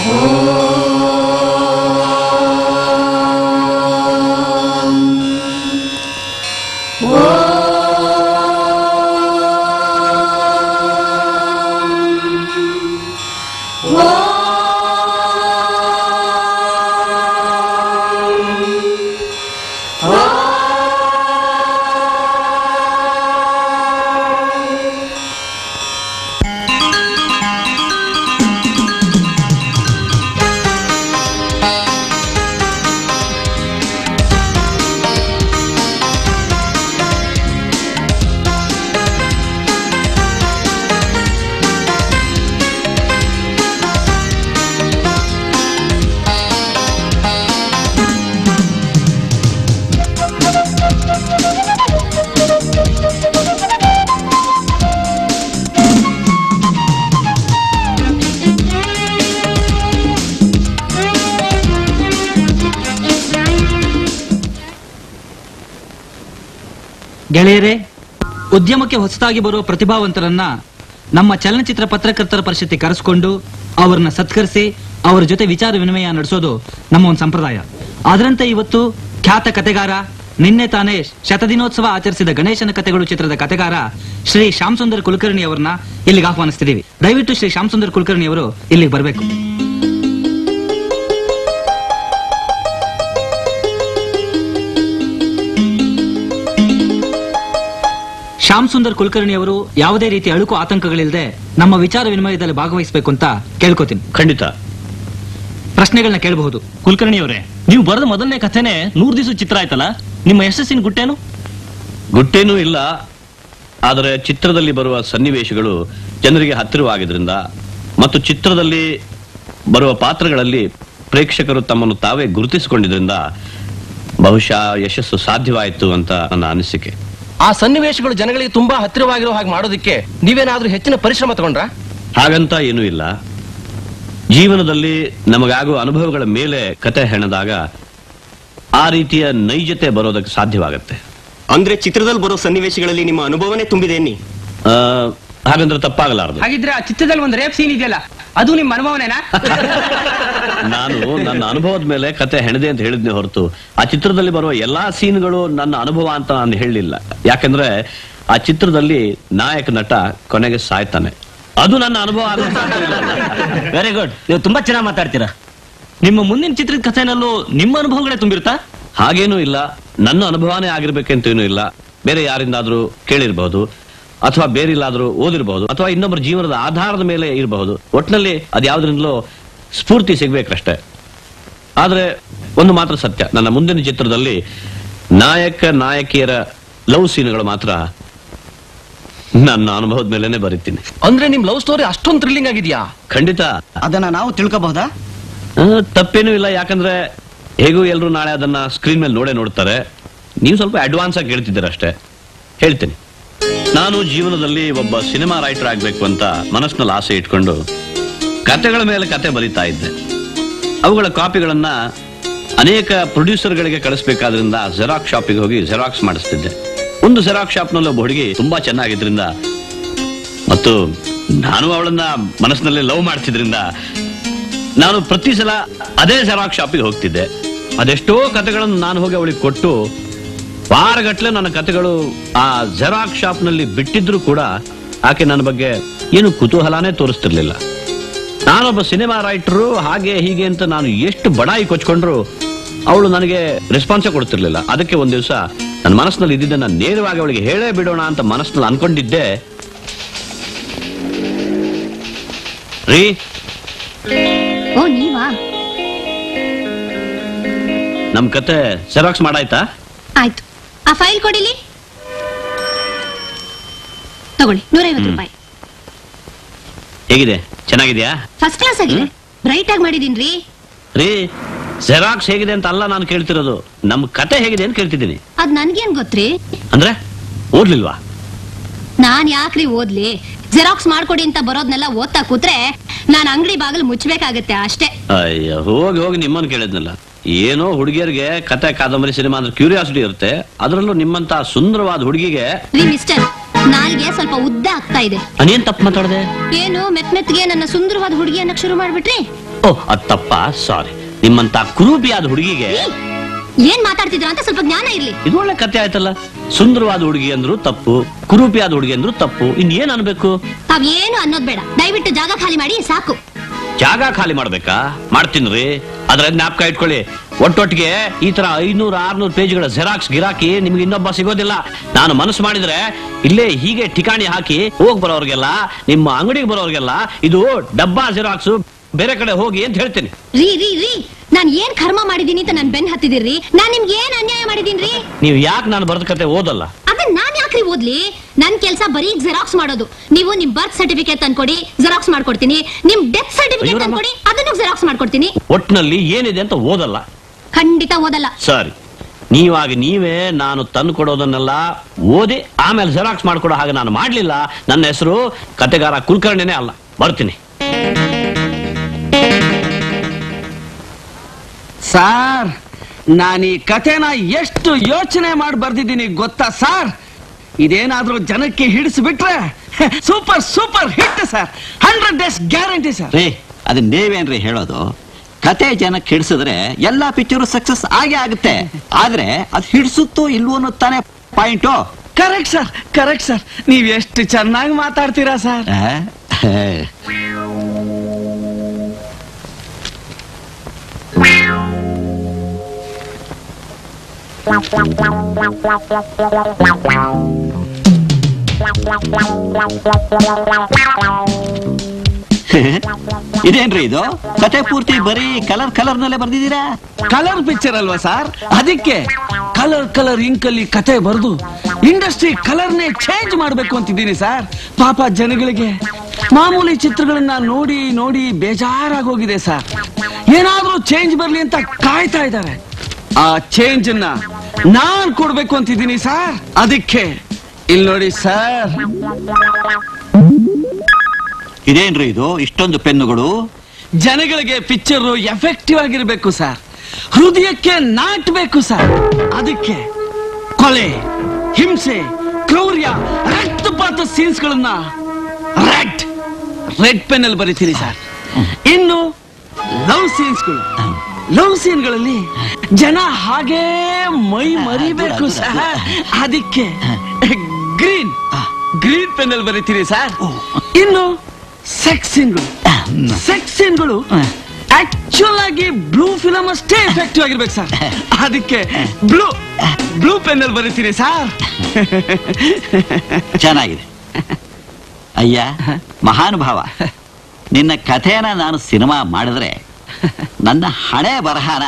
ಗೆಳೆಯರೇ ಉದ್ಯಮಕ್ಕೆ ಹೊಸದಾಗಿ ಬರುವ ಪ್ರತಿಭಾವಂತರನ್ನ ನಮ್ಮ ಚಲನಚಿತ್ರ ಪತ್ರಕರ್ತರ ಪರಿಷತ್ತಿ ಕರೆಸಿಕೊಂಡು ಅವರನ್ನ ಸತ್ಕರಿಸಿ ಅವರ ಜೊತೆ ವಿಚಾರ ವಿನಿಮಯ ನಡೆಸೋದು ನಮ್ಮ ಒಂದು ಸಂಪ್ರದಾಯ ಅದರಂತೆ ಇವತ್ತು ಖ್ಯಾತ ಕತೆಗಾರ ನಿನ್ನೆ ತಾನೇ ಶತದಿನೋತ್ಸವ ಆಚರಿಸಿದ ಗಣೇಶನ ಕತೆಗಳು ಚಿತ್ರದ ಕತೆಗಾರ ಶ್ರೀ ಶ್ಯಾಮ್ ಸುಂದರ್ ಕುಲಕರ್ಣಿ ಅವರನ್ನ ಇಲ್ಲಿಗೆ ಆಹ್ವಾನಿಸ್ತಿದ್ದೀವಿ ದಯವಿಟ್ಟು ಶ್ರೀ ಶ್ಯಾಮ್ ಸುಂದರ್ ಕುಲಕರ್ಣಿ ಅವರು ಇಲ್ಲಿಗೆ ಬರಬೇಕು ಶ್ಯಾಮ್ ಸುಂದರ್ ಕುಲಕರ್ಣಿ ಅವರು ಯಾವುದೇ ರೀತಿ ಅಳುಕು ಆತಂಕಗಳಿಲ್ಲದೆ ನಮ್ಮ ವಿಚಾರ ವಿನಿಮಯದಲ್ಲಿ ಭಾಗವಹಿಸಬೇಕು ಅಂತ ಕೇಳ್ಕೊತೀನಿ ಖಂಡಿತ ಪ್ರಶ್ನೆಗಳನ್ನ ಕೇಳಬಹುದು ಕುಲಕರ್ಣಿ ಅವರೇ ನೀವು ಬರೆದ ಮೊದಲನೇ ಕಥೆನೆ ನೂರು ದಿವಸ ಚಿತ್ರ ಆಯ್ತಲ್ಲ ನಿಮ್ಮ ಯಶಸ್ಸಿನ ಗುಟ್ಟೇನು ಗುಟ್ಟೇನೂ ಇಲ್ಲ ಆದರೆ ಚಿತ್ರದಲ್ಲಿ ಬರುವ ಸನ್ನಿವೇಶಗಳು ಜನರಿಗೆ ಹತ್ತಿರವಾಗಿದ್ರಿಂದ ಮತ್ತು ಚಿತ್ರದಲ್ಲಿ ಬರುವ ಪಾತ್ರಗಳಲ್ಲಿ ಪ್ರೇಕ್ಷಕರು ತಮ್ಮನ್ನು ತಾವೇ ಗುರುತಿಸಿಕೊಂಡಿದ್ರಿಂದ ಬಹುಶಃ ಯಶಸ್ಸು ಸಾಧ್ಯವಾಯಿತು ಅಂತ ನನ್ನ ಅನಿಸಿಕೆ ಆ ಸನ್ನಿವೇಶಗಳು ಜನಗಳಿಗೆ ತುಂಬಾ ಹತ್ತಿರವಾಗಿರೋ ಹಾಗೆ ಮಾಡೋದಕ್ಕೆ ನೀವೇನಾದ್ರೂ ಹೆಚ್ಚಿನ ಪರಿಶ್ರಮ ತಗೊಂಡ್ರಾ ಹಾಗಂತ ಏನೂ ಇಲ್ಲ ಜೀವನದಲ್ಲಿ ನಮಗಾಗುವ ಅನುಭವಗಳ ಮೇಲೆ ಕತೆ ಹೆಣೆದಾಗ ಆ ರೀತಿಯ ನೈಜತೆ ಬರೋದಕ್ಕೆ ಸಾಧ್ಯವಾಗತ್ತೆ ಅಂದ್ರೆ ಚಿತ್ರದಲ್ಲಿ ಬರೋ ಸನ್ನಿವೇಶಗಳಲ್ಲಿ ನಿಮ್ಮ ಅನುಭವನೇ ತುಂಬಿದೆ ಅನ್ನಿ ಆ, ಹಾಗಂದ್ರೆ ತಪ್ಪಾಗಲಾರದು ಹಾಗಿದ್ರೆ ಆ ಚಿತ್ರದಲ್ಲಿ ಒಂದು ರೇಪ್ ಸೀನ್ ಇದೆಯಲ್ಲ ಅದು ನಿಮ್ಮ ಅನುಭವನೇನಾ ನಾನು ನನ್ನ ಅನುಭವದ ಮೇಲೆ ಕತೆ ಹೆಣೆದೆ ಅಂತ ಹೇಳಿದ್ನೆ ಹೊರತು ಆ ಚಿತ್ರದಲ್ಲಿ ಬರುವ ಎಲ್ಲಾ ಸೀನ್ಗಳು ನನ್ನ ಅನುಭವ ಅಂತ ನಾನು ಹೇಳಲಿಲ್ಲ ಯಾಕಂದ್ರೆ ಆ ಚಿತ್ರದಲ್ಲಿ ನಾಯಕ ನಟ ಕೊನೆಗೆ ಸಾಯ್ತಾನೆ ಅದು ನನ್ನ ಅನುಭವ ಆಗೋದು ಸಾಧ್ಯ ಇಲ್ಲ. ವೆರಿ ಗುಡ್ ನೀವು ತುಂಬಾ ಚೆನ್ನಾಗಿ ಮಾತಾಡ್ತೀರಾ ನಿಮ್ಮ ಮುಂದಿನ ಚಿತ್ರದ ಕಥೆನಲ್ಲೂ ನಿಮ್ಮ ಅನುಭವಗಳೇ ತುಂಬಿರುತ್ತಾ ಹಾಗೇನೂ ಇಲ್ಲ ನನ್ನ ಅನುಭವನೇ ಆಗಿರ್ಬೇಕಂತೇನೂ ಇಲ್ಲ ಬೇರೆ ಯಾರಿಂದಾದ್ರೂ ಕೇಳಿರ್ಬಹುದು ಅಥವಾ ಬೇರೆಲ್ಲಾದ್ರೂ ಓದಿರಬಹುದು ಅಥವಾ ಇನ್ನೊಬ್ಬರ ಜೀವನದ ಆಧಾರದ ಮೇಲೆ ಇರಬಹುದು ಒಟ್ಟಿನಲ್ಲಿ ಅದು ಯಾವ್ದ್ರಿಂದಲೂ ಸ್ಫೂರ್ತಿ ಸಿಗ್ಬೇಕಷ್ಟೇ ಆದ್ರೆ ಒಂದು ಮಾತ್ರ ಸತ್ಯ ನನ್ನ ಮುಂದಿನ ಚಿತ್ರದಲ್ಲಿ ನಾಯಕ ನಾಯಕಿಯರ ಲವ್ ಸೀನ್ಗಳು ಮಾತ್ರ ನನ್ನ ಅನುಭವದ ಮೇಲೆನೆ ಬರೀತೀನಿ ಅಂದ್ರೆ ನಿಮ್ ಲವ್ ಸ್ಟೋರಿ ಅಷ್ಟೊಂದು ಥ್ರಿಲ್ಲಿಂಗ್ ಆಗಿದ್ಯಾ ಖಂಡಿತ ಅದನ್ನ ನಾವು ತಿಳ್ಕೋಬಹುದಾ ಆ, ತಪ್ಪೇನೂ ಇಲ್ಲ ಯಾಕಂದ್ರೆ ಹೇಗೂ ಎಲ್ಲರೂ ನಾಳೆ ಅದನ್ನ ಸ್ಕ್ರೀನ್ ಮೇಲೆ ನೋಡೇ ನೋಡ್ತಾರೆ ನೀವು ಸ್ವಲ್ಪ ಅಡ್ವಾನ್ಸ್ ಆಗಿ ಹೇಳ್ತಿದ್ದೀರ ಅಷ್ಟೇ ಹೇಳ್ತೀನಿ ನಾನು ಜೀವನದಲ್ಲಿ ಒಬ್ಬ ಸಿನಿಮಾ ರೈಟರ್ ಆಗ್ಬೇಕು ಅಂತ ಮನಸ್ಸಿನಲ್ಲಿ ಆಸೆ ಇಟ್ಕೊಂಡು ಕತೆಗಳ ಮೇಲೆ ಕತೆ ಬರೀತಾ ಇದ್ದೆ ಅವುಗಳ ಕಾಪಿಗಳನ್ನ ಅನೇಕ ಪ್ರೊಡ್ಯೂಸರ್ಗಳಿಗೆ ಕಳಿಸ್ಬೇಕಾದ್ರಿಂದ ಜೆರಾಕ್ಸ್ ಶಾಪಿಗೆ ಹೋಗಿ ಜೆರಾಕ್ಸ್ ಮಾಡಿಸ್ತಿದ್ದೆ ಒಂದು ಜೆರಾಕ್ಸ್ ಶಾಪ್ನಲ್ಲಿ ಒಬ್ಬ ಹುಡುಗಿ ತುಂಬಾ ಚೆನ್ನಾಗಿದ್ರಿಂದ ಮತ್ತು ನಾನು ಅವಳನ್ನ ಮನಸ್ಸಿನಲ್ಲಿ ಲವ್ ಮಾಡ್ತಿದ್ರಿಂದ ನಾನು ಪ್ರತಿ ಸಲ ಅದೇ ಜೆರಾಕ್ಸ್ ಶಾಪಿಗೆ ಹೋಗ್ತಿದ್ದೆ ಅದೆಷ್ಟೋ ಕತೆಗಳನ್ನು ನಾನು ಹೋಗಿ ಅವಳಿಗೆ ಕೊಟ್ಟು ವಾರಗಟ್ಲೆ ನನ್ನ ಕತೆಗಳು ಆ ಜೆರಾಕ್ಸ್ ಶಾಪ್ನಲ್ಲಿ ಬಿಟ್ಟಿದ್ರು ಕೂಡ ಆಕೆ ನನ್ನ ಬಗ್ಗೆ ಏನು ಕುತೂಹಲನೇ ತೋರಿಸ್ತಿರ್ಲಿಲ್ಲ ನಾನೊಬ್ಬ ಸಿನಿಮಾ ರೈಟರು ಹಾಗೆ ಹೀಗೆ ಅಂತ ನಾನು ಎಷ್ಟು ಬಡಾಯಿ ಕೊಚ್ಕೊಂಡ್ರು ಅವಳು ನನಗೆ ರೆಸ್ಪಾನ್ಸೇ ಕೊಡ್ತಿರ್ಲಿಲ್ಲ ಅದಕ್ಕೆ ಒಂದ್ ದಿವಸ ನನ್ನ ಮನಸ್ಸಿನಲ್ಲಿ ಇದ್ದಿದ್ದನ್ನ ನೇರವಾಗಿ ಅವಳಿಗೆ ಹೇಳೇ ಬಿಡೋಣ ಅಂತ ಮನಸ್ಸಿನಲ್ಲಿ ಅನ್ಕೊಂಡಿದ್ದೆ ರೀ ಓ ನೀವಾ ನಮ್ ಕತೆ ಜೆರಾಕ್ಸ್ ಮಾಡಾಯ್ತಾ ಆಯ್ತು ಆ ಫೈಲ್ ಕೊಡಿಲಿ ತಗೊಳ್ಳಿ ನೂರೈವತ್ತು ರೂಪಾಯಿ ಹೇಗಿದೆ ಚೆನ್ನಾಗಿದ್ಯಾ ಫಸ್ಟ್ ಕ್ಲಾಸ್ ಆಗಿದೆ ಬ್ರೈಟ್ ಆಗಿ ಮಾಡಿದೀನ್ರಿ ರೀ ಜೆರಾಕ್ಸ್ ಹೇಗಿದೆ ಅಂತ ಅಲ್ಲ ನಾನು ಕೇಳ್ತಿರೋದು ನಮ್ ಕತೆ ಹೇಗಿದೆ ಅಂತ ಕೇಳ್ತಿದ್ದೀನಿ ಅದ್ ನನ್ಗೇನ್ ಗೊತ್ತ್ರಿ ಅಂದ್ರೆ ಓದ್ಲಿಲ್ವಾ ನಾನ್ ಯಾಕ್ರಿ ಓದ್ಲಿ ಜೆರಾಕ್ಸ್ ಮಾಡ್ಕೊಡಿ ಅಂತ ಬರೋದ್ನೆಲ್ಲ ಓದ್ತಾ ಕೂತ್ರೆ ನಾನ್ ಅಂಗಡಿ ಬಾಗಿಲು ಮುಚ್ಬೇಕಾಗತ್ತೆ ಅಷ್ಟೇ ಅಯ್ಯ ಹೋಗಿ ಹೋಗಿ ನಿಮ್ಮನ್ನು ಕೇಳಿದ್ನಲ್ಲ ಏನೋ ಹುಡುಗಿಯರಿಗೆ ಕತೆ ಕಾದಂಬರಿ ಸಿನಿಮಾ ಅಂದ್ರೆ ಕ್ಯೂರಿಯಾಸಿಟಿ ಇರುತ್ತೆ ಅದರಲ್ಲೂ ನಿಮ್ಮಂತ ಸುಂದರವಾದ ಹುಡುಗಿಗೆ ರೀ ಮಿಸ್ಟರ್ ನಾಲ್ಗೆ ಸ್ವಲ್ಪ ಉದ್ದ ಆಗ್ತಾ ಇದೆ ನಾನೇನ್ ತಪ್ಪು ಮಾತಾಡ್ದೆ ಏನು ಮೆತ್ ಮೆತ್ಗೆ ನನ್ನ ಸುಂದರವಾದ ಹುಡುಗಿ ಅನ್ನಕ್ ಶುರು ಮಾಡ್ಬಿಟ್ರಿ ಓ ಅದ್ ತಪ್ಪ ಸಾರಿ ನಿಮ್ಮಂತ ಕುರೂಪಿಯಾದ ಹುಡುಗಿಗೆ ಏನ್ ಮಾತಾಡ್ತಿದ್ರ ಅಂತ ಸ್ವಲ್ಪ ಜ್ಞಾನ ಇರ್ಲಿ ಇದು ಒಳ್ಳೆ ಕತೆ ಆಯ್ತಲ್ಲ ಸುಂದರವಾದ ಹುಡುಗಿ ಅಂದ್ರು ತಪ್ಪು ಕುರೂಪಿಯಾದ ಹುಡುಗಿ ಅಂದ್ರು ತಪ್ಪು ಇನ್ ಏನ್ ಅನ್ಬೇಕು ತಾವ್ ಏನು ಅನ್ನೋದ್ ಬೇಡ ದಯವಿಟ್ಟು ಜಾಗ ಖಾಲಿ ಮಾಡಿ ಸಾಕು ಜಾಗ ಖಾಲಿ ಮಾಡ್ಬೇಕಾ ಮಾಡ್ತೀನ್ರಿ ಅದ್ರ ಜ್ಞಾಪಕ ಇಟ್ಕೊಳ್ಳಿ ಒಟ್ಟೊಟ್ಟಿಗೆ ಈ ತರ ಐನೂರ ಆರ್ನೂರು ಪೇಜ್ಗಳ ಜೆರಾಕ್ಸ್ ಗಿರಾಕಿ ನಿಮ್ಗೆ ಇನ್ನೊಬ್ಬ ಸಿಗೋದಿಲ್ಲ ನಾನು ಮನಸ್ಸು ಮಾಡಿದ್ರೆ ಇಲ್ಲೇ ಹೀಗೆ ಠಿಕಾಣಿ ಹಾಕಿ ಹೋಗ್ ಬರೋರ್ಗೆಲ್ಲ ನಿಮ್ಮ ಅಂಗಡಿಗೆ ಬರೋರ್ಗೆಲ್ಲ ಇದು ಡಬ್ಬಾ ಜೆರಾಕ್ಸ್ ಬೇರೆ ಕಡೆ ಹೋಗಿ ಅಂತ ಹೇಳ್ತೀನಿ ರೀ ರೀ ರೀ ನಾನ್ ಏನ್ ಕರ್ಮ ಮಾಡಿದೀನಿ ಅಂತ ನನ್ ಬೆನ್ ಹತ್ತಿದಿರ್ರಿ ನಾನ್ ನಿಮ್ಗೆ ಏನ್ ಅನ್ಯಾಯ ಮಾಡಿದೀನ್ರಿ ನೀವು ಯಾಕೆ ನಾನು ಬರೆದ ಕತೆ ಓದಲ್ಲ ಅದನ್ನ ನಾನ್ ಯಾಕ್ರಿ ಓದ್ಲಿ ನನ್ ಕೆಲ್ಸ ಬರೀ ಜೆರಾಕ್ಸ್ ಮಾಡೋದು ನೀವು ನಿಮ್ ಬರ್ತ್ ಸರ್ಟಿಫಿಕೇಟ್ ತಂದ್ಕೊಡಿ ಜೆರಾಕ್ಸ್ ಮಾಡ್ಕೊಡ್ತೀನಿ ನಿಮ್ ಡೆತ್ ಸರ್ಟಿಫಿಕೇಟ್ ಅಯ್ಯೋ ರಾಮ. ತಂದ್ಕೊಡಿ ಅದನ್ನು ಜೆರಾಕ್ಸ್ ಮಾಡ್ಕೊಡ್ತೀನಿ ಒಟ್ನಲ್ಲಿ ಏನಿದೆ ಅಂತ ಓದಲ್ಲ ಖಂಡಿತ ಓದಲ್ಲ ಸರಿ ನೀವಾಗಿ ನೀವೇ ನಾನು ತಂದು ಕೊಡೋದನ್ನೆಲ್ಲ ಓದಿ ಆಮೇಲೆ ಜೆರಾಕ್ಸ್ ಮಾಡ್ಕೊಡೋ ಹಾಗೆ ನಾನು ಮಾಡ್ಲಿಲ್ಲ ನನ್ನ ಹೆಸರು ಕತೆಗಾರ ಕುಲಕರ್ಣಿನೇ ಅಲ್ಲ ಬರ್ತೀನಿ ಸಾರ್ ನಾನು ಈ ಕಥೆನ ಎಷ್ಟು ಯೋಚನೆ ಮಾಡಿ ಬರ್ದಿದ್ದೀನಿ ಗೊತ್ತಾ ಸಾರ್ ಇದೇನಾದ್ರೂ ಜನಕ್ಕೆ ಹಿಡಿಸ್ಬಿಟ್ರೆ super super hit sir hundred days guarantee sir ರೀ ಅದನ್ನ ನೀವೇನ್ರಿ ಹೇಳೋದು ಕತೆ ಜನಕ್ಕೆ ಹಿಡಿಸಿದ್ರೆ ಎಲ್ಲಾ ಪಿಕ್ಚರು ಸಕ್ಸಸ್ ಆಗೇ ಆಗುತ್ತೆ ಆದ್ರೆ ಅದು ಹಿಡಿಸುತ್ತೋ ಇಲ್ವೋ ಅನ್ನೋದು ತಾನೇ point correct sir correct sir ನೀವ್ ಎಷ್ಟು ಚೆನ್ನಾಗಿ ಮಾತಾಡ್ತೀರಾ ಸರ್ ಇದೇನ್ರಿ ಇದು ಕತೆ ಪೂರ್ತಿ ಬರೀ ಕಲರ್ ಕಲರ್ ನಲ್ಲೇ ಬರ್ದಿದ್ದೀರಾ ಕಲರ್ ಪಿಕ್ಚರ್ ಅಲ್ವಾ ಸರ್ ಅದಕ್ಕೆ ಕಲರ್ ಕಲರ್ ಇಂಕಲ್ಲಿ ಕತೆ ಬರೆದು ಇಂಡಸ್ಟ್ರಿ ಕಲರ್ನೇ ಚೇಂಜ್ ಮಾಡ್ಬೇಕು ಅಂತಿದ್ದೀನಿ ಸರ್ ಪಾಪ ಜನಗಳಿಗೆ ಮಾಮೂಲಿ ಚಿತ್ರಗಳನ್ನ ನೋಡಿ ನೋಡಿ ಬೇಜಾರಾಗೋಗಿದೆ ಸರ್ ಏನಾದ್ರೂ ಚೇಂಜ್ ಬರ್ಲಿ ಅಂತ ಕಾಯ್ತಾ ಇದ್ದಾರೆ ಆ ಚೇಂಜ್ ಅನ್ನ ನಾನ್ ಕೊಡ್ಬೇಕು ಅಂತಿದ್ದೀನಿ ಸರ್ ಅದಕ್ಕೆ ಇಲ್ಲಿ ನೋಡಿ ಸರ್ ಇದೇನ್ರಿ ಇದು ಇಷ್ಟೊಂದು ಪೆನ್ನುಗಳು ಜನಗಳಿಗೆ ಪಿಕ್ಚರ್ ಎಫೆಕ್ಟಿವ್ ಆಗಿರ್ಬೇಕು ಸರ್ ಹೃದಯಕ್ಕೆ ನಾಟ್ಬೇಕು ಸರ್ ಅದಕ್ಕೆ ಕೊಲೆ ಹಿಂಸೆ ಕ್ರೌರ್ಯ ರಕ್ತಪಾತ ಸೀನ್ಸ್ ಗಳನ್ನ ರೆಡ್ ರೆಡ್ ಪೆನ್ ಅಲ್ಲಿ ಬರೀತೀನಿ ಸರ್ ಇನ್ನು ಲವ್ ಸೀನ್ಸ್ಗಳು ಲವ್ ಸೀನ್ಗಳಲ್ಲಿ ಜನ ಹಾಗೇ ಮೈ ಮರಿಬೇಕು ಸರ್ ಅದಕ್ಕೆ ಗ್ರೀನ್ ಗ್ರೀನ್ ಪೆನ್ ಅಲ್ಲಿ ಬರೀತೀನಿ ಸರ್ ಇನ್ನು ಸೆಕ್ಸ್ ಸೀನ್ಗಳು ಸೆಕ್ಸ್ ಸೀನ್ಗಳು ಆಕ್ಚುಲ್ ಆಗಿ ಬ್ಲೂ ಫಿಲಮ್ ಅಷ್ಟೇ ಎಫೆಕ್ಟಿವ್ ಆಗಿರ್ಬೇಕು ಸರ್ ಅದಕ್ಕೆ ಬ್ಲೂ ಬ್ಲೂ ಪೆನ್ ಅಲ್ಲಿ ಬರೀತೀನಿ ಸರ್ ಚೆನ್ನಾಗಿದೆ ಅಯ್ಯ ಮಹಾನುಭಾವ ನಿನ್ನ ಕಥೆನ ನಾನು ಸಿನಿಮಾ ಮಾಡಿದ್ರೆ ನನ್ನ ಹಣೆ ಬರಹನ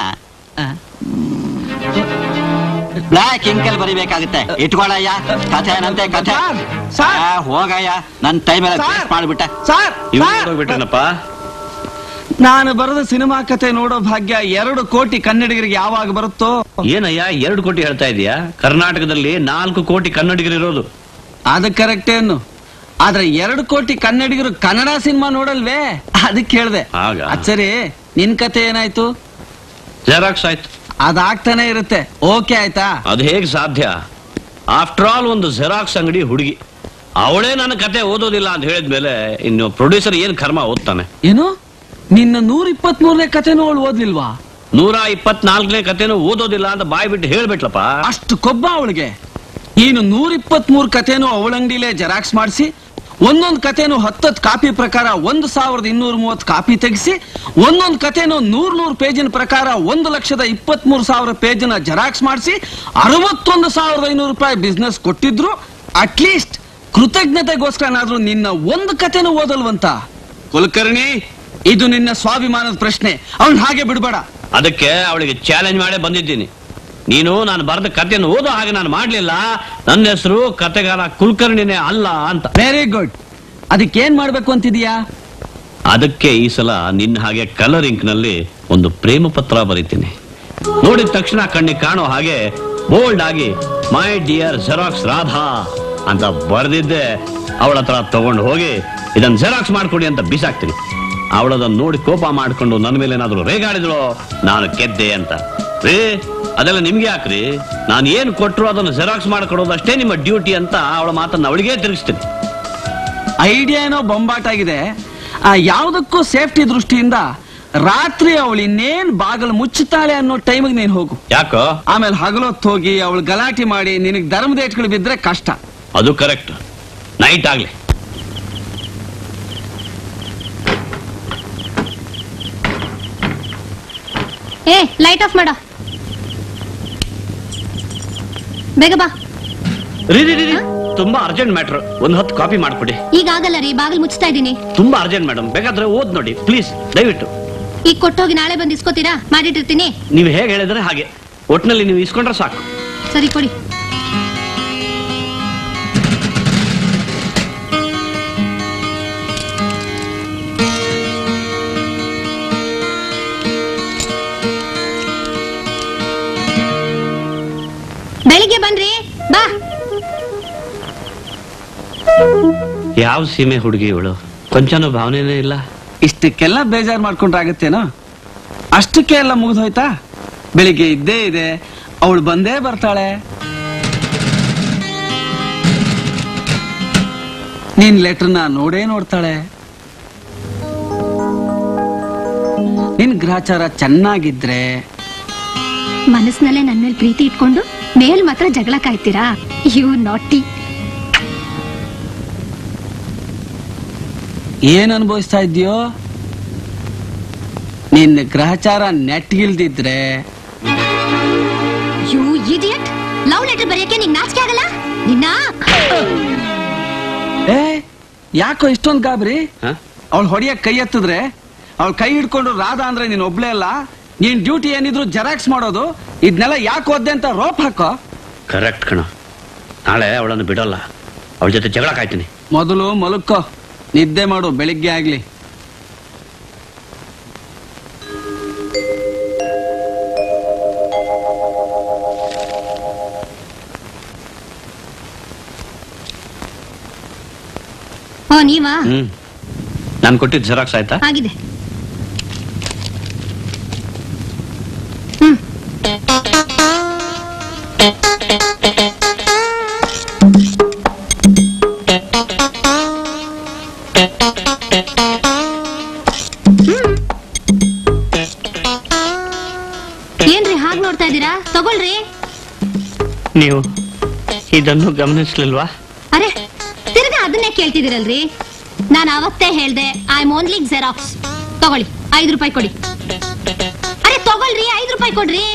ಬ್ಲ್ಯಾಕ್ ಇಂಕಲ್ ಬರಿಬೇಕಾಗುತ್ತೆ ಇಟ್ಕೊಳಯ್ಯ ಕಥೆ ಏನಂತೆ ಕಥೆ ಸರ್, ಸರ್. ಆ, ಹೋಗಯ್ಯ ನನ್ನ ಟೈಮ್ ಎಲ್ಲ ಸರ್. ವೇಸ್ಟ್ ಮಾಡ್ಬಿಟ್ಟ ಸರ್ ಇವ್ರು ಸರ್, ಹೋಗ್ಬಿಟ್ರೇನಪ್ಪ ನಾನು ಬರೆದ ಸಿನಿಮಾ ಕತೆ ನೋಡೋ ಭಾಗ್ಯ ಎರಡು ಕೋಟಿ ಕನ್ನಡಿಗರಿಗೆ ಯಾವಾಗ ಬರುತ್ತೋ ಏನಯ್ಯ ಎರಡು ಕೋಟಿ ಹೇಳ್ತಾ ಇದೀಯಾ ಕರ್ನಾಟಕದಲ್ಲಿ ನಾಲ್ಕು ಕೋಟಿ ಕನ್ನಡಿಗರು ಇರೋದು ಅದು ಕರೆಕ್ಟ್ ಏನು ಆದ್ರೆ ಎರಡು ಕೋಟಿ ಕನ್ನಡಿಗರು ಕನ್ನಡ ಸಿನಿಮಾ ನೋಡಲ್ವೇ ಅದಕ್ಕೆ ಹೇಳ್ದೆ ಆಗ? ಅದ್ ಸರಿ ನಿನ್ ಕತೆ ಏನಾಯ್ತು ಜೆರಾಕ್ಸ್ ಆಯ್ತು ಅದಾಗ್ತಾನೆ ಇರುತ್ತೆ ಓಕೆ ಆಯ್ತಾ ಅದು ಹೇಗೆ ಸಾಧ್ಯ ಆಫ್ಟರ್ ಆಲ್ ಒಂದು ಜೆರಾಕ್ಸ್ ಅಂಗಡಿ ಹುಡುಗಿ ಅವಳೇ ನನ್ನ ಕತೆ ಓದೋದಿಲ್ಲ ಅಂತ ಹೇಳಿದ್ಮೇಲೆ ಇನ್ನು ಪ್ರೊಡ್ಯೂಸರ್ ಏನ್ ಕರ್ಮ ಓದ್ತಾನೆ ಏನು ನಿನ್ನ ನೂರ ಇಪ್ಪತ್ತ್ ಮೂರನೇ ಕತೆನೂ ಅವಳು ಓದ್ಲಿಲ್ವಾ ನೂರ ಇಪ್ಪತ್ನಾಲ್ಕನೇ ಕತೆನೂ ಓದೋದಿಲ್ಲ ಅಂತ ಬಾಯ್ ಬಿಟ್ಟು ಹೇಳ್ಬಿಟ್ಲಪ್ಪ ಅಷ್ಟು ಕೊಬ್ಬ ಅವಳಿಗೆ ನೀನು ನೂರ ಇಪ್ಪತ್ತ್ ಮೂರು ಕತೆನೂ ಅವಳಂಗಡಿಲೇ ಜೆರಾಕ್ಸ್ ಮಾಡಿಸಿ ಒಂದೊಂದು ಕತೆನೂ ಹತ್ತತ್ತು ಕಾಪಿ ಪ್ರಕಾರ ಒಂದು ಸಾವಿರದ ಇನ್ನೂರ ಮೂವತ್ತು ಕಾಪಿ ತೆಗೆಸಿ ಒಂದೊಂದು ಕತೆನೂ ನೂರ್ ನೂರು ಪೇಜಿನ ಪ್ರಕಾರ ಒಂದು ಲಕ್ಷದ ಇಪ್ಪತ್ತ್ ಮೂರು ಸಾವಿರ ಪೇಜಿನ ಜೆರಾಕ್ಸ್ ಮಾಡಿಸಿ ಅರವತ್ತೊಂದು ಸಾವಿರದ ಐನೂರು ರೂಪಾಯಿ ಬಿಸ್ನೆಸ್ ಕೊಟ್ಟಿದ್ರು ಅಟ್ಲೀಸ್ಟ್ ಕೃತಜ್ಞತೆಗೋಸ್ಕರನಾದ್ರೂ ನಿನ್ನ ಒಂದು ಕತೆನೂ ಓದಲ್ವಂತ ಕುಲಕರ್ಣಿ ಇದು ನಿನ್ನ ಸ್ವಾಭಿಮಾನದ ಪ್ರಶ್ನೆ ಅವನ್ ಹಾಗೆ ಬಿಡ್ಬೇಡ ಅದಕ್ಕೆ ಅವಳಿಗೆ ಚಾಲೆಂಜ್ ಮಾಡೇ ಬಂದಿದ್ದೀನಿ ನೀನು ನಾನು ಬರೆದ ಕತೆಯನ್ನು ಓದೋ ಹಾಗೆ ನಾನು ಮಾಡ್ಲಿಲ್ಲ ನನ್ನ ಹೆಸರು ಕತೆಗಾರ ಕುಲಕರ್ಣಿನೇ ಅಲ್ಲ ಅಂತ ವೆರಿ ಗುಡ್ ಅದಕ್ಕೇನ್ ಮಾಡ್ಬೇಕು ಅಂತಿದೀಯಾ ಅದಕ್ಕೆ ಈ ಸಲ ನಿನ್ನ ಹಾಗೆ ಕಲರ್ ಇಂಕ್ ನಲ್ಲಿ ಒಂದು ಪ್ರೇಮ ಪತ್ರ ಬರೀತೀನಿ ನೋಡಿದ ತಕ್ಷಣ ಕಣ್ಣಿಗೆ ಕಾಣೋ ಹಾಗೆ ಬೋಲ್ಡ್ ಆಗಿ ಮೈ ಡಿಯರ್ ಜೆರಾಕ್ಸ್ ರಾಧಾ ಅಂತ ಬರೆದಿದ್ದೆ ಅವಳ ಹತ್ರ ತಗೊಂಡು ಹೋಗಿ ಇದನ್ನ ಜೆರಾಕ್ಸ್ ಮಾಡ್ಕೊಡಿ ಅಂತ ಬಿಸಾಕ್ತೀನಿ ಅವಳದನ್ನ ನೋಡಿ ಕೋಪ ಮಾಡ್ಕೊಂಡು ನನ್ನ ಮೇಲೆ ಏನಾದ್ರು ರೇಗಾಡಿದ್ರು ನಾನು ಗೆದ್ದೆ ಅಂತ ರೇ ಅದೆಲ್ಲ ನಿಮ್ಗೆ ಯಾಕ್ರಿ ನಾನು ಏನ್ ಕೊಟ್ಟರು ಅದನ್ನು ಜೆರಾಕ್ಸ್ ಮಾಡ್ಕೊಡೋದು ಅಷ್ಟೇ ನಿಮ್ಮ ಡ್ಯೂಟಿ ಅಂತ ಅವಳ ಮಾತನ್ನ ಅವಳಿಗೆ ತಿರುಗಿಸ್ತೀನಿ ಐಡಿಯಾ ಏನೋ ಬೊಂಬಾಟಾಗಿದೆ ಆ, ಯಾವುದಕ್ಕೂ ಸೇಫ್ಟಿ ದೃಷ್ಟಿಯಿಂದ ರಾತ್ರಿ ಅವಳು ಇನ್ನೇನ್ ಬಾಗಿಲು ಮುಚ್ಚುತ್ತಾಳೆ ಅನ್ನೋ ಟೈಮಿಗೆ ನೀನ್ ಹೋಗು ಯಾಕೋ ಆಮೇಲೆ ಹಗಲೊತ್ತು ಹೋಗಿ ಅವಳು ಗಲಾಟೆ ಮಾಡಿ ನಿನಗೆ ಧರ್ಮದೇಟ್ಗಳು ಬಿದ್ರೆ ಕಷ್ಟ ಅದು ಕರೆಕ್ಟ್ ನೈಟ್ ಆಗ್ಲಿ ಏ ಲೈಟ್ ಆಫ್ ಮಾಡೋ ಬೇಗ ಬಾ ರೀ ರೀ ರೀ, ರೀ ತುಂಬಾ ಅರ್ಜೆಂಟ್ ಮ್ಯಾಟ್ರ್ ಒಂದ್ ಹತ್ತು ಕಾಪಿ ಮಾಡ್ಕೊಡಿ ಈಗ ಆಗಲ್ಲ ರೀ ಬಾಗಿಲು ಮುಚ್ತಾ ಇದ್ದೀನಿ ತುಂಬಾ ಅರ್ಜೆಂಟ್ ಮೇಡಮ್ ಬೇಕಾದ್ರೆ ಓದ್ ನೋಡಿ ಪ್ಲೀಸ್ ದಯವಿಟ್ಟು ಈಗ ಕೊಟ್ಟೋಗಿ ನಾಳೆ ಬಂದು ಇಸ್ಕೋತೀರಾ ಮಾಡಿಟ್ಟಿರ್ತೀನಿ ನೀವು ಹೇಗೆ ಹೇಳಿದ್ರೆ ಹಾಗೆ ಒಟ್ನಲ್ಲಿ ನೀವು ಇಸ್ಕೊಂಡ್ರೆ ಸಾಕು ಸರಿ ಕೊಡಿ ಬೆಳಿಗ್ಗೆ ಬನ್ರಿ ಬಾ ಯಾವ ಸೀಮೆ ಹುಡುಗಿ ಇವಳು ಕೊಂಚನೂ ಭಾವನೆನೇ ಇಲ್ಲ ಇಷ್ಟಕ್ಕೆಲ್ಲ ಬೇಜಾರ್ ಮಾಡ್ಕೊಂಡ್ರಾಗತ್ತೇನೋ ಅಷ್ಟಕ್ಕೆ ಎಲ್ಲ ಮುಗಿದು ಹೋಯ್ತಾ ಬೆಳಿಗ್ಗೆ ಇದ್ದೇ ಇದೆ ಅವಳು ಬಂದೇ ಬರ್ತಾಳೆ ನಿನ್ ಲೆಟರ್ನ ನೋಡೇ ನೋಡ್ತಾಳೆ ನಿನ್ ಗ್ರಹಚಾರ ಚೆನ್ನಾಗಿದ್ರೆ ಮನಸ್ಸಿನಲ್ಲೇ ನನ್ ಮೇಲೆ ಪ್ರೀತಿ ಇಟ್ಕೊಂಡು ಮೇಲ್ ಮಾತ್ರ ಜಗಳ ಕಾಯ್ತೀರಾ ಯು ನಾಟಿ ಏನ್ ಅನುಭವಿಸ್ತಾ ಇದ್ಯೋ ನಿನ್ನ ಗ್ರಹಚಾರ ನೆಟ್ಗಿಲ್ದಿದ್ರೆ ಯು ಇಡಿಯಟ್ ಲವ್ ಲೆಟರ್ ಬರೆಯಕ್ಕೆ ನಿಂಗ್ ನಾಚಿಕೆ ಆಗಲ್ಲ ನಿನ್ನ ಏ ಯಾಕೋ ಇಷ್ಟೊಂದ್ ಗಾಬರಿ ಹ? ಅವಳು ಹೊಡಿಯಕ್ ಕೈ ಎತ್ತಿದ್ರೆ ಅವಳು ಕೈ ಹಿಡ್ಕೊಂಡು ರಾಧಾ ಅಂದ್ರೆ ನೀನ್ ಒಬ್ಳೇ ಅಲ್ಲ ನೀನ್ ಡ್ಯೂಟಿ ಏನಿದ್ರು ಜೆರಾಕ್ಸ್ ಮಾಡೋದು ಇದನ್ನೆಲ್ಲ ಯಾಕೆ ಓದ್ದೆ ಅಂತ ರೋಪ್ ಹಾಕೋ ಕರೆಕ್ಟ್ ಕಣ ನಾಳೆ ಅವಳನ್ನು ಬಿಡಲ್ಲ ಅವಳ ಜೊತೆ ಜಗಳ ಕಾಯ್ತೀನಿ ಮೊದಲು ಮಲಕ್ಕೋ ನಿದ್ದೆ ಮಾಡು ಬೆಳಿಗ್ಗೆ ಆಗ್ಲಿ ಓ ನೀವಾ ಹ್ಮ್ ನಾನು ಕೊಟ್ಟಿದ್ದು ಜೆರಾಕ್ಸ್ ಆಯ್ತಾ ಆಗಿದೆ ಹ್ಮ್ ಏನ್ರಿ ಹಾಗ್ ನೋಡ್ತಾ ಇದ್ದೀರಾ ತಗೊಳ್ರಿ ನೀವು ಇದನ್ನು ಗಮನಿಸ್ಲಿಲ್ವಾ ಅರೆ ತಿರ್ಗಾ ಅದನ್ನೇ ಕೇಳ್ತಿದ್ದೀರಲ್ರಿ ನಾನು ಅವತ್ತೇ ಹೇಳ್ದೆ ಐ ಆಮ್ ಓನ್ಲಿ ಜೆರಾಕ್ಸ್ ತಗೊಳ್ಳಿ ಐದು ರೂಪಾಯಿ ಕೊಡಿ ಅರೆ ತಗೊಳ್ರಿ ಐದು ರೂಪಾಯಿ ಕೊಡ್ರಿ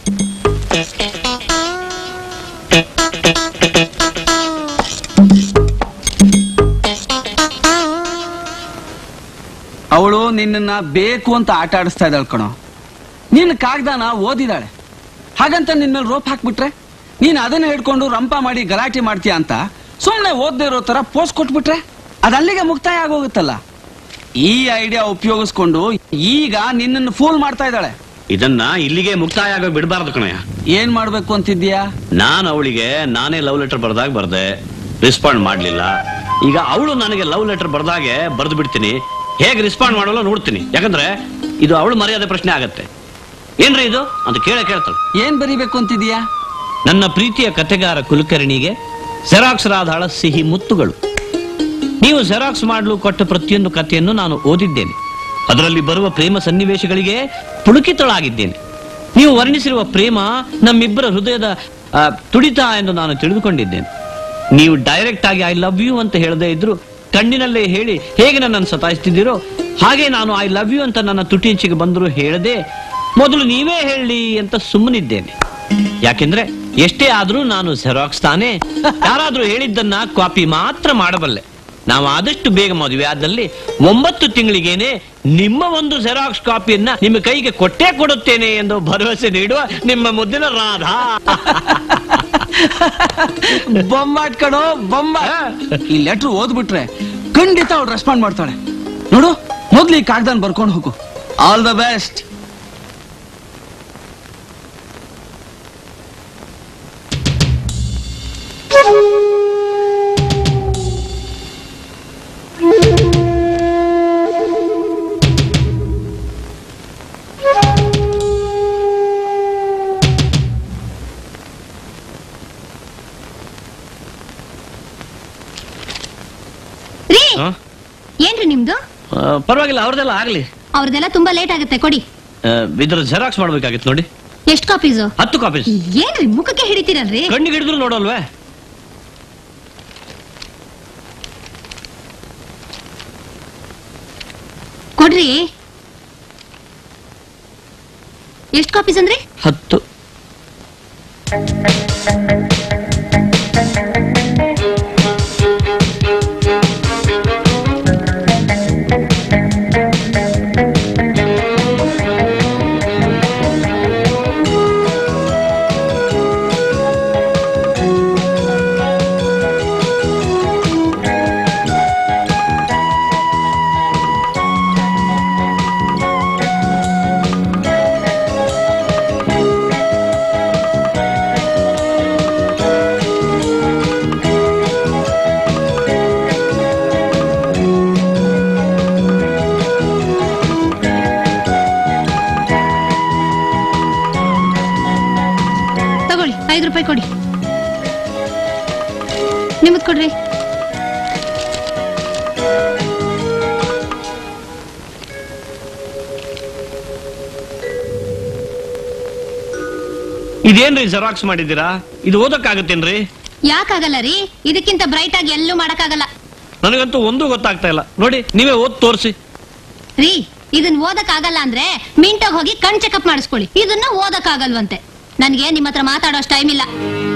ಅವಳು ನಿನ್ನನ್ನ ಬೇಕು ಅಂತ ಆಟ ಆಡಿಸ್ತಾ ಇದ್ದಾಳೆ ಕಣೋ ನಿನ್ನ ಕಾಗ್ದಾನ ಓದಿದಾಳೆ ಹಾಗಂತ ನಿನ್ನ ಮೇಲೆ ರೋಪ್ ಹಾಕ್ಬಿಟ್ರೆ ನೀನ್ ಅದನ್ನ ಹಿಡ್ಕೊಂಡು ರಂಪ ಮಾಡಿ ಗಲಾಟೆ ಮಾಡ್ತೀಯ ಅಂತ ಸುಮ್ಮನೆ ಓದ್ದೇ ಇರೋ ತರ ಪೋಸ್ಟ್ ಕೊಟ್ಬಿಟ್ರೆ ಅದ್ ಅಲ್ಲಿಗೆ ಮುಕ್ತಾಯ ಆಗೋಗುತ್ತಲ್ಲ ಈ ಐಡಿಯಾ ಉಪಯೋಗಿಸ್ಕೊಂಡು ಈಗ ನಿನ್ನನ್ನು ಫೂಲ್ ಮಾಡ್ತಾ ಇದ್ದಾಳೆ ಇದನ್ನ ಇಲ್ಲಿಗೆ ಮುಕ್ತಾಯ ಆಗೋಕ್ ಬಿಡಬಾರ್ದು ಕಣಯ್ಯ ಏನ್ ಮಾಡ್ಬೇಕು ಅಂತಿದ್ಯಾ ನಾನು ಅವಳಿಗೆ ನಾನೇ ಲವ್ ಲೆಟರ್ ಬರ್ದಾಗ ಬರ್ದೆ ರೆಸ್ಪಾಂಡ್ ಮಾಡ್ಲಿಲ್ಲ ಈಗ ಅವಳು ನನಗೆ ಲವ್ ಲೆಟರ್ ಬರ್ದಾಗೆ ಬರ್ದು ಬಿಡ್ತೀನಿ ಹೇಗೆ ರೆಸ್ಪಾಂಡ್ ಮಾಡಲ್ಲ ನೋಡ್ತೀನಿ ಯಾಕಂದ್ರೆ ಇದು ಅವಳು ಮರ್ಯಾದೆ ಪ್ರಶ್ನೆ ಆಗತ್ತೆ ಏನ್ರಿ ಇದು ಅಂತ ಕೇಳ ಕೇಳ್ತಾಳೆ ಏನ್ ಬರಿಬೇಕು ಅಂತಿದ್ಯಾ ನನ್ನ ಪ್ರೀತಿಯ ಕಥೆಗಾರ ಕುಲಕರ್ಣಿಗೆ ಜೆರಾಕ್ಸ್ ರಾಧಾಳ ಸಿಹಿ ಮುತ್ತುಗಳು ನೀವು ಜೆರಾಕ್ಸ್ ಮಾಡಲು ಕೊಟ್ಟ ಪ್ರತಿಯೊಂದು ಕಥೆಯನ್ನು ನಾನು ಓದಿದ್ದೇನೆ ಅದರಲ್ಲಿ ಬರುವ ಪ್ರೇಮ ಸನ್ನಿವೇಶಗಳಿಗೆ ಪುಳುಕಿತಳಾಗಿದ್ದೇನೆ ನೀವು ವರ್ಣಿಸಿರುವ ಪ್ರೇಮ ನಮ್ಮಿಬ್ಬರ ಹೃದಯದ ಆ, ತುಡಿತ ಎಂದು ನಾನು ತಿಳಿದುಕೊಂಡಿದ್ದೇನೆ ನೀವು ಡೈರೆಕ್ಟ್ ಆಗಿ ಐ ಲವ್ ಯು ಅಂತ ಹೇಳದೇ ಇದ್ರು ಕಣ್ಣಿನಲ್ಲೇ ಹೇಳಿ ಹೇಗೆ ನನ್ನನ್ನು ಸತಾಯಿಸ್ತಿದ್ದೀರೋ ಹಾಗೆ ನಾನು ಐ ಲವ್ ಯು ಅಂತ ನನ್ನ ತುಟಿಂಚಿಗೆ ಬಂದರೂ ಹೇಳದೆ ಮೊದಲು ನೀವೇ ಹೇಳಿ ಅಂತ ಸುಮ್ಮನಿದ್ದೇನೆ ಯಾಕೆಂದ್ರೆ ಎಷ್ಟೇ ಆದ್ರೂ ನಾನು ಜೆರಾಕ್ಸ್ ತಾನೇ ಯಾರಾದ್ರೂ ಹೇಳಿದ್ದನ್ನ ಕಾಪಿ ಮಾತ್ರ ಮಾಡಬಲ್ಲೆ ನಾವು ಆದಷ್ಟು ಬೇಗ ಮದುವೆ ಆದಲ್ಲಿ ಒಂಬತ್ತು ತಿಂಗಳಿಗೇನೆ ನಿಮ್ಮ ಒಂದು ಜೆರಾಕ್ಸ್ ಕಾಪಿಯನ್ನ ನಿಮ್ಮ ಕೈಗೆ ಕೊಟ್ಟೇ ಕೊಡುತ್ತೇನೆ ಎಂದು ಭರವಸೆ ನೀಡುವ ನಿಮ್ಮ ಮುದ್ದಿನ ರಾಧಾ ಬೊಂಬಾಟ್ ಕಣೋ ಬೊಂಬ ಈ ಲೆಟರ್ ಓದ್ಬಿಟ್ರೆ ಖಂಡಿತ ಅವಳು ರೆಸ್ಪಾಂಡ್ ಮಾಡ್ತಾಳೆ ನೋಡು ಮೊದ್ಲು ಈ ಕಾಗ್ದಾನ್ ಬರ್ಕೊಂಡು ಹೋಗು ಆಲ್ ದ ಬೆಸ್ಟ್ ರೀ ಹ? ಏನ್ರಿ ನಿಮ್ದು ಆ, ಪರವಾಗಿಲ್ಲ ಅವ್ರದೆಲ್ಲ ಆಗ್ಲಿ ಅವ್ರದೆಲ್ಲ ತುಂಬಾ ಲೇಟ್ ಆಗುತ್ತೆ ಕೊಡಿ ಆ, ಇದ್ರ ಜೆರಾಕ್ಸ್ ಮಾಡ್ಬೇಕಾಗಿತ್ತು ನೋಡಿ ಎಷ್ಟು ಕಾಪೀಸು ಹತ್ತು ಕಾಪೀಸ್ ಏನ್ರಿ ಮುಖಕ್ಕೆ ಹಿಡಿತೀರಲ್ರಿ ಕಣ್ಣಿಗೆ ಹಿಡಿದ್ರು ನೋಡಲ್ವೇ ಕೊಡ್ರಿ ಎಷ್ಟು ಕಾಪೀಸ್ ಅಂದ್ರಿ ಹತ್ತು ತಗೊಳ್ಳಿ ಐದು ರೂಪಾಯಿ ಕೊಡಿ ನಿಮ್ಮದ್ ಕೊಡ್ರಿ ಇದೇನ್ರಿ ಜೆರಾಕ್ಸ್ ಮಾಡಿದ್ದೀರಾ ಇದು ಓದಕ್ಕಾಗತ್ತೇನ್ರಿ ಯಾಕಾಗಲ್ಲ ರೀ ಇದಕ್ಕಿಂತ ಬ್ರೈಟ್ ಆಗಿ ಎಲ್ಲೂ ಮಾಡಕ್ಕಾಗಲ್ಲ ನನಗಂತೂ ಒಂದೂ ಗೊತ್ತಾಗ್ತಾ ಇಲ್ಲ ನೋಡಿ ನೀವೇ ಓದ್ ತೋರಿಸಿ ರೀ ಇದನ್ನ ಓದಕ್ ಆಗಲ್ಲ ಅಂದ್ರೆ ಮಿಂಟೋಗ್ ಹೋಗಿ ಕಣ್ ಚೆಕಪ್ ಮಾಡಿಸ್ಕೊಳ್ಳಿ ಇದನ್ನ ಓದಕ್ ಆಗಲ್ವಂತೆ ನನ್ಗೆ ನಿಮ್ಮ ಹತ್ರ ಮಾತಾಡೋ ಟೈಮ್ ಇಲ್ಲ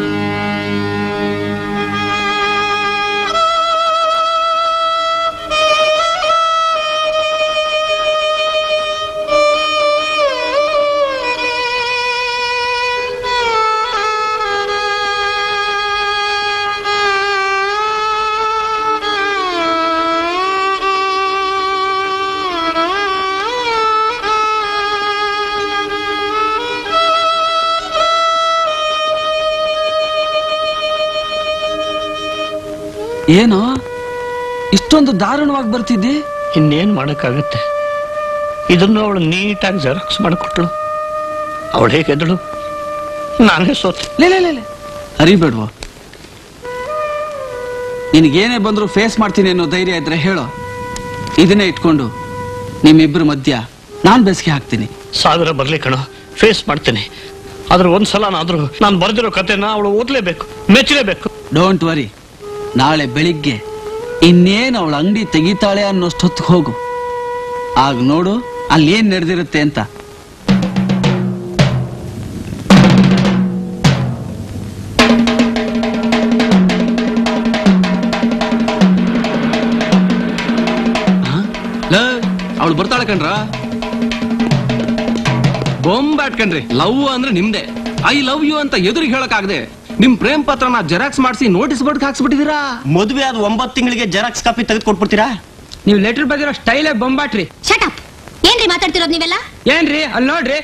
ಏನೋ ಇಷ್ಟೊಂದು ದಾರುಣವಾಗಿ ಬರ್ತಿದ್ದಿ ಇನ್ನೇನ್ ಮಾಡಕ್ಕಾಗತ್ತೆ ಇದನ್ನು ಅವಳು ನೀಟಾಗಿ ಜೆರಾಕ್ಸ್ ಮಾಡಿಕೊಟ್ಳು ಅವಳು ಹೇಗೆದ್ದಳು ನಾನೇ ಸೋತೆ ಲೇ ಲೇ, ಲೇ ಲೇ. ಹರಿಬೇಡ್ವೋ ನಿನಗೇನೇ ಬಂದ್ರು ಫೇಸ್ ಮಾಡ್ತೀನಿ ಅನ್ನೋ ಧೈರ್ಯ ಇದ್ರೆ ಹೇಳೋ ಇದನ್ನೇ ಇಟ್ಕೊಂಡು ನಿಮ್ಮಿಬ್ಬರ ಮಧ್ಯ ನಾನ್ ಬೇಸಿಗೆ ಹಾಕ್ತೀನಿ ಸಾವಿರ ಬರ್ಲಿ ಕಣ ಫೇಸ್ ಮಾಡ್ತೀನಿ ಆದ್ರೆ ಒಂದ್ಸಲನಾದ್ರೂ ನಾನು ಬರೆದಿರೋ ಕತೆನ ಅವಳು ಓದ್ಲೇಬೇಕು ಮೆಚ್ಚಲೇಬೇಕು ಡೋಂಟ್ ವರಿ ನಾಳೆ ಬೆಳಿಗ್ಗೆ ಇನ್ನೇನು ಅವಳ ಅಂಗಡಿ ತೆಗಿತಾಳೆ ಅನ್ನೋಷ್ಟೊತ್ತು ಹೋಗು ಆಗ ನೋಡು ಅಲ್ಲಿ ಏನ್ ನಡೆದಿರುತ್ತೆ ಅಂತ ಅವಳು ಬರ್ತಾಳೆ ಕಣ್ರ ಬೊಂಬಾಟ್ ಕಣ್ರಿ ಲವ್ ಅಂದ್ರೆ ನಿಮ್ದೆ ಐ ಲವ್ ಯು ಅಂತ ಎದುರಿಗೆ ಹೇಳಕ್ಕಾಗದೆ ನಿಮ್ ಪ್ರೇಮ್ ಪತ್ರನ ಜೆರಾಕ್ಸ್ ಮಾಡಿಸಿ ನೋಟಿಸ್ ಬೋರ್ಡ್ ಹಾಕ್ಸ್ಬಿಟ್ಟಿದೀರಾ ಮದುವೆ ಆದ ಒಂಬತ್ತು ತಿಂಗಳಿಗೆ ಜೆರಾಕ್ಸ್ ಕಾಪಿ ತೆಗೆದು ಕೊಟ್ಬಿಡ್ತೀರಾ ನೀವು ಲೆಟರ್ ಬದಿರೋ ಸ್ಟೈಲೇ ಬೊಂಬಾಟ್ರಿ ಶಟ್ ಅಪ್ ಏನ್ರಿ ಮಾತಾಡ್ತಿರೋದ್ ನೀವೆಲ್ಲ ಏನ್ರಿ ಅಲ್ಲಿ ನೋಡ್ರಿ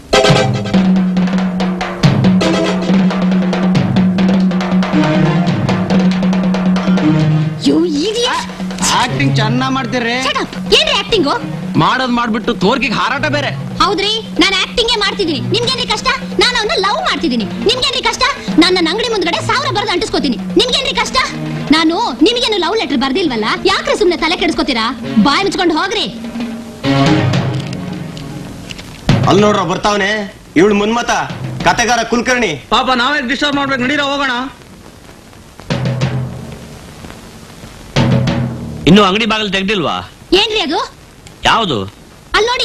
ಯು idiot. ಆಕ್ಟಿಂಗ್ ಚೆನ್ನಾಗ್ ಮಾಡ್ತೀರಿ Shut up. ಏನ್ರಿ ಆಕ್ಟಿಂಗು ಮಾಡೋದ್ ಮಾಡ್ಬಿಟ್ಟು ತೋರ್ಗಿಗೆ ಹಾರಾಟ ಬೇರೆ ಹೌದ್ರಿ ನಾನು ಆಕ್ಟಿಂಗೇ ಮಾಡ್ತಿದ್ದೀನಿ ನಿಮ್ಗೇನ್ರಿ ಕಷ್ಟ ನಾನು ಅವನ್ನ ಲವ್ ಮಾಡ್ತಿದ್ದೀನಿ ನಿಮ್ಗೇನ್ರಿ ಕಷ್ಟ ನಾನು ನನ್ನ ಅಂಗಡಿ ಮುಂದ್ಗಡೆ ಸಾವಿರ ಬರೆದು ಅಂಟಿಸ್ಕೋತೀನಿ ನಿಮ್ಗೇನ್ರಿ ಕಷ್ಟ ನಾನು ನಿಮ್ಗೇನು ಲವ್ ಲೆಟರ್ ಬರ್ದಿಲ್ವಲ್ಲ ಯಾಕ್ರಿ ಸುಮ್ನೆ ತಲೆ ಕೆಡಿಸ್ಕೋತೀರಾ ಬಾಯ್ ಮುಚ್ಕೊಂಡು ಹೋಗ್ರಿ ಅಲ್ಲಿ ನೋಡ್ರ ಬರ್ತಾವನೆ ಇವಳು ಮುನ್ಮತ ಕತೆಗಾರ ಕುಲಕರ್ಣಿ ಪಾಪ ನಾವೇ ಡಿಸ್ಟರ್ಬ್ ಮಾಡ್ಬೇಕು ನಡೀರ ಹೋಗೋಣ ಇನ್ನು ಅಂಗಡಿ ಬಾಗಿಲು ತೆಗ್ದಿಲ್ವಾ ಏನ್ರಿ ಅದು ಯಾವುದು ಅಲ್ಲಿ ನೋಡಿ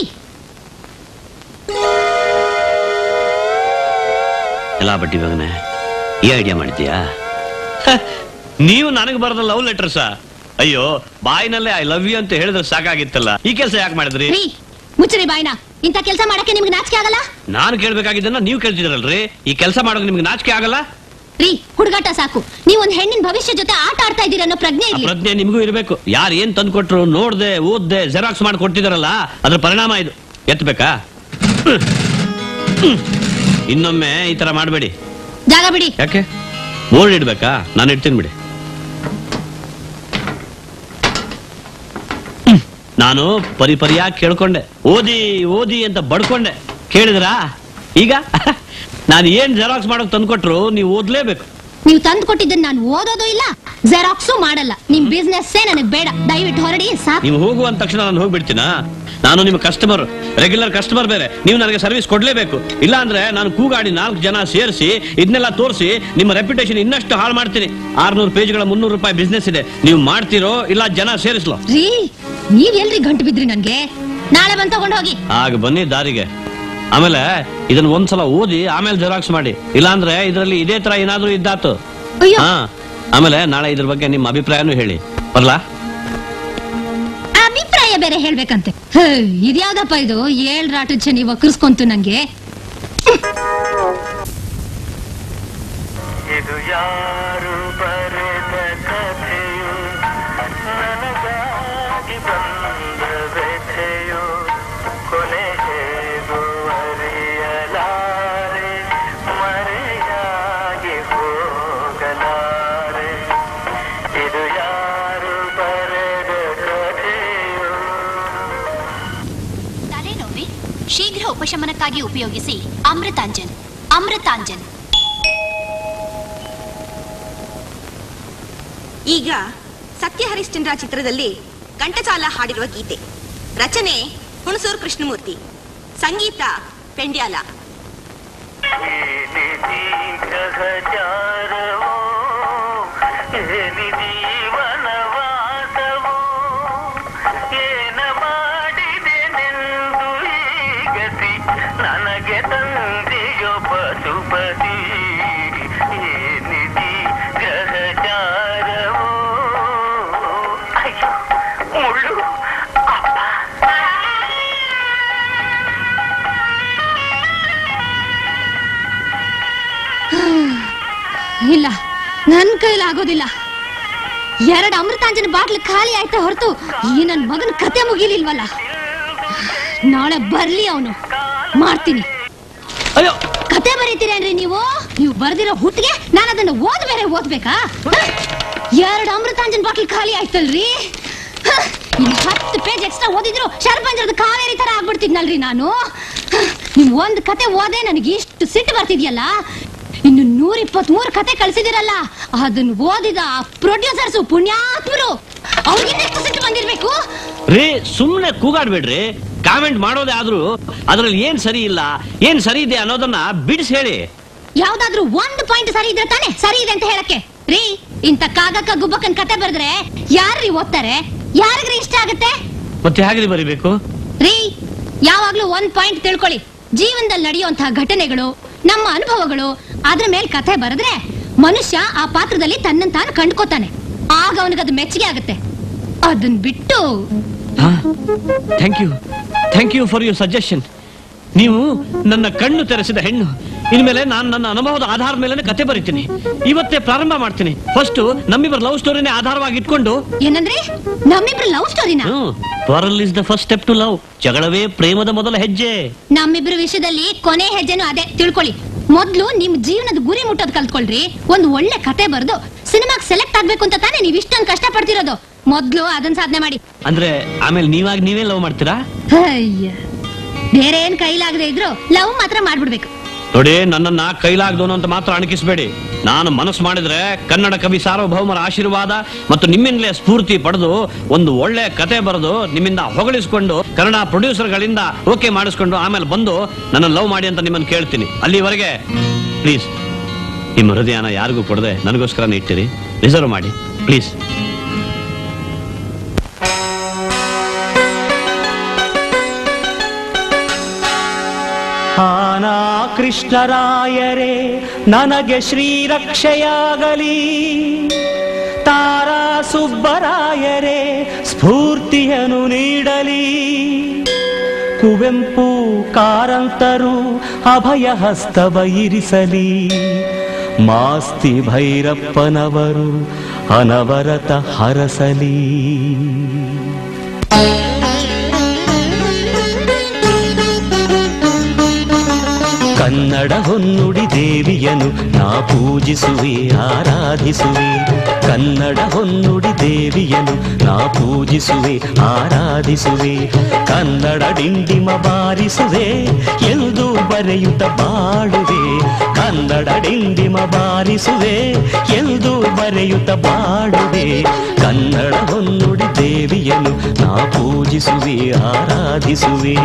ಎಲ್ಲ ಬಡ್ಡಿ ಮಗನೆ ಈ ಐಡಿಯಾ ಮಾಡಿದ್ಯಾ ನೀವು ನನಗೆ ಬರೆದ ಲವ್ ಲೆಟರ್ಸ ಅಯ್ಯೋ ಬಾಯಿನಲ್ಲೇ ಐ ಲವ್ ಯು ಅಂತ ಹೇಳಿದ್ರೆ ಸಾಕಾಗಿತ್ತಲ್ಲ ಈ ಕೆಲಸ ಯಾಕೆ ಮಾಡಿದ್ರಿ ರೀ ಮುಚ್ಚರಿ ಬಾಯ್ನ ಇಂಥ ಕೆಲಸ ಮಾಡಕ್ಕೆ ನಿಮ್ಗೆ ನಾಚಿಕೆ ಆಗಲ್ಲ ನಾನು ಕೇಳ್ಬೇಕಾಗಿದ್ದನ್ನ ನೀವು ಕೇಳ್ತಿದ್ರಲ್ರಿ ಈ ಕೆಲಸ ಮಾಡೋಕೆ ನಿಮ್ಗೆ ನಾಚಿಕೆ ಆಗಲ್ಲ ರೀ ಹುಡುಗಾಟ ಸಾಕು ನೀವ್ ಒಂದ್ ಹೆಣ್ಣಿನ ಭವಿಷ್ಯ ಜೊತೆ ಆಟ ಆಡ್ತಾ ಇದ್ದೀರ ಅನ್ನೋ ಪ್ರಜ್ಞೆ ಆ ಇರ್ಲಿ ಪ್ರಜ್ಞೆ ನಿಮಗೂ ಇರಬೇಕು ಯಾರು ಏನ್ ತಂದು ಕೊಟ್ರು ನೋಡ್ದೆ ಓದ್ದೆ ಜೆರಾಕ್ಸ್ ಮಾಡಿ ಕೊಡ್ತಿದಾರಲ್ಲ ಅದ್ರ ಪರಿಣಾಮ ಇದು ಎತ್ತಬೇಕಾ ಇನ್ನೊಮ್ಮೆ ಈ ತರ ಮಾಡಬೇಡಿ ಜಾಗ ಬಿಡಿ ಯಾಕೆ ಬೋರ್ಡ್ ಇಡ್ಬೇಕಾ ನಾನು ಇಡ್ತೀನಿ ಬಿಡಿ ಹ್ಮ್. ನಾನು ಪರಿ ಪರಿಯಾಗಿ ಕೇಳ್ಕೊಂಡೆ ಓದಿ ಓದಿ ಅಂತ ಬಡ್ಕೊಂಡೆ ಕೇಳಿದ್ರಾ ಈಗ ನಾನು ಏನ್ ಜೆರಾಕ್ಸ್ ಮಾಡೋಕ್ ತಂದ್ಕೊಟ್ರು ನೀವು ಓದ್ಲೇಬೇಕು ನೀವು ತಂದು ಕೊಟ್ಟಿದ್ದನ್ನ ನಾನು ಓದೋದು ಇಲ್ಲ ಜೆರಾಕ್ಸು ಮಾಡಲ್ಲ ನಿಮ್ ಬಿಸ್ನೆಸ್ ನನಗ್ ಬೇಡ ದಯವಿಟ್ಟು ಹೊರಡಿ ಸಾಕು ನೀವು ಹೋಗುವ ಅಂದ ತಕ್ಷಣ ನಾನು ಹೋಗ್ಬಿಡ್ತೀನಾ ನಾನು ನಿಮ್ಮ ಕಸ್ಟಮರ್ ರೆಗ್ಯುಲರ್ ಕಸ್ಟಮರ್ ಬೇರೆ ನೀವು ನನಗೆ ಸರ್ವಿಸ್ ಕೊಡ್ಲೇಬೇಕು ಇಲ್ಲ ಅಂದ್ರೆ ನಾನು ಕೂಗಾಡಿ ನಾಲ್ಕು ಜನ ಸೇರಿಸಿ ಇದನ್ನೆಲ್ಲ ತೋರಿಸಿ ನಿಮ್ಮ ರೆಪ್ಯುಟೇಷನ್ ಇನ್ನಷ್ಟು ಹಾಳು ಮಾಡ್ತೀನಿ ಆರ್ನೂರು ಪೇಜ್ಗಳ ಮುನ್ನೂರು ರೂಪಾಯಿ ಬಿಸ್ನೆಸ್ ಇದೆ ನೀವು ಮಾಡ್ತೀರೋ ಇಲ್ಲ ಜನ ಸೇರಿಸ್ಲೋ ರೀ ನೀವ್ ಎಲ್ರಿ ಗಂಟು ಬಿದ್ರಿ ನನ್ಗೆ ನಾಳೆ ಬಂದ್ ತಗೊಂಡ್ ಹೋಗಿ ಆಗ ಬನ್ನಿ ದಾರಿಗೆ ಆಮೇಲೆ ಇದನ್ನ ಒಂದ್ಸಲ ಓದಿ ಆಮೇಲೆ ಜೆರಾಕ್ಸ್ ಮಾಡಿ ಇಲ್ಲಾಂದ್ರೆ ಇದರಲ್ಲಿ ಇದೇ ತರ ಏನಾದ್ರೂ ಇದ್ದಾತು ಅಯ್ಯೋ ಹಾ ಆಮೇಲೆ ನಾಳೆ ಇದ್ರ ಬಗ್ಗೆ ನಿಮ್ಮ ಅಭಿಪ್ರಾಯನೂ ಹೇಳಿ ಬರ್ಲಾ ಅಭಿಪ್ರಾಯ ಬೇರೆ ಹೇಳ್ಬೇಕಂತೆ ಹೇ, ಇದ್ಯಾವ್ದಪ್ಪ ಇದು ಏಳ್ ರಾಟು ಚನಿ ವಕ್ರಿಸ್ಕೊಂತು ನಂಗೆ ಇದು ಯಾರು ಬರೆದ ಕಥೆಯು ನನಗಾಗಿ ಬಂದ ವ್ಯಥೆಯು ಕೊನೆ ಹೇಗೂ ಅರಿಯಲಾರೆ ಮರೆಯಾಗಿ ಹೋಗಲಾರೆ ಇದು ಯಾರು ಬರೆದ ಕಥೆಯು ತಲೆನೋವಿ ಶೀಘ್ರ ಉಪಶಮನಕ್ಕಾಗಿ ಉಪಯೋಗಿಸಿ ಅಮೃತಾಂಜನ್ ಅಮೃತಾಂಜನ್ ಈಗ ಸತ್ಯ ಹರಿಶ್ಚಂದ್ರ ಚಿತ್ರದಲ್ಲಿ ಕಂಠಚಾಲ ಹಾಡಿರುವ ಗೀತೆ ರಚನೆ ಹುಣಸೂರು ಕೃಷ್ಣಮೂರ್ತಿ ಸಂಗೀತ ಪೆಂಡ್ಯಾಲ ಏನಿದಿ ಗ್ರಹಚಾರವೋ ಏನಿದಿ ವನವಾಸವೋ ಏನ ಮಾಡಿದೆನೆಂದು ಈ ಗತಿ ನನಗೆ ತಂದೆಯೋ ಪಶುಪತಿ ಏನಿದಿ ಗ್ರಹಚಾರವೋ ಅಯ್ಯೋ ಮುಳ್ಳು ಅಪ್ಪ ಇಲ್ಲ ನನ್ ಕೈಲಾಗೋದಿಲ್ಲ ಎರಡು ಅಮೃತಾಂಜನ ಬಾಟ್ಲು ಖಾಲಿ ಆಯ್ತಾ ಹೊರತು ಈ ನನ್ ಮಗನ ಕತೆ ಮುಗಿಲಿಲ್ವಲ್ಲ ನಾಳೆ ಬರ್ಲಿ ಅವನು ಮಾಡ್ತೀನಿ ಅಯ್ಯೋ ಕತೆ ಬರೀತೀರೇನ್ರಿ ನೀವು ನೀವು ಬರ್ದಿರೋ ಹುಟ್ಟಿಗೆ ನಾನು ಅದನ್ನ ಓದ್ ಬೇರೆ ಓದ್ಬೇಕಾ ಹ? ಎರಡು ಅಮೃತಾಂಜನ್ ಬಾಟ್ಲ್ ಖಾಲಿ ಆಯ್ತಲ್ರಿ ಹ? ಇನ್ನು ಹತ್ತು ಪೇಜ್ ಎಕ್ಸ್ಟ್ರಾ ಓದಿದ್ರು ಶರ್ಪಂಜರದ ಕಾವೇರಿ ತರ ಆಗ್ಬಿಡ್ತಿದ್ನಲ್ರಿ ನಾನು ಹ? ನಿಮ್ ಒಂದ್ ಕತೆ ಓದೇ ನನಗೆ ಇಷ್ಟು ಸಿಟ್ಟು ಬರ್ತಿದ್ಯಲ್ಲ ಇನ್ನು ನೂರ ಇಪ್ಪತ್ಮೂರು ಕತೆ ಕಳ್ಸಿದಿರಲ್ಲ ಅದನ್ನ ಓದಿದ ಪ್ರೊಡ್ಯೂಸರ್ಸು ಪುಣ್ಯಾತ್ಮರು ಅವ್ರಿಗಿನ್ನೆಷ್ಟು ಸಿಟ್ಟು ಬಂದಿರ್ಬೇಕು ರೀ ಸುಮ್ನೆ ಕೂಗಾಡ್ಬೇಡ್ರಿ ಕಾಮೆಂಟ್ ಮಾಡೋದೇ ಆದ್ರೂ ಅದ್ರಲ್ಲಿ ಏನ್ ಸರಿ ಇಲ್ಲ ಏನ್ ಸರಿ ಇದೆ ಅನ್ನೋದನ್ನ ಬಿಡಿಸಿ ಹೇಳಿ ಯಾವ್ದಾದ್ರೂ ಒಂದು ಪಾಯಿಂಟ್ ಸರಿ ಇದ್ರೆ ತಾನೆ ಸರಿ ಇದೆ ಅಂತ ಹೇಳಕ್ಕೆ ರೀ ಇಂತ ಕಾಗಕ್ಕ ಗುಬ್ಬಕ್ಕನ್ ಕತೆ ಬರೆದ್ರೆ ಯಾರ್ರಿ ಓದ್ತಾರೆ ಯಾರಿಗ್ರಿ ಇಷ್ಟ ಆಗುತ್ತೆ ಮತ್ತೆ ಹೇಗ್ರಿ ಬರಿಬೇಕು ರೀ ಯಾವಾಗ್ಲೂ ಒಂದ್ ಪಾಯಿಂಟ್ ತಿಳ್ಕೊಳ್ಳಿ ಜೀವನದಲ್ಲಿ ನಡೆಯುವಂತಹ ಘಟನೆಗಳು ನಮ್ಮ ಅನುಭವಗಳು ಅದ್ರ ಮೇಲೆ ಕಥೆ ಬರೆದ್ರೆ ಮನುಷ್ಯ ಆ ಪಾತ್ರದಲ್ಲಿ ತನ್ನನ್ ತಾನು ಕಂಡ್ಕೋತಾನೆ ಆಗ ಅವನಿಗದು ಮೆಚ್ಚುಗೆ ಆಗುತ್ತೆ ಅದನ್ ಬಿಟ್ಟು thank you thank you for your suggestion ನೀವು ನನ್ನ ಕಣ್ಣು ತೆರೆಸಿದ ಹೆಣ್ಣು ಇನ್ಮೇಲೆ ನಾನು ನನ್ನ ಅನುಭವದ ಆಧಾರದ ಮೇಲೆ ಕತೆ ಬರಿತೀನಿ ಇವತ್ತೇ ಪ್ರಾರಂಭ ಮಾಡ್ತೀನಿ ಫಸ್ಟ್ ನಮ್ಮಿಬ್ಬರ ಲವ್ ಸ್ಟೋರಿನೇ ಆಧಾರವಾಗಿ ಇಟ್ಕೊಂಡು ಏನಂದ್ರೆ ನಮ್ಮಿಬ್ರು ಲವ್ ಸ್ಟೋರಿನ quarrel is the first step to love ಜಗಳವೇ ಪ್ರೇಮದ ಮೊದಲ ಹೆಜ್ಜೆ ನಮ್ಮಿಬ್ರ ವಿಷಯದಲ್ಲಿ ಕೊನೆ ಹೆಜ್ಜೆನೂ ಅದೇ ತಿಳ್ಕೊಳ್ಳಿ ಮೊದ್ಲು ನಿಮ್ ಜೀವನದ ಗುರಿ ಮುಟ್ಟೋದ್ ಕಲ್ತ್ಕೊಳ್ರಿ ಒಂದ್ ಒಳ್ಳೆ ಕತೆ ಬರ್ದು ಸಿನಿಮಾಗ್ ಸೆಲೆಕ್ಟ್ ಆಗ್ಬೇಕು ಅಂತ ತಾನೇ ನೀವ್ ಇಷ್ಟೊಂದು ಕಷ್ಟ ಪಡ್ತಿರೋದು ಮೊದ್ಲು ಅದನ್ನ ಸಾಧನೆ ಮಾಡಿ ಅಂದ್ರೆ ಆಮೇಲೆ ನೀವಾಗ ನೀವೇ ಲವ್ ಮಾಡ್ತೀರಾ ಅಯ್ಯ ಬೇರೆ ಏನ್ ಕೈಲಾಗದೆ ಇದ್ರು ಲವ್ ಮಾತ್ರ ಮಾಡ್ಬಿಡ್ಬೇಕು ನೋಡಿ ನನ್ನನ್ನ ಕೈಲಾಗ್ದೋನು ಅಂತ ಮಾತ್ರ ಅಣಕಿಸ್ಬೇಡಿ ನಾನು ಮನಸ್ಸು ಮಾಡಿದ್ರೆ ಕನ್ನಡ ಕವಿ ಸಾರ್ವಭೌಮರ ಆಶೀರ್ವಾದ ಮತ್ತು ನಿಮ್ಮಿಂದಲೇ ಸ್ಫೂರ್ತಿ ಪಡೆದು ಒಂದು ಒಳ್ಳೆ ಕತೆ ಬರೆದು ನಿಮ್ಮಿಂದ ಹೊಗಳಿಸ್ಕೊಂಡು ಕನ್ನಡ ಪ್ರೊಡ್ಯೂಸರ್ಗಳಿಂದ ಓಕೆ ಮಾಡಿಸ್ಕೊಂಡು ಆಮೇಲೆ ಬಂದು ನನ್ನ ಲವ್ ಮಾಡಿ ಅಂತ ನಿಮ್ಮನ್ನು ಕೇಳ್ತೀನಿ ಅಲ್ಲಿವರೆಗೆ ಪ್ಲೀಸ್ ನಿಮ್ಮ ಹೃದಯನ ಯಾರಿಗೂ ಕೊಡದೆ ನನಗೋಸ್ಕರನೇ ಇಟ್ಟಿರಿ ರಿಸರ್ವ್ ಮಾಡಿ ಪ್ಲೀಸ್ ಆನಾ ಕೃಷ್ಣರಾಯರೇ ನನಗೆ ಶ್ರೀರಕ್ಷೆಯಾಗಲಿ ತಾರಾ ಸುಬ್ಬರಾಯರೇ ಸ್ಫೂರ್ತಿಯನ್ನು ನೀಡಲಿ ಕುವೆಂಪು ಕಾರಂತರು ಅಭಯ ಹಸ್ತವ ಇರಿಸಲಿ ಮಾಸ್ತಿ ಭೈರಪ್ಪನವರು ಅನವರತ ಹರಸಲಿ ಕನ್ನಡ ಹೊನ್ನುಡಿ ದೇವಿಯನು ನಾ ಪೂಜಿಸುವೆ ಆರಾಧಿಸುವೆ ಕನ್ನಡ ಹೊನ್ನುಡಿ ದೇವಿಯನು ನಾ ಪೂಜಿಸುವೆ ಆರಾಧಿಸುವೆ ಕನ್ನಡ ಡಿಂಡಿಮ ಬಾರಿಸುವೆ ಎಂದು ಬರೆಯುತ್ತ ಬಾಳುವೆ ಕನ್ನಡ ಡಿಂಡಿಮ ಬಾರಿಸುವೆ ಎಂದು ಬರೆಯುತ್ತ ಬಾಳುವೆ ಕನ್ನಡ ಹೊನ್ನುಡಿ ದೇವಿಯನು ನಾ ಪೂಜಿಸುವೆ ಆರಾಧಿಸುವೆ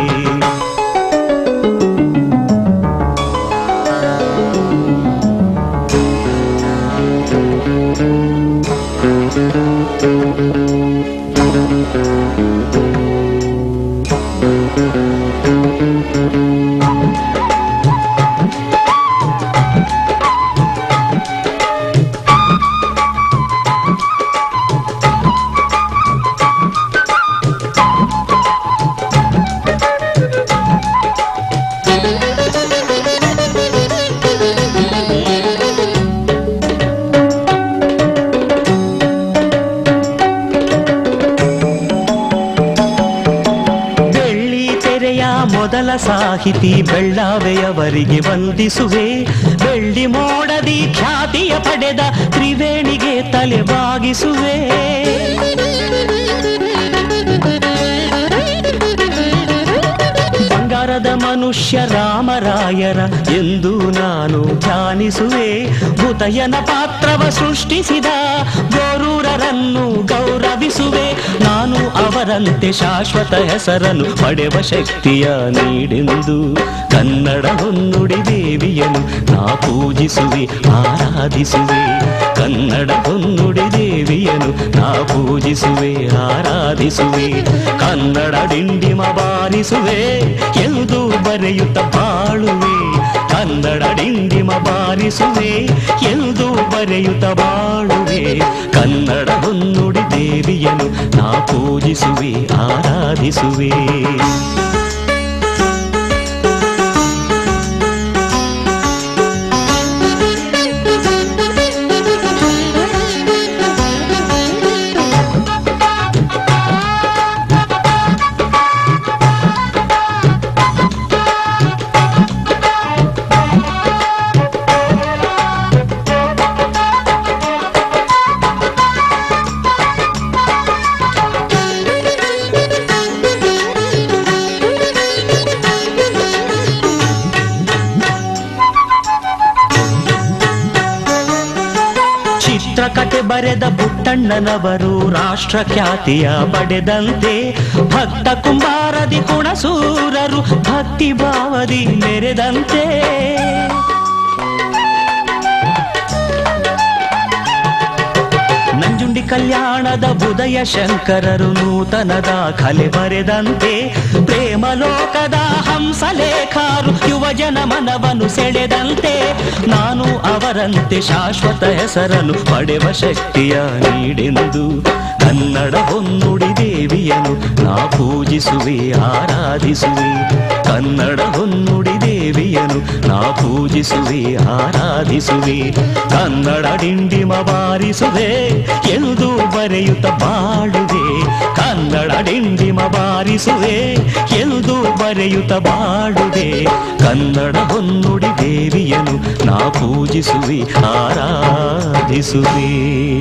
ಬೆಳ್ಳಿ ತೆರೆಯ ಮೊದಲ ಸಾಹಿತಿ ಬೆಳ್ಳಾವೆಯವರಿಗೆ ವಂದಿಸುವೆ ಬೆಳ್ಳಿ ಮೋಡದಿ ಖ್ಯಾತಿಯ ಪಡೆದ ತ್ರಿವೇಣಿಗೆ ತಲೆ ಬಾಗಿಸುವೆ ಬಂಗಾರದ ಮನುಷ್ಯ ರಾಮರಾಯರ ಎಂದು ನಾನು ಧ್ಯಾನಿಸುವೆ ಭೂತಯನ ಪಾತ್ರವ ಸೃಷ್ಟಿಸಿದ ಗೋರೂರರನ್ನು ಗೌರವಿಸುವೆ ನಾನು ಅವರಂತೆ ಶಾಶ್ವತ ಹೆಸರನ್ನು ಪಡೆವ ಶಕ್ತಿಯ ನೀಡೆಂದು ಕನ್ನಡ ಹೊನ್ನುಡಿ ದೇವಿಯನು ನಾ ಪೂಜಿಸುವೆ ಆರಾಧಿಸುವೆ ಕನ್ನಡ ಹೊನ್ನುಡಿ ದೇವಿಯನು ನಾ ಪೂಜಿಸುವೆ ಆರಾಧಿಸುವೆ ಕನ್ನಡ ಡಿಂಡಿಮ ಬಾರಿಸುವೆ ಎಂದು ಬರೆಯುತ್ತ ಬಾಳುವೆ ಕನ್ನಡ ಡಿಂಡಿಮ ಬಾರಿಸುವೆ ಎಂದು ಬರೆಯುತ್ತ ಬಾಳುವೆ ಕನ್ನಡ ಹೊನ್ನುಡಿ ದೇವಿಯನು ನಾ ಪೂಜಿಸುವೆ ಆರಾಧಿಸುವೆ ಚಿತ್ರಕಥೆ ಬರೆದ ಪುಟ್ಟಣ್ಣನವರು ರಾಷ್ಟ್ರ ಖ್ಯಾತಿಯ ಪಡೆದಂತೆ ಭಕ್ತ ಕುಂಬಾರದಿ ಕುಣಸೂರರು ಭಕ್ತಿ ಭಾವದಿ ಮೆರೆದಂತೆ ನಂಜುಂಡಿ ಕಲ್ಯಾಣದ ಬುದಯ ಶಂಕರರು ನೂತನ ದಾಖಲೆ ಬರೆದಂತೆ ಪ್ರೇಮ ಲೋಕದ ಹಂಸಲೇಖಾರು ಯುವಜನ ಮನವನ್ನು ಸೆಳೆದಂತೆ ನಾನು ಅವರಂತೆ ಶಾಶ್ವತ ಹೆಸರನ್ನು ಪಡೆವ ಶಕ್ತಿಯ ನೀಡೆಂದು ಕನ್ನಡ ಹೊನ್ನುಡಿ ದೇವಿಯನು ನಾ ಪೂಜಿಸುವೆ ಆರಾಧಿಸುವೆ ಕನ್ನಡ ಹೊನ್ನುಡಿ ದೇವಿಯನು ನಾ ಪೂಜಿಸುವೆ ಆರಾಧಿಸುವೆ ಕನ್ನಡ ಡಿಂಡಿಮ ಬಾರಿಸುವೆ ಎಂದು ಬರೆಯುತ್ತ ಬಾಳುವೆ ಕನ್ನಡ ಡಿಂಡಿಮ ಬಾರಿಸುವೆ ಎಂದು ಬರೆಯುತ್ತ ಬಾಳುವೆ ಕನ್ನಡ ಹೊನ್ನುಡಿ ದೇವಿಯನು ನಾ ಪೂಜಿಸುವೆ ಆರಾಧಿಸುವೆ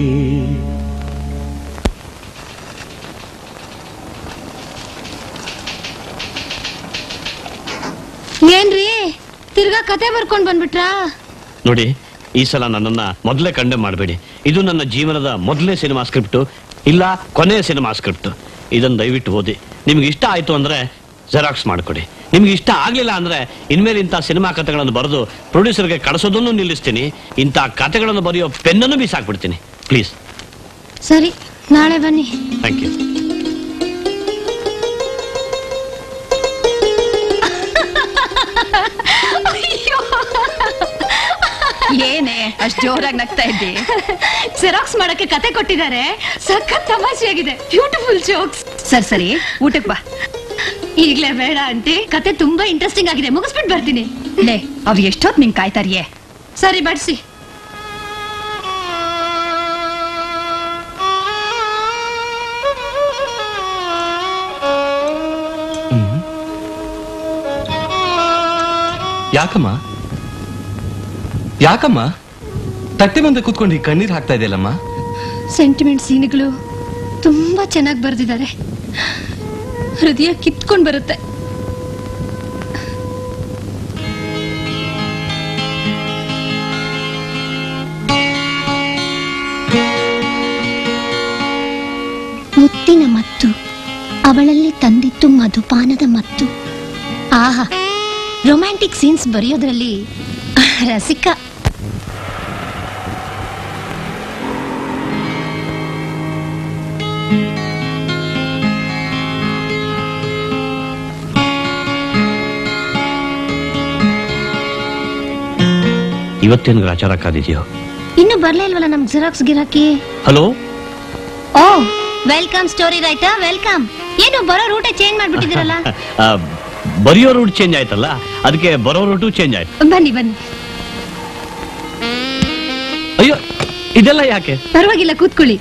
ಏನ್ರಿ ತಿರ್ಗಾ ಕತೆ ಬರ್ಕೊಂಡ್ ಬಂದ್ಬಿಟ್ರಾ ನೋಡಿ ಈ ಸಲ ನನ್ನನ್ನ ಮೊದಲೇ ಕಂಡೆ ಮಾಡಬೇಡಿ ಇದು ನನ್ನ ಜೀವನದ ಮೊದಲನೇ ಸಿನಿಮಾ ಸ್ಕ್ರಿಪ್ಟ್ ಇಲ್ಲ ಕೊನೆಯ ಸಿನಿಮಾ ಸ್ಕ್ರಿಪ್ಟ್ ಇದನ್ನ ದಯವಿಟ್ಟು ಓದಿ ನಿಮ್ಗೆ ಇಷ್ಟ ಆಯ್ತು ಅಂದ್ರೆ ಜೆರಾಕ್ಸ್ ಮಾಡ್ಕೊಡಿ ನಿಮ್ಗೆ ಇಷ್ಟ ಆಗ್ಲಿಲ್ಲ ಅಂದ್ರೆ ಇನ್ಮೇಲೆ ಇಂಥ ಸಿನಿಮಾ ಕಥೆಗಳನ್ನು ಬರೆದು ಪ್ರೊಡ್ಯೂಸರ್ಗೆ ಕಳಿಸೋದನ್ನು ನಿಲ್ಲಿಸ್ತೀನಿ ಇಂಥ ಕಥೆಗಳನ್ನು ಬರೆಯೋ ಪೆನ್ನನ್ನು ಬೀಸಾಕ್ಬಿಡ್ತೀನಿ ಪ್ಲೀಸ್ ಸರಿ ನಾಳೆ ಬನ್ನಿ ಥ್ಯಾಂಕ್ ಯು ಏನೇ ಅಷ್ಟ್ ಜೋರಾಗಿ ನಗ್ತಾ ಇದ್ದಿ ಜೆರಾಕ್ಸ್ ಮಾಡಕ್ಕೆ ಕತೆ ಕೊಟ್ಟಿದ್ದಾರೆ ಸಖತ್ ತಮಾಷೆಯಾಗಿದೆ ಬ್ಯೂಟಿಫುಲ್ ಜೋಕ್ಸ್ ಸರಿ ಸರಿ ಊಟಕ್ ಬಾ ಈಗ್ಲೇ ಬೇಡ ಆಂಟಿ ಕತೆ ತುಂಬಾ ಇಂಟ್ರೆಸ್ಟಿಂಗ್ ಆಗಿದೆ ಮುಗಿಸ್ಬಿಟ್ಟು ಬರ್ತೀನಿ ಲೇ ಅವ್ ಎಷ್ಟೊತ್ ನಿಂಗ್ ಕಾಯ್ತಾರಿಯೇ ಸರಿ ಬಡ್ಸಿ ಯಾಕಮ್ಮ ಯಾಕಮ್ಮ ತಟ್ಟೆ ಮುಂದೆ ಕೂತ್ಕೊಂಡು ಈ ಕಣ್ಣೀರ್ ಹಾಕ್ತಾ ಇದೆಯಲ್ಲಮ್ಮ ಸೆಂಟಿಮೆಂಟ್ ಸೀನ್ಗಳು ತುಂಬಾ ಚೆನ್ನಾಗಿ ಬರೆದಿದ್ದಾರೆ ಹೃದಯ ಕಿತ್ಕೊಂಡ್ ಬರುತ್ತೆ ಮುತ್ತಿನ ಮತ್ತು ಅವಳಲ್ಲಿ ತಂದಿತ್ತು ಮಧುಪಾನದ ಮತ್ತು ಆಹಾ ರೊಮ್ಯಾಂಟಿಕ್ ಸೀನ್ಸ್ ಬರೆಯೋದ್ರಲ್ಲಿ ರಸಿಕ ಇವತ್ತೇನು ಗ್ರಾಚಾರ ಕಾದಿದೆಯೋ ಇನ್ನು ಬರ್ಲೇ ಇಲ್ವಲ್ಲ ನಮ್ ಜೆರಾಕ್ಸ್ ಗಿರಾಕಿ hello oh welcome story writer welcome ಏನು ಬರೋ ರೂಟೇ ಚೇಂಜ್ ಮಾಡ್ಬಿಟ್ಟಿದ್ದೀರಲ್ಲ ಬರೆಯೋ ರೂಟ್ ಚೇಂಜ್ ಆಯ್ತಲ್ಲ ಅದಕ್ಕೆ ಬರೋ ರೂಟು ಚೇಂಜ್ ಆಯ್ತು ಬನ್ನಿ ಬನ್ನಿ ಅಯ್ಯೋ ಇದೆಲ್ಲ ಯಾಕೆ ಪರವಾಗಿಲ್ಲ ಕೂತ್ಕೊಳ್ಳಿ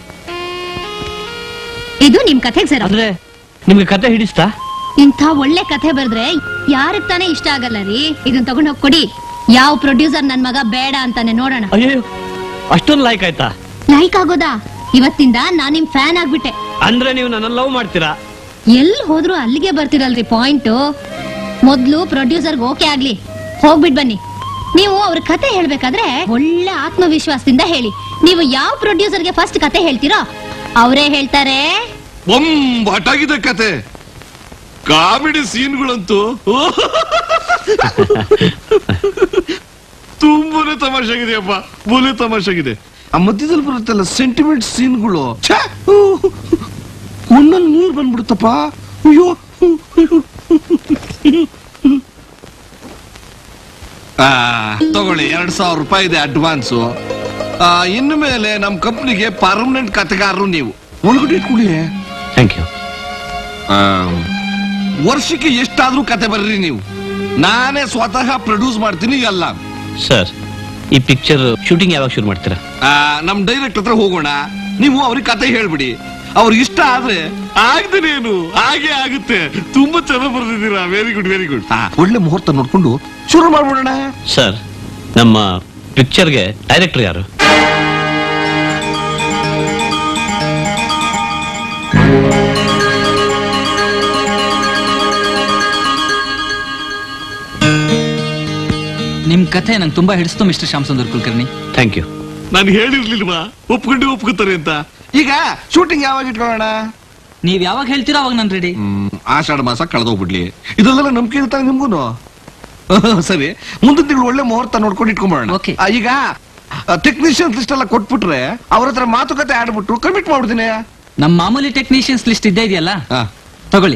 ಇದು ನಿಮ್ ಕಥೆಗೆ ಸರ್ ಅಂದ್ರೆ ನಿಮ್ಗೆ ಕತೆ ಹಿಡಿಸ್ತಾ ಇಂಥ ಒಳ್ಳೆ ಕಥೆ ಬರೆದ್ರೆ ಯಾರಿಗ್ ತಾನೇ ಇಷ್ಟ ಆಗಲ್ಲ ರೀ ಇದನ್ನ ತಗೊಂಡ್ ಹೋಗ್ ಕೊಡಿ ಯಾವ ಪ್ರೊಡ್ಯೂಸರ್ ನನ್ ಮಗ ಬೇಡ ಅಂತಾನೆ ನೋಡೋಣ ಅಯ್ಯೋ ಅಷ್ಟೊಂದು ಲೈಕ್ ಆಯ್ತಾ ಲೈಕ್ ಆಗೋದಾ ಇವತ್ತಿಂದ ನಾನ್ ನಿಮ್ ಫ್ಯಾನ್ ಆಗ್ಬಿಟ್ಟೆ ಅಂದ್ರೆ ನೀವು ನನ್ನ ಲವ್ ಮಾಡ್ತೀರಾ ಎಲ್ ಹೋದ್ರು ಅಲ್ಲಿಗೆ ಬರ್ತಿರಲ್ರಿ ಪಾಯಿಂಟ್ ಮೊದ್ಲು ಪ್ರೊಡ್ಯೂಸರ್ಗೆ ಓಕೆ ಆಗ್ಲಿ ಹೋಗ್ಬಿಟ್ ಬನ್ನಿ ನೀವು ಅವ್ರ ಕತೆ ಹೇಳ್ಬೇಕಾದ್ರೆ ಒಳ್ಳೆ ಆತ್ಮವಿಶ್ವಾಸದಿಂದ ಹೇಳಿ ನೀವು ಯಾವ ಪ್ರೊಡ್ಯೂಸರ್ಗೆ ಫಸ್ಟ್ ಕತೆ ಹೇಳ್ತೀರೋ ಅವರೇ ಹೇಳ್ತಾರೆ ಬೊಂಬಾಟಾಗಿದೆ ಕತೆ ಕಾಮಿಡಿ ಸೀನ್ಗಳಂತೂ ತುಂಬಾನೇ ತಮಾಷೆಗಿದೆಯಪ್ಪ ಬೋಲೆ ತಮಾಷೆಗಿದೆ ಆ ಮಧ್ಯದಲ್ಲಿ ಬರುತ್ತಲ್ಲ ಸೆಂಟಿಮೆಂಟ್ ಸೀನ್ಗಳು ಒಂದೊಂದು ನೀರು ಬಂದ್ಬಿಡುತ್ತಪ್ಪ ಅಯ್ಯೋ ಆ, ತಗೊಳ್ಳಿ ಎರಡ್ ಸಾವಿರ ರೂಪಾಯಿ ಇದೆ ಅಡ್ವಾನ್ಸು ಇನ್ನು ಮೇಲೆ ನಮ್ ಕಂಪ್ನಿಗೆ ಪರ್ಮನೆಂಟ್ ಕತೆಗಾರರು ನೀವು ಒಳಗಡೆ ಇಟ್ಕೊಳ್ಳಿ ಥ್ಯಾಂಕ್ ಯು ವರ್ಷಕ್ಕೆ ಎಷ್ಟಾದ್ರೂ ಕತೆ ಬರ್ರಿ ನೀವು ನಾನೇ ಸ್ವತಃ ಪ್ರೊಡ್ಯೂಸ್ ಮಾಡ್ತೀನಿ ಎಲ್ಲ ಸರ್ ಈ ಪಿಕ್ಚರ್ ಶೂಟಿಂಗ್ ಯಾವಾಗ ಶುರು ಮಾಡ್ತೀರಾ ಆ, ನಮ್ ಡೈರೆಕ್ಟ್ ಹತ್ರ ಹೋಗೋಣ ನೀವು ಅವ್ರಿಗೆ ಕತೆ ಹೇಳ್ಬಿಡಿ ಅವ್ರಿಗೆ ಇಷ್ಟ ಆದ್ರೆ ಆಗ್ದೇನೇನು ಹಾಗೆ ಆಗುತ್ತೆ ತುಂಬಾ ಚೆನ್ನಾಗಿ ಬರ್ದಿದ್ದೀರಾ ವೆರಿ ಗುಡ್ ವೆರಿ ಗುಡ್ ಒಳ್ಳೆ ಮುಹೂರ್ತ ನೋಡ್ಕೊಂಡು ಶುರು ಮಾಡ್ಬಿಡೋಣ ಸರ್ ನಮ್ಮ ಪಿಕ್ಚರ್ಗೆ ಡೈರೆಕ್ಟರ್ ಯಾರು ನಿಮ್ ಕಥೆ ನಂಗೆ ತುಂಬಾ ಹಿಡಿಸ್ತು mister Shyam Sundar Kulkarni thank you ನಾನು ಹೇಳಿರ್ಲಿಲ್ವಾ ಒಪ್ಕೊಂಡು ಒಪ್ಕೋತಾರೆ ಅಂತ ಈಗ ಶೂಟಿಂಗ್ ಯಾವಾಗ ಇಟ್ಕೊಳ್ಳೋಣ ನೀವ್ ಯಾವಾಗ ಹೇಳ್ತೀರೋ ಅವಾಗ ನಾನು ರೆಡಿ ಆಷಾಢ ಮಾಸ ಕಳೆದೋಗ್ಬಿಡ್ಲಿ ಇದೆಲ್ಲ ನಂಬಿಕೆ ಇರ್ತಾನೆ ನಿಮ್ಗೂನು ಸರಿ ಮುಂದಿನ ತಿಂಗಳು ಒಳ್ಳೆ ಮುಹೂರ್ತ ನೋಡ್ಕೊಂಡು ಇಟ್ಕೊಂಡ್ಬಿಡೋಣ ಆ, ಈಗ ಟೆಕ್ನಿಷಿಯನ್ಸ್ ಲಿಸ್ಟ್ ಎಲ್ಲ ಕೊಟ್ಬಿಟ್ರೆ ಅವ್ರ ಹತ್ರ ಮಾತುಕತೆ ಆಡ್ಬಿಟ್ಟು ಕಮಿಟ್ ಮಾಡ್ಬಿಡ್ತೀನಿ ನಮ್ಮ ಮಾಮೂಲಿ ಟೆಕ್ನಿಷಿಯನ್ಸ್ ಲಿಸ್ಟ್ ಇದ್ದೇ ಇದೆಯಲ್ಲ ತಗೊಳ್ಳಿ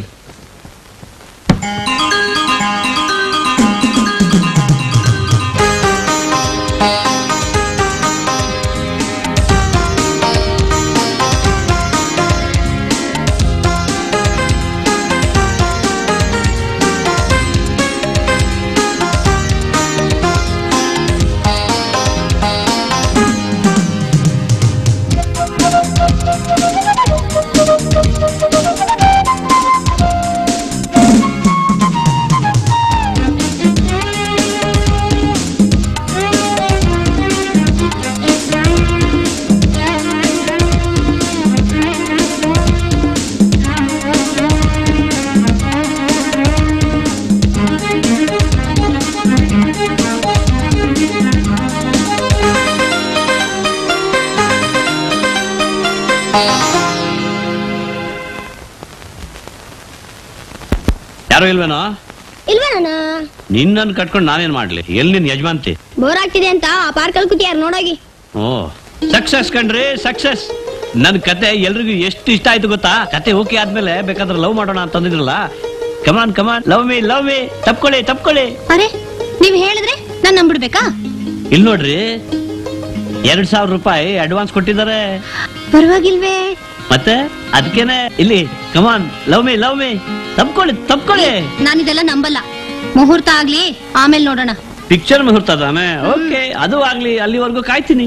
ಯಾರು ಇಲ್ವೇನೋ ಇಲ್ವೇನ ನಿನ್ನನ್ನು ಕಟ್ಕೊಂಡು ನಾನೇನ್ ಮಾಡ್ಲಿ ಎಲ್ಲಿ ನಿನ್ ಯಜಮಾನ್ತಿ ಬೋರ್ ಆಗ್ತಿದೆ ಅಂತ ಆ ಪಾರ್ಕಲ್ಲಿ ಕೂತಿಯಾರ ನೋಡೋಗಿ ಓ ಸಕ್ಸಸ್ ಕಣ್ರಿ ಸಕ್ಸಸ್ ನನ್ ಕತೆ ಎಲ್ರಿಗೂ ಎಷ್ಟು ಇಷ್ಟ ಆಯ್ತು ಗೊತ್ತಾ ಕತೆ ಓಕೆ ಆದ್ಮೇಲೆ ಬೇಕಾದ್ರೆ ಲವ್ ಮಾಡೋಣ ಅಂತಂದಿದ್ರಲ್ಲ come on come on love me love me ತಪ್ಕೊಳ್ಳಿ ತಪ್ಕೊಳ್ಳಿ ಅರೆ ನೀವ್ ಹೇಳಿದ್ರೆ ನಾನ್ ನಂಬಿಡ್ಬೇಕಾ ಇಲ್ಲಿ ನೋಡ್ರಿ ಎರಡ್ ಸಾವಿರ ರೂಪಾಯಿ ಅಡ್ವಾನ್ಸ್ ಕೊಟ್ಟಿದ್ದಾರೆ ಪರವಾಗಿಲ್ವೇ ಮತ್ತೆ ಅದಕ್ಕೇನೆ ಇಲ್ಲಿ come on love me love me ತಪ್ಕೊಳ್ಳಿ ತಪ್ಕೊಳ್ಳಿ ನಾನಿದೆಲ್ಲ ನಂಬಲ್ಲ ಮುಹೂರ್ತ ಆಗ್ಲಿ ಆಮೇಲೆ ನೋಡೋಣ ಪಿಕ್ಚರ್ ಮುಹೂರ್ತ ತಾನೆ ಓಕೆ ಅದು ಆಗ್ಲಿ ಅಲ್ಲಿವರೆಗೂ ಕಾಯ್ತೀನಿ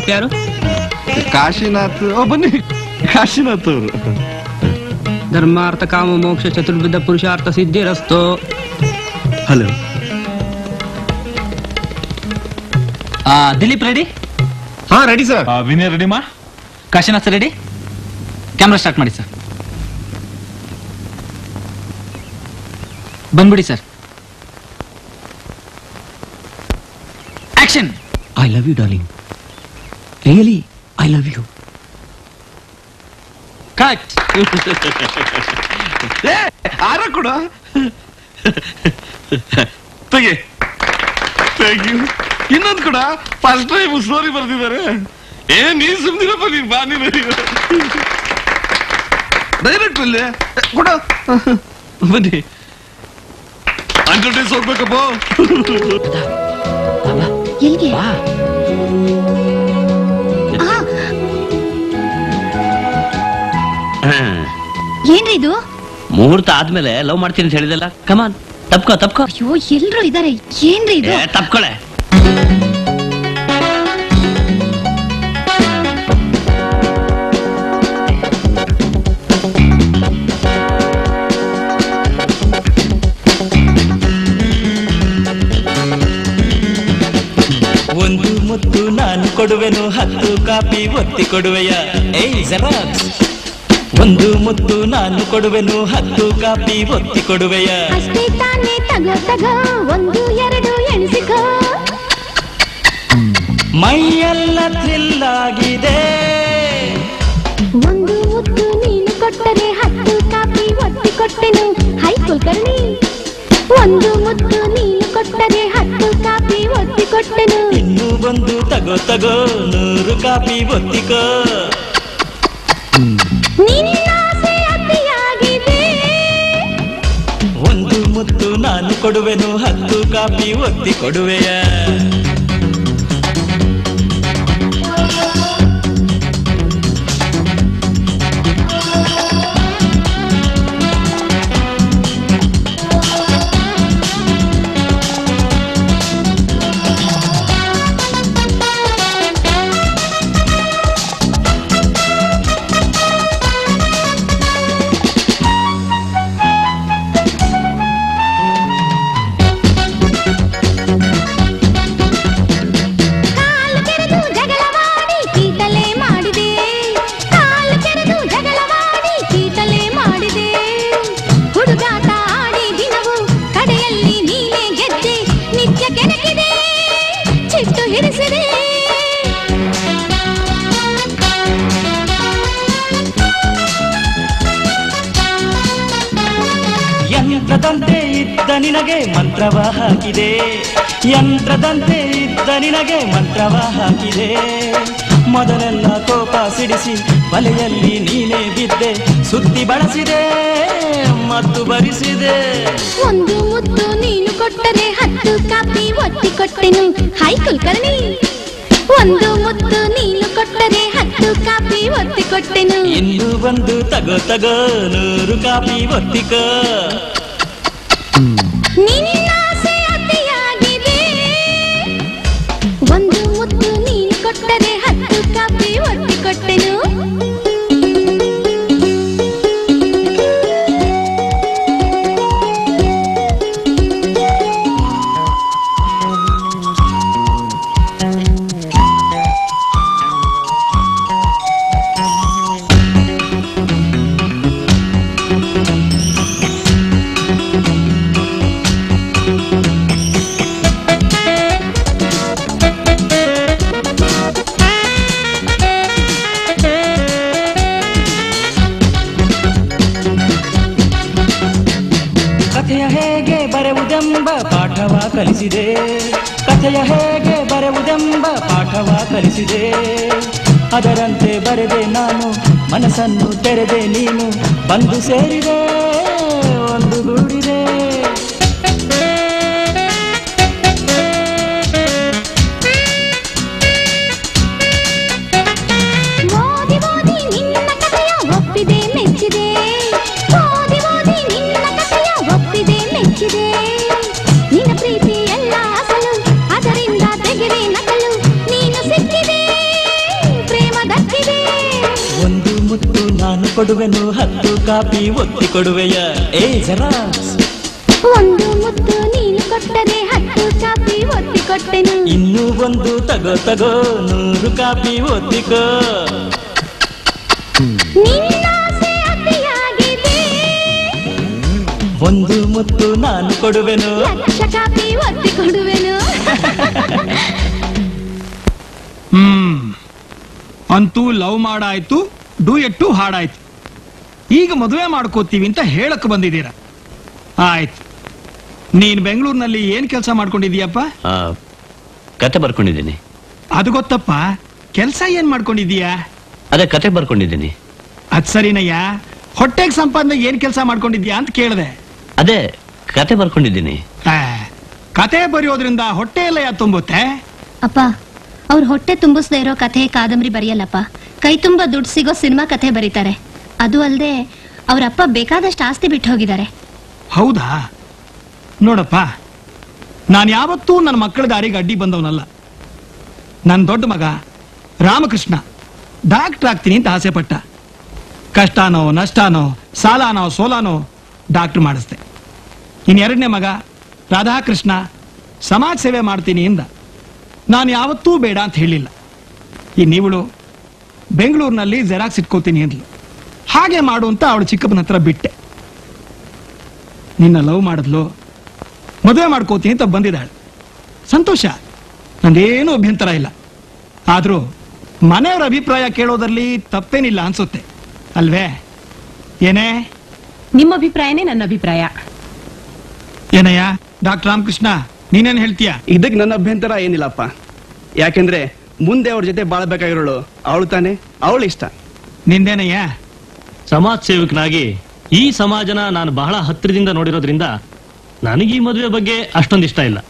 ಯಾರು ಕಾಶಿನಾಥ್ ಓ ಬನ್ನಿ ಕಾಶಿನಾಥ್ ಅವರು ಧರ್ಮಾರ್ಥ ಕಾಮ ಮೋಕ್ಷ ಚತುರ್ವಿಧ ಪುರುಷಾರ್ಥ ಸಿದ್ಧಿ ರಸ್ತು ಹಲೋ ದಿಲೀಪ್ ರೆಡಿ ಹಾ ರೆಡಿ ಸರ್ ವಿನಯ್ ರೆಡಿ ಮಾ ಕಾಶಿನಾಥ್ ರೆಡಿ ಕ್ಯಾಮ್ರಾ ಸ್ಟಾರ್ಟ್ ಮಾಡಿ ಸರ್ ಬಂದ್ಬಿಡಿ sir action I love you darling really I love you cut ಏ ಆರ ಕೊಡ ತೆಗೆ ಥ್ಯಾಂಕ್ ಯು ಇನ್ನೊಂದು ಕೂಡ ಫಸ್ಟ್ ಟೈಮ್ ಸ್ಟೋರಿ ಬರ್ತಿದ್ದಾರೆ ಏ ನೀ ಸುಮ್ನಿರಪ್ಪ ನೀನ್ ಬಾ ನೀನು ಡೈರೆಕ್ಟ್ ಅಲ್ಲಿ ಕೊಡ ಬನ್ನಿ ಹಂಡ್ರೆಡ್ ಡೇಸ್ ಹೋಗ್ಬೇಕಪ್ಪ ಎಲ್ಲಿಗೆ ಏನ್ರಿ ಇದು ಮುಹೂರ್ತ ಆದ್ಮೇಲೆ ಲವ್ ಮಾಡ್ತೀನಿ ಅಂತ ಹೇಳಿದಲ್ಲ ಕಮಾನ್ ತಪ್ಕೋ ತಪ್ಕೋ ಅಯ್ಯೋ ಎಲ್ರು ಇದಾರೆ ಏನ್ರಿ ಇದು ಏ ತಪ್ಕೊಳೆ ಒಂದು ಮುತ್ತು ನಾನು ಕೊಡುವೆನು ಹತ್ತು ಕಾಪಿ ಒತ್ತಿ ಕೊಡುವೆಯ ಏಯ್ ಜೆರಾಕ್ಸ್ ಒಂದು ಮುತ್ತು ನಾನು ಕೊಡುವೆನು ಹತ್ತು ಕಾಪಿ ಒತ್ತಿ ಕೊಡುವೆಯ ಅಷ್ಟೇ ತಾನೇ ತಗೋ ತಗೋ ಒಂದು ಎರಡು ಎಣಿಸಿಕೋ ಮೈಯೆಲ್ಲ ಥ್ರಿಲ್ ಆಗಿದೆ ಒಂದು ಮುತ್ತು ನೀನು ಕೊಟ್ಟರೆ ಹತ್ತು ಕಾಪಿ ಒತ್ತಿ ಕೊಟ್ಟೆನು ಹೈ ಕುಲಕರ್ಣಿ ಒಂದು ಮುತ್ತು ನೀನು ಕೊಟ್ಟರೆ ಹತ್ತು ಕಾಪಿ ಒತ್ತಿ ಕೊಟ್ಟೆನು ಇನ್ನು ಒಂದು ತಗೋ ತಗೋ ನೂರು ಕಾಪಿ ಒತ್ತಿಕೋ ನಿನ್ನ ಆಸೆ ಅತಿಯಾಗಿದೆ ಒಂದು ಮುತ್ತು ನಾನು ಕೊಡುವೆನು ಹತ್ತು ಕಾಪಿ ಒತ್ತಿ ಕೊಡುವೆಯ ಕಾಲು ಕೆರೆದು ಜಗಳವಾಡಿ ಕೀಟಲೆ ಮಾಡಿದೆ ಕಾಲು ಕೆರೆದು ಜಗಳವಾಡಿ ಕೀಟಲೆ ಮಾಡಿದೆ ಹುಡುಗಾಟ ಆಡಿ ದಿನವು ಕಡೆಯಲ್ಲಿ ನೀನೆ ಗೆದ್ದೆ ನಿತ್ಯ ಕೆಣಕಿದೆ ಚಿಟ್ಟು ಹಿಡಿಸಿದೆ ಯಂತ್ರದಂತೆ ಇದ್ದ ನಿನಗೆ ಮಂತ್ರವ ಹಾಕಿದೆ ಯಂತ್ರದಂತೆ ಇದ್ದ ನಿನಗೆ ಮಂತ್ರವ ಹಾಕಿದೆ ಮೊದಲೆಲ್ಲ ಕೋಪ ಸಿಡಿಸಿ ಬಲೆಯಲ್ಲಿ ನೀನೇ ಬಿದ್ದೆ ಸುತ್ತಿ ಬಳಸಿದೆ ಮತ್ತು ಬರಿಸಿದೆ ಒಂದು ಮುತ್ತು ನೀನು ಕೊಟ್ಟರೆ ಹತ್ತು ಕಾಪಿ ಒತ್ತಿ ಕೊಟ್ಟೆನು ಹೈ ಕುಲ್ಕರ್ಣಿ ಒಂದು ಮುತ್ತು ನೀನು ಕೊಟ್ಟರೆ ಹತ್ತು ಕಾಪಿ ಒತ್ತಿ ಕೊಟ್ಟೆನು ಇನ್ನು ಬಂದು ತಗೋ ತಗೋ ನೂರು ಕಾಪಿ ಒತ್ತಿಕೋ ನಿನ್ನ ಆಸೆ ಅತಿಯಾಗಿದೆ ಒಂದು ಮುತ್ತು ನೀನು ಕೊಟ್ಟರೆ ಹತ್ತು ಕಾಪಿ ಒತ್ತಿ ಕೊಟ್ಟೆನು ಕಥೆಯ ಹೇಗೆ ಬರೆಯುವುದೆಂಬ ಪಾಠವ ಕಲಿಸಿದೆ ಕಥೆಯ ಹೇಗೆ ಬರೆಯುವುದೆಂಬ ಪಾಠವ ಕಲಿಸಿದೆ ಅದರಂತೆ ಬರೆದೆ ನಾನು ಮನಸ್ಸನ್ನು ತೆರೆದೆ ನೀನು ಬಂದು ಸೇರಿದೆ ಒಂದು ಗೂಡಿದೆ ಓದಿ ಓದಿ ನಿನ್ನ ಕಥೆಯ ಒಪ್ಪಿದೆ ಮೆಚ್ಚಿದೆ ಓದಿ ಓದಿ ನಿನ್ನ ಕಥೆಯ ಒಪ್ಪಿದೆ ಮೆಚ್ಚಿದೆ ನಿನ್ನ ಪ್ರೀತಿ ಎಲ್ಲ ಅಸಲು ಅದರಿಂದ ತೆಗೆದೆ ನಕಲು ನೀನು ಸಿಕ್ಕಿದೆ ಕೊಡುವೆನು ಹತ್ತು ಕಾಪಿ ಒತ್ತಿ ಕೊಡುವೆಯ ಏ ಜೆರಾಕ್ಸ್ ಒಂದು ಮುತ್ತು ನೀನು ಕೊಟ್ಟರೆ ಹತ್ತು ಕಾಪಿ ಒತ್ತಿ ಕೊಟ್ಟೆನು ಇನ್ನೂ ಒಂದು ತಗೋ ತಗೋ ನೂರು ಕಾಪಿ ಒತ್ತಿಕೋ ನಿನ್ನಾಸೆ ಅತಿಯಾಗಿದೆ ಒಂದು ಮುತ್ತು ನಾನು ಕೊಡುವೆನು ಲಕ್ಷ ಕಾಪಿ ಒತ್ತಿ ಕೊಡುವೆನು ಹ್ಮ್ ಅಂತೂ ಲವ್ ಮಾಡಾಯ್ತು ಡೂಯೆಟ್ಟು ಹಾಡಾಯ್ತು ಈಗ ಮದುವೆ ಮಾಡ್ಕೋತೀವಿ ಅಂತ ಹೇಳಕ್ ಬಂದಿದ್ದೀರ ಆಯ್ತು ನೀನ್ ಬೆಂಗಳೂರಿನಲ್ಲಿ ಏನ್ ಕೆಲಸ ಮಾಡ್ಕೊಂಡಿದೀಯಪ್ಪ ಆ, ಕತೆ ಬರ್ಕೊಂಡಿದ್ದೀನಿ ಅದು ಗೊತ್ತಪ್ಪ ಕೆಲ್ಸ ಏನ್ ಮಾಡ್ಕೊಂಡಿದೀಯಾ ಅದೇ ಕತೆ ಬರ್ಕೊಂಡಿದ್ದೀನಿ ಅದ್ ಸರಿನಯ್ಯ ಹೊಟ್ಟೆಗ್ ಸಂಪಾದನೆ ಏನ್ ಕೆಲಸ ಮಾಡ್ಕೊಂಡಿದ್ಯಾ ಅಂತ ಕೇಳಿದೆ ಅದೇ ಕತೆ ಬರ್ಕೊಂಡಿದ್ದೀನಿ ಆ, ಕತೆ ಬರೆಯೋದ್ರಿಂದ ಹೊಟ್ಟೆ ಎಲ್ಲ ಯಾಕೆ ತುಂಬುತ್ತೆ ಅಪ್ಪ ಅವ್ರ ಹೊಟ್ಟೆ ತುಂಬಿಸ್ದೇ ಇರೋ ಕಥೆ ಕಾದಂಬರಿ ಬರೆಯಲ್ಲಪ್ಪ ಕೈ ತುಂಬ ದುಡ್ಡು ಸಿಗೋ ಸಿನಿಮಾ ಕಥೆ ಬರೀತಾರೆ ಅದು ಅಲ್ಲದೆ ಅವರಪ್ಪ ಬೇಕಾದಷ್ಟು ಆಸ್ತಿ ಬಿಟ್ಟು ಹೋಗಿದ್ದಾರೆ ಹೌದಾ ನೋಡಪ್ಪ ನಾನು ಯಾವತ್ತೂ ನನ್ನ ಮಕ್ಕಳ ದಾರಿಗೆ ಅಡ್ಡಿ ಬಂದವನಲ್ಲ ನನ್ನ ದೊಡ್ಡ ಮಗ ರಾಮಕೃಷ್ಣ ಡಾಕ್ಟರ್ ಆಗ್ತೀನಿ ಅಂತ ಆಸೆ ಪಟ್ಟ ಕಷ್ಟನೋ ನಷ್ಟನೋ ಸಾಲನೋ ಸೋಲಾನೋ ಡಾಕ್ಟರ್ ಮಾಡಿಸ್ದೆ ಇನ್ನು ಎರಡನೇ ಮಗ ರಾಧಾಕೃಷ್ಣ ಸಮಾಜ ಸೇವೆ ಮಾಡ್ತೀನಿ ಇಂದ ನಾನು ಯಾವತ್ತೂ ಬೇಡ ಅಂತ ಹೇಳಿಲ್ಲ ಇನ್ನಿವಳು ಬೆಂಗಳೂರಿನಲ್ಲಿ ಜೆರಾಕ್ಸ್ ಇಟ್ಕೋತೀನಿ ಅಂದ್ಲು ಹಾಗೆ ಮಾಡು ಅಂತ ಅವಳು ಚಿಕ್ಕಪ್ಪನ ಹತ್ರ ಬಿಟ್ಟೆ ನಿನ್ನ ಲವ್ ಮಾಡಿದ್ಲು ಮದುವೆ ಮಾಡ್ಕೋತೀನಿ ಅಂತ ಬಂದಿದ್ದಾಳೆ ಸಂತೋಷ ನಂದೇನು ಅಭ್ಯಂತರ ಇಲ್ಲ ಆದ್ರೂ ಮನೆಯವರ ಅಭಿಪ್ರಾಯ ಕೇಳೋದ್ರಲ್ಲಿ ತಪ್ಪೇನಿಲ್ಲ ಅನ್ಸುತ್ತೆ ಅಲ್ವೇ ಏನೇ ನಿಮ್ಮ ಅಭಿಪ್ರಾಯನೇ ನನ್ನ ಅಭಿಪ್ರಾಯ ಏನಯ್ಯ ಡಾಕ್ಟರ್ ರಾಮಕೃಷ್ಣ ನೀನೇನ್ ಹೇಳ್ತೀಯ ಇದಕ್ಕೆ ನನ್ನ ಅಭ್ಯಂತರ ಏನಿಲ್ಲಪ್ಪ ಯಾಕೆಂದ್ರೆ ಮುಂದೆ ಅವ್ರ ಜೊತೆ ಬಾಳ್ಬೇಕಾಗಿರೋಳು ಅವಳು ತಾನೆ ಅವಳು ಇಷ್ಟ ನಿಂದೇನಯ್ಯ ಸಮಾಜ ಸೇವಕನಾಗಿ ಈ ಸಮಾಜನ ನಾನು ಬಹಳ ಹತ್ತಿರದಿಂದ ನೋಡಿರೋದ್ರಿಂದ ನನಗೆ ಈ ಮದುವೆ ಬಗ್ಗೆ ಅಷ್ಟೊಂದು ಇಷ್ಟ ಇಲ್ಲ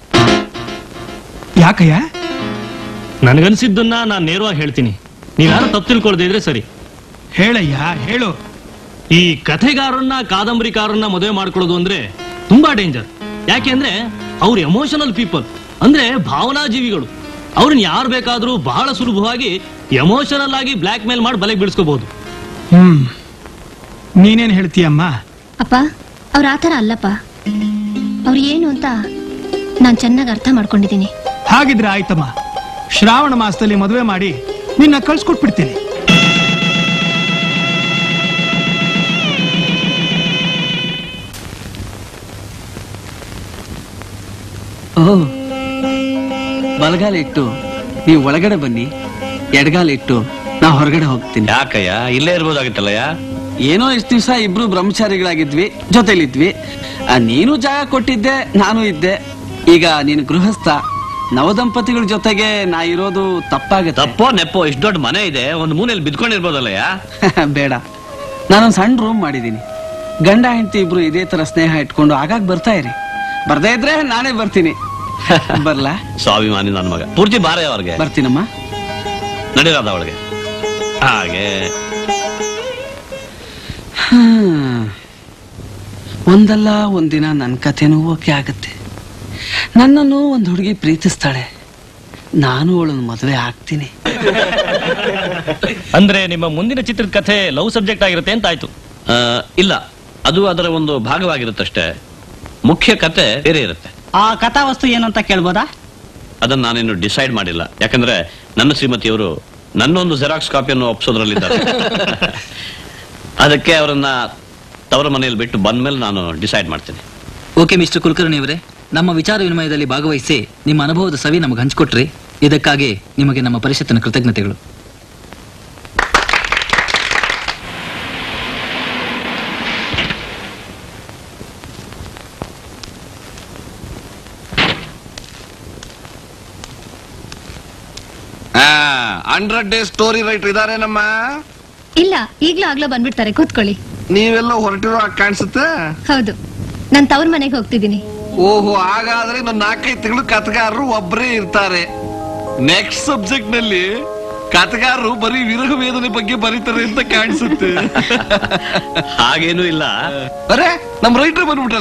ಯಾಕಯ್ಯ ನನಗನ್ಸಿದ್ದನ್ನ ನಾನು ನೇರವಾಗಿ ಹೇಳ್ತೀನಿ ನೀವ್ಯಾರು ತಪ್ಪು ತಿಳ್ಕೊಳ್ದೇ ಇದ್ರೆ ಸರಿ ಹೇಳಯ್ಯ ಹೇಳು ಈ ಕಥೆಗಾರನ್ನ ಕಾದಂಬರಿಕಾರನ್ನ ಮದುವೆ ಮಾಡ್ಕೊಳ್ಳೋದು ಅಂದ್ರೆ ತುಂಬಾ ಡೇಂಜರ್ ಯಾಕೆಂದ್ರೆ ಅವ್ರು ಎಮೋಷನಲ್ ಪೀಪಲ್ ಅಂದ್ರೆ ಭಾವನಾ ಜೀವಿಗಳು ಅವ್ರನ್ನ ಯಾರು ಬೇಕಾದ್ರೂ ಬಹಳ ಸುಲಭವಾಗಿ ಎಮೋಷನಲ್ ಆಗಿ ಬ್ಲಾಕ್ ಮೇಲ್ ಮಾಡಿ ಬಲೆಗೆ ಬೀಳ್ಸ್ಕೋಬಹುದು ಹ್ಮ್ ನೀನೇನ್ ಹೇಳ್ತೀಯಮ್ಮ ಅಪ್ಪ ಅವ್ರ ಆತರ ಅಲ್ಲಪ್ಪ ಅವ್ರು ಏನು ಅಂತ ನಾನು ಚೆನ್ನಾಗಿ ಅರ್ಥ ಮಾಡ್ಕೊಂಡಿದ್ದೀನಿ ಹಾಗಿದ್ರೆ ಆಯ್ತಮ್ಮ ಶ್ರಾವಣ ಮಾಸದಲ್ಲಿ ಮದುವೆ ಮಾಡಿ ನಿನ್ನ ಕಳ್ಸ್ಕೊಟ್ಬಿಡ್ತೀನಿ ಓ ಬಲಗಾಲ ಇಟ್ಟು ನೀವು ಒಳಗಡೆ ಬನ್ನಿ ಎಡಗಾಲ ಇಟ್ಟು ನಾ ಹೊರಗಡೆ ಹೋಗ್ತೀನಿ ಯಾಕಯ್ಯ ಇಲ್ಲೇ ಇರ್ಬೋದಾಗಿತ್ತಲ್ಲಯ್ಯ ಏನೋ ಇಷ್ಟು ದಿವಸ ಇಬ್ರು ಬ್ರಹ್ಮಚಾರಿಗಳಾಗಿದ್ವಿ ಜೊತೆಲಿದ್ವಿ ಆ, ನೀನು ಜಾಗ ಕೊಟ್ಟಿದ್ದೆ ನಾನು ಇದ್ದೆ ಈಗ ನೀನು ಗೃಹಸ್ಥ ನವದಂಪತಿಗಳ ಜೊತೆಗೆ ನಾ ಇರೋದು ತಪ್ಪಾಗತ್ತೆ ತಪ್ಪೋ ನೆಪ್ಪೋ ಇಷ್ಟು ದೊಡ್ಡ ಮನೆ ಇದೆ ಒಂದು ಮೂಲೆಯಲ್ಲಿ ಬಿದ್ಕೊಂಡಿರ್ಬೋದಲ್ಲಯ್ಯ ಬೇಡ ನಾನೊಂದು ಸಣ್ಣ ರೂಮ್ ಮಾಡಿದ್ದೀನಿ ಗಂಡ ಹೆಂಡತಿ ಇಬ್ರು ಇದೇ ತರ ಸ್ನೇಹ ಇಟ್ಕೊಂಡು ಆಗಾಗ ಬರ್ತಾ ಇರಿ ಬರ್ದೇ ಇದ್ರೆ ನಾನೇ ಬರ್ತೀನಿ ಬರ್ಲಾ ಸ್ವಾಭಿಮಾನಿ ನನ್ನ ಮಗ ಪೂರ್ತಿ ಬಾರೆ ಅವ್ರಿಗೆ ಬರ್ತೀನಮ್ಮ ನಡೀರಾದ ಅವಳಿಗೆ ಹಾಗೆ ಹ್ಮ್. ಒಂದಲ್ಲ ಒಂದಿನ ನನ್ನ ಕಥೆನೂ ಓಕೆ ಆಗತ್ತೆ ನನ್ನನ್ನು ಒಂದು ಹುಡುಗಿ ಪ್ರೀತಿಸ್ತಾಳೆ ನಾನು ಅವಳನ್ನು ಮದುವೆ ಆಗ್ತೀನಿ ಅಂದ್ರೆ ನಿಮ್ಮ ಮುಂದಿನ ಚಿತ್ರದ ಕಥೆ ಲವ್ ಸಬ್ಜೆಕ್ಟ್ ಆಗಿರುತ್ತೆ ಅಂತ ಆಯ್ತು ಆ, ಇಲ್ಲ ಅದು ಅದರ ಒಂದು ಭಾಗವಾಗಿರುತ್ತಷ್ಟೇ ಮುಖ್ಯ ಕತೆ ಬೇರೆ ಇರುತ್ತೆ ಆ ಕಥಾವಸ್ತು ಏನು ಅಂತ ಕೇಳ್ಬೋದಾ ಅದನ್ನ ನಾನಿನ್ನು ಡಿಸೈಡ್ ಮಾಡಿಲ್ಲ ಯಾಕಂದ್ರೆ ನನ್ನ ಶ್ರೀಮತಿಯವರು ನನ್ನೊಂದು ಜೆರಾಕ್ಸ್ ಕಾಪಿಯನ್ನು ಒಪ್ಸೋದ್ರಲ್ಲಿದ್ದಾರೆ ಅದಕ್ಕೆ ಅವರನ್ನ ತವರ ಮನೆಯಲ್ಲಿ ಬಿಟ್ಟು ಬಂದ್ಮೇಲೆ ನಾನು ಡಿಸೈಡ್ ಮಾಡ್ತೀನಿ ಓಕೆ ಮಿಸ್ಟರ್ ಕುಲಕರ್ಣಿ ಅವರೇ ನಮ್ಮ ವಿಚಾರ ವಿನಿಮಯದಲ್ಲಿ ಭಾಗವಹಿಸಿ ನಿಮ್ಮ ಅನುಭವದ ಸವಿ ನಮಗೆ ಹಂಚಿಕೊಟ್ರಿ ಇದಕ್ಕಾಗಿ ನಿಮಗೆ ನಮ್ಮ ಪರಿಷತ್ತಿನ ಕೃತಜ್ಞತೆಗಳು ಹಂಡ್ರೆಡ್ ಡೇಸ್ ಸ್ಟೋರಿ ರೈಟರ್ ಇದಾರೆ ನಮ್ಮ ಇಲ್ಲ ಈಗ್ಲೂ ಆಗ್ಲೋ ಬಂದ್ಬಿಡ್ತಾರೆ ಕೂತ್ಕೊಳ್ಳಿ ನೀವೆಲ್ಲ ಹೊರಟಿರೋ ಹಾಗ್ ಕಾಣಿಸುತ್ತೆ ಹೌದು ನಾನ್ ತವ್ರ ಮನೆಗೆ ಹೋಗ್ತಿದ್ದೀನಿ ಓಹೋ ಹಾಗಾದ್ರೆ ಇನ್ನು ನಾಲ್ಕೈದು ತಿಂಗಳು ಕಥೆಗಾರರು ಒಬ್ಬರೇ ಇರ್ತಾರೆ ನೆಕ್ಸ್ಟ್ ಸಬ್ಜೆಕ್ಟ್ ನಲ್ಲಿ ಕಥೆಗಾರರು ಬರೀ ವಿರಹ ವೇದನೆ ಬಗ್ಗೆ ಬರೀತಾರೆ ಅಂತ ಕಾಣಿಸುತ್ತೆ ಹಾಗೇನೂ ಇಲ್ಲ ಅರೆ ನಮ್ ರೈಟರ್ ಬಂದ್ಬಿಟ್ರಲ್ಲ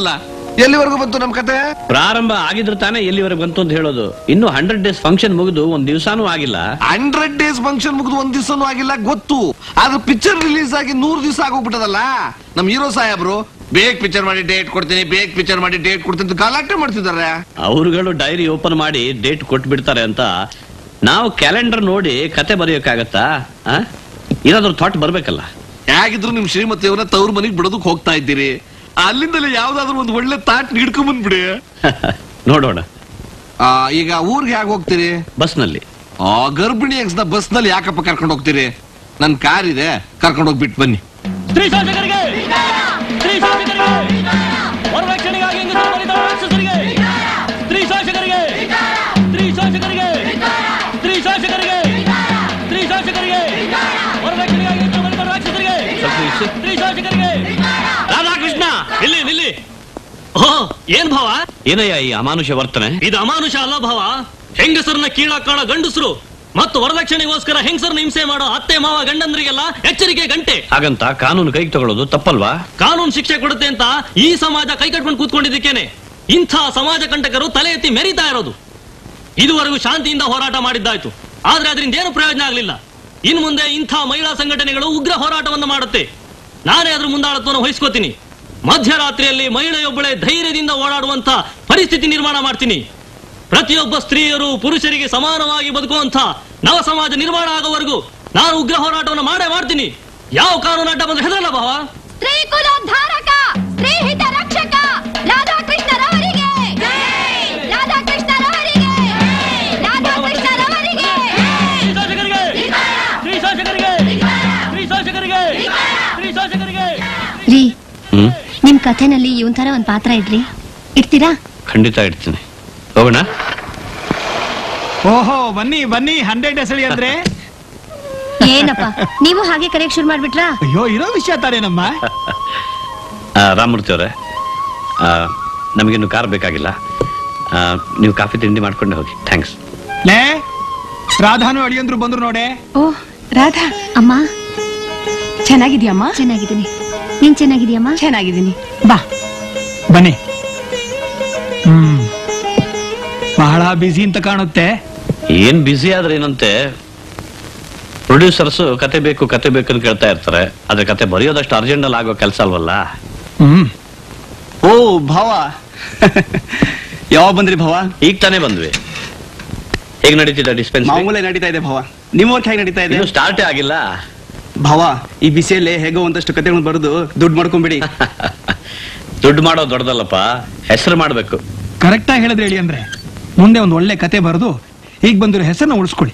ಎಲ್ಲಿವರೆಗೂ ಬಂತು ನಮ್ ಕತೆ ಪ್ರಾರಂಭ ಆಗಿದ್ರೆ ತಾನೇ ಎಲ್ಲಿವರೆಗೆ ಬಂತು ಅಂತ ಹೇಳೋದು ಇನ್ನು ಹಂಡ್ರೆಡ್ ಡೇಸ್ ಫಂಕ್ಷನ್ ಮುಗಿದು ಒಂದ್ ದಿವಸಾನೂ ಆಗಿಲ್ಲ ಹಂಡ್ರೆಡ್ ಡೇಸ್ ಫಂಕ್ಷನ್ ಮುಗಿದು ಒಂದ್ ದಿವಸನೂ ಆಗಿಲ್ಲ ಗೊತ್ತು ಆದ್ರೆ ಪಿಕ್ಚರ್ ರಿಲೀಸ್ ಆಗಿ ನೂರ್ ದಿವಸ ಆಗೋಗ್ಬಿಟ್ಟದಲ್ಲ ನಮ್ ಹೀರೋ ಸಾಹೇಬ್ರು ಬೇಗ ಪಿಕ್ಚರ್ ಮಾಡಿ ಡೇಟ್ ಕೊಡ್ತೀನಿ ಬೇಗ ಪಿಕ್ಚರ್ ಮಾಡಿ ಡೇಟ್ ಕೊಡ್ತೀನಿ ಅಂತ ಗಲಾಟೆ ಮಾಡ್ತಿದ್ದಾರೆ ಅವರುಗಳು ಡೈರಿ ಓಪನ್ ಮಾಡಿ ಡೇಟ್ ಕೊಟ್ಟು ಬಿಡ್ತಾರೆ ಅಂತ ನಾವು ಕ್ಯಾಲೆಂಡರ್ ನೋಡಿ ಕತೆ ಬರೆಯೋಕ್ಕಾಗತ್ತಾ ಆ? ಏನಾದ್ರೂ ಥಾಟ್ ಬರ್ಬೇಕಲ್ಲ ಹೇಗಿದ್ರು ನಿಮ್ ಶ್ರೀಮತಿಯವ್ರನ್ನ ತವ್ರ ಮನೆಗ್ ಬಿಡೋದಕ್ ಹೋಗ್ತಾ ಇದ್ದೀರಿ ಅಲ್ಲಿಂದಲೇ ಯಾವ್ದಾದ್ರು ಒಂದು ಒಳ್ಳೆ ತಾಟ್ ಹಿಡ್ಕೊಂಡ್ ಬಂದ್ಬಿಡಿ ನೋಡೋಣ ಆ, ಈಗ ಊರ್ಗೆ ಹೇಗೆ ಹೋಗ್ತೀರಿ ಬಸ್ನಲ್ಲಿ ಆ ಗರ್ಭಿಣಿ ಎಕ್ಸ್ ನ ಬಸ್ ನಲ್ಲಿ ಯಾಕಪ್ಪ ಕರ್ಕೊಂಡು ಹೋಗ್ತೀರಿ ನನ್ ಕಾರ್ ಇದೆ ಕರ್ಕೊಂಡು ಹೋಗ್ಬಿಟ್ಟು ಬನ್ನಿ ಸ್ತ್ರೀ ಶಾಸಕರಿಗೆ ಸ್ತ್ರೀ ಶಾಸಕರಿಗೆ ವರದಕ್ಷಿಣೆಗಾಗಿ ಹೆಂಗಸರು ಬಲಿತ ರಾಕ್ಷಸರಿಗೆ ಸ್ತ್ರೀ ಶಾಸಕರಿಗೆ ಸ್ತ್ರೀ ಶಾಸಕರಿಗೆ ಸ್ತ್ರೀ ಶಾಸಕರಿಗೆ ಸ್ತ್ರೀ ಶಾಸಕರಿಗೆ ವರದಕ್ಷಿಣೆಗಾಗಿ ಹೆಂಗಸರು ಬಲಿತ ರಾಕ್ಷಸರಿಗೆ ಸ್ತ್ರೀ ಶಾಸಕರಿಗೆ ರಾಧಾಕೃಷ್ಣ ಇಲ್ಲಿ ನಿಲ್ಲಿ ಓ ಏನ್ ಭಾವ ಏನಯ್ಯ ಈ ಅಮಾನುಷ ವರ್ತನೆ ಇದು ಅಮಾನುಷ ಅಲ್ಲ ಭಾವ ಹೆಂಗಸರನ್ನ ಕೀಳಾಕಾಣ ಗಂಡಸರು ಮತ್ತು ವರದಕ್ಷಿಣೆಗೋಸ್ಕರ ಹೆಂಗಸರನ್ನ ಹಿಂಸೆ ಮಾಡೋ ಅತ್ತೆ ಮಾವ ಗಂಡಂದ್ರಿಗೆಲ್ಲ ಎಚ್ಚರಿಕೆ ಗಂಟೆ ಹಾಗಂತ ಕಾನೂನು ಕೈಗೆ ತಗೊಳ್ಳೋದು ತಪ್ಪಲ್ವಾ ಕಾನೂನು ಶಿಕ್ಷೆ ಕೊಡುತ್ತೆ ಅಂತ ಈ ಸಮಾಜ ಕೈ ಕಟ್ಕೊಂಡು ಕೂತ್ಕೊಂಡಿದ್ದಕ್ಕೇನೆ ಇಂಥ ಸಮಾಜ ಕಂಟಕರು ತಲೆ ಎತ್ತಿ ಮೆರೀತಾ ಇರೋದು ಇದುವರೆಗೂ ಶಾಂತಿಯಿಂದ ಹೋರಾಟ ಮಾಡಿದ್ದಾಯ್ತು ಆದ್ರೆ ಅದರಿಂದ ಏನು ಪ್ರಯೋಜನ ಆಗಲಿಲ್ಲ ಇನ್ನು ಮುಂದೆ ಇಂಥ ಮಹಿಳಾ ಸಂಘಟನೆಗಳು ಉಗ್ರ ಹೋರಾಟವನ್ನು ಮಾಡುತ್ತೆ ನಾನೇ ಅದ್ರ ಮುಂದಾಳತ್ವವನ್ನು ವಹಿಸ್ಕೋತೀನಿ ಮಧ್ಯರಾತ್ರಿಯಲ್ಲಿ ಮಹಿಳೆಯೊಬ್ಬಳೆ ಧೈರ್ಯದಿಂದ ಓಡಾಡುವಂತ ಪರಿಸ್ಥಿತಿ ನಿರ್ಮಾಣ ಮಾಡ್ತೀನಿ ಪ್ರತಿಯೊಬ್ಬ ಸ್ತ್ರೀಯರು ಪುರುಷರಿಗೆ ಸಮಾನವಾಗಿ ಬದುಕುವಂತ ನವ ಸಮಾಜ ನಿರ್ಮಾಣ ಆಗೋವರೆಗೂ ನಾನು ಉಗ್ರ ಹೋರಾಟವನ್ನು ಮಾಡೇ ಮಾಡ್ತೀನಿ ಯಾವ ಕಾನೂನು ಅಡ್ಡ ಬಂದ್ರೆ ಹೆದರಲ್ಲ ಭಾವ ಸ್ತ್ರೀ ಕುಲೋದ್ಧಾರಕ ಸ್ತ್ರೀ ಹಿತ ರಕ್ಷಕ ರಾಧಾಕೃಷ್ಣರವರಿಗೆ ರಾಧಾಕೃಷ್ಣರವರಿಗೆ ರಾಧಾಕೃಷ್ಣರವರಿಗೆ ಸ್ತ್ರೀ ಶಾಸಕರಿಗೆ ಸ್ತ್ರೀ ಶಾಸಕರಿಗೆ ಸ್ತ್ರೀ ಶಾಸಕರಿಗೆ ರೀ ಹ್ಮ್ ನಿಮ್ ಕಥೆನಲ್ಲಿ ಇವನ್ ತರ ಒಂದ್ ಪಾತ್ರ ಇಡ್ರಿ ಇಡ್ತೀರಾ ಖಂಡಿತ ಇಡ್ತೀನಿ ಹೋಗೋಣ ಓಹೋ ಬನ್ನಿ ಬನ್ನಿ ಹಂಡ್ರೆಡ್ ಎಸಳಿ ಅಂದ್ರೆ ಏನಪ್ಪ ನೀವು ಹಾಗೆ ಕರೆಯಕ್ ಶುರು ಮಾಡ್ಬಿಟ್ರಾ ಅಯ್ಯೋ ಇರೋ ವಿಷಯ ತಾರೇನಮ್ಮ ಆ, ರಾಮಮೂರ್ತಿ ಅವರೇ ನಮಗಿನ್ನು ಕಾರ್ ಬೇಕಾಗಿಲ್ಲ ಆ, ನೀವು ಕಾಫಿ ತಿಂಡಿ ಮಾಡ್ಕೊಂಡೆ ಹೋಗಿ ಥ್ಯಾಂಕ್ಸ್ ಲೇ ರಾಧಾನು ಅಳಿಯಂದ್ರು ಬಂದ್ರು ನೋಡೆ ಓ ರಾಧಾ ಅಮ್ಮ ಚೆನ್ನಾಗಿದ್ಯಮ್ಮ ಚೆನ್ನಾಗಿದ್ದೀನಿ ನೀನ್ ಚೆನ್ನಾಗಿದ್ಯಮ್ಮ ಚೆನ್ನಾಗಿದ್ದೀನಿ ಬಾ ಬನ್ನಿ ಹ್ಮ್ ಬಹಳ ಬಿಸಿ ಅಂತ ಕಾಣುತ್ತೆ ಏನ್ ಬ್ಯುಸಿ ಆದ್ರೆ ಏನಂತೆ ಪ್ರೊಡ್ಯೂಸರ್ಸ್ ಕತೆ ಬೇಕು ಕತೆ ಬೇಕು ಅಂತ ಕೇಳ್ತಾ ಇರ್ತಾರೆ ಆದ್ರೆ ಕತೆ ಬರೆಯೋದಷ್ಟು ಅರ್ಜೆಂಟ್ ಅಲ್ಲಿ ಆಗೋ ಕೆಲಸ ಅಲ್ವಲ್ಲ ಹ್ಮ್ ಓ ಭಾವ ಯಾವಾಗ ಬಂದ್ರಿ ಭಾವ ಈಗ ತಾನೇ ಬಂದ್ವಿ ಹೇಗ್ ನಡೀತಿದೆ ಡಿಸ್ಪೆನ್ಸ್ ಮಾಮೂಲೆ ನಡೀತಾ ಇದೆ ಭಾವ ನಿಮ್ಮ ವರ್ಕ್ ಹೇಗೆ ನಡೀತಾ ಇದೆ ಇನ್ನು ಸ್ಟಾರ್ಟೇ ಆಗಿಲ್ಲ ಭಾವ ಈ ಬಿಸಿಯಲ್ಲಿ ಹೇಗೋ ಒಂದಷ್ಟು ಕತೆಗಳನ್ನ ಬರೆದು ದುಡ್ಡು ಮಾಡ್ಕೊಂಬಿಡಿ ದುಡ್ಡು ಮಾಡೋದು ದೊಡ್ಡದಲ್ಲಪ್ಪ ಹೆಸರು ಮಾಡ್ಬೇಕು ಕರೆಕ್ಟ್ ಆಗಿ ಹೇಳಿದ್ರೆ ಹೇಳಿ ಅಂದ್ರೆ ಮುಂದೆ ಒಂದು ಒಳ್ಳೆ ಕತೆ ಬರೆದು ಈಗ ಬಂದಿರೋ ಹೆಸರನ್ನ ಉಳಿಸ್ಕೊಳ್ಳಿ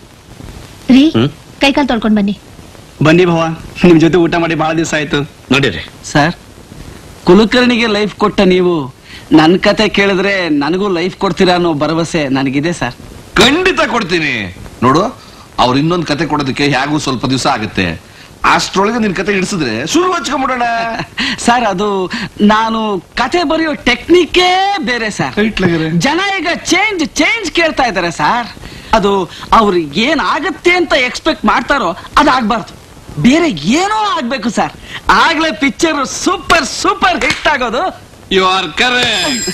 ರೀ ಕೈಕಾಲ್ ತೊಳ್ಕೊಂಡ್ ಬನ್ನಿ ಬನ್ನಿ ಭಾವ ನಿಮ್ ಜೊತೆ ಊಟ ಮಾಡಿ ಬಹಳ ದಿವಸ ಆಯ್ತು ನೋಡಿರಿ ಸರ್ ಕುಲಕರ್ಣಿಗೆ ಲೈಫ್ ಕೊಟ್ಟ ನೀವು ನನ್ನ ಕತೆ ಕೇಳಿದ್ರೆ ನನಗೂ ಲೈಫ್ ಕೊಡ್ತೀರಾ ಅನ್ನೋ ಭರವಸೆ ನನಗಿದೆ ಸರ್ ಖಂಡಿತ ಕೊಡ್ತೀನಿ ನೋಡು ಅವ್ರು ಇನ್ನೊಂದ್ ಕತೆ ಕೊಡೋದಕ್ಕೆ ಹೇಗೂ ಸ್ವಲ್ಪ ದಿವಸ ಆಗುತ್ತೆ ಅಷ್ಟ್ರೊಳಗೆ ನಿನ್ ಕತೆ ಇಡಿಸಿದ್ರೆ ಶುರು ಹಚ್ಕೊಂಡ್ಬಿಡೋಣ ಸರ್ ಅದು ನಾನು ಕತೆ ಬರೆಯೋ ಟೆಕ್ನಿಕೇ ಬೇರೆ ಸರ್ ಜನ ಈಗ ಚೇಂಜ್ ಚೇಂಜ್ ಕೇಳ್ತಾ ಇದ್ದಾರೆ ಸರ್ ಅದು ಅವ್ರು ಏನ್ ಆಗತ್ತೆ ಅಂತ ಎಕ್ಸ್ಪೆಕ್ಟ್ ಮಾಡ್ತಾರೋ ಅದಾಗ್ಬಾರ್ದು ಬೇರೆ ಏನೋ ಆಗ್ಬೇಕು ಸರ್ ಆಗ್ಲೇ ಪಿಕ್ಚರ್ ಸೂಪರ್ ಸೂಪರ್ ಹಿಟ್ ಆಗೋದು ಯು ಆರ್ ಕರೆಕ್ಟ್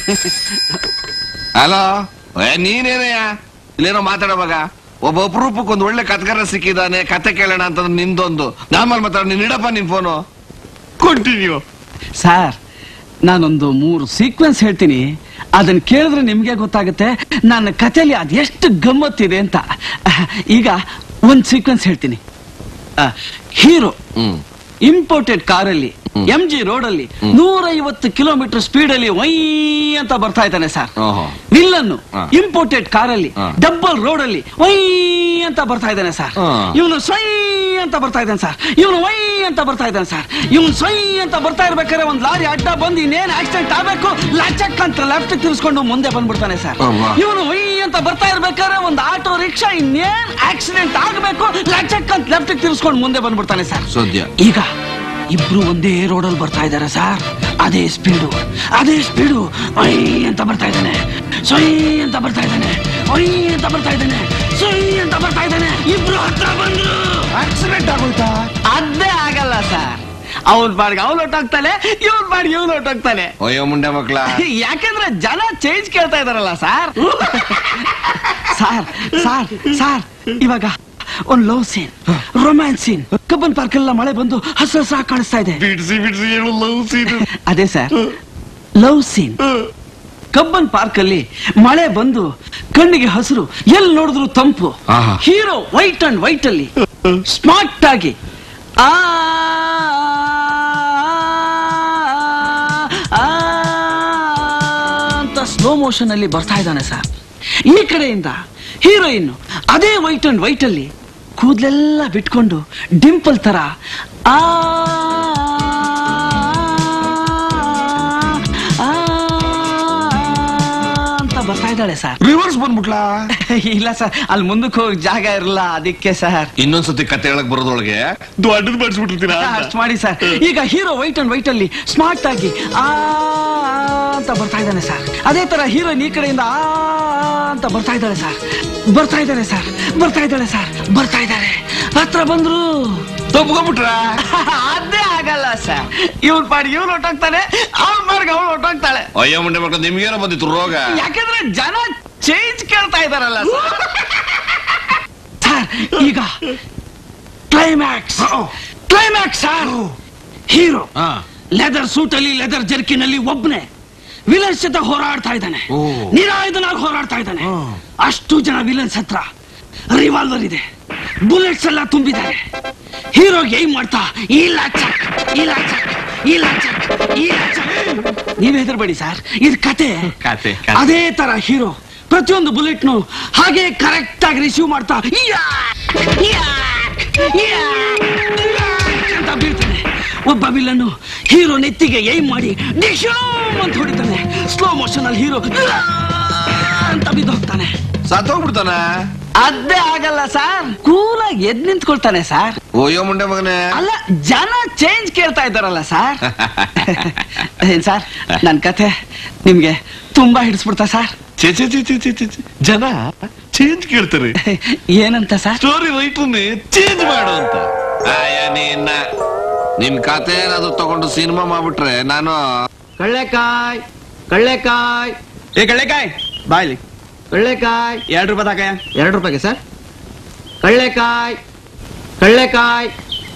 ಹಲೋ ನೀನೇನಯ್ಯ ಇಲ್ಲೇನೋ ಮಾತಾಡೋವಾಗ ಒಬ್ಬ ಅಪರೂಪಕ್ಕೆ ಒಂದು ಒಳ್ಳೆ ಕಥೆಗಾರ ಸಿಕ್ಕಿದಾನೆ ಕತೆ ಕೇಳೋಣ ಅಂತಂದ್ರೆ ನಿಂದೊಂದು ನಾರ್ಮಲ್ ಮಾತಾಡ ನೀನ್ ಇಡಪ್ಪ ನಿನ್ ಫೋನು ಕಂಟಿನ್ಯೂ ಸರ್ ನಾನೊಂದು ಮೂರು ಸೀಕ್ವೆನ್ಸ್ ಹೇಳ್ತೀನಿ ಅದನ್ನ ಕೇಳಿದ್ರೆ ನಿಮ್ಗೆ ಗೊತ್ತಾಗುತ್ತೆ ನನ್ನ ಕಥೆಯಲ್ಲಿ ಅದೆಷ್ಟು ಗಮ್ಮತ್ತಿದೆ ಅಂತ ಈಗ ಒಂದ್ ಸೀಕ್ವೆನ್ಸ್ ಹೇಳ್ತೀನಿ ಹೀರೋ ಇಂಪೋರ್ಟೆಡ್ ಕಾರಲ್ಲಿ ಎಂ ಜಿ ರೋಡ್ ಅಲ್ಲಿ ನೂರೈವತ್ತು ಕಿಲೋಮೀಟರ್ ಸ್ಪೀಡ್ ಅಲ್ಲಿ ವೈ ಅಂತ ಬರ್ತಾ ಇದ್ದಾನೆ ಸರ್ ವಿಲ್ಲನ್ನು ಇಂಪೋರ್ಟೆಡ್ ಕಾರಲ್ಲಿ ಡಬ್ಬಲ್ ರೋಡ್ ಅಲ್ಲಿ ವೈ ಅಂತ ಬರ್ತಾ ಇದ್ದಾನೆ ಸರ್ ಇವನು ಸ್ವೈ ಅಂತ ಬರ್ತಾ ಇದ್ದಾನೆ ಸರ್ ಇವನು ವೈ ಅಂತ ಬರ್ತಾ ಇದ್ದಾನೆ ಸರ್ ಇವನು ಸ್ವೈ ಅಂತ ಬರ್ತಾ ಇರ್ಬೇಕಾದ್ರೆ ಒಂದ್ ಲಾರಿ ಅಡ್ಡ ಬಂದು ಇನ್ನೇನ್ ಆಕ್ಸಿಡೆಂಟ್ ಆಗ್ಬೇಕು ಲಚಕ್ ಅಂತ ಲೆಫ್ಟ್ ತಿರ್ಸ್ಕೊಂಡು ಮುಂದೆ ಬಂದ್ಬಿಡ್ತಾನೆ ಸರ್ ಅವ್ವಾ. ಇವನು ವೈ ಅಂತ ಬರ್ತಾ ಇರ್ಬೇಕಾದ್ರೆ ಒಂದ್ ಆಟೋ ರಿಕ್ಷಾ ಇನ್ನೇನ್ ಆಕ್ಸಿಡೆಂಟ್ ಆಗ್ಬೇಕು ಲಚಕ್ ಅಂತ ಲೆಫ್ಟ್ ತಿರ್ಸ್ಕೊಂಡು ಮುಂದೆ ಬಂದ್ಬಿಡ್ತಾನೆ ಸರ್ ಸದ್ಯ ಈಗ ಇಬ್ರು ಒಂದೇ ರೋಡಲ್ಲಿ ಬರ್ತಾ ಇದ್ದಾರೆ ಸರ್ ಅದೇ ಸ್ಪೀಡು ಅದೇ ಸ್ಪೀಡು ಒಯ್ ಅಂತ ಬರ್ತಾ ಇದ್ದಾನೆ ಸೊಯ್ ಅಂತ ಬರ್ತಾ ಇದ್ದಾನೆ ಒಯ್ ಅಂತ ಬರ್ತಾ ಇದ್ದಾನೆ ಸೊಯ್ ಅಂತ ಬರ್ತಾ ಇದ್ದಾನೆ ಇಬ್ರು ಹತ್ರ ಬಂದ್ರು ಆಕ್ಸಿಡೆಂಟ್ ಆಗೋಯ್ತಾ ಅದೇ ಆಗಲ್ಲ ಸರ್ ಅವನ್ ಬಾಡಿಗೆ ಅವ್ನು ಹೊಟ್ಟೋಗ್ತಾನೆ ಇವನ್ ಬಾಡಿಗೆ ಇವನು ಹೊಟ್ಟೋಗ್ತಾನೆ ಅಯ್ಯೋ ಮುಂಡೆ ಮಕ್ಳ ಯಾಕಂದ್ರೆ ಜನ ಚೇಂಜ್ ಕೇಳ್ತಾ ಇದಾರಲ್ಲ ಸರ್ ಸಾರ್ ಸಾರ್ ಸಾರ್ ಇವಾಗ ಒಂದ್ love scene romance scene Cubbon park ಎಲ್ಲ ಮಳೆ ಬಂದು ಹಸಿರು ಹಸಿರಾಗಿ ಕಾಣಿಸ್ತಾ ಇದೆ ಬಿಡ್ಸಿ ಬಿಡ್ಸಿ ಲವ್ ಸೀನ್ ಅದೇ sir love scene Cubbon park ಅಲ್ಲಿ ಮಳೆ ಬಂದು ಕಣ್ಣಿಗೆ ಹಸಿರು ಎಲ್ಲಿ ನೋಡಿದ್ರು ತಂಪು ಆಹಾ. ಹೀರೋ ವೈಟ್ ಅಂಡ್ ವೈಟ್ ಅಲ್ಲಿ ಸ್ಮಾರ್ಟ್ ಆಗಿ ಆ ಆ ಅಂತ ಸ್ಲೋ ಮೋಷನ್ ಅಲ್ಲಿ ಬರ್ತಾ ಇದ್ದಾನೆ ಸರ್ ಈ ಕಡೆಯಿಂದ ಹೀರೋಯಿನ್ ಅದೇ ವೈಟ್ ಅಂಡ್ ವೈಟ್ ಅಲ್ಲಿ ಕೂದಲೆಲ್ಲ ಬಿಟ್ಕೊಂಡು ಡಿಂಪಲ್ ತರ ಆ ಆ ಅಂತ ಬರ್ತಾ ಇದ್ದಾಳೆ ಸರ್ ರಿವರ್ಸ್ ಬಂದ್ಬಿಟ್ಲಾ ಇಲ್ಲ ಸರ್ ಅಲ್ಲಿ ಮುಂದಕ್ಕೆ ಹೋಗಿ ಜಾಗ ಇರಲ್ಲ ಅದಕ್ಕೆ ಸರ್ ಇನ್ನೊಂದ್ಸತಿ ಕತೆ ಹೇಳಕ್ ಬರೋದೊಳಗೆ ದೊಡ್ಡದು ಬಡ್ಸ್ಬಿಟ್ಟಿರ್ತೀರಾ ಅಷ್ಟು ಮಾಡಿ ಸರ್ ಈಗ ಹೀರೋ ವೈಟ್ ಅಂಡ್ ವೈಟ್ ಅಲ್ಲಿ ಸ್ಮಾರ್ಟ್ ಆಗಿ ಆ ಅಂತ ಬರ್ತಾ ಇದ್ದಾನೆ ಸರ್ ಅದೇ ತರ ಹೀರೋಯಿನ್ ಈ ಕಡೆಯಿಂದ ಆ ಅಂತ ಬರ್ತಾ ಇದ್ದಾಳೆ ಸರ್ ಬರ್ತಾ ಇದ್ದಾಳೆ ಸರ್ ಬರ್ತಾ ಇದ್ದಾಳೆ ಸರ್ ಬರ್ತಾ ಇದ್ದಾರೆ ಹತ್ರ ಬಂದ್ರು ತಪ್ಕೊಂಡ್ಬಿಟ್ರ ಅದೇ ಆಗಲ್ಲ ಸರ್ ಇವ್ನ ಪಾಡಿ ಇವ್ನು ಹೊಟ್ಟೋಗ್ತಾನೆ ಅವ್ನ ಪಾಡಿಗೆ ಅವಳು ಹೊಟ್ಟೋಗ್ತಾಳೆ ಅಯ್ಯೋ ಮುಂಡೆ ಮಕ್ಳ ನಿಮ್ಗೇನೋ ಬಂದಿತ್ತು ರೋಗ ಯಾಕಂದ್ರೆ ಜನ ಚೇಂಜ್ ಕೇಳ್ತಾ ಇದಾರಲ್ಲ ಸರ್ ಈಗ climax climax sir hero leather suit ಅಲ್ಲಿ ಲೆದರ್ ಜರ್ಕಿನ್ ಅಲ್ಲಿ ಒಬ್ನೇ ವಿಲನ್ಸ್ ಜೊತೆ ಹೋರಾಡ್ತಾ ಇದ್ದಾನೆ ನಿರಾಯುಧನಾಗಿ ಹೋರಾಡ್ತಾ ಇದ್ದಾನೆ ಅಷ್ಟು ಜನ ವಿಲನ್ಸ್ ಹತ್ರ ರಿವಾಲ್ವರ್ ಇದೆ ಬುಲೆಟ್ಸ್ ಎಲ್ಲ ತುಂಬಿದ್ದಾರೆ ಹೀರೋಗೆ ಏನ್ ಮಾಡ್ತಾ ಇಲ್ಲ ಚಕ್ ಇಲ್ಲ ಚಕ್ ಇಲ್ಲ ಚಕ್ ಇಲ್ಲ ಚಕ್ ನೀವ್ ಹೆದರ್ಬೇಡಿ ಸರ್ ಇದು ಕತೆ ಕತೆ ಅದೇ ತರ ಹೀರೋ ಪ್ರತಿಯೊಂದು ಬುಲೆಟ್ನು ಹಾಗೆ ಕರೆಕ್ಟ್ ಆಗಿ ರಿಸೀವ್ ಮಾಡ್ತಾ ಯಾಕ್, ಯಾಕ್, ಯಾಕ್, ಯಾಕ್ ಅಂತ ಬೀಳ್ತಾನೆ ಒಬ್ಬ ವಿಲನ್ನು ಹೀರೋ ನೆತ್ತಿಗೆ ಏಮ್ ಮಾಡಿ ಡಿಶೋಮ್ ಅಂತ ಹೊಡಿತಾನೆ ಸ್ಲೋ ಮೋಷನ್ ಅಲ್ಲಿ ಹೀರೋ ಅಂತ ಬಿದ್ದು ಹೋಗ್ತಾನೆ ಸತ್ತೋಗ್ಬಿಡ್ತಾನ ಅದೇ ಆಗಲ್ಲ ಸರ್ ಕೂಲಾಗಿ ಎದ್ ನಿಂತ್ಕೊಳ್ತಾನೆ ಸರ್ ಓಯೋ ಮುಂಡೆ ಮಗನೇ ಅಲ್ಲ ಜನ ಚೇಂಜ್ ಕೇಳ್ತಾ ಇದ್ದಾರಲ್ಲ ಸರ್ ಏನ್ ಸರ್ ನನ್ ಕಥೆ ನಿಮ್ಗೆ ತುಂಬಾ ಹಿಡಿಸ್ಬಿಡ್ತಾ ಸರ್ ಛೆ ಛೆ ಛೆ ಛೆ ಛೆ ಛೆ ಛೆ. ಜನ ಚೇಂಜ್ ಕೇಳ್ತಾರೆ ಏನಂತ ಸರ್ ಸ್ಟೋರಿ ರೈಟರ್ನೇ ಚೇಂಜ್ ಮಾಡು ಅಂತ ಆಯ ನೀನ ನಿಮ್ ಕತೆ ಏನಾದ್ರು ತಗೊಂಡು ಸಿನಿಮಾ ಮಾಡ್ಬಿಟ್ರೆ ನಾನು ಕಳ್ಳೆಕಾಯ್ ಕಳ್ಳೆಕಾಯ್ ಏ ಕಳ್ಳೆಕಾಯ್ ಬಾಯ್ಲಿ ಕಳ್ಳೆಕಾಯ್ ಎರಡು ರೂಪಾಯಿ ತಾಕಯ್ಯ ಎರಡು ರೂಪಾಯಿಗೆ ಸರ್ ಕಳ್ಳೆಕಾಯ್ ಕಳ್ಳೆಕಾಯ್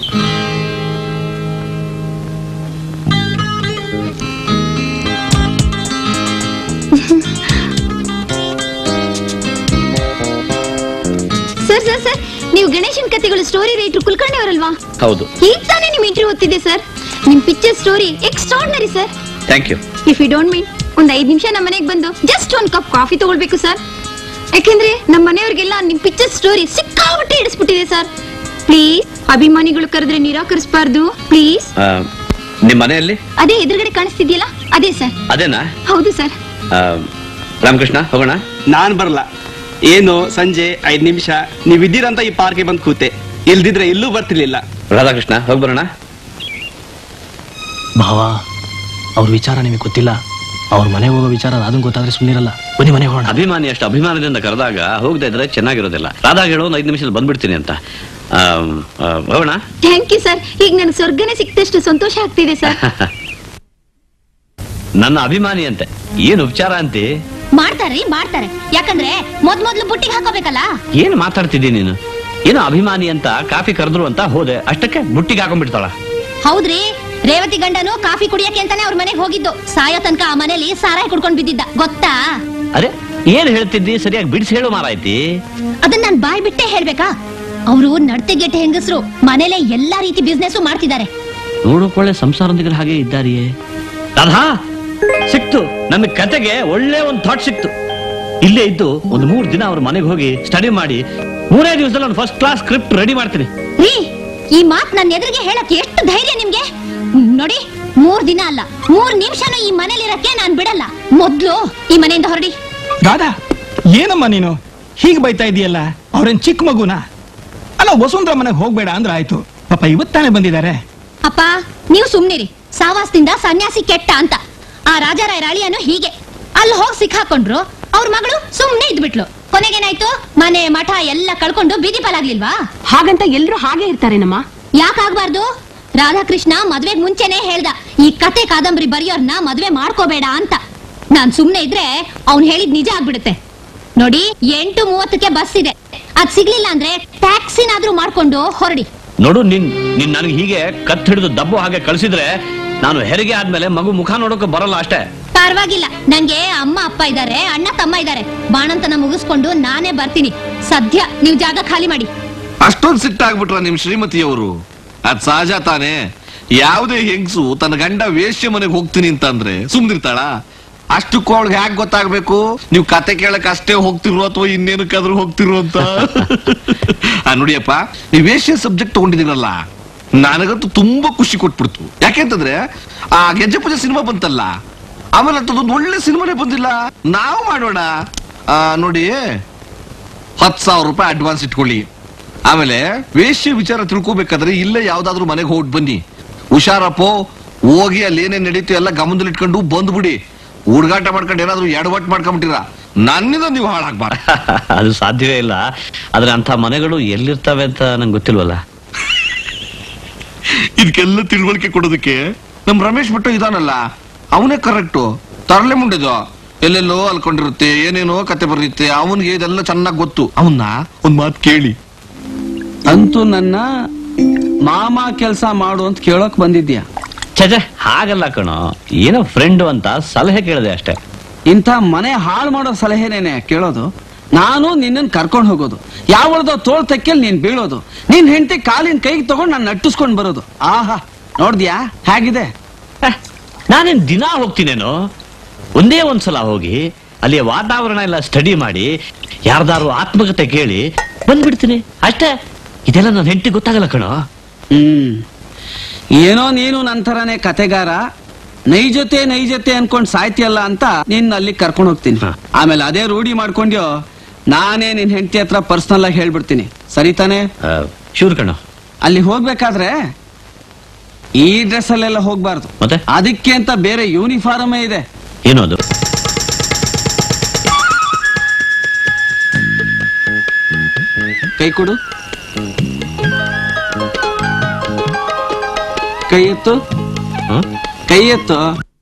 ಸರ್ ಸರ್ ಸರ್ ನೀವು ಗಣೇಶನ್ ಕಥೆಗಳು ಸ್ಟೋರಿ ರೈಟ್ರು ಕುಲ್ಕರ್ಣಿ ಅವರಲ್ವಾ ಹೌದು ಈಗ ತಾನೇ ನಿಮ್ ಇಂಟರ್ವ್ಯೂ ಓದ್ತಿದ್ದೆ ಸರ್ ನಿಮ್ picture story extraordinary sir thank you if you don't mind ಒಂದ್ ಐದ್ ನಿಮಿಷ ನಮ್ಮ ಮನೆಗೆ ಬಂದು ಜಸ್ಟ್ ಒಂದ್ ಕಪ್ ಕಾಫಿ ತಗೊಳ್ಬೇಕು ಸರ್ ಯಾಕೆಂದ್ರೆ ನಮ್ಮ ಮನೆಯವ್ರಿಗೆಲ್ಲ ನಿಮ್ ಪಿಕ್ಚರ್ ಸ್ಟೋರಿ ಸಿಕ್ಕಾಪಟ್ಟೆ ಹಿಡಿಸ್ಬಿಟ್ಟಿದೆ ಸರ್ ಪ್ಲೀಸ್ ಅಭಿಮಾನಿಗಳು ಕರೆದ್ರೆ ನಿರಾಕರಿಸಬಾರ್ದು ಪ್ಲೀಸ್ ನಿಮ್ಮ ಮನೆಯಲ್ಲಿ ಅದೇ ಎದುರುಗಡೆ ಕಾಣಿಸ್ತಿದ್ಯಲ್ಲ ಅದೇ ಸರ್ ಅದೇನಾ ಹೌದು ಸರ್ ಆ, ರಾಮಕೃಷ್ಣ ಹೋಗೋಣ ನಾನ್ ಬರಲ್ಲ ಏನು ಸಂಜೆ ಐದ್ ನಿಮಿಷ ನೀವ್ ಇದ್ದೀರಂತ ಈ ಪಾರ್ಕ್ಗೆ ಬಂದ್ ಕೂತೆ ಇಲ್ದಿದ್ರೆ ಇಲ್ಲೂ ಬರ್ತಿರ್ಲಿಲ್ಲ ರಾಧಾಕೃಷ್ಣ ಹೋಗಿ ಬರೋಣ ಭಾವ ಅವ್ರ ವಿಚಾರ ನಿಮಗೆ ಗೊತ್ತಿಲ್ಲ ಅವ್ರ ಮನೆಗೆ ಹೋಗೋ ವಿಚಾರ ಅದನ್ನ ಗೊತ್ತಾದ್ರೆ ಸುಮ್ಮನಿರಲ್ಲ ಬನ್ನಿ ಮನೆ ಹೋಗೋಣ ಅಭಿಮಾನಿ ಅಷ್ಟು ಅಭಿಮಾನದಿಂದ ಕರೆದಾಗ ಹೋಗದೆ ಇದ್ರೆ ಚೆನ್ನಾಗಿರೋದಿಲ್ಲ ರಾಧಾ ಹೇಳೋ ಒಂದು ಐದು ನಿಮಿಷದಲ್ಲಿ ಬಂದ್ಬಿಡ್ತೀನಿ ಅಂತ ಆಮ್, ಆ, ಹೋಗೋಣ ಥ್ಯಾಂಕ್ ಯು ಸರ್ ಈಗ ನನ್ ಸ್ವರ್ಗನೇ ಸಿಕ್ತಷ್ಟು ಸಂತೋಷ ಆಗ್ತಿದೆ ಸರ್ ನನ್ನ ಅಭಿಮಾನಿ ಅಂತೆ ಏನು ಉಪಚಾರ ಅಂತಿ ಮಾಡ್ತಾರೆ ಮಾಡ್ತಾರೆ ಯಾಕಂದ್ರೆ ಮೊದ್ ಮೊದ್ಲು ಬುಟ್ಟಿಗೆ ಹಾಕೋಬೇಕಲ್ಲ ಏನು ಮಾತಾಡ್ತಿದ್ದೀನಿ ನೀನು ಏನೋ ಅಭಿಮಾನಿ ಅಂತ ಕಾಫಿ ಕರೆದ್ರು ಅಂತ ಹೋದೆ ಅಷ್ಟಕ್ಕೆ ಬುಟ್ಟಿಗೆ ಹಾಕೊಂಡ್ಬಿಡ್ತಾಳ ಹೌದ್ರಿ ರೇವತಿ ಗಂಡನು ಕಾಫಿ ಕುಡಿಯಕ್ಕೆ ಅಂತಾನೆ ಅವ್ರ ಮನೆಗೆ ಹೋಗಿದ್ದು ಸಾಯೋ ತನಕ ಆ ಮನೇಲಿ ಸಾರಾಯಿ ಕುಡ್ಕೊಂಡ್ ಬಿದ್ದಿದ್ದ ಗೊತ್ತಾ ಅರೆ ಏನ್ ಹೇಳ್ತಿದ್ದಿ ಸರಿಯಾಗಿ ಬಿಡಿಸಿ ಹೇಳು ಮಾರಾಯ್ತಿ ಅದನ್ನ ನಾನ್ ಬಾಯ್ ಬಿಟ್ಟೆ ಹೇಳ್ಬೇಕಾ ಅವರು ನಡ್ತೆಗೆಟ್ಟೆ ಹೆಂಗಸರು ಮನೇಲೆ ಎಲ್ಲಾ ರೀತಿ ಬಿಸ್ನೆಸ್ ಮಾಡ್ತಿದ್ದಾರೆ ನೋಡೋಕೊಳ್ಳೆ ಸಂಸಾರದೊಂದಿಗೆ ಹಾಗೆ ಇದ್ದಾರಿಯೇ ರಾಧಾ ಸಿಕ್ತು ನನ್ನ ಕತೆಗೆ ಒಳ್ಳೆ ಒಂದು ಥಾಟ್ ಸಿಕ್ತು ಇಲ್ಲೇ ಇದ್ದು ಒಂದು ಮೂರ್ ದಿನ ಅವ್ರ ಮನೆಗೆ ಹೋಗಿ ಸ್ಟಡಿ ಮಾಡಿ ಮೂರೇ ದಿವಸದಲ್ಲಿ ಒಂದು ಫಸ್ಟ್ ಕ್ಲಾಸ್ ಸ್ಕ್ರಿಪ್ಟ್ ರೆಡಿ ಮಾಡ್ತೀನಿ ರೀ ಈ ಮಾತ್ ನನ್ನ ಎದುರಿಗೆ ಹೇಳಕ್ ಎಷ್ಟು ಧೈರ್ಯ ನಿಮ್ಗೆ ನೋಡಿ ಮೂರ್ ದಿನ ಅಲ್ಲ ಮೂರ್ ನಿಮಿಷನೂ ಈ ಮನೇಲಿರಕ್ಕೆ ನಾನ್ ಬಿಡಲ್ಲ ಮೊದ್ಲು ಈ ಮನೆಯಿಂದ ಹೊರಡಿ ರಾಧಾ ಏನಮ್ಮ ನೀನು ಹೀಗೆ ಬೈತಾ ಇದೀಯಲ್ಲ ಅವ್ರೇನ್ ಚಿಕ್ಕ ಮಗುನ ಅಲ್ಲ ವಸುಂಧರ ಮನೆಗೆ ಹೋಗ್ಬೇಡ ಅಂದ್ರೆ ಆಯ್ತು ಪಾಪ ಇವತ್ತಾನೆ ಬಂದಿದ್ದಾರೆ ಅಪ್ಪ ನೀವು ಸುಮ್ನಿರಿ ಸಾವಾಸದಿಂದ ಸನ್ಯಾಸಿ ಕೆಟ್ಟ ಅಂತ ಆ ರಾಜಾರಾಯ ರಾಳಿಯನು ಹೀಗೆ ಅಲ್ಲಿ ಹೋಗಿ ಸಿಕ್ಕಾಕೊಂಡ್ರು ಅವ್ರ ಮಗಳು ಸುಮ್ನೆ ಇದ್ಬಿಟ್ಲು ಕೊನೆಗೇನಾಯ್ತು ಮನೆ ಮಠ ಎಲ್ಲ ಕಳ್ಕೊಂಡು ಬೀದಿ ಪಾಲಾಗ್ಲಿಲ್ವಾ ಹಾಗಂತ ಎಲ್ರು ಹಾಗೆ ಇರ್ತಾರೇನಮ್ಮ ಯಾಕಾಗ್ಬಾರ್ದು ರಾಧಾಕೃಷ್ಣ ಮದ್ವೆಗ್ ಮುಂಚೆನೆ ಹೇಳ್ದ ಈ ಕತೆ ಕಾದಂಬರಿ ಬರೆಯೋರ್ನ ಮದ್ವೆ ಮಾಡ್ಕೋಬೇಡ ಅಂತ ನಾನ್ ಸುಮ್ನೆ ಇದ್ರೆ ಅವ್ನ್ ಹೇಳಿದ್ ನಿಜ ಆಗ್ಬಿಡುತ್ತೆ ನೋಡಿ ಎಂಟು ಮೂವತ್ತಕ್ಕೆ ಬಸ್ ಇದೆ ಅದ್ ಸಿಗ್ಲಿಲ್ಲ ಅಂದ್ರೆ ಟ್ಯಾಕ್ಸಿನಾದ್ರೂ ಮಾಡ್ಕೊಂಡು ಹೊರಡಿ ನೋಡು ನಿನ್ ನೀನ್ ನನಗೆ ಹೀಗೆ ಕತ್ ಹಿಡಿದು ದಬ್ಬು ಹಾಗೆ ಕಳಿಸಿದ್ರೆ ನಾನು ಹೆರಿಗೆ ಆದ್ಮೇಲೆ ಮಗು ಮುಖ ನೋಡೋಕೆ ಬರಲ್ಲ ಅಷ್ಟೇ ಪರವಾಗಿಲ್ಲ ನಂಗೆ ಅಮ್ಮ ಅಪ್ಪ ಇದಾರೆ ಅಣ್ಣ ತಮ್ಮ ಇದಾರೆ ಬಾಣಂತನ ಮುಗಿಸ್ಕೊಂಡು ನಾನೇ ಬರ್ತೀನಿ ಸದ್ಯ ನೀವ್ ಜಾಗ ಖಾಲಿ ಮಾಡಿ ಅಷ್ಟೊಂದು ಸಿಟ್ಟಾಗ್ಬಿಟ್ರ ನಿಮ್ ಶ್ರೀಮತಿಯವರು ಅದ್ ಸಹಜ ತಾನೇ ಯಾವುದೇ ಹೆಂಗ್ಸು ತನ್ನ ಗಂಡ ವೇಶ್ಯ ಮನೆಗೆ ಹೋಗ್ತೀನಿ ಅಂತಂದ್ರೆ ಸುಮ್ನಿರ್ತಾಳ ಅಷ್ಟಕ್ಕೂ ಅವಳಿಗೆ ಹ್ಯಾಕ್ ಗೊತ್ತಾಗ್ಬೇಕು ನೀವು ಕತೆ ಕೇಳಕ್ ಅಷ್ಟೇ ಹೋಗ್ತಿರೋ ಅಥವಾ ಇನ್ನೇನಕ್ಕಾದ್ರೂ ಹೋಗ್ತಿರೋ ಅಂತ ಆ, ನೋಡಿಯಪ್ಪ ನೀವು ವೇಶ್ಯ ಸಬ್ಜೆಕ್ಟ್ ತಗೊಂಡಿದ್ದೀರಲ್ಲ ನನಗಂತೂ ತುಂಬಾ ಖುಷಿ ಕೊಟ್ಬಿಡ್ತು ಯಾಕೆಂತಂದ್ರೆ ಆ ಗೆಜ್ಜೆ ಪೂಜೆ ಸಿನಿಮಾ ಬಂತಲ್ಲ ಆಮೇಲೆ ಅಂತದೊಂದು ಒಳ್ಳೆ ಸಿನಿಮಾನೇ ಬಂದಿಲ್ಲ ನಾವು ಮಾಡೋಣ ಆ, ನೋಡಿ ಹತ್ತು ಸಾವಿರ ರೂಪಾಯಿ ಅಡ್ವಾನ್ಸ್ ಇಟ್ಕೊಳ್ಳಿ ಆಮೇಲೆ ವೇಶ್ಯ ವಿಚಾರ ತಿಳ್ಕೊಬೇಕಾದ್ರೆ ಇಲ್ಲೇ ಯಾವ್ದಾದ್ರು ಮನೆಗೆ ಹೋಗಿ ಬನ್ನಿ ಹುಷಾರಪ್ಪೋ ಹೋಗಿ ಅಲ್ಲಿ ಏನೇನ್ ನಡೀತು ಎಲ್ಲ ಗಮನದಲ್ಲಿ ಇಟ್ಕೊಂಡು ಬಂದ್ಬಿಡಿ ಹುಡುಗಾಟ ಮಾಡ್ಕೊಂಡು ಏನಾದ್ರು ಎಡವಟ್ ಮಾಡ್ಕೊಂಬಿಟ್ಟಿರ ನನ್ನಿಂದ ನೀವು ಹಾಳಾಗ್ಬಾರ್ದು ಅದು ಸಾಧ್ಯವೇ ಇಲ್ಲ ಆದ್ರೆ ಅಂತ ಮನೆಗಳು ಎಲ್ಲಿರ್ತವೆ ಅಂತ ನಂಗೆ ಗೊತ್ತಿಲ್ವಲ್ಲ ಇದಕ್ಕೆಲ್ಲ ತಿಳುವಳಿಕೆ ಕೊಡೋದಕ್ಕೆ ನಮ್ ರಮೇಶ್ ಭಟ್ಟ ಇದಾನಲ್ಲ ಅವನೇ ಕರೆಕ್ಟು ತರಲೆ ಮುಂಡೆದು ಎಲ್ಲೆಲ್ಲೋ ಅಲ್ಕೊಂಡಿರುತ್ತೆ ಏನೇನೋ ಕತೆ ಬರುತ್ತೆ ಅವನಿಗೆ ಇದೆಲ್ಲ ಚೆನ್ನಾಗಿ ಗೊತ್ತು ಅವನ್ನ ಒಂದ್ ಮಾತು ಕೇಳಿ ಅಂತೂ ನನ್ನ ಮಾಮ ಕೆಲಸ ಮಾಡು ಅಂತ ಕೇಳೋಕ್ ಬಂದಿದ್ಯಾ ಛೆ ಹಾಗಲ್ಲ ಕಣೋ ಏನೋ ಫ್ರೆಂಡು ಅಂತ ಸಲಹೆ ಕೇಳಿದೆ ಅಷ್ಟೇ ಇಂಥ ಮನೆ ಹಾಳು ಮಾಡೋ ಸಲಹೆನೇನೆ ಕೇಳೋದು ನಾನು ನಿನ್ನನ್ ಕರ್ಕೊಂಡು ಹೋಗೋದು ಯಾವಳ್ದೋ ತೋಳ್ ತೆಕ್ಕಲ್ ನೀನ್ ಬೀಳೋದು ನಿನ್ ಹೆಂಡತಿ ಕಾಲಿನ ಕೈಗೆ ತಗೊಂಡ್ ನಾನು ನಟ್ಟಿಸ್ಕೊಂಡ್ ಬರೋದು ಆಹಾ ನೋಡ್ದ್ಯಾ ಹೇಗಿದೆ ನಾನೇನ್ ದಿನ ಹೋಗ್ತೀನೇನೋ ಒಂದೇ ಒಂದ್ಸಲ ಹೋಗಿ ಅಲ್ಲಿಯ ವಾತಾವರಣ ಎಲ್ಲ ಸ್ಟಡಿ ಮಾಡಿ ಯಾರ್ದಾರು ಆತ್ಮಕತೆ ಕೇಳಿ ಬಂದ್ಬಿಡ್ತೀನಿ ಅಷ್ಟೇ ಇದೆಲ್ಲ ನನ್ನ ಹೆಂಡತಿ ಗೊತ್ತಾಗಲ್ಲ ಕಣೋ ಹ್ಮ್ ಏನೋ ನೀನು ನಂತರನೇ ಕತೆಗಾರ ನೈಜತೆ ನೈಜತೆ ಅನ್ಕೊಂಡ್ ಸಾಯ್ತಿಯಲ್ಲ ಅಂತ ನಿನ್ನ ಅಲ್ಲಿ ಕರ್ಕೊಂಡು ಹೋಗ್ತೀನಿ ಆಮೇಲೆ ಅದೇ ರೂಢಿ ಮಾಡ್ಕೊಂಡ್ಯೋ ನಾನೇ ನಿನ್ ಹೆಂಡತಿ ಹತ್ರ ಪರ್ಸನಲ್ ಆಗಿ ಹೇಳ್ಬಿಡ್ತೀನಿ ಸರಿ ತಾನೇ ಶೂರ್ ಕಣೋ ಅಲ್ಲಿ ಹೋಗ್ಬೇಕಾದ್ರೆ ಈ ಡ್ರೆಸ್ ಅಲ್ಲೆಲ್ಲ ಹೋಗ್ಬಾರ್ದು ಮತ್ತೆ ಅದಕ್ಕೆ ಅಂತ ಬೇರೆ ಯೂನಿಫಾರ್ಮೇ ಇದೆ ಏನೋ ಅದು ಕೈ ಕೊಡು ಕೈ ಎತ್ತು ಕೈ ಎತ್ತು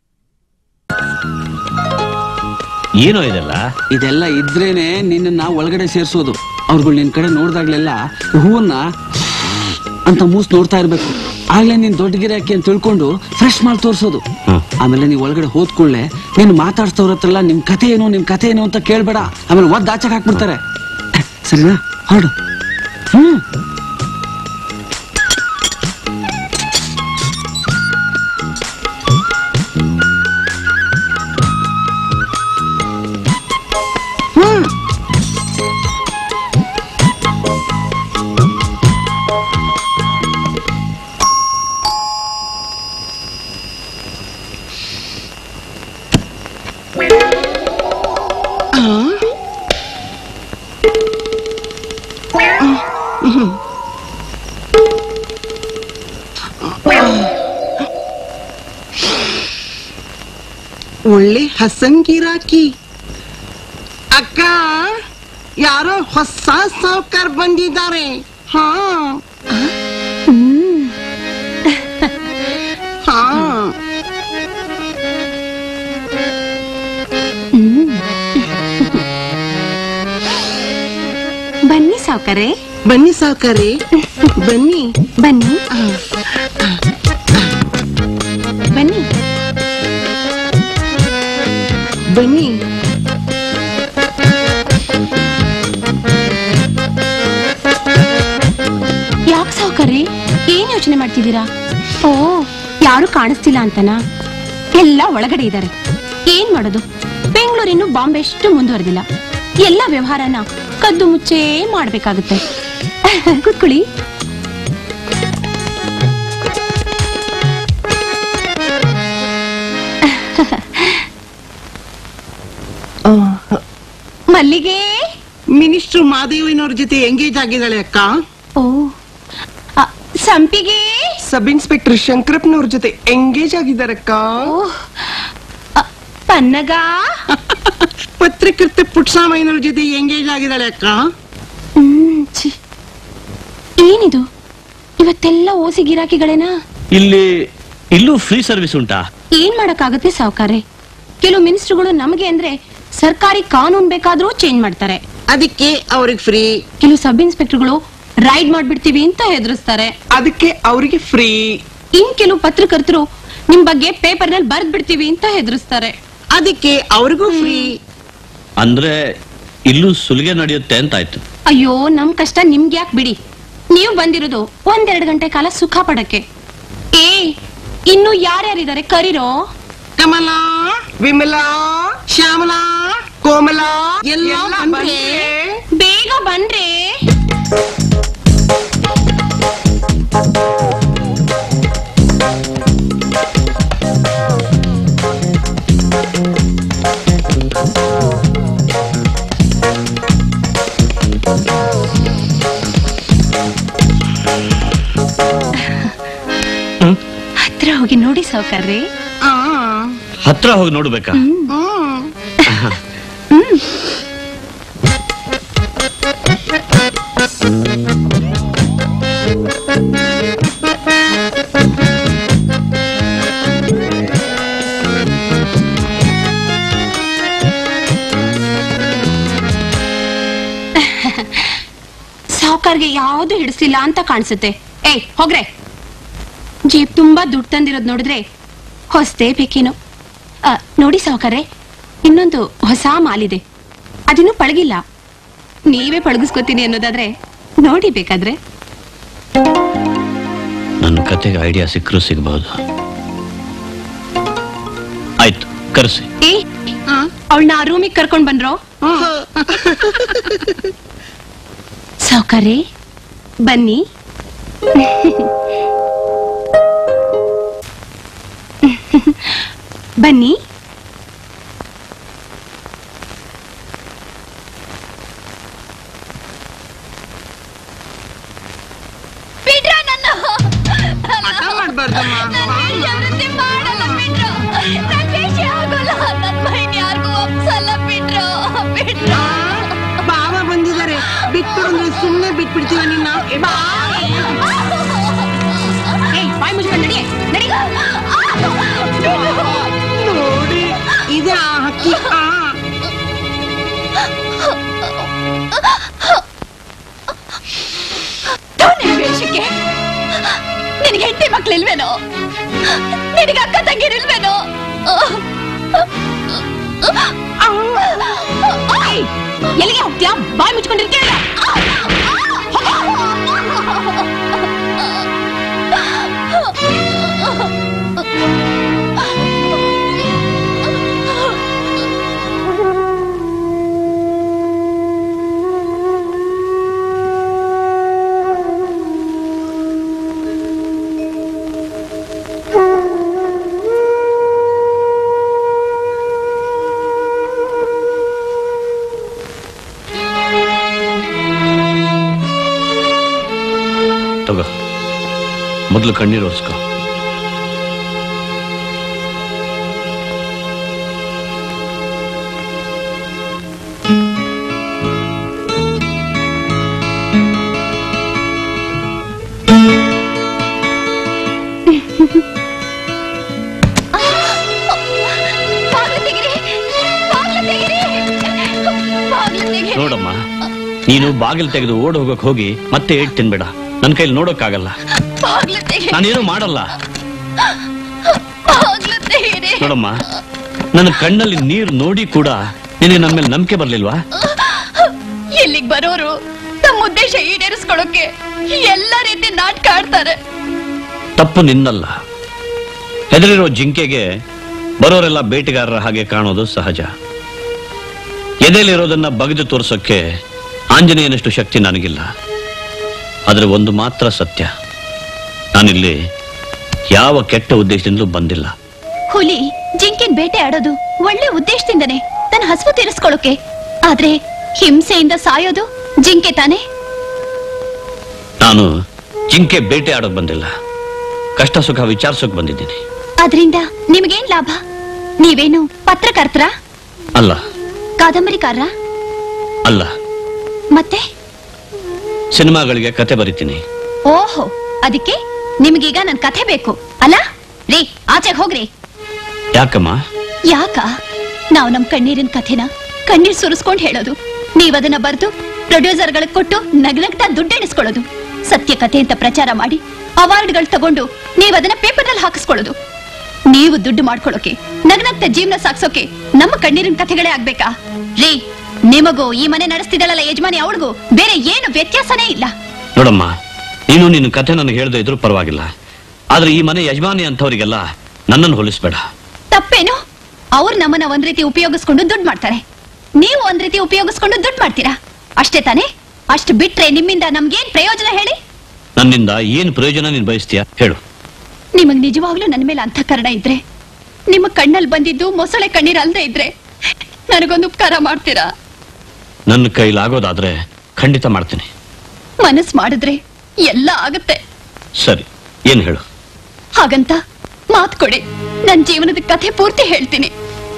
ಏನೋ ಇದೆಲ್ಲ ಇದೆಲ್ಲ ಇದ್ರೇನೆ ನಿನ್ನ ಒಳಗಡೆ ಸೇರ್ಸೋದು ಅವ್ರುಗಳು ನಿನ್ ಕಡೆ ನೋಡ್ದಾಗ್ಲೆಲ್ಲ ಹೂವನ್ನ ಅಂತ ಮೂಸ್ ನೋಡ್ತಾ ಇರ್ಬೇಕು ಆಗ್ಲೇ ನೀನ್ ದೊಡ್ಡ ಗಿರಾಕಿ ಅಂತ ತಿಳ್ಕೊಂಡು ಫ್ರೆಶ್ ಮಾಡಿ ತೋರ್ಸೋದು ಆಮೇಲೆ ನೀವು ಒಳಗಡೆ ಹೋದ್ಕೊಳ್ಳೆ ನೀನು ಮಾತಾಡ್ಸ್ತವ್ರ ಹತ್ರ ನಿಮ್ ಕತೆ ಏನು ನಿಮ್ ಕತೆ ಏನು ಅಂತ ಕೇಳ್ಬೇಡ ಆಮೇಲೆ ಒದ್ದು ಆಚೆಗೆ ಹಾಕ್ಬಿಡ್ತಾರೆ ಸರಿನಾ ಹೊರಡು ಹ್ಮ್ ಹ್ಮ್ ಒಳ್ಳೆ ಹಸಂಗಿರಾಕಿ ಅಕ್ಕ ಯಾರೋ ಹೊಸ ಸಾವ್ಕಾರ್ ಬಂದಿದ್ದಾರೆ ಹಾ ಹಾ ಬನ್ನಿ ಸಾವ್ಕರೆ ಬನ್ನಿ ಸಾವ್ಕಾರೆ ಬನ್ನಿ ಬನ್ನಿ ಬನ್ನಿ ಬನ್ನಿ ಯಾಕೆ ಸಾವ್ಕರೆ ಏನ್ ಯೋಚನೆ ಮಾಡ್ತಿದ್ದೀರಾ ಓ ಯಾರು ಕಾಣಿಸ್ತಿಲ್ಲ ಅಂತನಾ ಎಲ್ಲ ಒಳಗಡೆ ಇದ್ದಾರೆ ಏನ್ ಮಾಡೋದು ಬೆಂಗಳೂರಿನ್ನು ಬಾಂಬೆ ಎಷ್ಟು ಮುಂದುವರೆದಿಲ್ಲ ಎಲ್ಲ ವ್ಯವಹಾರನ ಕದ್ದು ಮುಚ್ಚೇ ಮಾಡ್ಬೇಕಾಗುತ್ತೆ ಕೂತ್ಕೊಳ್ಳಿ ಮಲ್ಲಿಗೆ ಮಿನಿಸ್ಟರ್ ಮಾದೇವನವ್ರ ಜೊತೆ ಎಂಗೇಜ್ ಆಗಿದ್ದಾಳೆ ಅಕ್ಕ ಓ ಸಂಪಿಗೆ ಸಬ್ ಇನ್ಸ್ಪೆಕ್ಟರ್ ಶಂಕರಪ್ಪನವ್ರ ಜೊತೆ ಎಂಗೇಜ್ ಆಗಿದ್ದಾರೆ ಅಕ್ಕ ಪನ್ನಗ ಪತ್ರಕರ್ತೆ ಪುಟ್ಸಾಮಯ್ಯನವ್ರ ಜೊತೆ ಎಂಗೇಜ್ ಆಗಿದ್ದಾಳೆ ಅಕ್ಕ ಹ್ಮ್, ಛೀ. ಏನಿದು ಇವತ್ತೆಲ್ಲ ಓಸಿ ಗಿರಾಕಿಗಳೇನಾ ಇಲ್ಲಿ ಇಲ್ಲೂ ಫ್ರೀ ಸರ್ವಿಸ್ ಉಂಟಾ ಏನ್ ಮಾಡಕ್ಕಾಗತ್ತೆ ಸಾವುಕಾರೆ ಕೆಲವು ಮಿನಿಸ್ಟ್ರುಗಳು ನಮಗೆ ಅಂದ್ರೆ ಸರ್ಕಾರಿ ಕಾನೂನ್ ಬೇಕಾದ್ರೂ ಚೇಂಜ್ ಮಾಡ್ತಾರೆ ಅದಕ್ಕೆ ಅವ್ರಿಗೆ ಫ್ರೀ ಕೆಲವು ಸಬ್ ಇನ್ಸ್ಪೆಕ್ಟರ್ಗಳು ರೈಡ್ ಮಾಡ್ಬಿಡ್ತೀವಿ ಅಂತ ಹೆದರಿಸ್ತಾರೆ ಅದಕ್ಕೆ ಅವರಿಗೆ ಫ್ರೀ ಇನ್ ಕೆಲವು ಪತ್ರಕರ್ತರು ನಿಮ್ ಬಗ್ಗೆ ಪೇಪರ್ ನಲ್ಲಿ ಬರ್ದ್ ಬಿಡ್ತೀವಿ ಅಂತ ಹೆದರಿಸ್ತಾರೆ ಅದಕ್ಕೆ ಅವ್ರಿಗೂ ಫ್ರೀ ಅಂದ್ರೆ ಇಲ್ಲೂ ಸುಲಿಗೆ ನಡೆಯುತ್ತೆ ಅಂತಾಯ್ತು ಅಯ್ಯೋ ನಮ್ ಕಷ್ಟ ನಿಮ್ಗೆ ಯಾಕೆ ಬಿಡಿ ನೀವು ಬಂದಿರೋದು ಒಂದೆರಡು ಗಂಟೆ ಕಾಲ ಸುಖ ಪಡಕ್ಕೆ ಏ ಇನ್ನು ಯಾರ್ಯಾರಿದ್ದಾರೆ ಕರೀರೋ ಕಮಲಾ ವಿಮಲಾ ಶ್ಯಾಮಲಾ ಕೋಮಲಾ ಎಲ್ಲ ಬಂದ್ರೆ ಬೇಗ ಬನ್ರಿ ಹತ್ರ ಹೋಗಿ ನೋಡಿ ಸಾವುಕಾರ್ರಿ ಹತ್ರ ಹೋಗಿ ನೋಡ್ಬೇಕಾ ಸಾವುಕಾರ್ಗೆ ಯಾವ್ದು ಹಿಡಿಸಿಲ್ಲ ಅಂತ ಕಾಣಿಸುತ್ತೆ ಏಯ್ ಹೋಗ್ರೆ ಜೀಪ್ ತುಂಬಾ ದುಡ್ಡು ತಂದಿರೋದ್ ನೋಡಿದ್ರೆ ಹೊಸದೇ ಬೇಕೇನೋ ಆ, ನೋಡಿ ಸಾವುಕಾರೆ ಇನ್ನೊಂದು ಹೊಸ ಮಾಲಿದೆ ಅದಿನ್ನೂ ಪಳಗಿಲ್ಲ ನೀವೇ ಪಳಗಿಸ್ಕೊತೀನಿ ಅನ್ನೋದಾದ್ರೆ ನೋಡಿ ಬೇಕಾದ್ರೆ ನನ್ನ ಕತೆಗೆ ಐಡಿಯಾ ಸಿಕ್ಕರೂ ಸಿಗಬಹುದು ಆಯ್ತು ಕರೆಸಿ ಏ ಅವಳನ್ನ ಆ ರೂಮಿಗೆ ಕರ್ಕೊಂಡ್ ಬಂದ್ರೋ ಸಾವುಕಾರೆ ಬನ್ನಿ ಬನ್ನಿ ಬಿಡ್ರ ನನ್ನ ಮಾಡ್ಬಾರ್ದಮ್ಮ ಜಾಗೃತಿ ಮಾಡಲ್ಲ ಬಿಡ್ರು ನನ್ ವೇಷ ಆಗೋಲ್ಲ ನನ್ ಮೈನ್ ಯಾರಿಗೂ ಒಪ್ಸಲ್ಲ ಬಿಡ್ರು ಬಿಡ್ರು ಬಾವ ಬಂದಿದ್ದಾರೆ ಬಿಟ್ಬಿಡು ಅಂದ್ರೆ ಸುಮ್ನೆ ಬಿಟ್ಬಿಡ್ತೀವ ನಿನ್ನ ಬಾ. ಏಯ್ ಬಾಯ್ ಮುಚ್ಕೊಂಡು ನಡಿ ನಡಿ ನೋಡಿ ಇದೆ ಆ ಹಕ್ಕಿ ಆ. ಥು, ನಿನ್ ವೇಷಕ್ಕೆ ನಿನಗೆ ಹೆಂಡತಿ ಮಕ್ಳಿಲ್ವೇನೋ ನಿನಗೆ ಅಕ್ಕ ತಂಗಿರಿಲ್ವೇನೋ ಏಯ್, ಎಲ್ಲಿಗೆ ಹೋಗ್ತೀಯಾ ಬಾಯ್ ಮುಚ್ಕೊಂಡಿರ್ತೀಯ ತಗೋ ಮೊದಲು ಕಣ್ಣೀರು ಒರೆಸ್ಕೋ ಬಾಗ್ಲು ತೆಗಿರಿ ಬಾಗ್ಲು ತೆಗಿರಿ ಬಾಗ್ಲು ತೆಗಿರಿ ನೋಡಮ್ಮ ನೀನು ಬಾಗಿಲು ತೆಗೆದು ಓಡ್ ಹೋಗಕ್ ಹೋಗಿ ಮತ್ತೆ ಏಟ್ ತಿನ್ಬೇಡ ನನ್ನ ಕೈಲಿ ನೋಡೋಕ್ಕಾಗಲ್ಲ ಬಾಗ್ಲು ತೆಗಿರಿ ನಾನೇನು ಮಾಡಲ್ಲ ಬಾಗ್ಲು ತೆಗಿರಿ ನೋಡಮ್ಮ ನನ್ನ ಕಣ್ಣಲ್ಲಿ ನೀರು ನೋಡಿ ಕೂಡ ನಿನಗೆ ನನ್ನ ಮೇಲೆ ನಂಬಿಕೆ ಬರ್ಲಿಲ್ವಾ ಇಲ್ಲಿಗ್ ಬರೋರು ತಮ್ಮ ಉದ್ದೇಶ ಈಡೇರಿಸ್ಕೊಳ್ಳೋಕೆ ಎಲ್ಲ ರೀತಿ ನಾಟಕ ಆಡ್ತಾರೆ ತಪ್ಪು ನಿನ್ನಲ್ಲ ಹೆದರಿರೋ ಜಿಂಕೆಗೆ ಬರೋರೆಲ್ಲ ಬೇಟೆಗಾರರ ಹಾಗೆ ಕಾಣೋದು ಸಹಜ ಎದೆಯಲ್ಲಿರೋದನ್ನ ಬಗೆದು ತೋರ್ಸೋಕ್ಕೆ ಆಂಜನೇಯನಷ್ಟು ಶಕ್ತಿ ನನಗಿಲ್ಲ ಆದ್ರೆ ಒಂದು ಮಾತ್ರ ಸತ್ಯ ನಾನಿಲ್ಲಿ ಯಾವ ಕೆಟ್ಟ ಉದ್ದೇಶದಿಂದಲೂ ಬಂದಿಲ್ಲ ಹುಲಿ ಜಿಂಕೆನ್ ಬೇಟೆ ಆಡೋದು ಒಳ್ಳೆ ಉದ್ದೇಶದಿಂದನೇ ತನ್ನ ಹಸುವು ತೀರಿಸ್ಕೊಳ್ಳೋಕೆ ಆದ್ರೆ ಹಿಂಸೆಯಿಂದ ಸಾಯೋದು ಜಿಂಕೆ ತಾನೇ ನಾನು ಜಿಂಕೆ ಬೇಟೆ ಆಡೋಕ್ ಬಂದಿಲ್ಲ ಕಷ್ಟ ಸುಖ ವಿಚಾರಿಸೋಕ್ ಬಂದಿದ್ದೀನಿ ಅದರಿಂದ ನಿಮಗೇನ್ ಲಾಭ ನೀವೇನು ಪತ್ರಕರ್ತರ ಅಲ್ಲ ಕಾದಂಬರಿಕಾರರ ಅಲ್ಲ ಮತ್ತೆ ಸಿನಿಮಾಗಳಿಗೆ ಕತೆ ಬರಿತೀನಿ ಓಹೋ ಅದಕ್ಕೆ ನಿಮ್ಗೀಗ ನನ್ ಕಥೆ ಬೇಕು ಅಲ್ಲ ರೀ ಆಚೆಗೆ ಹೋಗ್ರಿ ಯಾಕಮ್ಮ ಯಾಕ ನಾವು ನಮ್ ಕಣ್ಣೀರಿನ ಕಥೆನ ಕಣ್ಣೀರ್ ಸುರಿಸ್ಕೊಂಡ್ ಹೇಳೋದು ನೀವ್ ಅದನ್ನ ಬರ್ದು ಪ್ರೊಡ್ಯೂಸರ್ಗಳಿಗೆ ಕೊಟ್ಟು ನಗ್ನಗ್ತಾ ದುಡ್ಡೆಣಿಸ್ಕೊಳ್ಳೋದು ಸತ್ಯ ಕಥೆ ಅಂತ ಪ್ರಚಾರ ಮಾಡಿ ಅವಾರ್ಡ್ಗಳು ತಗೊಂಡು ನೀವ್ ಅದನ್ನ ಪೇಪರ್ನಲ್ಲಿ ಹಾಕಿಸ್ಕೊಳ್ಳೋದು ನೀವು ದುಡ್ಡು ಮಾಡ್ಕೊಳ್ಳೋಕೆ ನಗ್ನಗ್ತ ಜೀವನ ಸಾಗ್ಸೋಕೆ ನಮ್ಮ ಕಣ್ಣೀರಿನ ಕಥೆಗಳೇ ಆಗ್ಬೇಕಾ ರೀ ನಿಮಗೂ ಈ ಮನೆ ನಡೆಸ್ತಿದ್ದಳಲ್ಲ ಯಜಮಾನಿ ಅವಳಿಗೂ ಬೇರೆ ಏನು ವ್ಯತ್ಯಾಸನೇ ಇಲ್ಲ ನೋಡಮ್ಮ ನೀನು ನಿನ್ನ ಕಥೆ ನನಗೆ ಹೇಳ್ದೆ ಇದ್ರೂ ಪರವಾಗಿಲ್ಲ ಆದ್ರೆ ಈ ಮನೆ ಯಜಮಾನಿ ಅಂತವರಿಗೆಲ್ಲ ನನ್ನನ್ನು ಹೋಲಿಸ್ಬೇಡ ತಪ್ಪೇನು ಅವ್ರು ನಮ್ಮನ್ನ ಒಂದ್ ರೀತಿ ಉಪಯೋಗಿಸ್ಕೊಂಡು ದುಡ್ಡು ಮಾಡ್ತಾರೆ ನೀವು ಒಂದ್ ರೀತಿ ಉಪಯೋಗಿಸ್ಕೊಂಡು ದುಡ್ಡು ಮಾಡ್ತೀರಾ ಅಷ್ಟೇ ತಾನೇ ಅಷ್ಟು ಬಿಟ್ರೆ ನಿಮ್ಮಿಂದ ನಮ್ಗೇನ್ ಪ್ರಯೋಜನ ಹೇಳಿ ನನ್ನಿಂದ ಏನ್ ಪ್ರಯೋಜನ ನೀನು ಬಯಸ್ತೀಯ ಹೇಳು ನಿಮಗ್ ನಿಜವಾಗ್ಲೂ ನನ್ನ ಮೇಲೆ ಅಂತಃಕರಣ ಇದ್ರೆ ನಿಮ್ಮ ಕಣ್ಣಲ್ಲಿ ಬಂದಿದ್ದು ಮೊಸಳೆ ಕಣ್ಣೀರ್ ಅಲ್ದೇ ಇದ್ರೆ ನನಗೊಂದು ಉಪಕಾರ ಮಾಡ್ತೀರಾ ನನ್ನ ಕೈಲಾಗೋದಾದ್ರೆ ಖಂಡಿತ ಮಾಡ್ತೀನಿ ಮನಸ್ ಮಾಡಿದ್ರೆ ಎಲ್ಲ ಆಗುತ್ತೆ ಸರಿ ಏನ್ ಹೇಳು ಹಾಗಂತ ಮಾತ್ ಕೊಡಿ ನನ್ ಜೀವನದ ಕಥೆ ಪೂರ್ತಿ ಹೇಳ್ತೀನಿ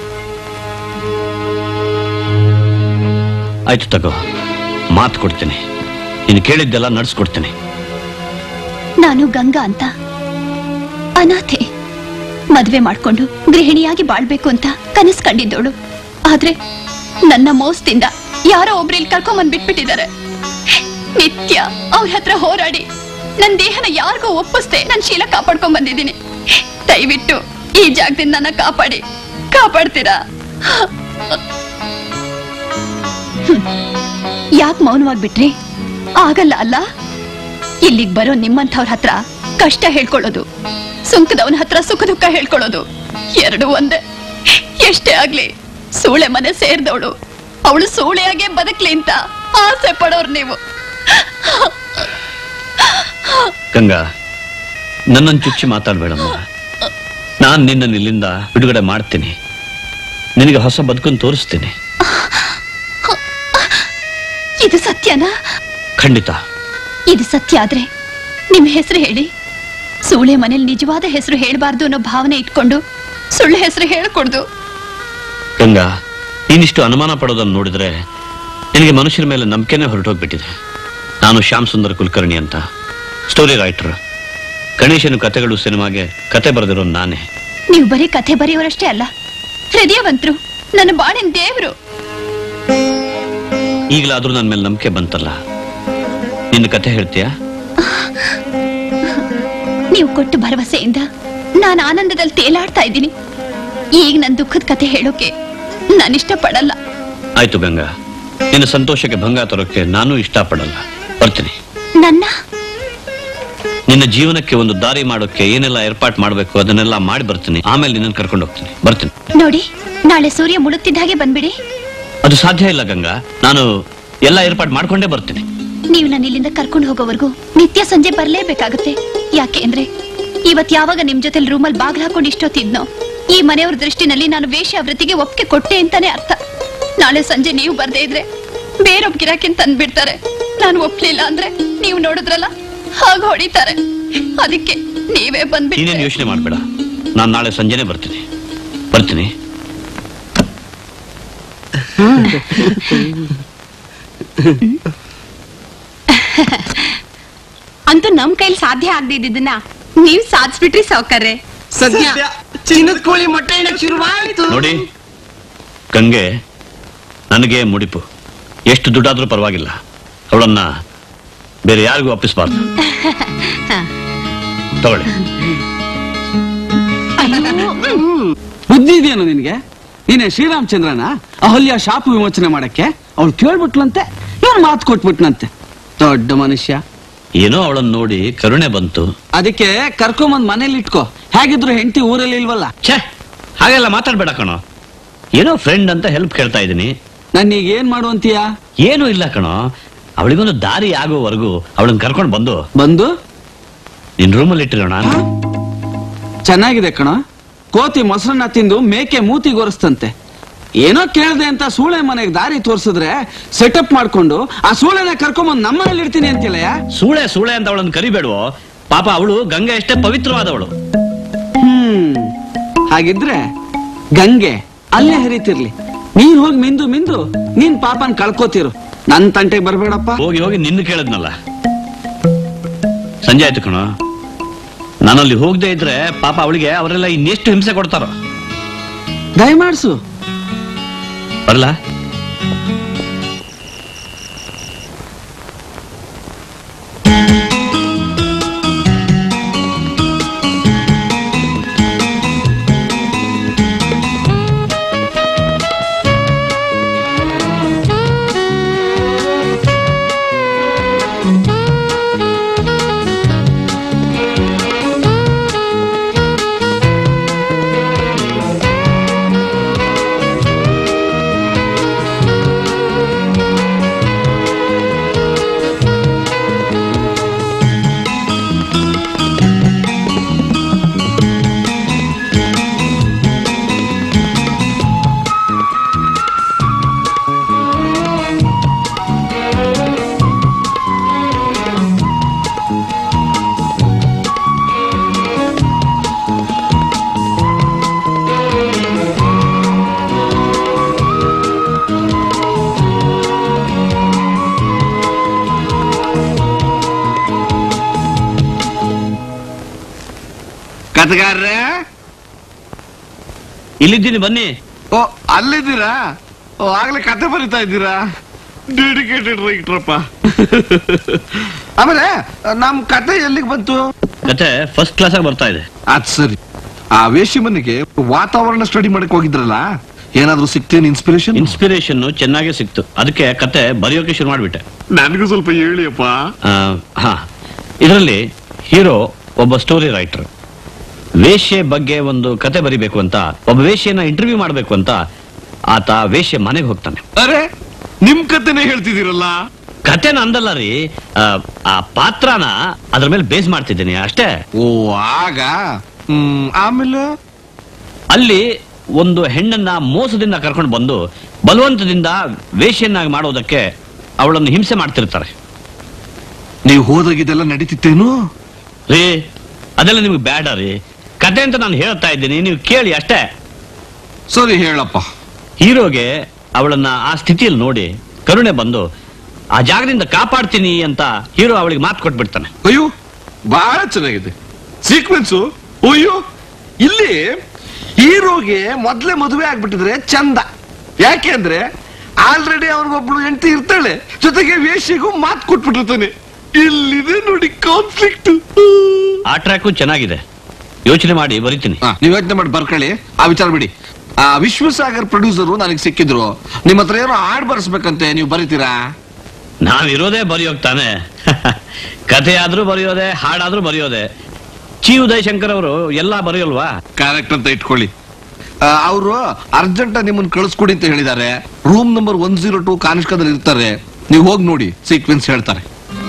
ಆಯ್ತು ತಗೋ ಮಾತು ಕೊಡ್ತೀನಿ ನೀನು ಕೇಳಿದ್ದೆಲ್ಲ ನಡ್ಸ್ಕೊಡ್ತೀನಿ ನಾನು ಗಂಗಾ ಅಂತ ಅನಾಥೆ ಮದ್ವೆ ಮಾಡ್ಕೊಂಡು ಗೃಹಿಣಿಯಾಗಿ ಬಾಳ್ಬೇಕು ಅಂತ ಕನಸು ಕಂಡಿದ್ದೋಳು ಆದ್ರೆ ನನ್ನ ಮೋಸದಿಂದ ಯಾರೋ ಒಬ್ರು ಇಲ್ಲಿ ಕರ್ಕೊಂಬಂದ್ ಬಿಟ್ಬಿಟ್ಟಿದ್ದಾರೆ ನಿತ್ಯ ಅವ್ರ ಹತ್ರ ಹೋರಾಡಿ ನನ್ ದೇಹನ ಯಾರಿಗೂ ಒಪ್ಪಿಸ್ದೆ ನನ್ ಶೀಲ ಕಾಪಾಡ್ಕೊಂಡ್ ಬಂದಿದ್ದೀನಿ ದಯವಿಟ್ಟು ಈ ಜಾಗದಿಂದ ನನ್ನ ಕಾಪಾಡಿ ಕಾಪಾಡ್ತೀರಾ ಯಾಕೆ ಮೌನವಾಗಿ ಬಿಟ್ರಿ ಆಗಲ್ಲ ಅಲ್ಲ ಇಲ್ಲಿಗ್ ಬರೋ ನಿಮ್ಮಂಥವ್ರ ಹತ್ರ ಕಷ್ಟ ಹೇಳ್ಕೊಳ್ಳೋದು ಸುಂಕದವನ ಹತ್ರ ಸುಖ ದುಃಖ ಹೇಳ್ಕೊಳ್ಳೋದು ಎರಡು ಒಂದೇ ಎಷ್ಟೇ ಆಗ್ಲಿ ಸೂಳೆ ಮನೆ ಸೇರ್ದವಳು ಅವಳು ಸೂಳೆಯಾಗೆ ಬದುಕ್ಲಿ ಅಂತ ಆಸೆ ಪಡೋರು ನೀವು ಗಂಗಾ ನನ್ನನ್ನು ಚುಚ್ಚಿ ಮಾತಾಡ್ಬೇಡಮ್ಮ ನಾನ್ ನಿನ್ನನ್ನು ಇಲ್ಲಿಂದ ಬಿಡುಗಡೆ ಮಾಡ್ತೀನಿ ನಿನಗೆ ಹೊಸ ಬದುಕನ್ನು ತೋರಿಸ್ತೀನಿ ಇದು ಸತ್ಯನಾ ಖಂಡಿತ ಇದು ಸತ್ಯ ಆದ್ರೆ ನಿಮ್ ಹೆಸರು ಹೇಳಿ ಸೂಳೆ ಮನೇಲಿ ನಿಜವಾದ ಹೆಸರು ಹೇಳ್ಬಾರ್ದು ಅನ್ನೋ ಭಾವನೆ ಇಟ್ಕೊಂಡು ಸುಳ್ಳು ಹೆಸರು ಹೇಳ್ಕೊಡ್ದು ಗಂಗಾ ನೀನಿಷ್ಟು ಅನುಮಾನ ಪಡೋದನ್ನು ನೋಡಿದ್ರೆ ನಿನಗೆ ಮನುಷ್ಯರ ಮೇಲೆ ನಂಬಿಕೆನೇ ಹೊರಟೋಗ್ಬಿಟ್ಟಿದೆ ನಾನು ಶ್ಯಾಮ್ ಸುಂದರ್ ಕುಲಕರ್ಣಿ ಅಂತ ಸ್ಟೋರಿ ರೈಟರ್ ಗಣೇಶನ ಕಥೆಗಳು ಸಿನಿಮಾಗೆ ಕತೆ ಬರೆದಿರೋ ನಾನೇ ನೀವು ಬರೀ ಕಥೆ ಬರೆಯೋರಷ್ಟೇ ಅಲ್ಲ ಹೃದಯವಂತರು ನನ್ನ ಬಾಳಿನ ದೇವ್ರು ಈಗಲಾದ್ರೂ ನನ್ನ ಮೇಲೆ ನಂಬಿಕೆ ಬಂತಲ್ಲ ನಿನ್ನ ಕತೆ ಹೇಳ್ತೀಯಾ ನೀವು ಕೊಟ್ಟ ಭರವಸೆಯಿಂದ ನಾನು ಆನಂದದಲ್ಲಿ ತೇಲಾಡ್ತಾ ಇದ್ದೀನಿ ಈಗ ನನ್ನ ದುಃಖದ ಕಥೆ ಹೇಳೋಕೆ ನಾನು ಇಷ್ಟಪಡಲ್ಲ ಆಯ್ತು ಗಂಗಾ ನಿನ್ನ ಸಂತೋಷಕ್ಕೆ ಭಂಗ ತರೋಕೆ ನಾನು ಇಷ್ಟಪಡಲ್ಲ ಬರ್ತೀನಿ ನನ್ನ ನಿನ್ನ ಜೀವನಕ್ಕೆ ಒಂದು ದಾರಿ ಮಾಡೋಕೆ ಏನೆಲ್ಲ ಏರ್ಪಾಟ್ ಮಾಡಬೇಕು ಅದನ್ನೆಲ್ಲ ಮಾಡಿ ಬರ್ತೀನಿ ಆಮೇಲೆ ನಿನ್ನನ್ನು ಕರ್ಕೊಂಡು ಹೋಗ್ತೀನಿ ಬರ್ತೀನಿ ನೋಡಿ ನಾಳೆ ಸೂರ್ಯ ಮುಳುಗ್ತಿದ್ದ ಹಾಗೆ ಬಂದ್ಬಿಡಿ ಅದು ಸಾಧ್ಯ ಇಲ್ಲ ಗಂಗಾ ನಾನು ಎಲ್ಲ ಏರ್ಪಾಟ್ ಮಾಡ್ಕೊಂಡೇ ಬರ್ತೀನಿ ನೀವು ನನ್ನ ಇಲ್ಲಿಂದ ಕರ್ಕೊಂಡು ಹೋಗೋವರೆಗೂ ನಿತ್ಯ ಸಂಜೆ ಬರ್ಲೇಬೇಕಾಗುತ್ತೆ ಯಾಕೆ ಅಂದ್ರೆ ಇವತ್ ಯಾವಾಗ ನಿಮ್ ಜೊತೆ ರೂಮಲ್ಲಿ ಬಾಗ್ಲ ಹಾಕೊಂಡು ಇಷ್ಟೊತ್ತಿದ್ನೋ ಈ ಮನೆಯವ್ರ ದೃಷ್ಟಿನಲ್ಲಿ ನಾನು ವೇಶ್ಯಾವೃತ್ತಿಗೆ ಒಪ್ಪಿಗೆ ಕೊಟ್ಟೆ ಅಂತಾನೆ ಅರ್ಥ ನಾಳೆ ಸಂಜೆ ನೀವು ಬರ್ದೇ ಇದ್ರೆ ಬೇರೊಬ್ಬ ಗಿರಾಕಿನ್ ತಂದ್ಬಿಡ್ತಾರೆ ನಾನು ಒಪ್ಲಿಲ್ಲ ಅಂದ್ರೆ ನೀವು ನೋಡಿದ್ರಲ್ಲ ಹಾಗ ಹೊಡಿತಾರೆ ಅದಕ್ಕೆ ನೀವೇ ಬಂದ್ಬಿಟ್ಟು ನೀನೇನು ಯೋಚನೆ ಮಾಡಬೇಡ ನಾನು ನಾಳೆ ಸಂಜೆನೆ ಬರ್ತೀನಿ ಬರ್ತೀನಿ ಅಂತೂ ನಮ್ ಕೈಲಿ ಸಾಧ್ಯ ಆಗದೆ ಇದ್ದಿದ್ದನ್ನ ನೀವ್ ಸಾಧಿಸ್ಬಿಟ್ರಿ ಸಾವ್ಕಾರ್ರೆ ಸದ್ಯ ಚಿನ್ನದ ಕೋಳಿ ಮೊಟ್ಟೆ ಇಡಕ್ ಶುರುವಾಯ್ತು ನೋಡಿ ಗಂಗೆ ನನಗೆ ಮುಡಿಪು ಎಷ್ಟು ದುಡ್ಡಾದ್ರೂ ಪರವಾಗಿಲ್ಲ ಅವಳನ್ನ ಬೇರೆ ಯಾರಿಗೂ ಒಪ್ಪಿಸಬಾರ್ದು ತಗೊಳ್ಳಿ ಬುದ್ಧಿ ಇದೆಯೇನು ನಿನ್ಗೆ ನೀನೆ ಶ್ರೀರಾಮಚಂದ್ರನ ಅಹಲ್ಯ ಶಾಪ ವಿಮೋಚನೆ ಮಾಡಕ್ಕೆ ಅವಳು ಕೇಳ್ಬಿಟ್ಲಂತೆ ಇವನು ಮಾತು ಕೊಟ್ಬಿಟ್ನಂತೆ ದೊಡ್ಡ ಮನುಷ್ಯ ಏನೋ ಅವಳನ್ನ ನೋಡಿ ಕರುಣೆ ಬಂತು ಅದಕ್ಕೆ ಕರ್ಕೊಂಬಂದ್ ಮನೇಲಿ ಇಟ್ಕೋ ಹೇಗಿದ್ರು ಹೆಂಡತಿ ಊರಲ್ಲಿ ಇಲ್ವಲ್ಲ ಛೇ ಹಾಗೆಲ್ಲ ಮಾತಾಡ್ಬೇಡ ಕಣೋ ಏನೋ ಫ್ರೆಂಡ್ ಅಂತ ಹೆಲ್ಪ್ ಕೇಳ್ತಾ ಇದ್ದೀನಿ ನನ್ನೀಗ ಏನ್ ಮಾಡುವಂತೀಯ ಏನೂ ಇಲ್ಲ ಕಣೋ ಅವಳಿಗೊಂದು ದಾರಿ ಆಗೋವರೆಗೂ ಅವಳನ್ನ ಕರ್ಕೊಂಡು ಬಂದು ಬಂದು ನಿನ್ ರೂಮಲ್ಲಿ ಇಟ್ಟಿರೋಣ ಚೆನ್ನಾಗಿದೆ ಕಣ ಕೋತಿ ಮೊಸರನ್ನ ತಿಂದು ಮೇಕೆ ಮೂತಿಗೊರೆಸ್ತಂತೆ ಏನೋ ಕೇಳ್ದೆ ಅಂತ ಸೂಳೆ ಮನೆಗೆ ದಾರಿ ತೋರ್ಸಿದ್ರೆ ಸೆಟಪ್ ಮಾಡ್ಕೊಂಡು ಆ ಸೂಳೆನ ಕರ್ಕೊಂಬಂದ್ ನಮ್ಮನೇಲಿ ಇಡ್ತೀನಿ ಅಂತಿಲ್ಲಯ್ಯ ಸೂಳೆ ಸೂಳೆ ಅಂತ ಅವಳನ್ನು ಕರಿಬೇಡುವೋ ಪಾಪ ಅವಳು ಗಂಗೆ ಎಷ್ಟೇ ಪವಿತ್ರವಾದವಳು ಹ್ಮ್ ಹಾಗಿದ್ರೆ ಗಂಗೆ ಅಲ್ಲೇ ಹರಿತಿರ್ಲಿ ನೀನ್ ಹೋಗಿ ಮಿಂದು ಮಿಂದು ನೀನ್ ಪಾಪನ್ ಕಳ್ಕೋತಿರು ನನ್ ತಂಟೆಗೆ ಬರ್ಬೇಡಪ್ಪ ಹೋಗಿ ಹೋಗಿ ನಿನ್ನ ಕೇಳಿದ್ನಲ್ಲ ಸಂಜೆ ಆಯ್ತು ಕಣೋ ನಾನಲ್ಲಿ ಹೋಗದೆ ಇದ್ರೆ ಪಾಪ ಅವಳಿಗೆ ಅವರೆಲ್ಲ ಇನ್ನೆಷ್ಟು ಹಿಂಸೆ ಕೊಡ್ತಾರೋ ದಯಮಾಡ್ಸು ಬರಲಾ ಕಥಗಾರ್ರೆ ಇಲ್ಲಿದ್ದೀನಿ ಬನ್ನಿ ಓ ಅಲ್ಲಿದ್ದೀರಾ ಓ ಆಗ್ಲೇ ಕತೆ ಬರಿತಾ ಇದ್ದೀರಾ ಡೆಡಿಕೇಟೆಡ್ ರೈಟ್ರಪ್ಪ ಆಮೇಲೆ ನಮ್ ಕತೆ ಎಲ್ಲಿಗೆ ಬಂತು ಕತೆ ಫಸ್ಟ್ ಕ್ಲಾಸ್ ಆಗಿ ಬರ್ತಾ ಇದೆ ಅದ್ ಸರಿ ಆ ವೇಷಿ ಮನೆಗೆ ವಾತಾವರಣ ಸ್ಟಡಿ ಮಾಡಕ್ ಹೋಗಿದ್ರಲ್ಲ ಏನಾದ್ರೂ ಸಿಕ್ತೇನ್ ಇನ್ಸ್ಪಿರೇಷನ್ ಇನ್ಸ್ಪಿರೇಷನ್ ಚೆನ್ನಾಗೇ ಸಿಕ್ತು ಅದಕ್ಕೆ ಕತೆ ಬರೆಯೋಕೆ ಶುರು ಮಾಡ್ಬಿಟ್ಟೆ ನನಗೂ ಸ್ವಲ್ಪ ಹೇಳಿಯಪ್ಪ ಆ, ಹಾ ಇದರಲ್ಲಿ ಹೀರೋ ಒಬ್ಬ ಸ್ಟೋರಿ ರೈಟರ್ ವೇಶ್ಯೆ ಬಗ್ಗೆ ಒಂದು ಕತೆ ಬರಿಬೇಕು ಅಂತ ಒಬ್ಬ ವೇಶ್ಯನ ಇಂಟರ್ವ್ಯೂ ಮಾಡಬೇಕು ಅಂತ ಆತ ವೇಶ್ಯೆ ಮನೆಗೆ ಹೋಗ್ತಾನೆ ಅರೆ ನಿಮ್ ಕತೆನೇ ಹೇಳ್ತಿದ್ದೀರಲ್ಲ ಕತೆನ ಅಂದಲ್ಲ ರೀ ಆ, ಆ ಪಾತ್ರನ ಅದ್ರ ಮೇಲೆ ಬೇಸ್ ಮಾಡ್ತಿದ್ದೀನಿ ಅಷ್ಟೇ ಓ ಆಗ ಹ್ಮ್ ಆಮೇಲೆ ಅಲ್ಲಿ ಒಂದು ಹೆಣ್ಣನ್ನ ಮೋಸದಿಂದ ಕರ್ಕೊಂಡು ಬಂದು ಬಲವಂತದಿಂದ ವೇಶ್ಯನ್ನಾಗಿ ಮಾಡೋದಕ್ಕೆ ಅವಳನ್ನು ಹಿಂಸೆ ಮಾಡ್ತಿರ್ತಾರೆ ನೀವು ಹೋದಾಗ ಇದೆಲ್ಲ ನಡೀತಿತ್ತೇನು ರೀ ಅದೆಲ್ಲ ನಿಮ್ಗೆ ಬೇಡ ರೀ ಕತೆ ಅಂತ ನಾನು ಹೇಳ್ತಾ ಇದ್ದೀನಿ ನೀವು ಕೇಳಿ ಅಷ್ಟೇ ಸರಿ ಹೇಳಪ್ಪ ಹೀರೋಗೆ ಅವಳನ್ನ ಆ ಸ್ಥಿತಿಯಲ್ಲಿ ನೋಡಿ ಕರುಣೆ ಬಂದು ಆ ಜಾಗದಿಂದ ಕಾಪಾಡ್ತೀನಿ ಅಂತ ಹೀರೋ ಅವಳಿಗೆ ಮಾತು ಕೊಟ್ಬಿಡ್ತಾನೆ ಅಯ್ಯೋ ಬಹಳ ಚೆನ್ನಾಗಿದೆ ಸೀಕ್ವೆನ್ಸು ಅಯ್ಯೋ ಇಲ್ಲಿ ಹೀರೋಗೆ ಮೊದ್ಲೇ ಮದುವೆ ಆಗ್ಬಿಟ್ಟಿದ್ರೆ ಚಂದ ಯಾಕೆ ಅಂದ್ರೆ ಆಲ್ರೆಡಿ ಅವ್ರಿಗೊಬ್ಳು ಹೆಂಡತಿ ಇರ್ತಾಳೆ ಜೊತೆಗೆ ವೇಷಿಗೂ ಮಾತು ಕೊಟ್ಬಿಟ್ಟಿರ್ತಾನೆ ಇಲ್ಲಿದೆ ನೋಡಿ ಕಾನ್ಫ್ಲಿಕ್ಟ್ ಆ ಟ್ರ್ಯಾಕು ಚೆನ್ನಾಗಿದೆ ಯೋಚನೆ ಮಾಡಿ ಬರಿತೀನಿ ನೀವ್ ಯೋಚನೆ ಮಾಡಿ ಬರ್ಕೊಳ್ಳಿ ಆ ವಿಚಾರ ಬಿಡಿ ಆ ವಿಶ್ವಸಾಗರ್ ಪ್ರೊಡ್ಯೂಸರು ನನಗೆ ಸಿಕ್ಕಿದ್ರು ನಿಮ್ಮ ಹತ್ರ ಏನೋ ಹಾಡ್ ಬರ್ಸ್ಬೇಕಂತೆ ನೀವು ಬರೀತೀರಾ ನಾವಿರೋದೇ ಬರೆಯೋಗ್ತಾನೆ ಕಥೆ ಆದ್ರೂ ಬರೆಯೋದೆ ಹಾಡಾದ್ರೂ ಬರೆಯೋದೆ ಚಿ ಉದಯ್ ಶಂಕರ್ ಅವರು ಎಲ್ಲ ಬರೆಯೋಲ್ವಾ ಕರೆಕ್ಟ್ ಅಂತ ಇಟ್ಕೊಳ್ಳಿ ಅವರು ಅರ್ಜೆಂಟ್ ನಿಮ್ಮನ್ನ ಕಳಿಸ್ಕೊಡಿ ಅಂತ ಹೇಳಿದ್ದಾರೆ room number one zero two ಕಾನಿಷ್ಕದಲ್ಲಿ ಇರ್ತಾರೆ ನೀವು ಹೋಗಿ ನೋಡಿ ಸೀಕ್ವೆನ್ಸ್ ಹೇಳ್ತಾರೆ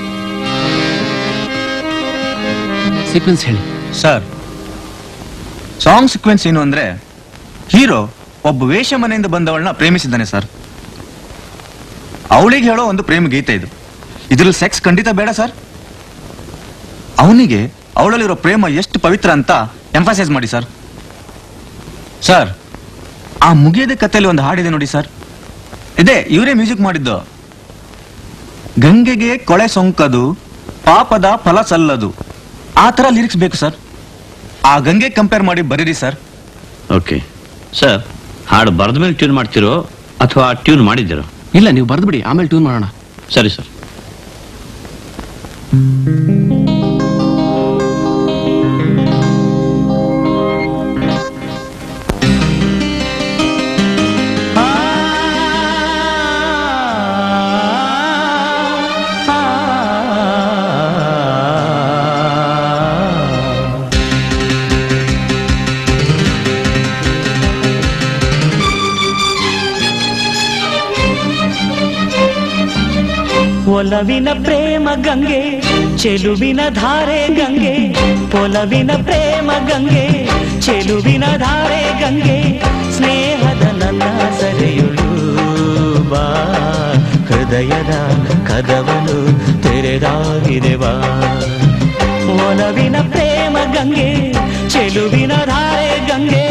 ಸೀಕ್ವೆನ್ಸ್ ಹೇಳಿ ಸರ್ ಸಾಂಗ್ ಸೀಕ್ವೆನ್ಸ್ ಏನು ಅಂದ್ರೆ ಹೀರೋ ಒಬ್ಬ ವೇಷ ಮನೆಯಿಂದ ಬಂದವಳನ್ನ ಪ್ರೇಮಿಸಿದ್ದಾನೆ ಸರ್ ಅವಳಿಗೆ ಹೇಳೋ ಒಂದು ಪ್ರೇಮ ಗೀತೆ ಇದು ಇದ್ರಲ್ಲಿ ಸೆಕ್ಸ್ ಖಂಡಿತ ಬೇಡ ಸರ್ ಅವನಿಗೆ ಅವಳಲ್ಲಿರೋ ಪ್ರೇಮ ಎಷ್ಟು ಪವಿತ್ರ ಅಂತ ಎಂಫಸೈಸ್ ಮಾಡಿ ಸರ್ ಸರ್ ಆ ಮುಗಿಯದ ಕಥೆಯಲ್ಲಿ ಒಂದು ಹಾಡಿದೆ ನೋಡಿ ಸರ್ ಇದೆ ಇವರೇ ಮ್ಯೂಸಿಕ್ ಮಾಡಿದ್ದು ಗಂಗೆಗೆ ಕೊಳೆ ಸೊಂಕದು ಪಾಪದ ಫಲ ಸಲ್ಲದು ಆ ತರ ಲಿರಿಕ್ಸ್ ಬೇಕು ಸರ್ ಆ ಗಂಗೆ ಕಂಪೇರ್ ಮಾಡಿ ಬರೀರಿ ಸರ್ ಓಕೆ ಸರ್ ಹಾಡು ಬರೆದ ಮೇಲೆ ಟ್ಯೂನ್ ಮಾಡ್ತಿರೋ ಅಥವಾ ಟ್ಯೂನ್ ಮಾಡಿದ್ದೀರೋ ಇಲ್ಲ ನೀವು ಬರ್ದ್ಬಿಡಿ ಆಮೇಲೆ ಟ್ಯೂನ್ ಮಾಡೋಣ ಸರಿ ಸರ್ ಒಲವಿನ ಪ್ರೇಮ ಗಂಗೆ ಚೆಲುವಿನ ಧಾರೆ ಗಂಗೆ ಒಲವಿನ ಪ್ರೇಮ ಗಂಗೆ ಚೆಲುವಿನ ಧಾರೆ ಗಂಗೆ ಸ್ನೇಹದ ನನ್ನ ಸೆರೆಯುಳು ಬಾ ಹೃದಯದ ಕದವನು ತೆರೆದಾಗಿದೆ ಬಾ ಒಲವಿನ ಪ್ರೇಮ ಗಂಗೆ ಚೆಲುವಿನ ಧಾರೆ ಗಂಗೆ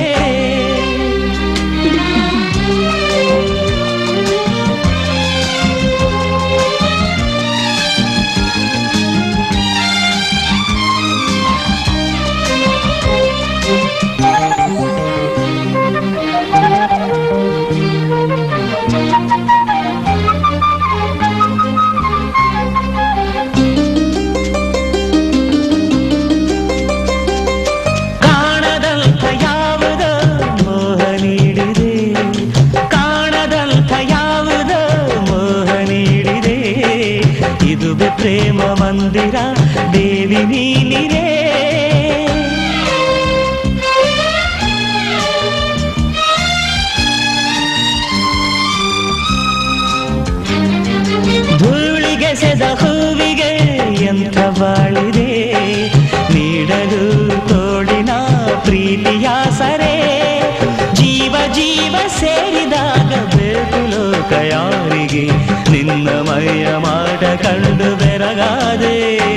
ಮಂದಿರ ದೇವಿ ನೀನಿರೇ ಧೂಳಿಗೆ ಸೆದ ಹೂವಿಗೆ ಎಂಥ ಬಾಳಿದೆ ನೀಡಲು ತೋಳಿನ ಪ್ರೀತಿಯ ಸರೆ ಜೀವ ಜೀವ ಸೇರಿದಾಗ ಬೇಕು ಲೋಕ ಯಾರಿಗೆ ನಿನ್ನ ಮೈಯ ಮಾಡ ಕಂಡು ಬೆರಗಾದೆ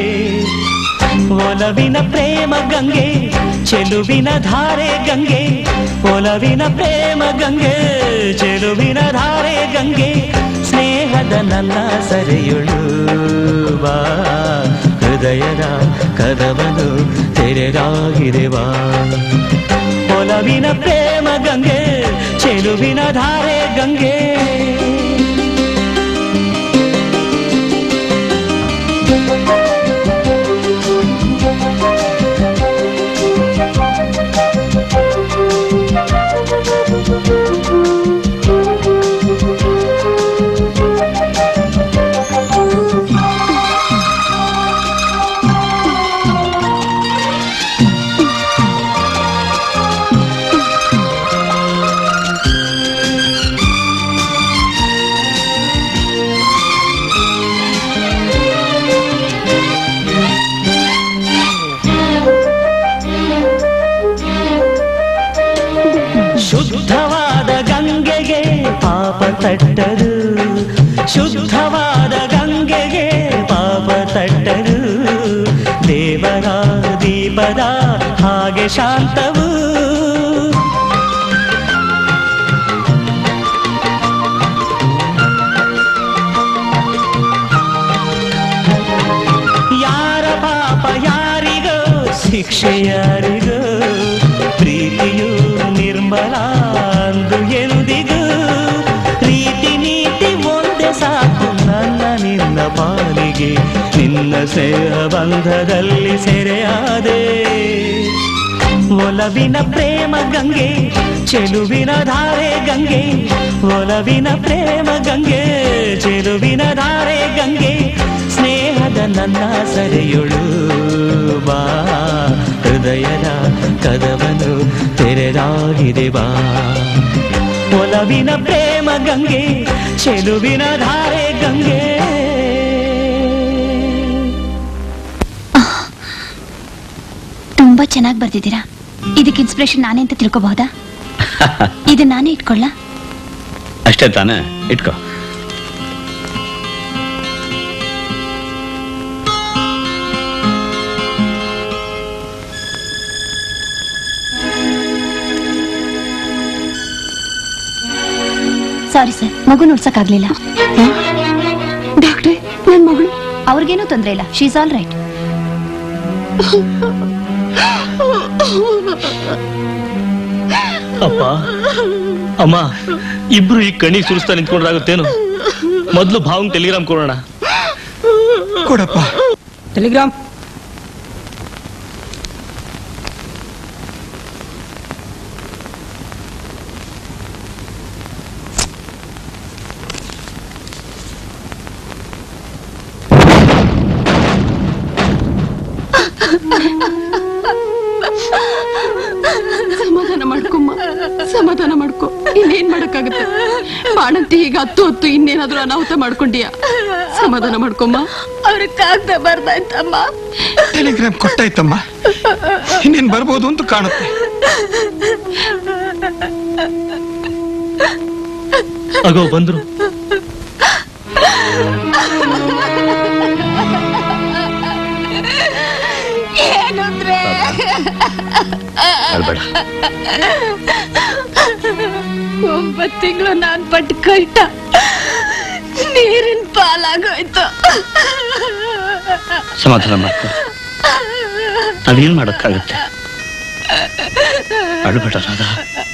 ಒಲವಿನ ಪ್ರೇಮ ಗಂಗೆ ಚೆಲುವಿನ ಧಾರೆ ಗಂಗೆ ಒಲವಿನ ಪ್ರೇಮ ಗಂಗೆ ಚೆಲುವಿನ ಧಾರೆ ಗಂಗೆ ಸ್ನೇಹದ ನನ್ನ ಸರೆಯುಳು ಬಾ ಹೃದಯದ ಕದವನು ತೆರೆದಾಗಿದೆ ಬಾ ಒಲವಿನ ಪ್ರೇಮ ಗಂಗೆ ಚೆಲುವಿನ ಧಾರೆ ಗಂಗೆ ಶುದ್ಧವಾದ ಗಂಗೆಗೆ ಪಾಪ ತಟ್ಟರು ಶುದ್ಧವಾದ ಗಂಗೆಗೆ ಪಾಪ ತಟ್ಟರು ದೇವರ ದೀಪದ ಹಾಗೆ ಶಾಂತವು ಯಾರ ಪಾಪ ಯಾರಿಗೋ ಶಿಕ್ಷೆ ಯಾರಿಗೋ ಪ್ರೀತಿಯು ನಿರ್ಮಲ ಅಂದು ಎಂದಿಗೂ ಪ್ರೀತಿ ನೀತಿ ಒಂದೇ ಸಾಕು ನನ್ನ ನಿನ್ನ ಪಾಲಿಗೆ ನಿನ್ನ ಸ್ನೇಹ ಬಂಧದಲ್ಲಿ ಸೆರೆಯಾದೆ ಒಲವಿನ ಪ್ರೇಮ ಗಂಗೆ ಚೆಲುವಿನ ಧಾರೆ ಗಂಗೆ ಒಲವಿನ ಪ್ರೇಮ ಗಂಗೆ ಚೆಲುವಿನ ಧಾರೆ ಗಂಗೆ ಸ್ನೇಹದ ನನ್ನ ಸರೆಯುಳು ಬಾ ಹೃದಯದ ಕದವನು ತೆರೆದಾಗಿದೆ ಬಾ ಒಲವಿನ ಪ್ರೇಮ ಗಂಗೆ ಚೆಲುವಿನ ಧಾರೆ ಗಂಗೆ ತುಂಬಾ ಚೆನ್ನಾಗಿ ಬರ್ದಿದ್ದೀರಾ ಇದಕ್ಕೆ ಇನ್ಸ್ಪಿರೇಷನ್ ನಾನೇ ಅಂತ ತಿಳ್ಕೊಬಹುದಾ ಇದು ನಾನೇ ಇಟ್ಕೊಳ್ಳ ಅಷ್ಟೇ ತಾನೇ ಇಟ್ಕೋ ಸಾರಿ ಸರ್ ಮಗು ನೋಡ್ಸಕ್ಕಾಗ್ಲಿಲ್ಲ ಡಾಕ್ಟ್ರೆ ನನ್ ಮಗಳು ಅವ್ರಿಗೇನೂ ತೊಂದ್ರೆ ಇಲ್ಲ ಶೀಸ್ ಆಲ್ ರೈಟ್ ಅಪ್ಪ ಅಮ್ಮ ಇಬ್ರು ಈ ಕಣ್ಣಿಗೆ ಸುರಿಸ್ತಾ ನಿಂತ್ಕೊಂಡ್ರಾಗುತ್ತೇನು ಮೊದ್ಲು ಭಾವಂಗ್ ಟೆಲಿಗ್ರಾಮ್ ಕೊಡೋಣ ಕೊಡಪ್ಪ ಟೆಲಿಗ್ರಾಮ್ ಸಮಾಧಾನ ಮಾಡ್ಕೊಮ್ಮ ಸಮಾಧಾನ ಮಾಡ್ಕೊ ಇನ್ನೇನ್ ಮಾಡಕ್ಕಾಗತ್ತೆ ಬಾಣಂತಿ ಈಗ ಹತ್ತು ಹೊತ್ತು ಇನ್ನೇನಾದ್ರೂ ಅನಾಹುತ ಮಾಡ್ಕೊಂಡೀಯ ಸಮಾಧಾನ ಮಾಡ್ಕೊಮ್ಮ ಅವ್ರ ಕಾಗ್ದ ಬರ್ದಾಯ್ತಮ್ಮ ಟೆಲಿಗ್ರಾಮ್ ಕೊಟ್ಟಾಯ್ತಮ್ಮ ಇನ್ನೇನ್ ಬರ್ಬೋದು ಅಂತ ಕಾಣುತ್ತೆ ಅಗೋ ಬಂದ್ರು ಏನಂದ್ರೆ ಅಳ್ಬೇಡ ಒಂಬತ್ತು ತಿಂಗಳು ನಾನ್ ಪಟ್ಟು ಕಷ್ಟ ನೀರಿನ ಪಾಲಾಗೋಯ್ತು ಸಮಾಧಾನ ಮಾಡ್ಕೊ ನಾವೇನ್ ಮಾಡಕ್ಕಾಗುತ್ತೆ ಅಳ್ಬೇಡ ರಾಧಾ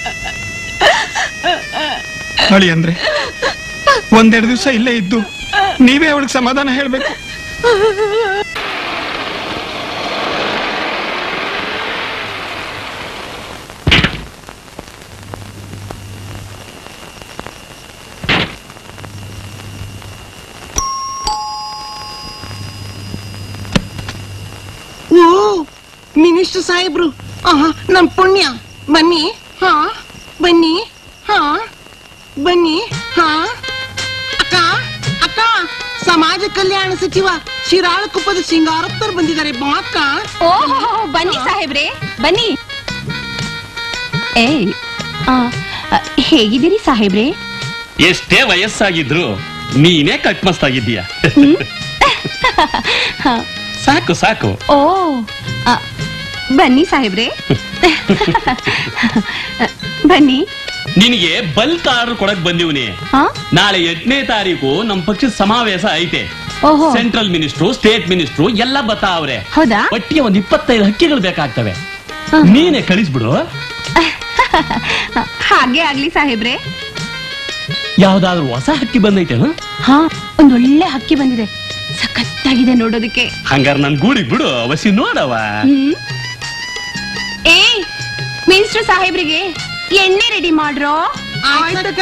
ಅಳಿ ಅಂದ್ರೆ ಒಂದೆರಡು ದಿವಸ ಇಲ್ಲೇ ಇದ್ದು ನೀವೇ ಅವಳಿಗೆ ಸಮಾಧಾನ ಹೇಳ್ಬೇಕು ಮಿನಿಸ್ಟರ್ ಸಾಹೇಬ್ರು ಆಹಾ ನಮ್ ಪುಣ್ಯ ಬನ್ನಿ ಹಾ ಬನ್ನಿ ಹಾ ಬನ್ನಿ ಹಾ ಅಕ್ಕ ಅಕ್ಕ ಸಮಾಜ ಕಲ್ಯಾಣ ಸಚಿವ ಶಿರಾಳಕೊಪ್ಪದ ಸಿಂಗಾರಪ್ಪರ್ ಬಂದಿದ್ದಾರೆ ಬಾ ಅಕ್ಕ ಓಹೋ ಬನ್ನಿ ಸಾಹೇಬ್ರೆ ಬನ್ನಿ ಏ ಆ, ಆ, ಹೇಗಿದ್ದೀರಿ ಸಾಹೇಬ್ರೆ ಎಷ್ಟೇ ವಯಸ್ಸಾಗಿದ್ರು ನೀನೇ ಕಟ್ಮಸ್ತಾಗಿದ್ದೀಯ ಹ, ಸಾಕು ಸಾಕು ಓ ಆ, ಬನ್ನಿ ಸಾಹೇಬ್ರೆ ಬನ್ನಿ ನಿನಗೆ ಬಲ್ಕ್ ಆರ್ಡರ್ ಕೊಡಕ್ ಬಂದಿವ್ನಿ ಹಾ ನಾಳೆ ಎಂಟನೇ ತಾರೀಕು ನಮ್ ಪಕ್ಷದ ಸಮಾವೇಶ ಐತೆ ಓಹೋ. ಸೆಂಟ್ರಲ್ ಮಿನಿಸ್ಟ್ರು ಸ್ಟೇಟ್ ಮಿನಿಸ್ಟ್ರು ಎಲ್ಲ ಬತ್ತಾವ್ರೆ ಹೌದಾ ಒಟ್ಟಿಗೆ ಒಂದ್ ಇಪ್ಪತ್ತೈದು ಹಕ್ಕಿಗಳು ಬೇಕಾಗ್ತವೆ ನೀನೇ ಕಳಿಸ್ಬಿಡು ಹಾಗೆ ಆಗ್ಲಿ ಸಾಹೇಬ್ರೆ ಯಾವ್ದಾದ್ರು ಹೊಸ ಹಕ್ಕಿ ಬಂದೈತೇನು ಹಾ ಒಂದೊಳ್ಳೆ ಹಕ್ಕಿ ಬಂದಿದೆ ಸಖತ್ತಾಗಿದೆ ನೋಡೋದಕ್ಕೆ ಹಂಗಾರ ನನ್ ಗೂಡಿಗ್ ಬಿಡು ಅವಶ್ಯ ನೋಡವ ಹ್ಮ್ ಏ ಮಿನಿಸ್ಟರ್ ಸಾಹೇಬ್ರಿಗೆ ಎಣ್ಣೆ ರೆಡಿ ಮಾಡ್ರೋ ಆಯ್ತಕ್ಕ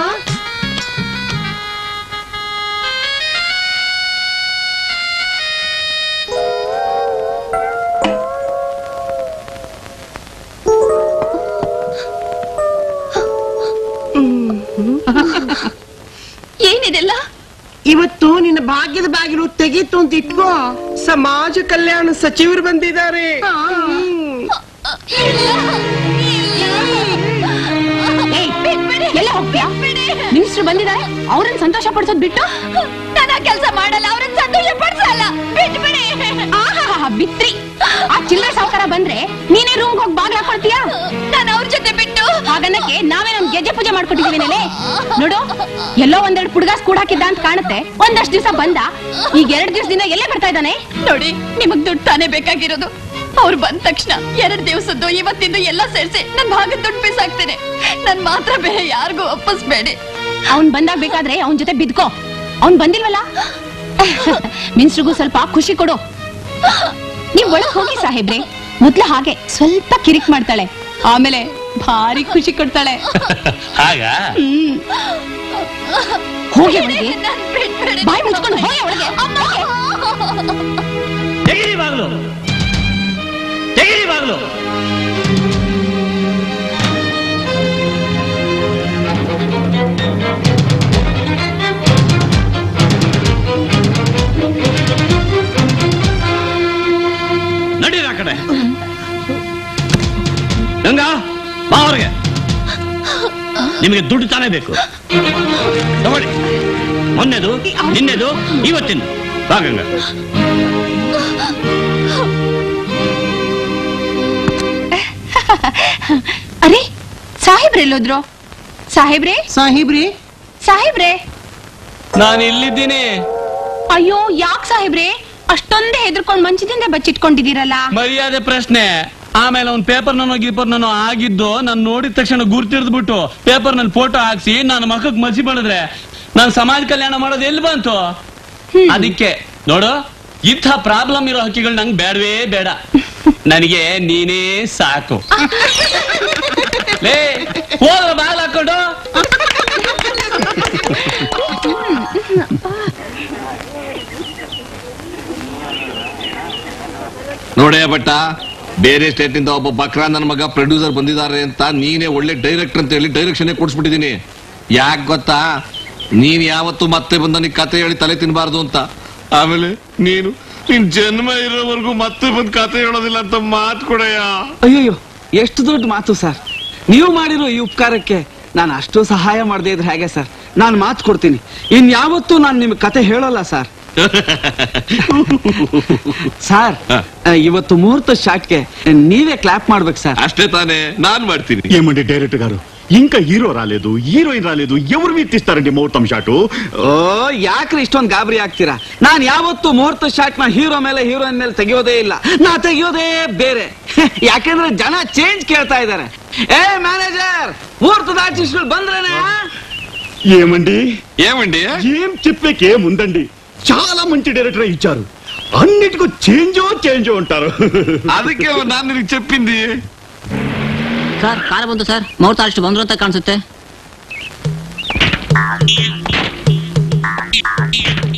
ಏನಿದೆಲ್ಲ ಇವತ್ತು ನಿನ್ನ ಭಾಗ್ಯದ ಬಾಗಿಲು ತೆಗೀತು ಅಂತ ಇಟ್ಕೋ ಸಮಾಜ ಕಲ್ಯಾಣ ಸಚಿವರು ಬಂದಿದ್ದಾರೆ ಎಲ್ಲ ಹೋಗ್ತೀಯಾ ಮಿನಿಸ್ಟರ್ ಬಂದಿದ್ದಾರೆ ಅವ್ರನ್ನ ಸಂತೋಷ ಪಡಿಸೋದ್ ಬಿಟ್ಟು ನಾನು ಕೆಲಸ ಮಾಡಲ್ಲ ಅವ್ರನ್ನ ಸಂತೋಷ ಪಡಿಸಲ್ಲ ಬಿಟ್ಬಿಡಿ ಬಿತ್ರಿ ಆ ಚಿಲ್ಲರೆ ಸಾವುಕಾರ ಬಂದ್ರೆ ನೀನೇ ರೂಮ್ ಹೋಗಿ ಬಾಗ್ಲ ಹಾಕೊಳ್ತೀಯಾ ನಾನು ಅವ್ರ ಜೊತೆ ಬಿಟ್ಟು ಹಾಗನ್ನಕ್ಕೆ ನಾವೇ ನಮ್ ಗೆಜ್ಜೆ ಪೂಜೆ ಮಾಡ್ಕೊಟ್ಟಿದೀವಿ ನೆಲೆ ನೋಡು ಎಲ್ಲೋ ಒಂದೆರಡು ಪುಡ್ಗಾಸ್ ಕೂಡ ಹಾಕಿದ್ದ ಅಂತ ಕಾಣುತ್ತೆ ಒಂದಷ್ಟು ದಿವಸ ಬಂದ ಈಗ ಎರಡ್ ದಿವಸದಿಂದ ಎಲ್ಲೇ ಬರ್ತಾ ಇದ್ದಾನೆ ನೋಡಿ ನಿಮಗ್ ದುಡ್ಡು ತಾನೇ ಬೇಕಾಗಿರೋದು ಅವ್ರು ಬಂದ ತಕ್ಷಣ ಎರಡ್ ದಿವಸದ್ದು ಇವತ್ತಿಂದು ಎಲ್ಲ ಸೇರಿಸಿ ನನ್ ಭಾಗದ ದುಡ್ಡು ಬೀಸಾಕ್ತೇನೆ ನನ್ ಮಾತ್ರ ಬೇರೆ ಯಾರಿಗೂ ಒಪ್ಪಿಸ್ಬೇಡಿ ಅವ್ನ್ ಬಂದಾಗ ಬೇಕಾದ್ರೆ ಅವನ್ ಜೊತೆ ಬಿದ್ಕೋ ಅವ್ನ್ ಬಂದಿಲ್ವಲ್ಲ ಮಿನ್ಸ್ರಿಗೂ ಸ್ವಲ್ಪ ಖುಷಿ ಕೊಡು ನೀವ್ ಒಳಗ್ ಹೋಗಿ ಸಾಹೇಬ್ರೆ ಮೊದ್ಲು ಹಾಗೆ ಸ್ವಲ್ಪ ಕಿರಿಕ್ ಮಾಡ್ತಾಳೆ ಆಮೇಲೆ ಭಾರಿ ಖುಷಿ ಕೊಡ್ತಾಳೆ ಹಾಗ ಹ್ಮ್ ಹೋಗಿ ಒಳಗೆ ಬಾಯಿ ಮುಚ್ಕೊಂಡು ಹೋಗಿ ಒಳಗೆ ತೆಗಿರಿ ಬಾಗ್ಲು ತೆಗಿರಿ ಬಾಗ್ಲು ನಡೀರಿ ಆ ಕಡೆ ಗಂಗಾ ಬಾ ಹೊರಗೆ ನಿಮಗೆ ದುಡ್ಡು ತಾನೇ ಬೇಕು ತಗೊಳ್ಳಿ ಮೊನ್ನೆದು ನಿನ್ನೆದು ಇವತ್ತಿನ ಬಾ ಗಂಗಾ ಅರೆ ಸಾಹೇಬ್ರೆ ಎಲ್ಲೋದ್ರು ಸಾಹೇಬ್ರೆ ಸಾಹೇಬ್ರೆ ಸಾಹೇಬ್ರೆ ನಾನು ಇಲ್ಲಿದ್ದೀನಿ ಅಯ್ಯೋ ಯಾಕ್ ಸಾಹೇಬ್ರೆ ಅಷ್ಟೊಂದೇ ಹೆದರ್ಕೊಂಡ್ ಮಂಚದಿಂದ ಬಚ್ಚಿಟ್ಕೊಂಡಿದ್ದೀರಲ್ಲ ಮರ್ಯಾದೆ ಪ್ರಶ್ನೆ ಆಮೇಲೆ ಅವ್ನ್ ಪೇಪರ್ ನಾನು ಗೀಪರ್ ನಾನು ಆಗಿದ್ದು ನಾನು ನೋಡಿದ ತಕ್ಷಣ ಗುರ್ತಿಡ್ದ್ಬಿಟ್ಟು ಪೇಪರ್ ನಲ್ಲಿ ಫೋಟೋ ಹಾಕ್ಸಿ ನಾನು ಮಖಕ್ ಮಸಿ ಮಾಡಿದ್ರೆ ನಾನು ಸಮಾಜ ಕಲ್ಯಾಣ ಮಾಡೋದು ಎಲ್ಲಿ ಬಂತು ಅದಕ್ಕೆ ನೋಡು ಇಂಥ ಪ್ರಾಬ್ಲಮ್ ಇರೋ ಹಕ್ಕಿಗಳು ನಂಗೆ ಬೇಡವೇ ಬೇಡ ನನಗೆ ನೀನೇ ಸಾಕು ಲೇ ಹೋದ್ರ ಬಾಲ್ ಹಾಕೊಂಡು ನೋಡೇ ಬಟ್ಟ ಬೇರೆ ಸ್ಟೇಟ್ ನಿಂದ ಒಬ್ಬ ಬಕ್ರಾ ನನ್ನ ಮಗ ಪ್ರೊಡ್ಯೂಸರ್ ಬಂದಿದ್ದಾರೆ ಅಂತ ನೀನೇ ಒಳ್ಳೆ ಡೈರೆಕ್ಟರ್ ಅಂತ ಹೇಳಿ ಡೈರೆಕ್ಷನ್ ಕೊಡಿಸ್ಬಿಟ್ಟಿದೀನಿ ಯಾಕೆ ಗೊತ್ತಾ ನೀನ್ ಯಾವತ್ತು ಮತ್ತೆ ಬಂದ ನೀ ಕತೆ ಹೇಳಿ ತಲೆ ತಿನ್ಬಾರ್ದು ಅಂತ ಆಮೇಲೆ ನೀನು ನಿನ್ ಜನ್ಮ ಇರೋವರೆಗೂ ಮತ್ತೆ ಬಂದ್ ಕತೆ ಹೇಳೋದಿಲ್ಲ ಅಂತ ಮಾತು ಕೊಡಯ್ಯ ಅಯ್ಯಯ್ಯೋ ಎಷ್ಟು ದೊಡ್ಡ ಮಾತು ಸರ್ ನೀವು ಮಾಡಿರೋ ಈ ಉಪಕಾರಕ್ಕೆ ನಾನು ಅಷ್ಟು ಸಹಾಯ ಮಾಡದೇ ಇದ್ರೆ ಹೇಗೆ ಸರ್ ನಾನು ಮಾತು ಕೊಡ್ತೀನಿ ಇನ್ಯಾವತ್ತೂ ನಾನು ನಿಮ್ಗೆ ಕತೆ ಹೇಳೋಲ್ಲ ಸರ್ ಸರ್ ಇವತ್ತು ముహూర్త షాట్కే నీవే క్లాప్ ಮಾಡ್ಬೇಕು ಸರ್ అష్టే తానే నాన్ ಮಾಡ್ತೀನಿ ఏమండి డైరెక్టర్ గారు ఇంకా హీరో రాలేదు హీరోయిన్ రాలేదు ఎవరు మీతిస్తారండి ముహూర్తం షాటు ಓ ಯಾಕ್ರಿ ಇಷ್ಟೊಂದು ಗಾಬರಿ ಆಗ್ತೀರಾ ನಾನ್ ಯಾವತ್ತು ಮುಹೂರ್ತ ಶಾಟ್ ನ ಹೀರೋ ಮೇಲೆ ಹೀರೋಯಿನ್ ಮೇಲೆ ತೆಗಿಯೋದೇ ಇಲ್ಲ ನಾ ತೆಗಿಯೋದೇ ಬೇರೆ ಯಾಕೆಂದ್ರೆ ಜನ ಚೇಂಜ್ ಕೇಳ್ತಾ ಇದ್ದಾರೆ ಏ ಮ್ಯಾನೇಜರ್ ಮುಹೂರ್ತದ ಆರ್ಟಿಸ್ಟ್ಗಳು ಬಂದ್ರೇನೆ ఏమండి ఏమండి ఏం చెప్పేకి ఏముందండి చాలా మంచి డైరెక్టర్ ఇచ్చారు అన్నిటికీ చేంజో చేంజో అంటారు ಅದಕ್ಕೆ ನಾನು ನಿನಗೆ చెప్పింది ಸರ್ ಕಾರ ಬಂತು ಸರ್ ಮುಹೂರ್ತ ಅಷ್ಟು ಬಂದ್ರು ಅಂತ ಕಾಣಿಸುತ್ತೆ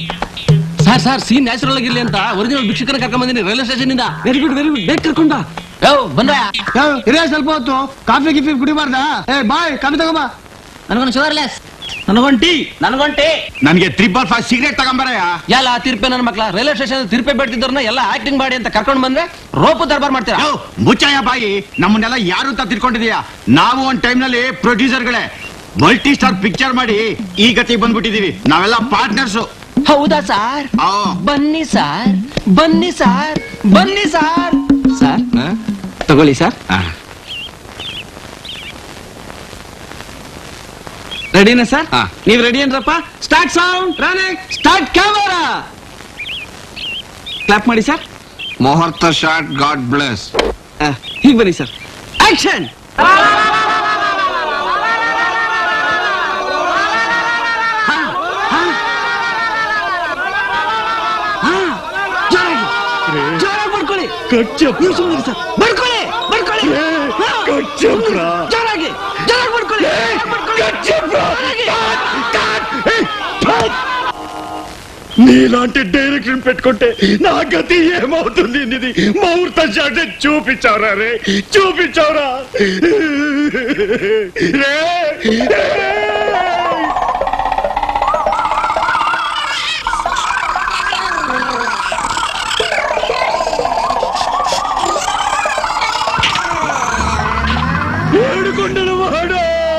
ಸರ್ ಸರ್ ಸೀನ್ ನ್ಯಾಚುರಲ್ ಆಗಿರ್ಲಿ ಅಂತ ಒರಿಜಿನಲ್ ಭಿಕ್ಷಕನ ಕರ್ಕೊಂಡ್ ಬಂದಿನಿ ರೈಲ್ವೆ ಸ್ಟೇಷನ್ ಇಂದ ವೆರಿ ಗುಡ್ ವೆರಿ ಗುಡ್ ಬೇಗ ಕರ್ಕೊಂಡ ಬಂದ್ರ ಇರೇ ಸ್ವಲ್ಪ ಹೊತ್ತು ಕಾಫಿ ಗಿಫಿ ಕುಡಿಬಾರ್ದಾ ಏ ಬಾಯ್ ಕಾಫಿ ತಗೋಬಾ ನನಗೊಂದು ಶುಗರ್ಲೆಸ್ ನನಗೊಂದು ಟೀ ನನಗೊಂದು ಟೀ ನನಗೆ ತ್ರಿಬಲ್ ಫೈವ್ ಸಿಗರೇಟ್ ತಗೊಂಬರಯ್ಯ ಎಲ್ಲ ತಿರ್ಪೆ ನನ್ನ ಮಕ್ಳ ರೈಲ್ವೆ ಸ್ಟೇಷನ್ ತಿರ್ಪೆ ಬೇಡ್ತಿದ್ದವ್ರನ್ನ ಎಲ್ಲ ಆಕ್ಟಿಂಗ್ ಮಾಡಿ ಅಂತ ಕರ್ಕೊಂಡ್ ಬಂದ್ರೆ ರೋಪು ದರ್ಬಾರ್ ಮಾಡ್ತೀರಾ ಮುಚ್ಚಾಯ ಬಾಯಿ ನಮ್ಮನ್ನೆಲ್ಲ ಯಾರು ಅಂತ ತಿಳ್ಕೊಂಡಿದೀಯಾ ನಾವು ಒಂದ್ ಟೈಮ್ ನಲ್ಲಿ ಪ್ರೊಡ್ಯೂಸರ್ಗಳೇ ಮಲ್ಟಿ ಸ್ಟಾರ್ ಪಿಕ್ಚರ್ ಮಾಡಿ ಈ ಗತಿ ಬಂದ್ಬಿಟ್ಟಿದೀವಿ ನಾವೆಲ್ಲ ಪಾರ್ಟ್ನರ್ಸ್ ಹೌದಾ ಸಾರ್ ಬನ್ನಿ ಸಾರ್ ಬನ್ನಿ ಸಾರ್ ಬನ್ನಿ ಸಾರ್ ಸರ್ ತಗೊಳ್ಳಿ ಸರ್ ರೆಡಿನಾ ಸರ್ ನೀವ್ ರೆಡಿ ಏನ್ರಪ್ಪ start sound running start camera clap ಮಾಡಿ ಸರ್ ಮುಹೂರ್ತ ಶಾಟ್ ಗಾಡ್ ಬ್ಲೆಸ್ ಹೀಗೆ ಬನ್ನಿ ಸರ್ ಆಕ್ಷನ್ ಜೋರಾಗಿ ಮಾಡ್ಕೊಳ್ಳಿ ನೀವು ಸುಮ್ಮನೆ ಸರ್ ಮಾಡ್ಕೊಳ್ಳಿ ಮಾಡ್ಕೊಳ್ಳಿ ಹಾ. ಜೋರಾಗಿ ಜೋರಾಗಿ ಮಾಡ್ಕೊಳ್ಳಿ నీలాంటి డైరెక్టర్ పెట్టుకుంటే నా గతి ఏమవుతుంది ఇది ముహూర్త షాట్ చూపించావురా రే చూపించావురా రే ఏడుకొండల వాడా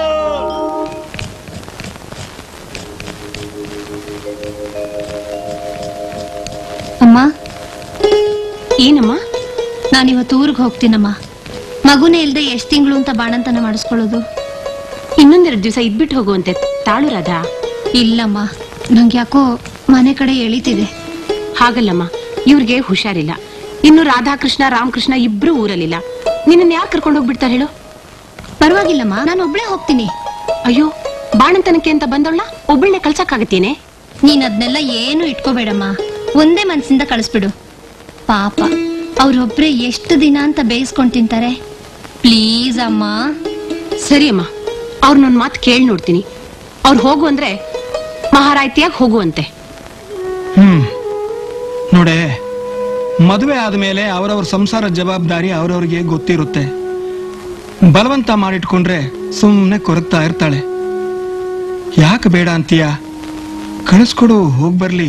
ಅಮ್ಮ ಏನಮ್ಮ ನಾನಿವತ್ತು ಊರಿಗೆ ಹೋಗ್ತೀನಮ್ಮ ಮಗುನೇ ಇಲ್ದೆ ಎಷ್ಟ್ ತಿಂಗಳು ಅಂತ ಬಾಣಂತನ ಮಾಡಿಸ್ಕೊಳ್ಳೋದು ಇನ್ನೊಂದೆರಡು ದಿವಸ ಇದ್ಬಿಟ್ಟು ಹೋಗುವಂತೆ ತಾಳು ರಾಧಾ ಇಲ್ಲಮ್ಮ ನಂಗೆ ಯಾಕೋ ಮನೆ ಕಡೆ ಎಳಿತಿದೆ ಹಾಗಲ್ಲಮ್ಮ ಇವ್ರಿಗೆ ಹುಷಾರಿಲ್ಲ ಇನ್ನು ರಾಧಾಕೃಷ್ಣ ರಾಮಕೃಷ್ಣ ಇಬ್ರು ಊರಲ್ಲಿಲ್ಲ ನಿನ್ನ ಯಾಕೆ ಕರ್ಕೊಂಡು ಹೋಗ್ಬಿಡ್ತಾರೆ ಹೇಳು ಪರವಾಗಿಲ್ಲಮ್ಮ ನಾನು ಒಬ್ಳೇ ಹೋಗ್ತೀನಿ ಅಯ್ಯೋ ಬಾಣಂತನಕ್ಕೆ ಅಂತ ಬಂದವಳ ಒಬ್ಬಳನ್ನೇ ಕಳ್ಸಕ್ಕಾಗತ್ತೇನೆ ನೀನ್ ಅದ್ನೆಲ್ಲ ಏನು ಇಟ್ಕೋಬೇಡಮ್ಮ ಒಂದೇ ಮನ್ಸಿಂದ ಕಳಿಸ್ಬಿಡು ಪಾಪ ಅವ್ರೊಬ್ರೆ ಎಷ್ಟು ದಿನ ಅಂತ ಬೇಯಿಸ್ಕೊಂಡ್ ತಿಂತಾರೆ ಪ್ಲೀಸ್ ಅಮ್ಮ ಸರಿ ಅಮ್ಮ ಅವ್ರನ್ನೊಂದ್ ಮಾತು ಕೇಳಿ ನೋಡ್ತೀನಿ ಅವ್ರು ಹೋಗು ಅಂದ್ರೆ ಮಹಾರಾಯ್ತಿಯಾಗಿ ಹೋಗುವಂತೆ ಹ್ಮ್ ನೋಡೆ ಮದುವೆ ಆದ್ಮೇಲೆ ಅವರವ್ರ ಸಂಸಾರ ಜವಾಬ್ದಾರಿ ಅವರವ್ರಿಗೆ ಗೊತ್ತಿರುತ್ತೆ ಬಲವಂತ ಮಾಡಿಟ್ಕೊಂಡ್ರೆ ಸುಮ್ಮನೆ ಕೊರಗ್ತಾ ಇರ್ತಾಳೆ ಯಾಕೆ ಬೇಡ ಅಂತೀಯ ಕಳಿಸ್ಕೊಡು ಹೋಗ್ ಬರ್ಲಿ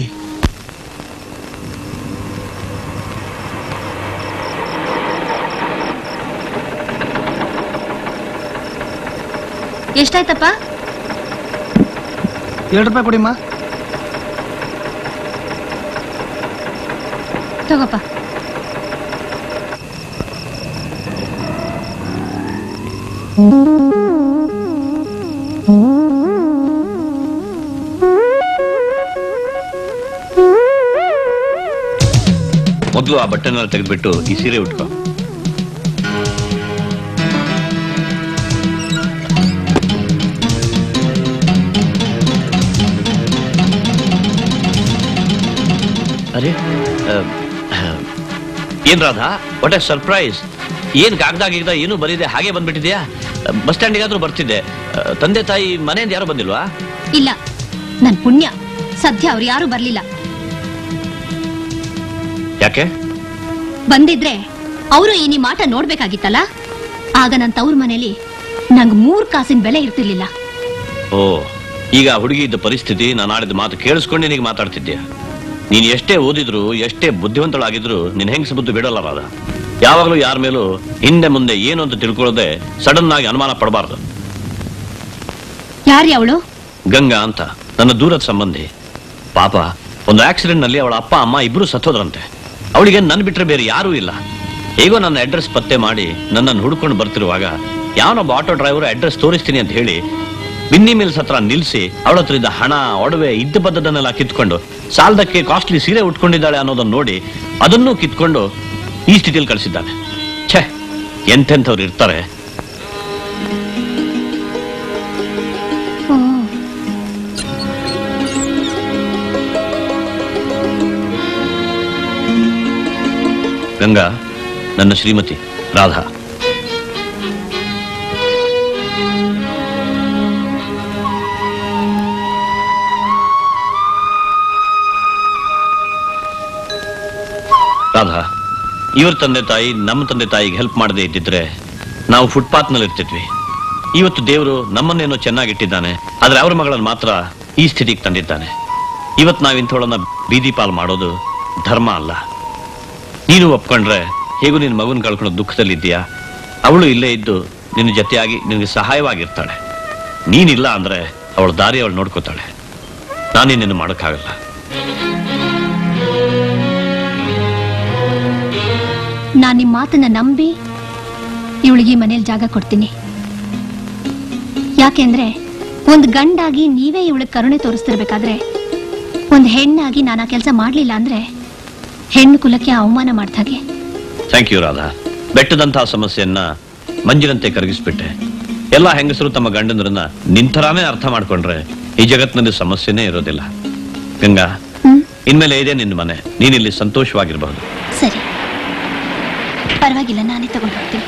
ಎಷ್ಟಾಯ್ತಪ್ಪ ಎರಡು ರೂಪಾಯಿ ಕೊಡಿಮ್ಮ ತಗೋಪ್ಪ ಮೊದಲು ಆ ಬಟ್ಟೆನ ತೆಗೆದ್ಬಿಟ್ಟು ಈ ಸೀರೆ ಉಟ್ಕೋ ಅರೆ ಅಹ್, ಅಹ್, ಏನ್ ರಾಧಾ ವಾಟ್ ಎ ಸರ್ಪ್ರೈಸ್ ಏನ್ ಕಾಗ್ದ ಗೀಗ್ದ ಏನು ಬರೀದೆ ಹಾಗೆ ಬಂದ್ಬಿಟ್ಟಿದ್ಯಾ ಬಸ್ ಸ್ಟ್ಯಾಂಡಿಗಾದ್ರೂ ಬರ್ತಿದ್ದೆ ಅಹ್, ತಂದೆ ತಾಯಿ ಮನೆಯಿಂದ ಯಾರು ಬಂದಿಲ್ವಾ ಇಲ್ಲ ನನ್ ಪುಣ್ಯ ಸದ್ಯ ಅವ್ರು ಯಾರು ಬರ್ಲಿಲ್ಲ ಯಾಕೆ ಬಂದಿದ್ರೆ ಅವರು ಈ ನಿಮ್ ಆಟ ನೋಡ್ಬೇಕಾಗಿತ್ತಲ್ಲ ಆಗ ನನ್ ತವ್ರ ಮನೇಲಿ ನಂಗ್ ಮೂರ್ ಕಾಸಿನ ಬೆಲೆ ಇರ್ತಿರ್ಲಿಲ್ಲ ಓ ಈಗ ಆ ಹುಡುಗಿ ಇದ್ದ ಪರಿಸ್ಥಿತಿ ನಾನು ಆಡಿದ ಮಾತು ಕೇಳಿಸ್ಕೊಂಡು ನಿನಗೆ ಮಾತಾಡ್ತಿದ್ಯಾ ನೀನ್ ಎಷ್ಟೇ ಓದಿದ್ರು ಎಷ್ಟೇ ಬುದ್ಧಿವಂತಳಾಗಿದ್ರು ನಿನ್ ಹೆಂಗ್ಸ ಬುದ್ಧಿ ಬಿಡೋಲ್ಲ ರಾಧ ಯಾವಾಗಲೂ ಯಾರ ಮೇಲೂ ಹಿಂದೆ ಮುಂದೆ ಏನು ಅಂತ ತಿಳ್ಕೊಳ್ಳೋದೆ ಸಡನ್ ಆಗಿ ಅನುಮಾನ ಪಡಬಾರ್ದು ಯಾರ್ರಿ ಅವಳು ಗಂಗಾ ಅಂತ ನನ್ನ ದೂರದ ಸಂಬಂಧಿ ಪಾಪ ಒಂದು ಆಕ್ಸಿಡೆಂಟ್ ನಲ್ಲಿ ಅವಳ ಅಪ್ಪ ಅಮ್ಮ ಇಬ್ರು ಸತ್ತೋದ್ರಂತೆ ಅವಳಿಗೆ ನನ್ ಬಿಟ್ರೆ ಬೇರೆ ಯಾರೂ ಇಲ್ಲ ಹೇಗೋ ನನ್ನ ಅಡ್ರೆಸ್ ಪತ್ತೆ ಮಾಡಿ ನನ್ನನ್ನು ಹುಡ್ಕೊಂಡು ಬರ್ತಿರುವಾಗ ಯಾವನೊಬ್ಬ ಆಟೋ ಡ್ರೈವರ್ ಅಡ್ರೆಸ್ ತೋರಿಸ್ತೀನಿ ಅಂತ ಹೇಳಿ ಬಿನ್ನಿ ಮಿಲ್ಸ್ ಹತ್ರ ನಿಲ್ಸಿ ಅವಳ ಹತ್ರ ಇದ್ದ ಹಣ ಒಡವೆ ಇದ್ದ ಬದ್ದದನ್ನೆಲ್ಲ ಕಿತ್ಕೊಂಡು ಸಾಲದಕ್ಕೆ ಕಾಸ್ಟ್ಲಿ ಸೀರೆ ಉಟ್ಕೊಂಡಿದ್ದಾಳೆ ಅನ್ನೋದನ್ನ ನೋಡಿ ಅದನ್ನೂ ಕಿತ್ಕೊಂಡು ಈ ಸ್ಥಿತಿಯಲ್ಲಿ ಕಳಿಸಿದ್ದಾನೆ ಛೇ ಎಂತೆಂಥವ್ರು ಇರ್ತಾರೆ ಗಂಗಾ ನನ್ನ ಶ್ರೀಮತಿ ರಾಧಾ ರಾಧಾ ಇವ್ರ ತಂದೆ ತಾಯಿ ನಮ್ಮ ತಂದೆ ತಾಯಿಗೆ ಹೆಲ್ಪ್ ಮಾಡದೇ ಇದ್ದಿದ್ರೆ ನಾವು ಫುಟ್ಪಾತ್ ನಲ್ಲಿ ಇರ್ತಿದ್ವಿ ಇವತ್ತು ದೇವರು ನಮ್ಮನ್ನೇನೋ ಚೆನ್ನಾಗಿಟ್ಟಿದ್ದಾನೆ ಆದ್ರೆ ಅವ್ರ ಮಗಳನ್ನು ಮಾತ್ರ ಈ ಸ್ಥಿತಿಗೆ ತಂದಿದ್ದಾನೆ ಇವತ್ತು ನಾವು ಇಂಥವಳನ್ನ ಬೀದಿ ಪಾಲ್ ಮಾಡೋದು ಧರ್ಮ ಅಲ್ಲ ನೀನು ಒಪ್ಕೊಂಡ್ರೆ ಹೇಗೂ ನಿನ್ನ ಮಗನ ಕಳ್ಕೊಳ್ಳೋ ದುಃಖದಲ್ಲಿದ್ದೀಯಾ ಅವಳು ಇಲ್ಲೇ ಇದ್ದು ನಿನ್ನ ಜೊತೆಯಾಗಿ ನಿನಗೆ ಸಹಾಯವಾಗಿರ್ತಾಳೆ ನೀನಿಲ್ಲ ಅಂದ್ರೆ ಅವಳ ದಾರಿ ಅವಳು ನೋಡ್ಕೋತಾಳೆ ನಾನೇನೇನು ಮಾಡೋಕ್ಕಾಗಲ್ಲ ನಾನ್ ನಿಮ್ ಮಾತನ್ನ ನಂಬಿ ಇವಳಿಗೆ ಮನೇಲಿ ಜಾಗ ಕೊಡ್ತೀನಿ ಯಾಕೆಂದ್ರೆ ಒಂದ್ ಗಂಡಾಗಿ ನೀವೇ ಇವಳಿಗೆ ಕರುಣೆ ತೋರಿಸ್ತಿರ್ಬೇಕಾದ್ರೆ ಒಂದ್ ಹೆಣ್ಣಾಗಿ ನಾನು ಆ ಕೆಲಸ ಮಾಡ್ಲಿಲ್ಲ ಅಂದ್ರೆ ಹೆಣ್ಣು ಕುಲಕ್ಕೆ ಅವಮಾನ ಮಾಡ್ದ ಹಾಗೆ ಥ್ಯಾಂಕ್ ಯು ರಾಧಾ ಬೆಟ್ಟದಂತಹ ಸಮಸ್ಯೆಯನ್ನ ಮಂಜಿನಂತೆ ಕರಗಿಸ್ಬಿಟ್ಟೆ ಎಲ್ಲ ಹೆಂಗಸರು ತಮ್ಮ ಗಂಡಂದ್ರನ್ನ ನಿಂತರಾನೇ ಅರ್ಥ ಮಾಡ್ಕೊಂಡ್ರೆ ಈ ಜಗತ್ತಿನಲ್ಲಿ ಸಮಸ್ಯೆನೇ ಇರೋದಿಲ್ಲ ಗಂಗಾ ಇನ್ಮೇಲೆ ಇದೆ ನಿನ್ನ ಮನೆ ನೀನಿಲ್ಲಿ ಸಂತೋಷವಾಗಿರಬಹುದು ಸರಿ ಪರವಾಗಿಲ್ಲ ನಾನೇ ತಗೊಂಡು ಹೋಗ್ತೀನಿ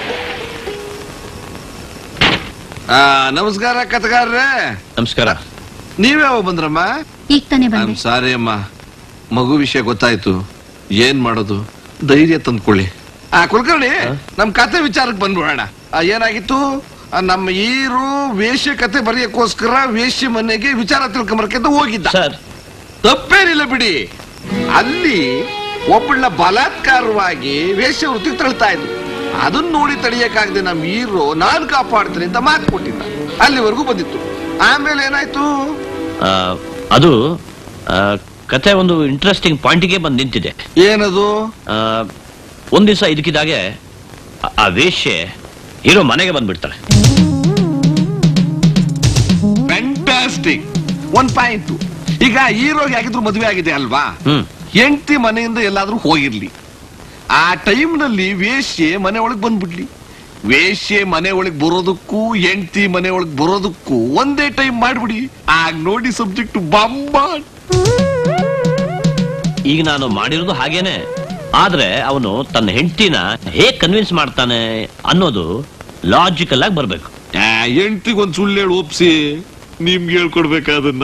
ಆ, ನಮಸ್ಕಾರ ಕಥಗಾರ್ರೆ ನಮಸ್ಕಾರ ನೀವ್ಯಾವ ಬಂದ್ರಮ್ಮ ಈಗ ತಾನೇ ಬಂದೆ ಸಾರಿ ಅಮ್ಮ ಮಗು ವಿಷಯ ಗೊತ್ತಾಯ್ತು ಏನ್ ಮಾಡೋದು ಧೈರ್ಯ ತಂದ್ಕೊಳ್ಳಿ ಆ ಕುಲಕರ್ಣಿ ನಮ್ ಕತೆ ವಿಚಾರಕ್ಕೆ ಬಂದ್ಬಿಡೋಣ ಆ, ಏನಾಗಿತ್ತು ಆ, ನಮ್ಮ ಈರು ವೇಶ್ಯ ಕತೆ ಬರೆಯಕ್ಕೋಸ್ಕರ ವೇಶ್ಯ ಮನೆಗೆ ವಿಚಾರ ತಿಳ್ಕೊಂಬರಕ್ಕೆ ಅಂತ ಹೋಗಿದ್ದ ತಪ್ಪೇನಿಲ್ಲ ಬಿಡಿ ಅಲ್ಲಿ ಒಬ್ಬಳ ಬಲಾತ್ಕಾರವಾಗಿ ವೇಶ್ಯ ವೃತ್ತಿ ತಳ್ತಾ ಇದ್ರು ಅದನ್ನ ನೋಡಿ ತಡೆಯಕ್ಕಾಗದೆ ನಮ್ಮ ಹೀರೋ ನಾನ್ ಕಾಪಾಡ್ತೀನಿ ಅಂತ ಮಾತು ಕೊಟ್ಟಿದ್ದ ಅಲ್ಲಿವರೆಗೂ ಬಂದಿತ್ತು ಆಮೇಲೆ ಏನಾಯ್ತು ಆ, ಅದು ಆ, ಕತೆ ಒಂದು ಇಂಟ್ರೆಸ್ಟಿಂಗ್ ಪಾಯಿಂಟ್ಗೆ ಬಂದು ನಿಂತಿದೆ ಏನದು ಆ, ಒಂದ್ ದಿವಸ ಇದಕ್ಕಿದಾಗೆ ಆ- ಆ ವೇಶ್ಯೆ ಹೀರೋ ಮನೆಗೆ ಬಂದ್ಬಿಡ್ತಾಳೆ ಫ್ಯಾಂಟಾಸ್ಟಿಕ್ ಒನ್ ಪಾಯಿಂಟ್ ಈಗ ಹೀರೋಗೆ ಆಗಿದ್ರು ಮದುವೆ ಆಗಿದೆ ಅಲ್ವಾ ಹ್ಮ್ ಹೆಂಡತಿ ಮನೆಯಿಂದ ಎಲ್ಲಾದ್ರೂ ಹೋಗಿರ್ಲಿ ಆ ಟೈಮ್ ನಲ್ಲಿ ವೇಶ್ಯೆ ಮನೆ ಒಳಗ್ ಬಂದ್ಬಿಡ್ಲಿ ವೇಶ್ಯೆ ಮನೆ ಒಳಗ್ ಬರೋದಕ್ಕೂ ಹೆಂಡತಿ ಮನೆ ಒಳಗ್ ಬರೋದಕ್ಕೂ ಒಂದೇ ಟೈಮ್ ಮಾಡ್ಬಿಡಿ ಆಗ ನೋಡಿ ಸಬ್ಜೆಕ್ಟ್ ಬಾಂಬಾ ಈಗ ನಾನು ಮಾಡಿರೋದು ಹಾಗೇನೆ ಆದ್ರೆ ಅವನು ತನ್ನ ಹೆಂಡತಿನ ಹೇಗ್ ಕನ್ವಿನ್ಸ್ ಮಾಡ್ತಾನೆ ಅನ್ನೋದು ಲಾಜಿಕಲ್ ಆಗಿ ಬರ್ಬೇಕು ಹೆಂಡತಿಗೆ ಒಂದ್ ಸುಳ್ಳು ಹೇಳಿ ಒಪ್ಸಿ ನಿಮ್ಗೆ ಹೇಳ್ಕೊಡ್ಬೇಕಾದನ್ನ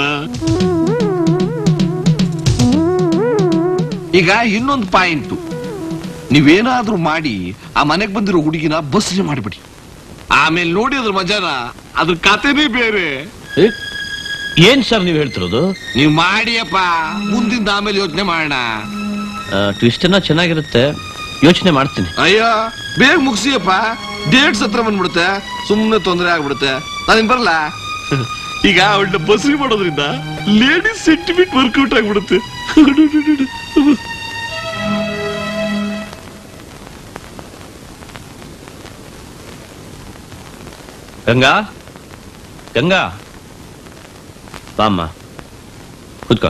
ಈಗ ಇನ್ನೊಂದು ಪಾಯಿಂಟ್ ನೀವೇನಾದ್ರೂ ಮಾಡಿ ಆ ಮನೆಗ್ ಬಂದಿರೋ ಹುಡುಗಿನ ಬಸ್ರಿ ಮಾಡ್ಬಿಡಿ ಆಮೇಲೆ ನೋಡಿ ಅದ್ರ ಮಜಾನ ಅದ್ರ ಕತೆನೇ ಬೇರೆ ಏನ್ ಸರ್ ನೀವು ಹೇಳ್ತಿರೋದು ನೀವ್ ಮಾಡಿಯಪ್ಪ ಮುಂದಿಂದ ಆಮೇಲೆ ಯೋಚನೆ ಮಾಡೋಣ ಟ್ವಿಸ್ಟ್ ಎಲ್ಲ ಚೆನ್ನಾಗಿರುತ್ತೆ ಯೋಚನೆ ಮಾಡ್ತೀನಿ ಅಯ್ಯೋ ಬೇಗ ಮುಗಿಸಿಯಪ್ಪ ಡೇಟ್ಸ್ ಹತ್ರ ಬಂದ್ಬಿಡುತ್ತೆ ಸುಮ್ಮನೆ ತೊಂದರೆ ಆಗ್ಬಿಡುತ್ತೆ ನಾನು ಬರಲ್ಲ ಈಗ ಅವಳನ್ನ ಬಸ್ರಿ ಮಾಡೋದ್ರಿಂದ ಲೇಡೀಸ್ ಸೆಂಟಿಮೆಂಟ್ ವರ್ಕೌಟ್ ಆಗ್ಬಿಡುತ್ತೆ ಗಂಗಾ ಗಂಗಾ ಬಾಮ್ಮ ಕೂತ್ಕೋ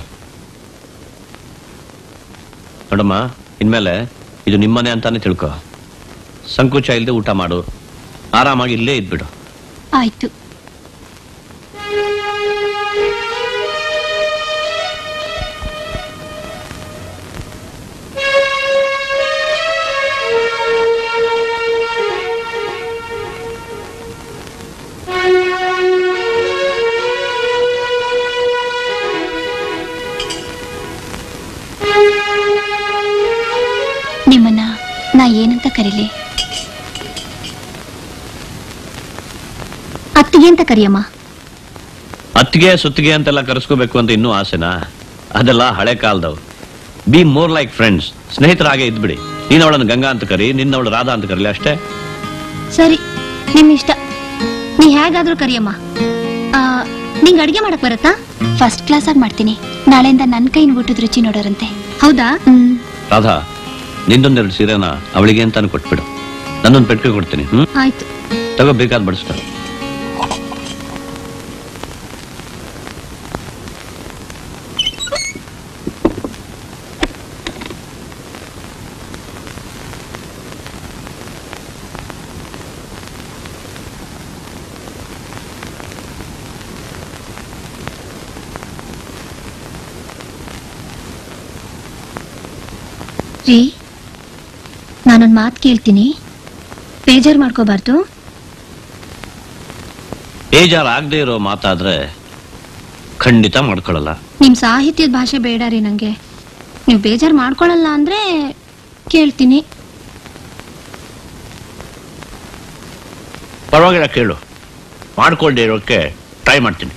ನೋಡಮ್ಮ ಇನ್ಮೇಲೆ ಇದು ನಿಮ್ಮನೆ ಅಂತಾನೆ ತಿಳ್ಕೊ ಸಂಕೋಚ ಇಲ್ಲದೆ ಊಟ ಮಾಡು ಆರಾಮಾಗಿ ಇಲ್ಲೇ ಇದ್ಬಿಡು ಆಯ್ತು ನಿಮ್ಮನ್ನ ನಾ ಏನಂತ ಕರೀಲಿ ಅತ್ತಿಗೆ ಅಂತ ಕರಿಯಮ್ಮ ಅತ್ತಿಗೆ ಸುತ್ತಿಗೆ ಅಂತೆಲ್ಲ ಕರೆಸ್ಕೋಬೇಕು ಅಂತ ಇನ್ನೂ ಆಸೆನಾ ಅದೆಲ್ಲ ಹಳೆ ಕಾಲದವು ಬಿ ಮೋರ್ ಲೈಕ್ ಫ್ರೆಂಡ್ಸ್ ಸ್ನೇಹಿತರಾಗೆ ಇದ್ಬಿಡಿ ನೀನ್ ಅವಳನ್ನು ಗಂಗಾ ಅಂತ ಕರಿ ನಿನ್ನವಳು ರಾಧಾ ಅಂತ ಕರೀಲಿ ಅಷ್ಟೇ ಸರಿ ನಿಮ್ ಇಷ್ಟ ನೀ ಹೇಗಾದ್ರೂ ಕರಿಯಮ್ಮ ಆ, ನಿಂಗ್ ಅಡ್ಗೆ ಮಾಡಕ್ ಬರುತ್ತಾ ಫಸ್ಟ್ ಕ್ಲಾಸ್ ಆಗಿ ಮಾಡ್ತೀನಿ ನಾಳೆಯಿಂದ ನನ್ ಕೈನ ಊಟದ ರುಚಿ ನೋಡೋರಂತೆ ಹೌದಾ ಹ್ಮ್ ರಾಧಾ ನಿಂದೊಂದೆರಡು ಸೀರೆನ ಅವಳಿಗೆ ಅಂತಾನು ಕೊಟ್ಬಿಡು ನನ್ನೊಂದು ಪೆಟ್ಟಿಗೆ ಕೊಡ್ತೀನಿ ಹ್ಮ್ ಆಯ್ತು ತಗೋ ಬೇಕಾದ್ ಬಡಿಸ್ತಾಳೆ ರೀ ನಾನೊಂದ್ ಮಾತು ಕೇಳ್ತೀನಿ ಬೇಜಾರ್ ಮಾಡ್ಕೋಬಾರ್ದು ಬೇಜಾರ್ ಆಗದೆ ಇರೋ ಮಾತಾದ್ರೆ ಖಂಡಿತ ಮಾಡ್ಕೊಳ್ಳಲ್ಲ ನಿಮ್ ಸಾಹಿತ್ಯದ ಭಾಷೆ ಬೇಡ ರೀ ನಂಗೆ ನೀವು ಬೇಜಾರ್ ಮಾಡ್ಕೊಳಲ್ಲ ಅಂದ್ರೆ ಕೇಳ್ತೀನಿ ಪರವಾಗಿಲ್ಲ ಕೇಳು ಮಾಡ್ಕೊಳ್ದೇ ಇರೋಕ್ಕೆ ಟ್ರೈ ಮಾಡ್ತೀನಿ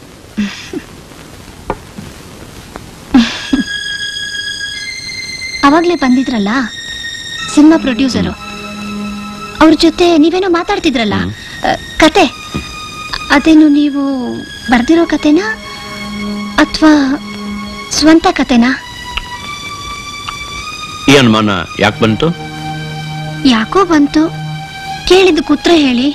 ಅವಾಗ್ಲೇ ಬಂದಿದ್ರಲ್ಲ ಸಿನಿಮಾ ಪ್ರೊಡ್ಯೂಸರು ಅವ್ರ ಜೊತೆ ನೀವೇನೋ ಮಾತಾಡ್ತಿದ್ರಲ್ಲ ಅ, ಕತೆ ಅದೇನು ನೀವು ಬರ್ದಿರೋ ಕತೆನಾ ಅಥವಾ ಸ್ವಂತ ಕತೆನಾ ಈ ಅನುಮಾನ ಯಾಕೆ ಬಂತು ಯಾಕೋ ಬಂತು ಕೇಳಿದ್ದು ಕುತ್ರ ಹೇಳಿ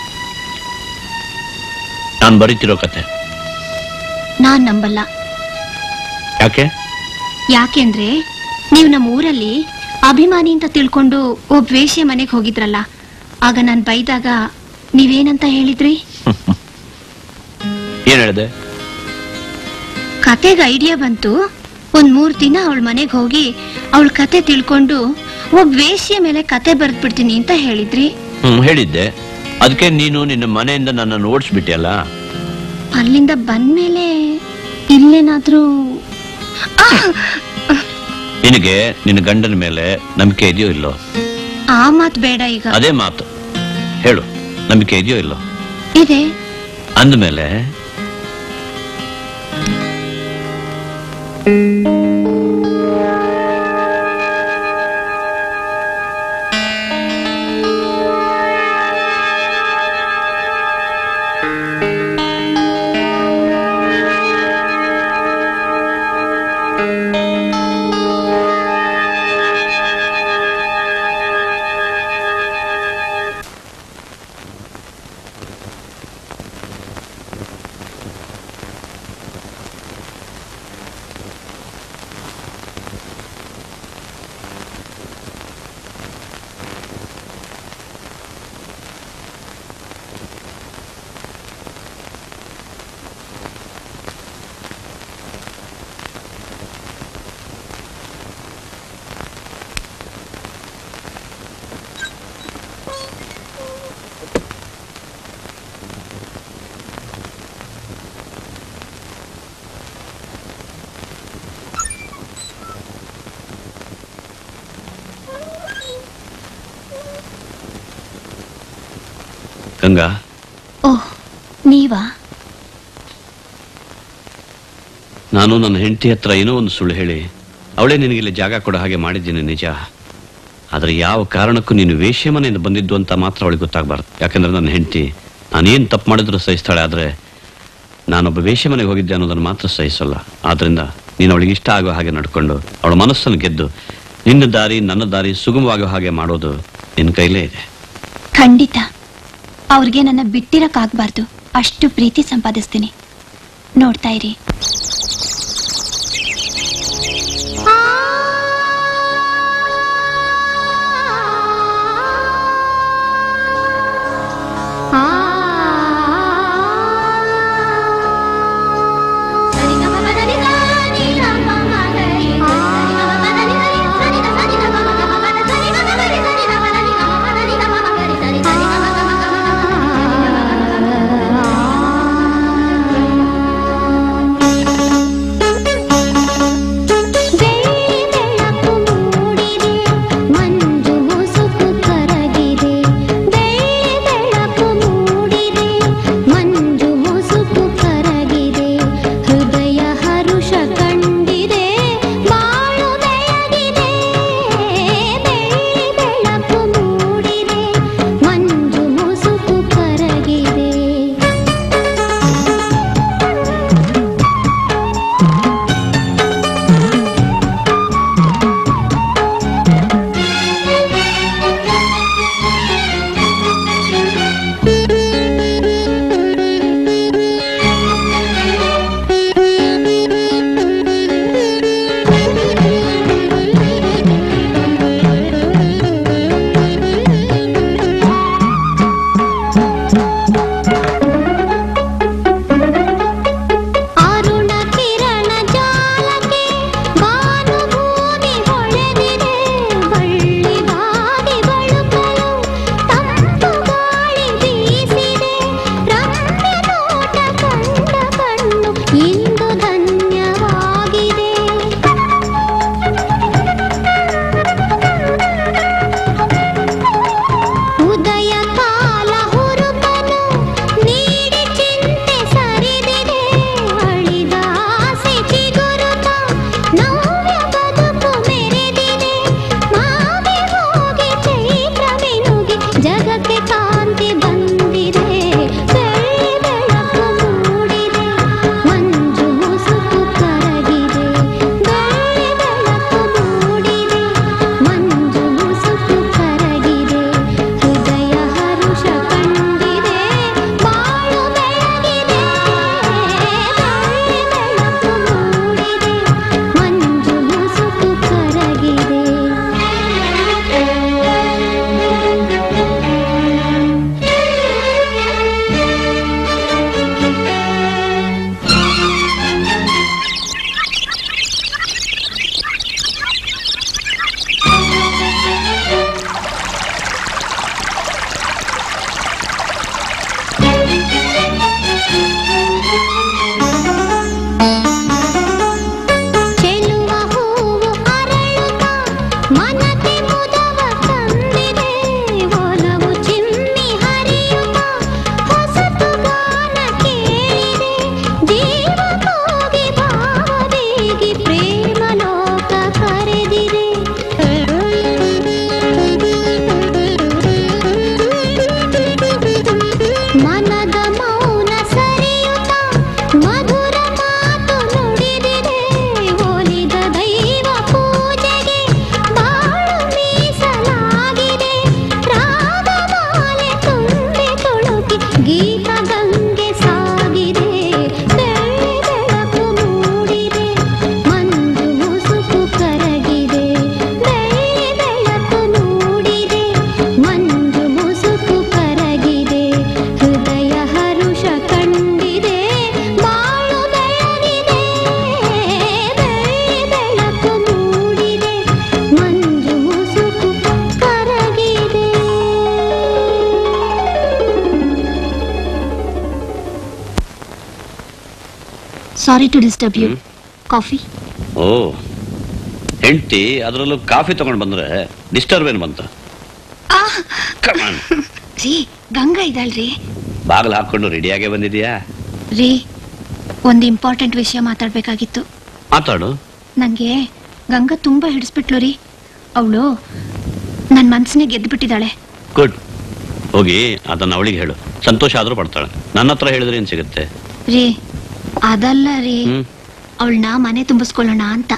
ನಾನು ಬರೀತಿರೋ ಕತೆ ನಾನ್ ನಂಬಲ್ಲ ಯಾಕೆ ಯಾಕೆಂದ್ರೆ ನೀವು ನಮ್ಮ ಊರಲ್ಲಿ ಅಭಿಮಾನಿ ಅಂತ ತಿಳ್ಕೊಂಡು ಒಬ್ಬ ವೇಶ್ಯ ಮನೆಗೆ ಹೋಗಿದ್ರಲ್ಲ ಆಗ ನಾನ್ ಬೈದಾಗ ನೀವೇನಂತ ಹೇಳಿದ್ರಿ ಏನ್ ಹೇಳಿದೆ ಕತೆಗೆ ಐಡಿಯಾ ಬಂತು ಒಂದ್ ಮೂರ್ ದಿನ ಅವಳ ಮನೆಗೆ ಹೋಗಿ ಅವಳ ಕತೆ ತಿಳ್ಕೊಂಡು ಒಬ್ಬ ವೇಶ್ಯ ಮೇಲೆ ಕತೆ ಬರ್ದ್ಬಿಡ್ತೀನಿ ಅಂತ ಹೇಳಿದ್ರಿ ಹ್ಮ್ ಹೇಳಿದ್ದೆ ಅದಕ್ಕೆ ನೀನು ನಿನ್ನ ಮನೆಯಿಂದ ನನ್ನನ್ನು ಓಡಿಸ್ಬಿಟ್ಟಿಯಲ್ಲ ಅಲ್ಲಿಂದ ಬಂದ್ಮೇಲೆ ಇಲ್ಲೇನಾದ್ರೂ ಆ! ನಿನಗೆ ನಿನ್ನ ಗಂಡನ ಮೇಲೆ ನಂಬಿಕೆ ಇದೆಯೋ ಇಲ್ಲೋ ಆ ಮಾತ್ ಬೇಡ ಈಗ ಅದೇ ಮಾತು ಹೇಳು ನಂಬಿಕೆ ಇದೆಯೋ ಇಲ್ಲೋ ಇದೆ ಅಂದಮೇಲೆ ಗಂಗಾ ಓಹ್ ನೀವಾ ನಾನು ನನ್ನ ಹೆಂಡತಿ ಹತ್ರ ಏನೋ ಒಂದು ಸುಳ್ಳು ಹೇಳಿ ಅವಳೇ ನಿನಗಿಲ್ಲಿ ಜಾಗ ಕೊಡೋ ಹಾಗೆ ಮಾಡಿದ್ದೀನಿ ನಿಜ ಆದರೆ ಯಾವ ಕಾರಣಕ್ಕೂ ನೀನು ವೇಶ್ಯ ಮನೆಯಿಂದ ಬಂದಿದ್ದು ಅಂತ ಮಾತ್ರ ಅವಳಿಗೆ ಗೊತ್ತಾಗಬಾರ್ದು ಯಾಕಂದ್ರೆ ನನ್ನ ಹೆಂಡತಿ ನಾನೇನು ತಪ್ಪು ಮಾಡಿದ್ರು ಸಹಿಸ್ತಾಳೆ ಆದರೆ ನಾನೊಬ್ಬ ವೇಶ್ಯ ಮನೆಗೆ ಹೋಗಿದ್ದೆ ಅನ್ನೋದನ್ನು ಮಾತ್ರ ಸಹಿಸಲ್ಲ ಆದ್ರಿಂದ ನೀನು ಅವಳಿಗೆ ಇಷ್ಟ ಆಗೋ ಹಾಗೆ ನಡ್ಕೊಂಡು ಅವಳ ಮನಸ್ಸನ್ನು ಗೆದ್ದು ನಿನ್ನ ದಾರಿ ನನ್ನ ದಾರಿ ಸುಗಮವಾಗೋ ಹಾಗೆ ಮಾಡೋದು ನಿನ್ನ ಕೈಲೇ ಇದೆ ಖಂಡಿತ ಅವ್ರಿಗೆ ನನ್ನ ಬಿಟ್ಟಿರಕ್ಕಾಗ್ಬಾರ್ದು ಅಷ್ಟು ಪ್ರೀತಿ ಸಂಪಾದಿಸ್ತೀನಿ ನೋಡ್ತಾ ಇರಿ ಮಂಜು ಮುಸುಕು ಕರಗಿದೆ ಬೆಳ್ಳಿ ಬೆಳಕು ಮೂಡಿದೆ sorry to disturb you coffee ಓ ಹೆಂಡತಿ ಅದರಲ್ಲೂ ಕಾಫಿ ತಗೊಂಡ್ ಬಂದ್ರೆ ಡಿಸ್ಟರ್ಬ್ ಏನು ಬಂತ ಕಮಾನ್ ರೀ ಗಂಗಾ ಇದ್ದಾಳ್ರಿ ಬಾಗಿಲು ಹಾಕೊಂಡು ರೆಡಿಯಾಗೇ ಬಂದಿದ್ಯಾ ರೀ ಒಂದು ಇಂಪಾರ್ಟೆಂಟ್ ವಿಷಯ ಮಾತಾಡ್ಬೇಕಾಗಿತ್ತು ಮಾತಾಡು ನಂಗೆ ಗಂಗಾ ತುಂಬಾ ಹಿಡಿಸ್ಬಿಟ್ಲು ರೀ ಅವಳು ನನ್ನ ಮನ್ಸನ್ನೇ ಗೆದ್ದು ಬಿಟ್ಟಿದ್ದಾಳೆ ಗುಡ್ ಹೋಗಿ ಅದನ್ನ ಅವಳಿಗೆ ಹೇಳು ಸಂತೋಷ ಆದ್ರೂ ಪಡ್ತಾಳೆ ನನ್ನ ಹತ್ರ ಹೇಳಿದ್ರೆ ಏನ್ ಸಿಗುತ್ತೆ ರೀ ಅದಲ್ಲ ರೀ ಹ್ಮ್ ಅವಳನ್ನ ಮನೆ ತುಂಬಿಸ್ಕೊಳ್ಳೋಣ ಅಂತ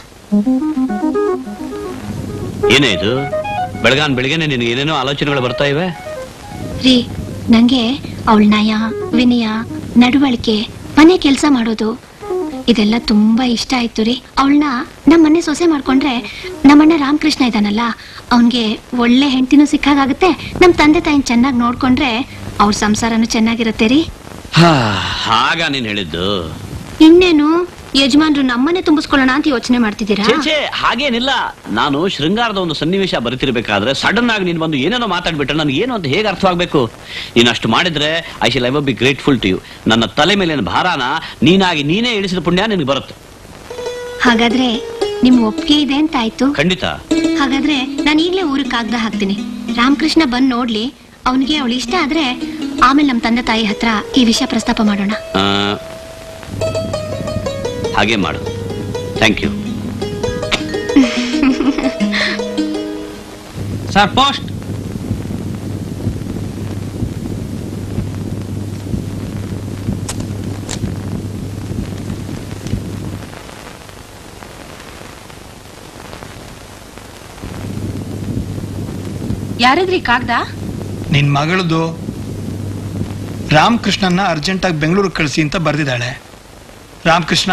ಏನೇ ಇದು ಬೆಳಗಾನ್ ಬೆಳಿಗ್ಗೆನೆ ನಿನಗೆ ಏನೇನೋ ಆಲೋಚನೆಗಳು ಬರ್ತಾ ಇವೆ ರೀ ನಂಗೆ ಅವಳ ನಯ ವಿನಯ ನಡವಳಿಕೆ ಮನೆ ಕೆಲಸ ಮಾಡೋದು ಇದೆಲ್ಲ ತುಂಬಾ ಇಷ್ಟ ಆಯ್ತು ರೀ ಅವಳನ್ನ ನಮ್ಮ ಮನೆ ಸೊಸೆ ಮಾಡ್ಕೊಂಡ್ರೆ ನಮ್ಮಣ್ಣ ರಾಮಕೃಷ್ಣ ಇದಾನಲ್ಲ ಅವನ್ಗೆ ಒಳ್ಳೆ ಹೆಂಡತಿನೂ ಸಿಕ್ಕಾಗುತ್ತೆ ನಮ್ ತಂದೆ ತಾಯಿನ ಚೆನ್ನಾಗಿ ನೋಡ್ಕೊಂಡ್ರೆ ಅವ್ರ ಸಂಸಾರನೂ ಚೆನ್ನಾಗಿರುತ್ತೆ ರೀ ಹಾ, ಹಾಗ ನೀನ್ ಹೇಳಿದ್ದು ಇನ್ನೇನು ಯಜಮಾನ್ರು ನಮ್ಮನೆ ತುಂಬಿಸ್ಕೊಳ್ಳೋಣ ಅಂತ ಯೋಚನೆ ಮಾಡ್ತಿದ್ದೀರಾ ಛೇ, ಛೇ, ಹಾಗೇನಿಲ್ಲ ನಾನು ಶೃಂಗಾರದ ಒಂದು ಸನ್ನಿವೇಶ ಬರೀತಿರ್ಬೇಕಾದ್ರೆ ಸಡನ್ ಆಗಿ ನೀನು ಬಂದು ಏನೇನೋ ಮಾತಾಡ್ಬಿಟ್ರೆ ನನಗೆ ಏನು ಅಂತ ಹೇಗೆ ಅರ್ಥವಾಗಬೇಕು ನೀನು ಅಷ್ಟು ಮಾಡಿದ್ರೆ I shall ever be grateful to you ನನ್ನ ತಲೆ ಮೇಲಿನ ಭಾರಾನ ನೀನಾಗಿ ನೀನೇ ಇಳಿಸಿದ ಪುಣ್ಯ ನಿನಗೆ ಬರುತ್ತೆ ಹಾಗಾದ್ರೆ ನಿಮ್ ಒಪ್ಪಿಗೆ ಇದೆ ಅಂತ ಆಯ್ತು ಖಂಡಿತ ಹಾಗಾದ್ರೆ ನಾನು ಈಗ್ಲೇ ಊರಿಗೆ ಕಾಗ್ದ ಹಾಕ್ತೀನಿ ರಾಮಕೃಷ್ಣ ಬಂದ್ ನೋಡ್ಲಿ ಅವನಿಗೆ ಅವಳು ಇಷ್ಟ ಆದ್ರೆ ಆಮೇಲೆ ನಮ್ ತಂದೆ ತಾಯಿ ಹತ್ರ ಈ ವಿಷಯ ಪ್ರಸ್ತಾಪ ಮಾಡೋಣ ಆ, ಹಾಗೆ ಮಾಡು ಥ್ಯಾಂಕ್ ಯು ಸರ್ ಪೋಸ್ಟ್ ಯಾರದ್ರಿ ಕಾಗ್ದ ನಿನ್ ಮಗಳದು ರಾಮಕೃಷ್ಣನ್ನ ಅರ್ಜೆಂಟಾಗಿ ಬೆಂಗಳೂರಿಗೆ ಕಳಿಸಿ ಅಂತ ಬರ್ದಿದ್ದಾಳೆ ರಾಮಕೃಷ್ಣ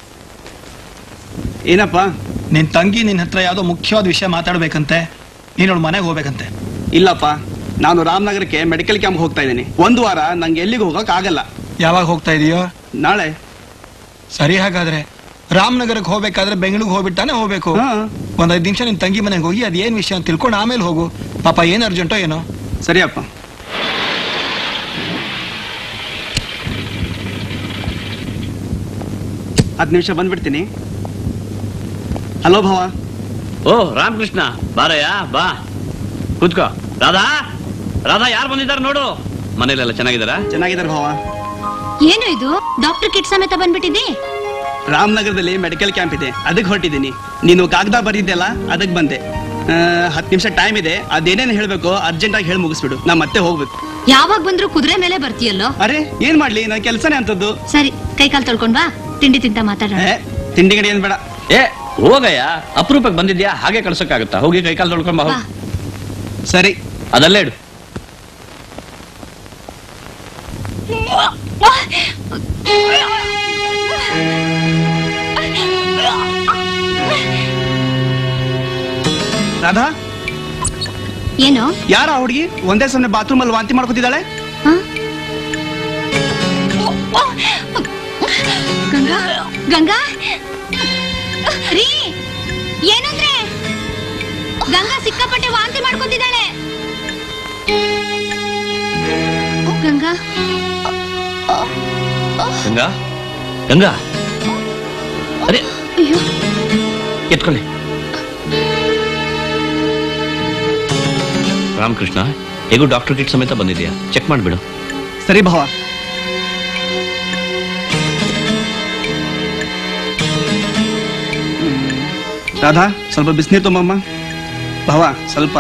ಏನಪ್ಪ ನಿನ್ ತಂಗಿ ನಿನ್ ಹತ್ರ ಯಾವ್ದೋ ಮುಖ್ಯವಾದ ವಿಷಯ ಮಾತಾಡ್ಬೇಕಂತೆ ನೀನ್ ಅವಳ ಮನೆಗೆ ಹೋಗ್ಬೇಕಂತೆ ಇಲ್ಲಪ್ಪ ನಾನು ರಾಮನಗರಕ್ಕೆ ಮೆಡಿಕಲ್ ಕ್ಯಾಂಪ್ ಹೋಗ್ತಾ ಇದ್ದೀನಿ ಒಂದು ವಾರ ನಂಗೆ ಎಲ್ಲಿಗೆ ಹೋಗಕ್ ಆಗಲ್ಲ ಯಾವಾಗ ಹೋಗ್ತಾ ಇದೀಯೋ ನಾಳೆ ಸರಿ ಹಾಗಾದ್ರೆ ರಾಮನಗರಕ್ಕೆ ಹೋಗ್ಬೇಕಾದ್ರೆ ಬೆಂಗಳೂರಿಗೆ ಹೋಗ್ಬಿಟ್ಟಾನೆ ಹೋಗ್ಬೇಕು ಒಂದ್ ಐದ್ ನಿಮಿಷ ನಿನ್ ತಂಗಿ ಮನೆಗೆ ಹೋಗಿ ಅದೇನ್ ವಿಷಯ ಅಂತ ತಿಳ್ಕೊಂಡು ಆಮೇಲೆ ಹೋಗು ಪಾಪ ಏನ್ ಅರ್ಜೆಂಟೋ ಏನೋ ಸರಿಯಪ್ಪ ಹತ್ತು ನಿಮಿಷ ಬಂದ್ಬಿಡ್ತೀನಿ ಹಲೋ ಭಾವ ಓ ರಾಮಕೃಷ್ಣ ಬಾರಯ್ಯ ಬಾ ಕೂತ್ಕೋ ರಾಧಾ ರಾಧಾ ಯಾರು ಬಂದಿದ್ದಾರೆ ನೋಡು ಮನೇಲೆಲ್ಲ ಚೆನ್ನಾಗಿದ್ದಾರಾ ಚೆನ್ನಾಗಿದ್ದಾರೆ ಭಾವ ಏನು ಇದು ಡಾಕ್ಟರ್ ಕಿಟ್ ಸಮೇತ ಬಂದ್ಬಿಟ್ಟಿದ್ದಿ ರಾಮನಗರದಲ್ಲಿ ಮೆಡಿಕಲ್ ಕ್ಯಾಂಪ್ ಇದೆ ಅದಕ್ಕೆ ಹೊರಟಿದ್ದೀನಿ ನೀನು ಕಾಗದ ಬರೀದ್ದೆಲ್ಲ ಅದಕ್ಕೆ ಬಂದೆ ಹತ್ತು ನಿಮಿಷ ಟೈಮ್ ಇದೆ ಅದೇನೇನು ಹೇಳಬೇಕು ಅರ್ಜೆಂಟಾಗಿ ಹೇಳಿ ಮುಗಿಸ್ಬಿಡು ನಾ ಮತ್ತೆ ಹೋಗ್ಬೇಕು ಯಾವಾಗ ಬಂದ್ರು ಕುದುರೆ ಮೇಲೆ ಬರ್ತೀಯಲ್ಲೋ ಅರೆ ಏನ್ ಮಾಡ್ಲಿ ನನ್ನ ಕೆಲಸನೇ ಅಂತದ್ದು ಸರಿ ಕೈ ಕಾಲ್ ತೊಳ್ಕೊಂಡ್ ಬಾ ತಿಂಡಿ ತಿಂತ ಮಾತಾಡೋಣ ಏ, ತಿಂಡಿ ಗಡಿ ಏನ್ ಬೇಡ ಏ ಹೋಗಯ್ಯ ಅಪರೂಪಕ್ಕೆ ಬಂದಿದ್ಯಾ ಹಾಗೆ ಕಳ್ಸಕ್ಕಾಗತ್ತಾ ಹೋಗಿ ಕೈಕಾಲು ತೊಳ್ಕೊಂಡ್ ಬಾ ಹೋಗು. ಸರಿ ಅದಲ್ಲೇ ಇಡು ರಾಧಾ ಏನು ಯಾರ ಆ ಹುಡುಗಿ ಒಂದೇ ಸಮನೆ ಬಾತ್ರೂಮ್ ಅಲ್ಲಿ ವಾಂತಿ ಮಾಡ್ಕೊತಿದ್ದಾಳೆ ಗಂಗಾ ಗಂಗಾ ರೀ ಏನಂದ್ರೆ ಗಂಗಾ ಸಿಕ್ಕಾಪಟ್ಟೆ ವಾಂತಿ ಮಾಡ್ಕೊತಿದ್ದಾಳೆ ಗಂಗಾ ಗಂಗಾ ಗಂಗಾ ಅರೆ ಅಯ್ಯೋ ಎತ್ಕೊಳ್ಳಿ ರಾಮಕೃಷ್ಣ ಹೇಗೂ ಡಾಕ್ಟರ್ ಕಿಟ್ ಸಮೇತ ಬಂದಿದ್ಯಾ ಚೆಕ್ ಮಾಡ್ಬಿಡು ಸರಿ ಭಾವ ರಾಧಾ ಸ್ವಲ್ಪ ಬಿಸಿನೀರು ತುಂಬಮ್ಮ ಭಾವ ಸ್ವಲ್ಪ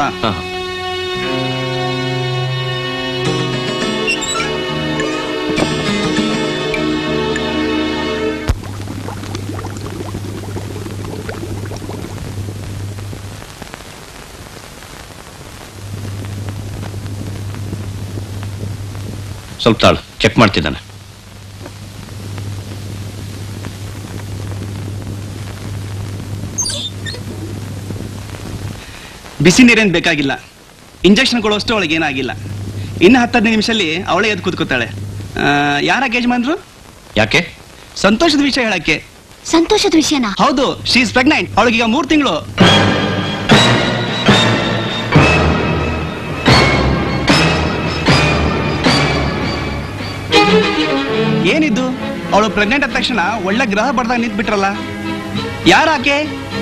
ಸ್ವಲ್ಪ ತಾಳು ಚೆಕ್ ಮಾಡ್ತಿದ್ದಾನೆ ಬಿಸಿ ನೀರೇನ್ ಬೇಕಾಗಿಲ್ಲ ಇಂಜೆಕ್ಷನ್ ಕೊಡುವಷ್ಟು ಅವಳಿಗೆ ಏನಾಗಿಲ್ಲ ಇನ್ನು ಹತ್ತದೈದು ನಿಮಿಷದಲ್ಲಿ ಅವಳೇ ಎದ್ದು ಕೂತ್ಕೋತಾಳೆ ಆ, ಯಾರ ಯಜಮಾನ್ರು ಯಾಕೆ ಸಂತೋಷದ ವಿಷಯ ಹೇಳಕ್ಕೆ ಸಂತೋಷದ ವಿಷಯನಾ ಹೌದು ಶಿ ಇಸ್ ಪ್ರೆಗ್ನೆಂಟ್ ಅವಳಿಗೀಗ ಮೂರ್ ತಿಂಗಳು ಏನಿದ್ದು ಅವಳು ಪ್ರೆಗ್ನೆಂಟ್ ಆದ ತಕ್ಷಣ ಒಳ್ಳೆ ಗ್ರಹ ಬರ್ದಾಗ ನಿಂತ್ ಬಿಟ್ರಲ್ಲ ಯಾರಾಕೆ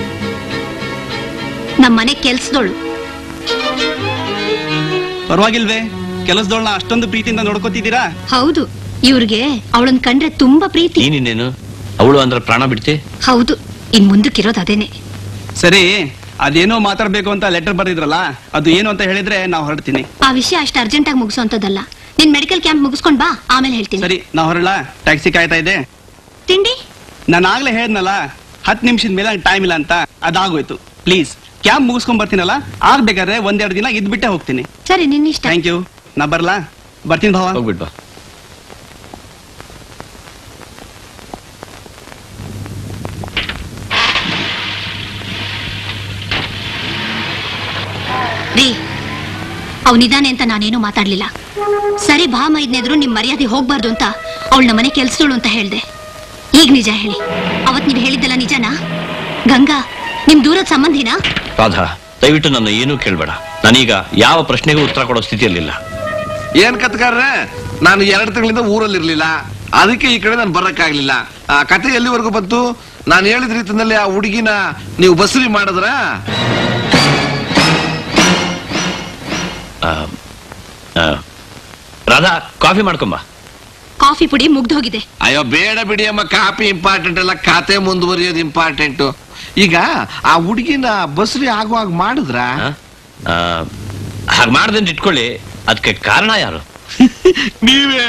ನಮ್ಮ ಮನೆ ಕೆಲ್ಸದೋಳು ಪರವಾಗಿಲ್ವೇ ಕೆಲಸದವಳನ್ನ ಅಷ್ಟೊಂದು ಪ್ರೀತಿಯಿಂದ ನೋಡ್ಕೋತಿದ್ದೀರಾ ಹೌದು ಇವ್ರಿಗೆ ಅವಳನ್ ಕಂಡ್ರೆ ತುಂಬಾ ಪ್ರೀತಿ ನೀನಿನ್ನೇನು ಅವಳು ಅಂದ್ರೆ ಪ್ರಾಣ ಬಿಡ್ತೆ ಹೌದು ಇನ್ ಮುಂದಕ್ಕಿರೋದು ಅದೇನೆ ಸರಿ ಅದೇನೋ ಮಾತಾಡ್ಬೇಕು ಅಂತ ಲೆಟರ್ ಬರೆದಿದ್ರಲ್ಲ ಅದು ಏನು ಅಂತ ಹೇಳಿದ್ರೆ ನಾವು ಹೊರಡ್ತೀನಿ ಆ ವಿಷಯ ಅಷ್ಟು ಅರ್ಜೆಂಟ್ ಆಗಿ ಮುಗಿಸೋಂತದ್ದಲ್ಲ ನಿನ್ ಮೆಡಿಕಲ್ ಕ್ಯಾಂಪ್ ಮುಗಿಸ್ಕೊಂಡ್ ಬಾ ಆಮೇಲೆ ಹೇಳ್ತೀನಿ ಸರಿ ನಾ ಹೊರಳ ಟ್ಯಾಕ್ಸಿ ಕಾಯ್ತಾ ಇದೆ ತಿಂಡಿ ನಾನು ಆಗ್ಲೇ ಹೇಳ್ದನಲ್ಲ ಹತ್ತು ನಿಮಿಷದ ಮೇಲೆ ಟೈಮ್ ಇಲ್ಲ ಅಂತ ಅದಾಗೋಯ್ತು ಪ್ಲೀಸ್ ಕ್ಯಾಂಪ್ ಮುಗಿಸ್ಕೊಂಡ್ ಬರ್ತೀನಲ್ಲ ಆಗ್ಬೇಕಾದ್ರೆ ಒಂದೆರಡು ದಿನ ಇದ್ಬಿಟ್ಟೆ ಹೋಗ್ತೀನಿ ಸರಿ ನಿನ್ನಿಷ್ಟ ಥ್ಯಾಂಕ್ ಯು ನಾ ಬರ್ಲಾ ಬರ್ತೀನಿ ಭಾವ ಹೋಗ್ಬಿಟ್ ಬಾ ರೀ ಅವನಿದ್ದಾನೆ ಅಂತ ನಾನೇನು ಮಾತಾಡ್ಲಿಲ್ಲ ಸರಿ ಭಾ ಮೈದ್ನೆದ್ರು ನಿಮ್ ಮರ್ಯಾದೆ ಹೋಗ್ಬಾರ್ದು ಅಂತ ಅವಳ ನಮ್ಮನೆ ಕೆಲ್ಸದೋಳು ಅಂತ ಹೇಳ್ದೆ ಈಗ ನಿಜ ಹೇಳಿ ಅವತ್ ನೀವ್ ಹೇಳಿದ್ದಲ್ಲ ನಿಜನಾ ಗಂಗಾ ನಿಮ್ ದೂರದ ಸಂಬಂಧಿನಾ ರಾಧಾ ದಯವಿಟ್ಟು ನನ್ನ ಏನೂ ಕೇಳಬೇಡ ನಾನೀಗ ಯಾವ ಪ್ರಶ್ನೆಗೂ ಉತ್ತರ ಕೊಡೋ ಸ್ಥಿತಿಯಲ್ಲಿಲ್ಲ ಏನ್ ಕತ್ಕಾರ್ರೆ ನಾನು ಎರಡು ತಿಂಗಳಿಂದ ಊರಲ್ಲಿ ಇರ್ಲಿಲ್ಲ ಅದಕ್ಕೆ ಈ ಕಡೆ ನಾನು ಬರಕ್ಕಾಗ್ಲಿಲ್ಲ ಆ ಕತೆ ಎಲ್ಲಿವರೆಗೂ ಬಂತು ನಾನು ಹೇಳಿದ ರೀತಿನಲ್ಲಿ ಆ ಹುಡುಗಿನ ನೀವು ಬಸರಿ ಮಾಡಿದ್ರ ಆ, ಆ, ರಾಧಾ ಕಾಫಿ ಮಾಡ್ಕೊಂಬ ಕಾಫಿ ಪುಡಿ ಮುಗ್ದೋಗಿದೆ ಅಯ್ಯೋ ಬೇಡ ಬಿಡಿ ಅಮ್ಮ ಕಾಪಿ ಇಂಪಾರ್ಟೆಂಟ್ ಅಲ್ಲ ಕತೆ ಮುಂದುವರಿಯೋದು ಇಂಪಾರ್ಟೆಂಟ್ ಈಗ ಆ ಹುಡುಗಿನ ಬಸರಿ ಆಗುವಾಗ ಮಾಡಿದ್ರ ಹಾಗೆ ಮಾಡ್ದಂತ ಇಟ್ಕೊಳ್ಳಿ ಅದಕ್ಕೆ ಕಾರಣ ಯಾರು ನೀವೇ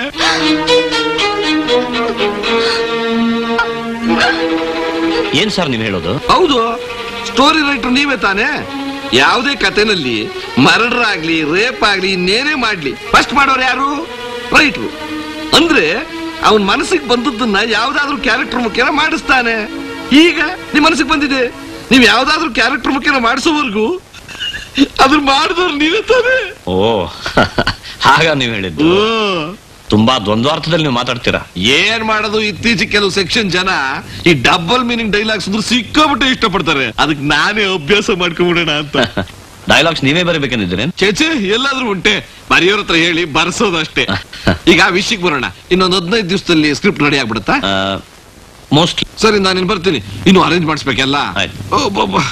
ಏನ್ ಸರ್ ನೀವು ಹೇಳೋದು ಹೌದು ಸ್ಟೋರಿ ರೈಟರ್ ನೀವೇ ತಾನೇ ಯಾವುದೇ ಕಥೆನಲ್ಲಿ ಮರ್ಡರ್ ಆಗ್ಲಿ ರೇಪ್ ಆಗ್ಲಿ ಇನ್ನೇನೇ ಮಾಡ್ಲಿ ಫಸ್ಟ್ ಮಾಡೋರು ಯಾರು ರೈಟ್ರು ಅಂದ್ರೆ ಅವನ್ ಮನಸ್ಸಿಗೆ ಬಂದದ್ದನ್ನ ಯಾವ್ದಾದ್ರು ಕ್ಯಾರೆಕ್ಟರ್ ಮುಖ್ಯನ ಮಾಡಿಸ್ತಾನೆ ಈಗ ನಿಮ್ ಮನಸ್ಸಿಗೆ ಬಂದಿದೆ ನೀವ್ ಯಾವ್ದಾದ್ರು ಕ್ಯಾರೆಕ್ಟರ್ ಮುಖ್ಯನ ಮಾಡಿಸೋವರೆಗೂ ಅದ್ರ ಮಾಡಿದವ್ರು ನೀವೇ ತಾನೇ ಓ ಹಾಗ ನೀವು ಹೇಳಿದ್ದು ತುಂಬಾ ದ್ವಂದ್ವಾರ್ಥದಲ್ಲಿ ನೀವು ಮಾತಾಡ್ತೀರಾ ಏನ್ ಮಾಡೋದು ಇತ್ತೀಚೆಗೆ ಕೆಲವು ಸೆಕ್ಷನ್ ಜನ ಈ ಡಬಲ್ ಮೀನಿಂಗ್ ಡೈಲಾಗ್ಸ್ ಅಂದ್ರೆ ಸಿಕ್ಕಾಬಿಟ್ಟೆ ಇಷ್ಟಪಡ್ತಾರೆ ಅದಕ್ಕೆ ನಾನೇ ಅಭ್ಯಾಸ ಮಾಡ್ಕೊಂಡ್ಬಿಡೋಣ ಅಂತ ಡೈಲಾಗ್ಸ್ ನೀವೇ ಬರೀಬೇಕಂದಿದ್ರೆ ಚೇಚೆ ಎಲ್ಲಾದ್ರೂ ಉಂಟೆ ಬರೆಯೋರ್ ಹತ್ರ ಹೇಳಿ ಬರ್ಸೋದಷ್ಟೇ ಈಗ ಆ ವಿಷಯಕ್ಕೆ ಬರೋಣ ಇನ್ನೊಂದು ಹದಿನೈದು ದಿವಸದಲ್ಲಿ ಸ್ಕ್ರಿಪ್ಟ್ ರೆಡಿ ಆಗ್ಬಿಡುತ್ತಾ ಮೋಸ್ಟ್ ಸರಿ ನಾನು ಇನ್ನು ಬರ್ತೀನಿ ಇನ್ನು ಅರೇಂಜ್ ಮಾಡಿಸ್ಬೇಕೆಲ್ಲ ಓ ಬಾಬಾ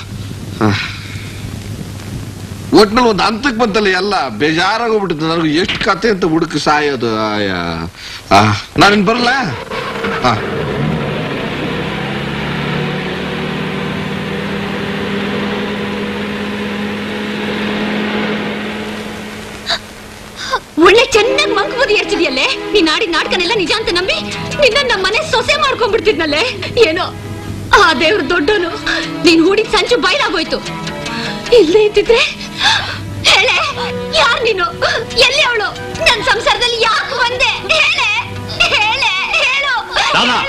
ಒಟ್ನಲ್ಲಿ ಒಂದು ಹಂತಕ್ಕೆ ಬಂತಲ್ಲ ಎಲ್ಲ ಬೇಜಾರಾಗೋಗ್ಬಿಟ್ಟಿತ್ತು ನನಗೆ ಎಷ್ಟು ಕತೆ ಅಂತ ಹುಡುಕಿ ಸಾಯೋದು ಆಯ ನಾನಿನ್ ಬರಲ್ಲ ಆ ಒಳ್ಳೆ ಚೆನ್ನಾಗಿ ಮಂಕ್ ಬುದ್ಧಿ ಎರ್ಚಿದ್ಯಲ್ಲೇ ನೀನ್ ಆಡಿದ ನಾಟಕನೆಲ್ಲ ನಿಜ ಅಂತ ನಂಬಿ ನಿನ್ನ ನಮ್ಮ ಮನೆ ಸೊಸೆ ಮಾಡ್ಕೊಂಡ್ಬಿಡ್ತಿದ್ನಲ್ಲೇ ಏನೋ ಆ ದೇವ್ರ ದೊಡ್ಡನು ನೀನ್ ಹೂಡಿದ ಸಂಚು ಬಯಲಾಗೋಯ್ತು ಇಲ್ಲೇ ಇದ್ದಿದ್ರೆ ಹೇಳೆ ಯಾರ್ ನೀನು ಎಲ್ಲಿ ಅವಳು ನನ್ ಸಂಸಾರದಲ್ಲಿ ಯಾಕೆ ಬಂದೆ ಹೇಳೆ ಹೇಳೆ ಹೇಳು ರಾಧಾ!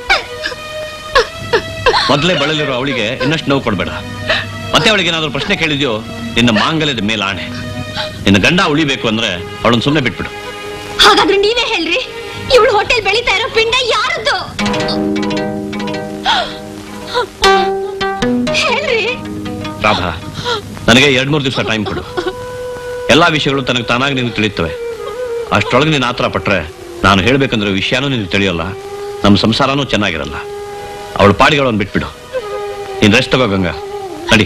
ಮೊದಲೇ ಬಳಲಿರೋ ಅವಳಿಗೆ ಇನ್ನಷ್ಟು ನೋವು ಕೊಡ್ಬೇಡ ಮತ್ತೆ ಅವಳಿಗೆ ಏನಾದ್ರು ಪ್ರಶ್ನೆ ಕೇಳಿದ್ಯೋ ನಿನ್ನ ಮಾಂಗಲ್ಯದ ಮೇಲೆ ಆಣೆ ನಿನ್ನ ಗಂಡ ಉಳಿಬೇಕು ಅಂದ್ರೆ ಅವಳನ್ನ ಸುಮ್ಮನೆ ಬಿಟ್ಬಿಡು ಹಾಗಾದ್ರೆ ನೀವೇ ಹೇಳ್ರಿ ಇವಳು ಹೋಟೆಲ್ ಬೆಳೀತಾ ಇರೋ ಪಿಂಡ ಯಾರದ್ದು ಹೇಳ್ರಿ ರಾಧಾ ನನಗೆ ಎರಡ್ ಮೂರು ದಿವಸ ಟೈಮ್ ಕೊಡು ಎಲ್ಲಾ ವಿಷಯಗಳು ತನಗೆ ತಾನಾಗಿ ನಿನಗೆ ತಿಳಿಯುತ್ತವೆ ಅಷ್ಟರೊಳಗೆ ನೀನು ಆತರ ಪಟ್ರೆ ನಾನು ಹೇಳ್ಬೇಕಂದ್ರೆ ವಿಷಯನೂ ನಿನಗೆ ತಿಳಿಯೋಲ್ಲ ನಮ್ಮ ಸಂಸಾರನೂ ಚೆನ್ನಾಗಿರಲ್ಲ ಅವಳು ಪಾಡಿಗಳನ್ನ ಬಿಟ್ಬಿಡು ನೀನ್ ರೆಸ್ಟ್ ತಗೋ ಗಂಗಾ ನಡಿ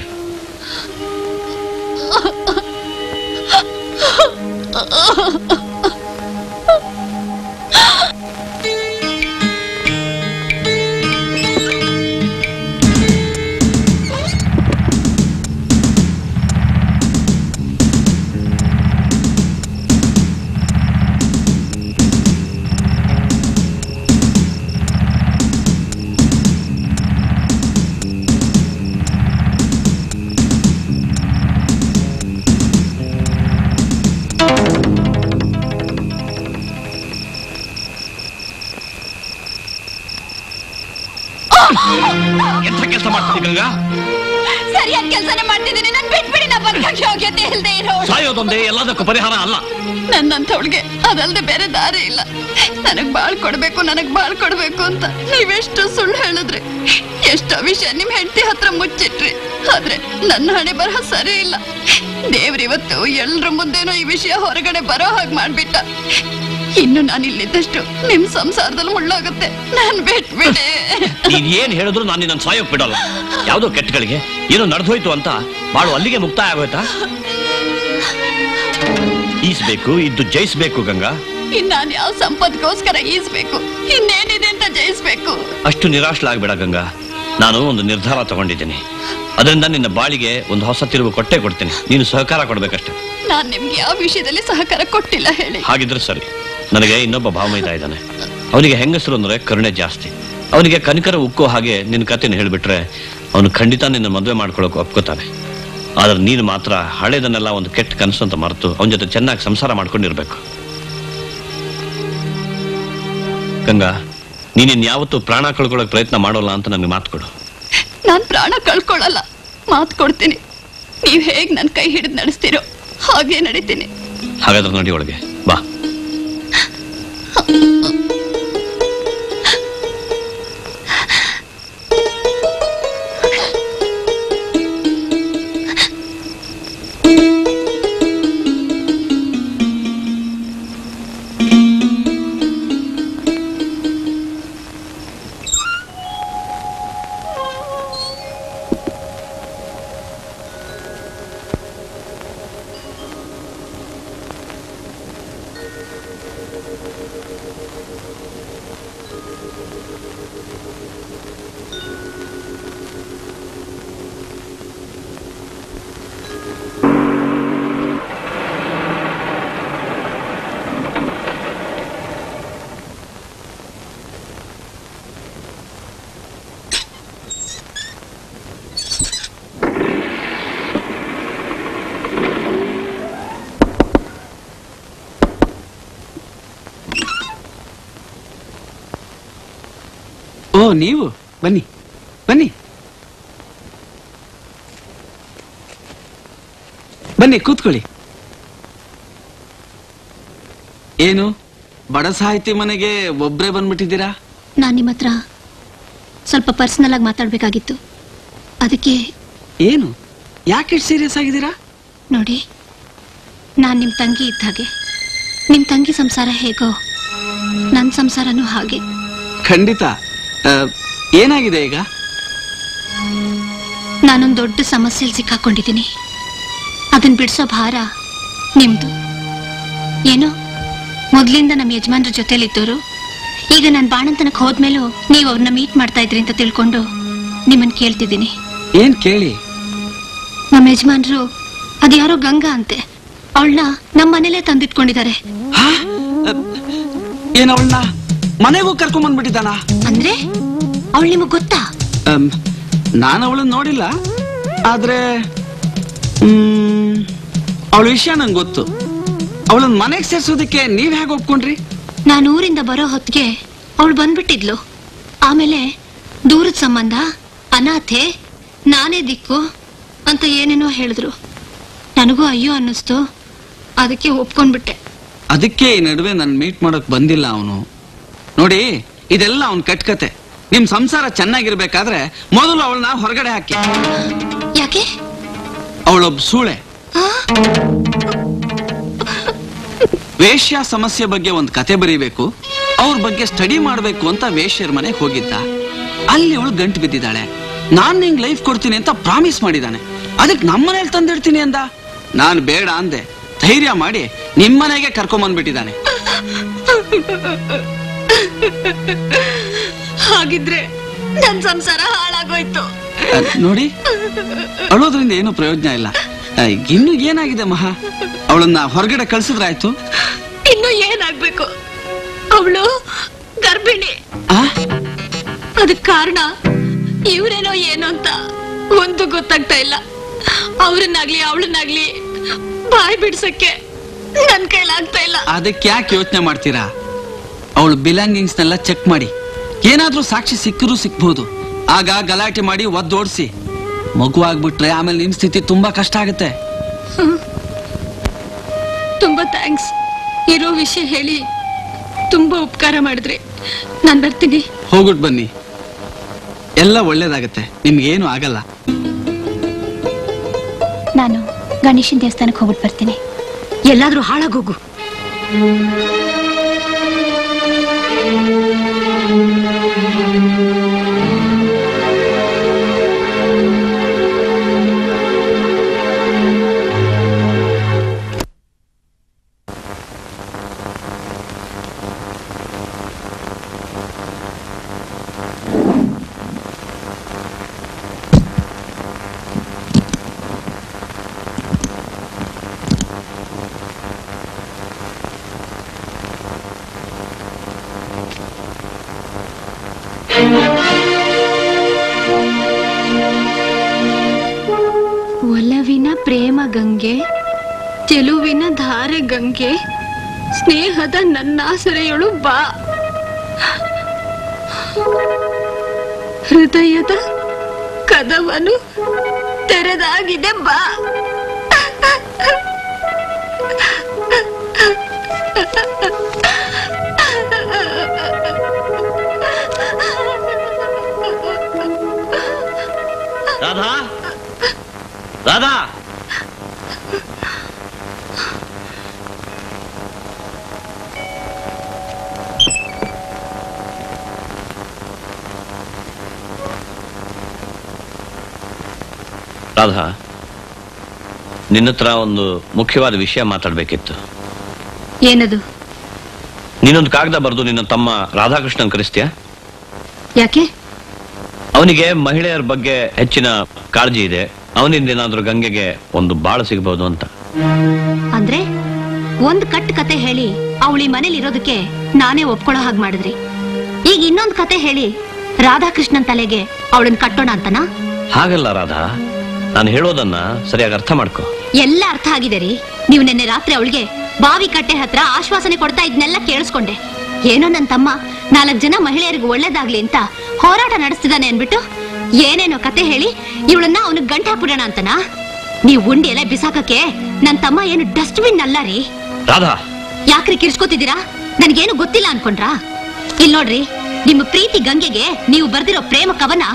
ಎಂತ ಕೆಲಸ ಮಾಡ್ತೀನಿ ಗಂಗಾ ಸರಿಯಾದ ಕೆಲಸನೇ ಮಾಡ್ತಿದ್ದೀನಿ ನನ್ ಬಿಟ್ಬಿಡಿ ನಾ ಬದುಕಕ್ಕೆ ಯೋಗ್ಯತೆ ಇಲ್ದೆ ಇರೋ ಸಾಯೋದೊಂದೇ ಎಲ್ಲದಕ್ಕೂ ಪರಿಹಾರ ಅಲ್ಲ ನನ್ನಂಥವಳಿಗೆ ಅದಲ್ದೆ ಬೇರೆ ದಾರಿ ಇಲ್ಲ ನನಗ್ ಬಾಳ್ ಕೊಡ್ಬೇಕು ನನಗ್ ಬಾಳ್ ಕೊಡ್ಬೇಕು ಅಂತ ನೀವೆಷ್ಟು ಸುಳ್ಳು ಹೇಳಿದ್ರಿ ಎಷ್ಟೋ ವಿಷಯ ನಿಮ್ ಹೆಂಡತಿ ಹತ್ರ ಮುಚ್ಚಿಟ್ರಿ ಆದ್ರೆ ನನ್ನ ಹಣೆ ಬರಹ ಸರಿ ಇಲ್ಲ ದೇವ್ರಿವತ್ತು ಎಲ್ರ ಮುಂದೆನೋ ಈ ವಿಷಯ ಹೊರಗಡೆ ಬರೋ ಹಾಗೆ ಮಾಡ್ಬಿಟ್ಟ ಇನ್ನು ನಾನು ಇಲ್ಲಿದ್ದಷ್ಟು ನಿಮ್ ಸಂಸಾರದಲ್ಲಿ ಮುಳ್ಳಾಗುತ್ತೆ ನಾನ್ ಬಿಟ್ಬಿಡೆ ನೀನ್ ಏನ್ ಹೇಳಿದ್ರು ನಾನು ನಿನ್ನ ಸಾಯೋಕ್ ಬಿಡಲ್ಲ ಯಾವ್ದೋ ಕೆಟ್ಟಗಳಿಗೆ ಏನೋ ನಡೆದೋಯ್ತು ಅಂತ ಬಾಳು ಅಲ್ಲಿಗೆ ಮುಕ್ತಾಯ ಆಗೋಯ್ತಾ ಈಸ್ಬೇಕು ಇದ್ದು ಜಯಿಸ್ಬೇಕು ಗಂಗಾ ಇನ್ ನಾನ್ ಯಾವ ಸಂಪತ್ಗೋಸ್ಕರ ಈಸ್ಬೇಕು ಇನ್ನೇನಿದೆ ಅಂತ ಜಯಿಸ್ಬೇಕು ಅಷ್ಟು ನಿರಾಶಲಾಗ್ಬೇಡ ಗಂಗಾ ನಾನು ಒಂದು ನಿರ್ಧಾರ ತಗೊಂಡಿದ್ದೀನಿ ಅದರಿಂದ ನಿನ್ನ ಬಾಳಿಗೆ ಒಂದು ಹೊಸ ತಿರುವು ಕೊಟ್ಟೆ ಕೊಡ್ತೀನಿ ನೀನು ಸಹಕಾರ ಕೊಡ್ಬೇಕಷ್ಟೆ ನಾನ್ ನಿಮ್ಗೆ ಯಾವ ವಿಷಯದಲ್ಲಿ ಸಹಕಾರ ಕೊಟ್ಟಿಲ್ಲ ಹೇಳಿ ಹಾಗಿದ್ರೆ ಸರಿ ನನಗೆ ಇನ್ನೊಬ್ಬ ಭಾವಮೈದ ಇದ್ದಾನೆ ಅವನಿಗೆ ಹೆಂಗಸರು ಅಂದ್ರೆ ಕರುಣೆ ಜಾಸ್ತಿ ಅವನಿಗೆ ಕನಿಕರ ಉಕ್ಕೋ ಹಾಗೆ ನಿನ್ನ ಕತೆನ ಹೇಳ್ಬಿಟ್ರೆ ಅವನು ಖಂಡಿತ ನಿನ್ನ ಮದುವೆ ಮಾಡ್ಕೊಳಕ್ ಒಪ್ಕೋತಾನೆ ಆದ್ರೆ ನೀನು ಮಾತ್ರ ಹಳೇದನ್ನೆಲ್ಲ ಒಂದು ಕೆಟ್ಟ ಕನಸು ಅಂತ ಮರೆತು ಅವನ ಜೊತೆ ಚೆನ್ನಾಗಿ ಸಂಸಾರ ಮಾಡ್ಕೊಂಡಿರ್ಬೇಕು ಗಂಗಾ ನೀನಿನ್ ಯಾವತ್ತೂ ಪ್ರಾಣ ಕಳ್ಕೊಳ್ಳೋಕೆ ಪ್ರಯತ್ನ ಮಾಡೋಲ್ಲ ಅಂತ ನನಗೆ ಮಾತು ಕೊಡು ನಾನ್ ಪ್ರಾಣ ಕಳ್ಕೊಳ್ಳಲ್ಲ ಮಾತ್ ಕೊಡ್ತೀನಿ ನೀವ್ ಹೇಗ್ ನನ್ ಕೈ ಹಿಡಿದು ನಡೆಸ್ತೀರೋ ಹಾಗೆ ನಡೀತೀನಿ ಹಾಗಾದ್ರೆ ನಡಿ ಒಳಗೆ ಬಾ ಓ ನೀವು ಬನ್ನಿ ಬನ್ನಿ ಬನ್ನಿ ಕೂತ್ಕೊಳ್ಳಿ ಏನು ಬಡ ಸಾಹಿತಿ ಮನೆಗೆ ಒಬ್ರೇ ಬಂದ್ಬಿಟ್ಟಿದ್ದೀರಾ ನಾನ್ ನಿಮ್ಮ ಹತ್ರ ಸ್ವಲ್ಪ ಪರ್ಸನಲ್ ಆಗಿ ಮಾತಾಡ್ಬೇಕಾಗಿತ್ತು ಅದಕ್ಕೆ ಏನು ಯಾಕೆ ಸೀರಿಯಸ್ ಆಗಿದ್ದೀರಾ ನೋಡಿ ನಾನ್ ನಿಮ್ ತಂಗಿ ಇದ್ದ ಹಾಗೆ ನಿಮ್ ತಂಗಿ ಸಂಸಾರ ಹೇಗೋ ನನ್ ಸಂಸಾರನೂ ಹಾಗೆ ಖಂಡಿತ ಆ, ಏನಾಗಿದೆ ಈಗ ನಾನೊಂದ್ ದೊಡ್ಡ ಸಮಸ್ಯೆಯಲ್ಲಿ ಸಿಕ್ಕಾಕೊಂಡಿದ್ದೀನಿ ಅದನ್ ಬಿಡ್ಸೋ ಭಾರ ನಿಮ್ದು ಏನೋ ಮೊದ್ಲಿಂದ ನಮ್ಮ ಯಜಮಾನ್ರ ಜೊತೆಲಿದ್ದವರು ಈಗ ನಾನು ಬಾಣಂತನಕ್ಕೆ ಹೋದ್ಮೇಲೂ ನೀವು ಅವ್ರನ್ನ ಮೀಟ್ ಮಾಡ್ತಾ ಇದ್ರಿ ಅಂತ ತಿಳ್ಕೊಂಡು ನಿಮ್ಮನ್ ಕೇಳ್ತಿದ್ದೀನಿ ಏನ್ ಕೇಳಿ ನಮ್ಮ ಯಜಮಾನ್ರು ಅದ್ಯಾರೋ ಗಂಗಾ ಅಂತೆ ಅವಳನ್ನ ನಮ್ಮ ಮನೇಲೆ ತಂದಿಟ್ಕೊಂಡಿದ್ದಾರೆ ಏನ್ ಅವಳನ್ನ ಮನೆಗೂ ಕರ್ಕೊಂಡ್ ಬಂದ್ಬಿಟ್ಟಿದ್ದಾನ ಅಂದ್ರೆ ಅವಳು ನಿಮಗ್ ಗೊತ್ತಾ ನಾನು ಅವಳನ್ನ ನೋಡಿಲ್ಲ ಆದ್ರೆ ಅವಳ ವಿಷಯ ನಂಗೆ ಗೊತ್ತು ಅವಳನ್ನ ಮನೆಗೆ ಸೇರ್ಸೋದಕ್ಕೆ ನೀವ್ ಹೇಗೆ ಒಪ್ಕೊಂಡ್ರಿ ನಾನು ಊರಿಂದ ಬರೋ ಹೊತ್ತಿಗೆ ಅವಳು ಬಂದ್ಬಿಟ್ಟಿದ್ಲು ಆಮೇಲೆ ದೂರದ ಸಂಬಂಧ ಅನಾಥೆ ನಾನೇ ದಿಕ್ಕು ಅಂತ ಏನೇನೋ ಹೇಳಿದ್ರು ನನಗೂ ಅಯ್ಯೋ ಅನ್ನಿಸ್ತು ಅದಕ್ಕೆ ಒಪ್ಕೊಂಡ್ಬಿಟ್ಟೆ ಅದಕ್ಕೆ ಈ ನಡುವೆ ನನ್ ಮೀಟ್ ಮಾಡಕ್ ಬಂದಿಲ್ಲ ಅವನು ನೋಡಿ ಇದೆಲ್ಲ ಅವನ್ ಕಟ್ಕತೆ ನಿಮ್ ಸಂಸಾರ ಚೆನ್ನಾಗಿರ್ಬೇಕಾದ್ರೆ ಮೊದಲು ಅವಳನ್ನ ಹೊರಗಡೆ ಹಾಕಿ ಯಾಕೆ ಅವಳೊಬ್ಬ ಸೂಳೆ ವೇಶ್ಯ ಸಮಸ್ಯೆ ಬಗ್ಗೆ ಒಂದ್ ಕತೆ ಬರೀಬೇಕು ಅವ್ರ ಬಗ್ಗೆ ಸ್ಟಡಿ ಮಾಡ್ಬೇಕು ಅಂತ ವೇಶ್ಯರ ಮನೆಗೆ ಹೋಗಿದ್ದ ಅಲ್ಲಿ ಅವಳು ಗಂಟು ಬಿದ್ದಿದ್ದಾಳೆ ನಾನ್ ನಿಂಗ್ ಲೈಫ್ ಕೊಡ್ತೀನಿ ಅಂತ ಪ್ರಾಮಿಸ್ ಮಾಡಿದಾನೆ ಅದಕ್ಕೆ ನಮ್ಮನೇಲಿ ತಂದಿಡ್ತೀನಿ ಅಂದ ನಾನ್ ಬೇಡ ಅಂದೆ ಧೈರ್ಯ ಮಾಡಿ ನಿಮ್ಮನೆಗೆ ಕರ್ಕೊಂಬಂದ್ಬಿಟ್ಟಿದ್ದಾನೆ ಹಾಗಿದ್ರೆ ನನ್ ಸಂಸಾರ ಹಾಳಾಗೋಯ್ತು ಅಹ್, ನೋಡಿ ಅಳೋದ್ರಿಂದ ಏನು ಪ್ರಯೋಜನ ಇಲ್ಲ ಅಹ್, ಇನ್ನು ಏನಾಗಿದೆ ಮಹಾ ಅವಳನ್ನ ಹೊರಗಡೆ ಕಳ್ಸಿದ್ರಾಯ್ತು ಇನ್ನು ಏನಾಗ್ಬೇಕು ಅವಳು ಗರ್ಭಿಣಿ ಅದಕ್ ಕಾರಣ ಇವ್ರೇನೋ ಏನು ಅಂತ ಒಂದು ಗೊತ್ತಾಗ್ತಾ ಇಲ್ಲ ಅವ್ರನ್ನಾಗ್ಲಿ ಅವಳನ್ನಾಗ್ಲಿ ಬಾಯ್ ಬಿಡ್ಸಕ್ಕೆ ನನ್ ಕೈಲಾಗ್ತಾ ಇಲ್ಲ ಅದಕ್ಕೆ ಯಾಕೆ ಯೋಚನೆ ಮಾಡ್ತೀರಾ ಅವಳು ಬಿಲಾಂಗಿಂಗ್ಸ್ನೆಲ್ಲ ಚೆಕ್ ಮಾಡಿ ಏನಾದ್ರೂ ಸಾಕ್ಷಿ ಸಿಕ್ಕರೂ ಸಿಕ್ಬಹುದು ಆಗ ಗಲಾಟೆ ಮಾಡಿ ಒದ್ದೋಡ್ಸಿ ಮಗು ಆಗ್ಬಿಟ್ರೆ ಆಮೇಲೆ ನಿಮ್ ಸ್ಥಿತಿ ತುಂಬಾ ಕಷ್ಟ ಆಗುತ್ತೆ ತುಂಬಾ ಥ್ಯಾಂಕ್ಸ್ ಇರೋ ವಿಷಯ ಹೇಳಿ ತುಂಬಾ ಉಪಕಾರ ಮಾಡಿದ್ರಿ ನಾನ್ ಬರ್ತೀನಿ ಹೋಗ್ಬಿಟ್ ಬನ್ನಿ ಎಲ್ಲ ಒಳ್ಳೇದಾಗತ್ತೆ ನಿಮ್ಗೇನು ಆಗಲ್ಲ ನಾನು ಗಣೇಶನ್ ದೇವಸ್ಥಾನಕ್ಕೆ ಹೋಗ್ಬಿಟ್ಟು ಬರ್ತೀನಿ ಎಲ್ಲಾದ್ರೂ ಹಾಳಾಗೋಗು ಗಂಗೆ ಚೆಲುವಿನ ಧಾರೆ ಗಂಗೆ ಸ್ನೇಹದ ನನ್ನಾಸರೆಯಳು ಬಾ ಹೃದಯದ ಕದವನು ತೆರೆದಾಗಿದೆ ಬಾ ರಾಧಾ ರಾಧಾ ರಾಧಾ ನಿನ್ನ ಹತ್ರ ಒಂದು ಮುಖ್ಯವಾದ ವಿಷಯ ಮಾತಾಡ್ಬೇಕಿತ್ತು ಏನದು ನೀನೊಂದು ಕಾಗದ ಬರೆದು ನಿನ್ನ ತಮ್ಮ ರಾಧಾಕೃಷ್ಣನ್ ಕರೆಸ್ತೀಯಾ ಯಾಕೆ ಅವನಿಗೆ ಮಹಿಳೆಯರ ಬಗ್ಗೆ ಹೆಚ್ಚಿನ ಕಾಳಜಿ ಇದೆ ಅವನಿಂದ ಏನಾದ್ರೂ ಗಂಗೆಗೆ ಒಂದು ಬಾಳ ಸಿಗಬಹುದು ಅಂತ ಅಂದ್ರೆ ಒಂದ್ ಕಟ್ ಕತೆ ಹೇಳಿ ಅವಳಿ ಮನೇಲಿ ಇರೋದಕ್ಕೆ ನಾನೇ ಒಪ್ಕೊಳ್ಳೋ ಹಾಗೆ ಮಾಡಿದ್ರಿ ಈಗ ಇನ್ನೊಂದ್ ಕತೆ ಹೇಳಿ ರಾಧಾಕೃಷ್ಣನ್ ತಲೆಗೆ ಅವಳನ್ನ ಕಟ್ಟೋಣ ಅಂತನಾ ಹಾಗಲ್ಲ ರಾಧಾ ನಾನು ಹೇಳೋದನ್ನ ಸರಿಯಾಗಿ ಅರ್ಥ ಮಾಡ್ಕೋ ಎಲ್ಲ ಅರ್ಥ ಆಗಿದೆ ರೀ ನೀವು ನಿನ್ನೆ ರಾತ್ರಿ ಅವಳಿಗೆ ಬಾವಿ ಕಟ್ಟೆ ಹತ್ರ ಆಶ್ವಾಸನೆ ಕೊಡ್ತಾ ಇದ್ನೆಲ್ಲ ಕೇಳಿಸ್ಕೊಂಡೆ ಏನೋ ನನ್ ತಮ್ಮ ನಾಲ್ಕು ಜನ ಮಹಿಳೆಯರಿಗೆ ಒಳ್ಳೇದಾಗ್ಲಿ ಅಂತ ಹೋರಾಟ ನಡೆಸ್ತಿದ್ದಾನೆ ಅನ್ಬಿಟ್ಟು ಏನೇನೋ ಕತೆ ಹೇಳಿ ಇವಳನ್ನ ಅವನಿಗೆ ಗಂಟ ಹಾಕ್ಬಿಡೋಣ ಅಂತನಾ ನೀವು ಉಂಡಿ ಎಲ್ಲ ಬಿಸಾಕಕ್ಕೆ ನನ್ ತಮ್ಮ ಏನು ಡಸ್ಟ್ಬಿನ್ ಅಲ್ಲ ರೀ ರಾಧಾ ಯಾಕ್ರಿ ಕಿರ್ಸ್ಕೊತಿದ್ದೀರಾ ನನ್ಗೇನು ಗೊತ್ತಿಲ್ಲ ಅನ್ಕೊಂಡ್ರಾ ಇಲ್ ನೋಡ್ರಿ ನಿಮ್ಮ ಪ್ರೀತಿ ಗಂಗೆಗೆ ನೀವು ಬರ್ದಿರೋ ಪ್ರೇಮ ಕವನ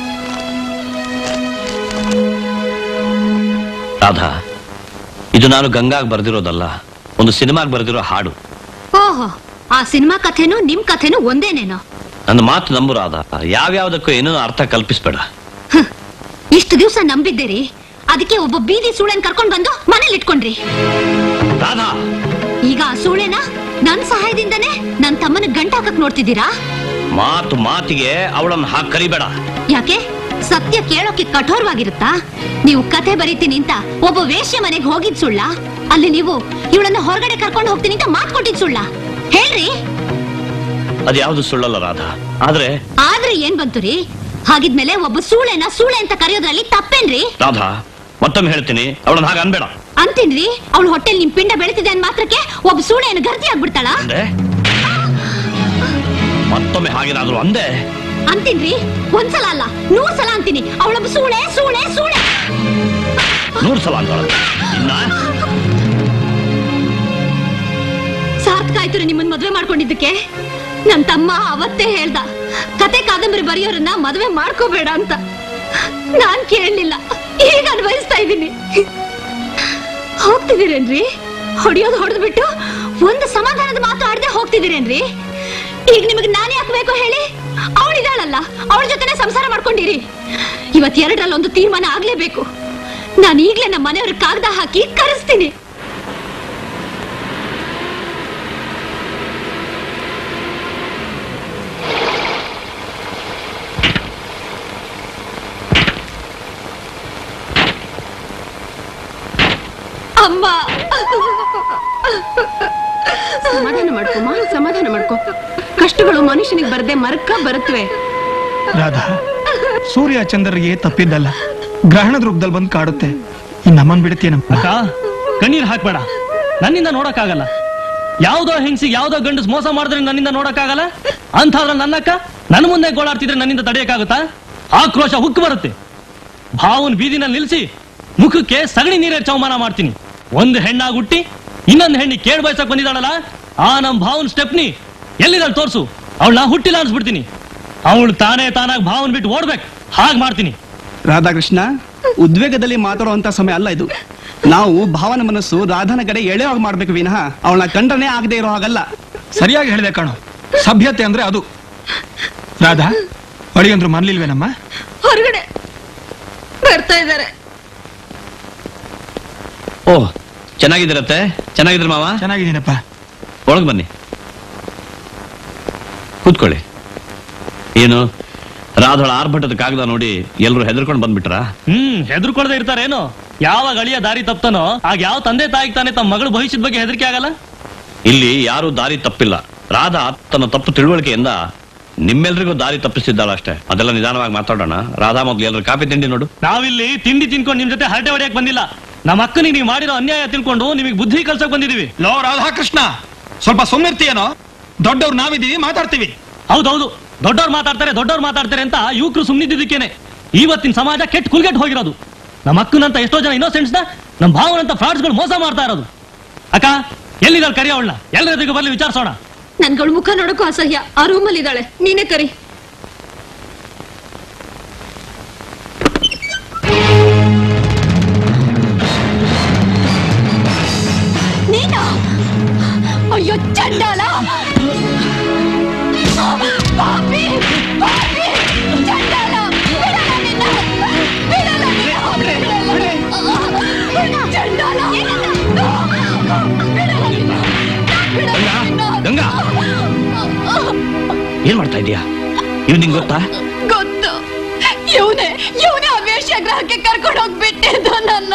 ರಾಧಾ ಇದು ನಾನು ಗಂಗಾಗ್ ಬರ್ದಿರೋದಲ್ಲ ಒಂದು ಸಿನಿಮಾಗ್ ಬರ್ದಿರೋ ಹಾಡು ಓಹೋ ಆ ಸಿನಿಮಾ ಕಥೆನೂ ನಿಮ್ ಕಥೆನೂ ಒಂದೇನೇನೋ ನನ್ನ ಮಾತು ನಂಬು ರಾಧಾ ಯಾವ್ಯಾವ್ದಕ್ಕೂ ಏನೋ ಅರ್ಥ ಕಲ್ಪಿಸ್ಬೇಡ ಇಷ್ಟು ದಿವಸ ನಂಬಿದ್ದೀರಿ ಅದಕ್ಕೆ ಒಬ್ಬ ಬೀದಿ ಸೂಳೆನ್ ಕರ್ಕೊಂಡ್ ಬಂದು ಮನೇಲಿ ಇಟ್ಕೊಂಡ್ರಿ ರಾಧಾ ಈಗ ಆ ಸೂಳೆನ ನನ್ ಸಹಾಯದಿಂದನೇ ನನ್ ತಮ್ಮನ ಗಂಟ ಹಾಕಕ್ ನೋಡ್ತಿದ್ದೀರಾ ಮಾತು ಮಾತಿಗೆ ಅವಳನ್ನ ಹಾಕ್ ಕರಿಬೇಡ ಯಾಕೆ ಸತ್ಯ ಕೇಳೋಕೆ ಕಠೋರವಾಗಿರುತ್ತಾ ನೀವು ಕಥೆ ಬರೀತೀನಿ ಅಂತ ಒಬ್ಬ ವೇಶ್ಯ ಮನೆಗೆ ಹೋಗಿದ್ ಸುಳ್ಳ ಅಲ್ಲಿ ನೀವು ಇವಳನ್ನ ಹೊರಗಡೆ ಕರ್ಕೊಂಡು ಹೋಗ್ತೀನಿ ಅಂತ ಮಾತ್ ಕೊಟ್ಟಿದ್ ಸುಳ್ಳ ಹೇಳ್ರಿ ಅದ್ಯಾವ್ದು ಸುಳ್ಳಲ್ಲ ರಾಧಾ ಆದ್ರೆ ಆದ್ರೆ ಏನ್ ಬಂತು ರೀ ಹಾಗಿದ್ಮೇಲೆ ಒಬ್ಬ ಸೂಳೆನ ಸೂಳೆ ಅಂತ ಕರೆಯೋದ್ರಲ್ಲಿ ತಪ್ಪೇನ್ರಿ ರಾಧಾ ಮತ್ತೊಮ್ಮೆ ಹೇಳ್ತೀನಿ ಅವಳನ್ನ ಹಾಗೆ ಅನ್ಬೇಡ ಅಂತೀನ್ರಿ ಅವಳ ಹೊಟ್ಟೆಲ್ ನಿಮ್ ಪಿಂಡ ಬೆಳಿತಿದೆ ಅನ್ ಮಾತ್ರಕ್ಕೆ ಒಬ್ಬ ಸೂಳೆನ ಗರ್ತಿ ಆಗ್ಬಿಡ್ತಾಳ ಅಂದೆ ಮತ್ತೊಮ್ಮೆ ಹಾಗೇನಾದ್ರು ಅಂದೆ ಅಂತೀನ್ರಿ ಒಂದ್ಸಲ ಅಲ್ಲ ನೂರ್ ಸಲ ಅಂತೀನಿ ಅವಳೊಬ್ಬ ಸೂಳೆ ಸೂಳೆ ಸೂಳೆ ನೂರ್ ಸಲ ಅಂತಾಳ ಇನ್ನ ಸಾರ್ಥಕ ಆಯ್ತು ರೀ ನಿಮ್ಮನ್ ಮದ್ವೆ ಮಾಡ್ಕೊಂಡಿದ್ದಕ್ಕೆ ನನ್ ತಮ್ಮ ಅವತ್ತೇ ಹೇಳ್ದ ಕತೆ ಕಾದಂಬರಿ ಬರೆಯೋರನ್ನ ಮದ್ವೆ ಮಾಡ್ಕೋಬೇಡ ಅಂತ ನಾನ್ ಕೇಳಲಿಲ್ಲ ಈಗ ಅನ್ವಯಿಸ್ತಾ ಇದ್ದೀನಿ ಹೋಗ್ತಿದ್ದೀರೇನ್ರಿ ಹೊಡಿಯೋದು ಹೊಡೆದು ಬಿಟ್ಟು ಒಂದು ಸಮಾಧಾನದ ಮಾತು ಆಡದೆ ಹೋಗ್ತಿದ್ದೀರೇನ್ರಿ ಈಗ ನಿಮಗೆ ನಾನೇ ಹಾಕ್ಬೇಕು ಹೇಳಿ ಅವಳಿದಾಳಲ್ಲ ಅವಳ ಜೊತೆನೆ ಸಂಸಾರ ಮಾಡ್ಕೊಂಡಿರಿ ಇವತ್ ಎರಡರಲ್ಲಿ ಒಂದು ತೀರ್ಮಾನ ಆಗ್ಲೇಬೇಕು ನಾನು ಈಗ್ಲೇ ನಮ್ಮ ಮನೆಯವ್ರ ಕಾಗದ ಹಾಕಿ ಕರೆಸ್ತೀನಿ ಅಮ್ಮ ಸಮಾಧಾನ ಮಾಡ್ಕೊಮ್ಮ ಸಮಾಧಾನ ಮಾಡ್ಕೊ ಕಷ್ಟಗಳು ಮನುಷ್ಯನಿಗೆ ಬರದೆ ಮರಕ್ಕ ಬರುತ್ತವೆ ರಾಧಾ ಸೂರ್ಯ ಚಂದ್ರರಿಗೆ ತಪ್ಪಿದ್ದಲ್ಲ ಗ್ರಹಣದ ರೂಪದಲ್ಲಿ ಬಂದು ಕಾಡುತ್ತೆ ಇನ್ ನಮ್ಮನ್ ಬಿಡುತ್ತೇನಪ್ಪ ಅಕ್ಕ ಕಣ್ಣೀರ್ ಹಾಕ್ಬೇಡ ನನ್ನಿಂದ ನೋಡಕ್ಕಾಗಲ್ಲ ಯಾವ್ದೋ ಹೆಂಗ್ಸಿಗೆ ಯಾವ್ದೋ ಗಂಡಸ್ ಮೋಸ ಮಾಡಿದ್ರೆ ನನ್ನಿಂದ ನೋಡಕ್ಕಾಗಲ್ಲ ಅಂತಾದ್ರೆ ನನ್ನಕ್ಕ ನನ್ನ ಮುಂದೆ ಗೋಳಾಡ್ತಿದ್ರೆ ನನ್ನಿಂದ ತಡೆಯಕ್ಕಾಗುತ್ತಾ ಆಕ್ರೋಶ ಹುಕ್ಕು ಬರುತ್ತೆ ಭಾವನ್ ಬೀದಿನಲ್ಲಿ ನಿಲ್ಸಿ ಮುಖಕ್ಕೆ ಸಗಣಿ ನೀರೇ ಚೌಮಾನ ಮಾಡ್ತೀನಿ ಒಂದು ಹೆಣ್ಣಾಗ್ ಹುಟ್ಟಿ ಇನ್ನೊಂದು ಹೆಣ್ಣಿ ಕೇಳ್ ಬಯಸಕ್ ಬಂದಿದ್ದಾಳಲ್ಲ ಆ ನಮ್ ಭಾವನ್ ಸ್ಟೆಪ್ನಿ ಎಲ್ಲಿದ್ದಾಳೆ ತೋರ್ಸು ಅವಳನ್ನ ಹುಟ್ಟಿಲ್ಲ ಅನ್ಸ್ಬಿಡ್ತೀನಿ ಅವಳು ತಾನೇ ತಾನಾಗ್ ಭಾವನ್ ಬಿಟ್ಟು ಓಡ್ಬೇಕು ಹಾಗ್ ಮಾಡ್ತೀನಿ ರಾಧಾಕೃಷ್ಣ ಉದ್ವೇಗದಲ್ಲಿ ಮಾತಾಡುವಂತ ಸಮಯ ಅಲ್ಲ ಇದು ನಾವು ಭಾವನ ಮನಸ್ಸು ರಾಧನ ಕಡೆ ಎಳೆಯಾಗಿ ಮಾಡ್ಬೇಕು ವಿನಃ ಅವಳನ್ನ ಕಂಡ್ರನೇ ಆಗದೆ ಇರೋ ಹಾಗಲ್ಲ ಸರಿಯಾಗಿ ಹೇಳಿದೆ ಕಣೋ ಸಭ್ಯತೆ ಅಂದ್ರೆ ಅದು ರಾಧಾ ಅಳಿಯಂದ್ರು ಮನ್ಲಿಲ್ವೇನಮ್ಮ ಹೊರಗಡೆ ಬರ್ತಾ ಇದ್ದಾರೆ ಓ ಚೆನ್ನಾಗಿದ್ದೀರತ್ತೆ ಚೆನ್ನಾಗಿದ್ರ ಮಾವ ಚೆನ್ನಾಗಿದ್ದೀನಪ್ಪ ಒಳಗ್ ಬನ್ನಿ ಕೂತ್ಕೊಳ್ಳಿ ಏನು ರಾಧಳ ಆರ್ಭಟದ ಕಾಗದ ನೋಡಿ ಎಲ್ರು ಹೆದರ್ಕೊಂಡು ಬಂದ್ಬಿಟ್ರಾ ಹ್ಮ್ ಹೆದರ್ಕೊಳ್ದೆ ಇರ್ತಾರೇನು ಯಾವಾಗ ಅಳಿಯ ದಾರಿ ತಪ್ತಾನೋ ಆಗ ಯಾವ ತಂದೆ ತಾಯಿಗೆ ತಾನೇ ತಮ್ಮ ಮಗಳ ಭವಿಷ್ಯದ ಬಗ್ಗೆ ಹೆದರಿಕೆ ಆಗಲ್ಲ ಇಲ್ಲಿ ಯಾರು ದಾರಿ ತಪ್ಪಿಲ್ಲ ರಾಧಾ ತನ್ನ ತಪ್ಪು ತಿಳುವಳಿಕೆಯಿಂದ ನಿಮ್ಮೆಲ್ರಿಗೂ ದಾರಿ ತಪ್ಪಿಸಿದ್ದಾಳ ಅಷ್ಟೇ ಅದೆಲ್ಲ ನಿಧಾನವಾಗಿ ಮಾತಾಡೋಣ ರಾಧಾ ಮೊದ್ಲು ಎಲ್ರು ಕಾಫಿ ತಿಂಡಿ ನೋಡು ನಾವಿಲ್ಲಿ ತಿಂಡಿ ತಿನ್ಕೊಂಡು ನಿಮ್ ಜೊತೆ ಹರಟೆ ಹೊಡೆಯಕ್ ಬಂದಿಲ್ಲ ನಮ್ಮ ಅಕ್ಕನಿಗೆ ನೀವು ಮಾಡಿರೋ ಅನ್ಯಾಯ ತಿಳ್ಕೊಂಡು ನಿಮಗೆ ಬುದ್ಧಿ ಕಲ್ಸಕ್ ಬಂದಿದೀವಿ ಲೋ ರಾಧಾಕೃಷ್ಣ ಸ್ವಲ್ಪ ಸುಮ್ಮನಿರ್ತೀಯನೋ ದೊಡ್ಡವ್ರು ನಾವಿದ್ದೀವಿ ಮಾತಾಡ್ತೀವಿ ಹೌದೌದು ದೊಡ್ಡವ್ರು ಮಾತಾಡ್ತಾರೆ ದೊಡ್ಡವ್ರು ಮಾತಾಡ್ತಾರೆ ಅಂತ ಯುವಕರು ಸುಮ್ಮನಿದ್ದಕ್ಕೇನೆ ಇವತ್ತಿನ ಸಮಾಜ ಕೆಟ್ಟ ಕುಲ್ಗೆಟ್ ಹೋಗಿರೋದು ನಮ್ಮ ಅಕ್ಕನಂತ ಎಷ್ಟೋ ಜನ ಇನ್ನೋಸೆಂಟ್ಸ್ ನಮ್ಮ ಭಾವನಂತ ಫ್ರಾಡ್ಸ್ಗಳು ಮೋಸ ಮಾಡ್ತಾ ಇರೋದು ಅಕ್ಕ ಎಲ್ಲಿದ್ದಾಳೆ ಕರಿ ಅವಳನ್ನ ಎಲ್ಲರಿಗೂ ಬರ್ಲಿ ವಿಚಾರಿಸೋಣ ನನ್ಗಳ ಮುಖ ನೋಡಕ್ಕೂ ಅಸಹ್ಯ ಆ ರೂಮಲ್ಲಿ ಇದ್ದಾಳೆ ನೀನೇ ಕರಿ ನೀನು ಅಯ್ಯೋ ಚಂಡಾಲ ಪಾಪಿ ಪಾಪಿ ಚಂಡಾಲ ಬಿಡಲ್ಲ ನಿನ್ನ ಬಿಡಲ್ಲ ನಿನ್ನ ಬಿಡಲ್ಲ ಚಂಡಾಲ ಬಿಡಲ್ಲ ನಿನ್ನ ಗಂಗಾ ಏನ್ ಮಾಡ್ತಾ ಇದೀಯಾ ಇವ್ ನಿಂಗ್ ಗೊತ್ತಾ ಗೊತ್ತು ಇವನೇ ಇವನೇ ಆ ವೇಶ್ಯಾಗ್ರಹಕ್ಕೆ ಕರ್ಕೊಂಡು ಹೋಗ್ಬಿಟ್ಟಿದ್ದು ನನ್ನ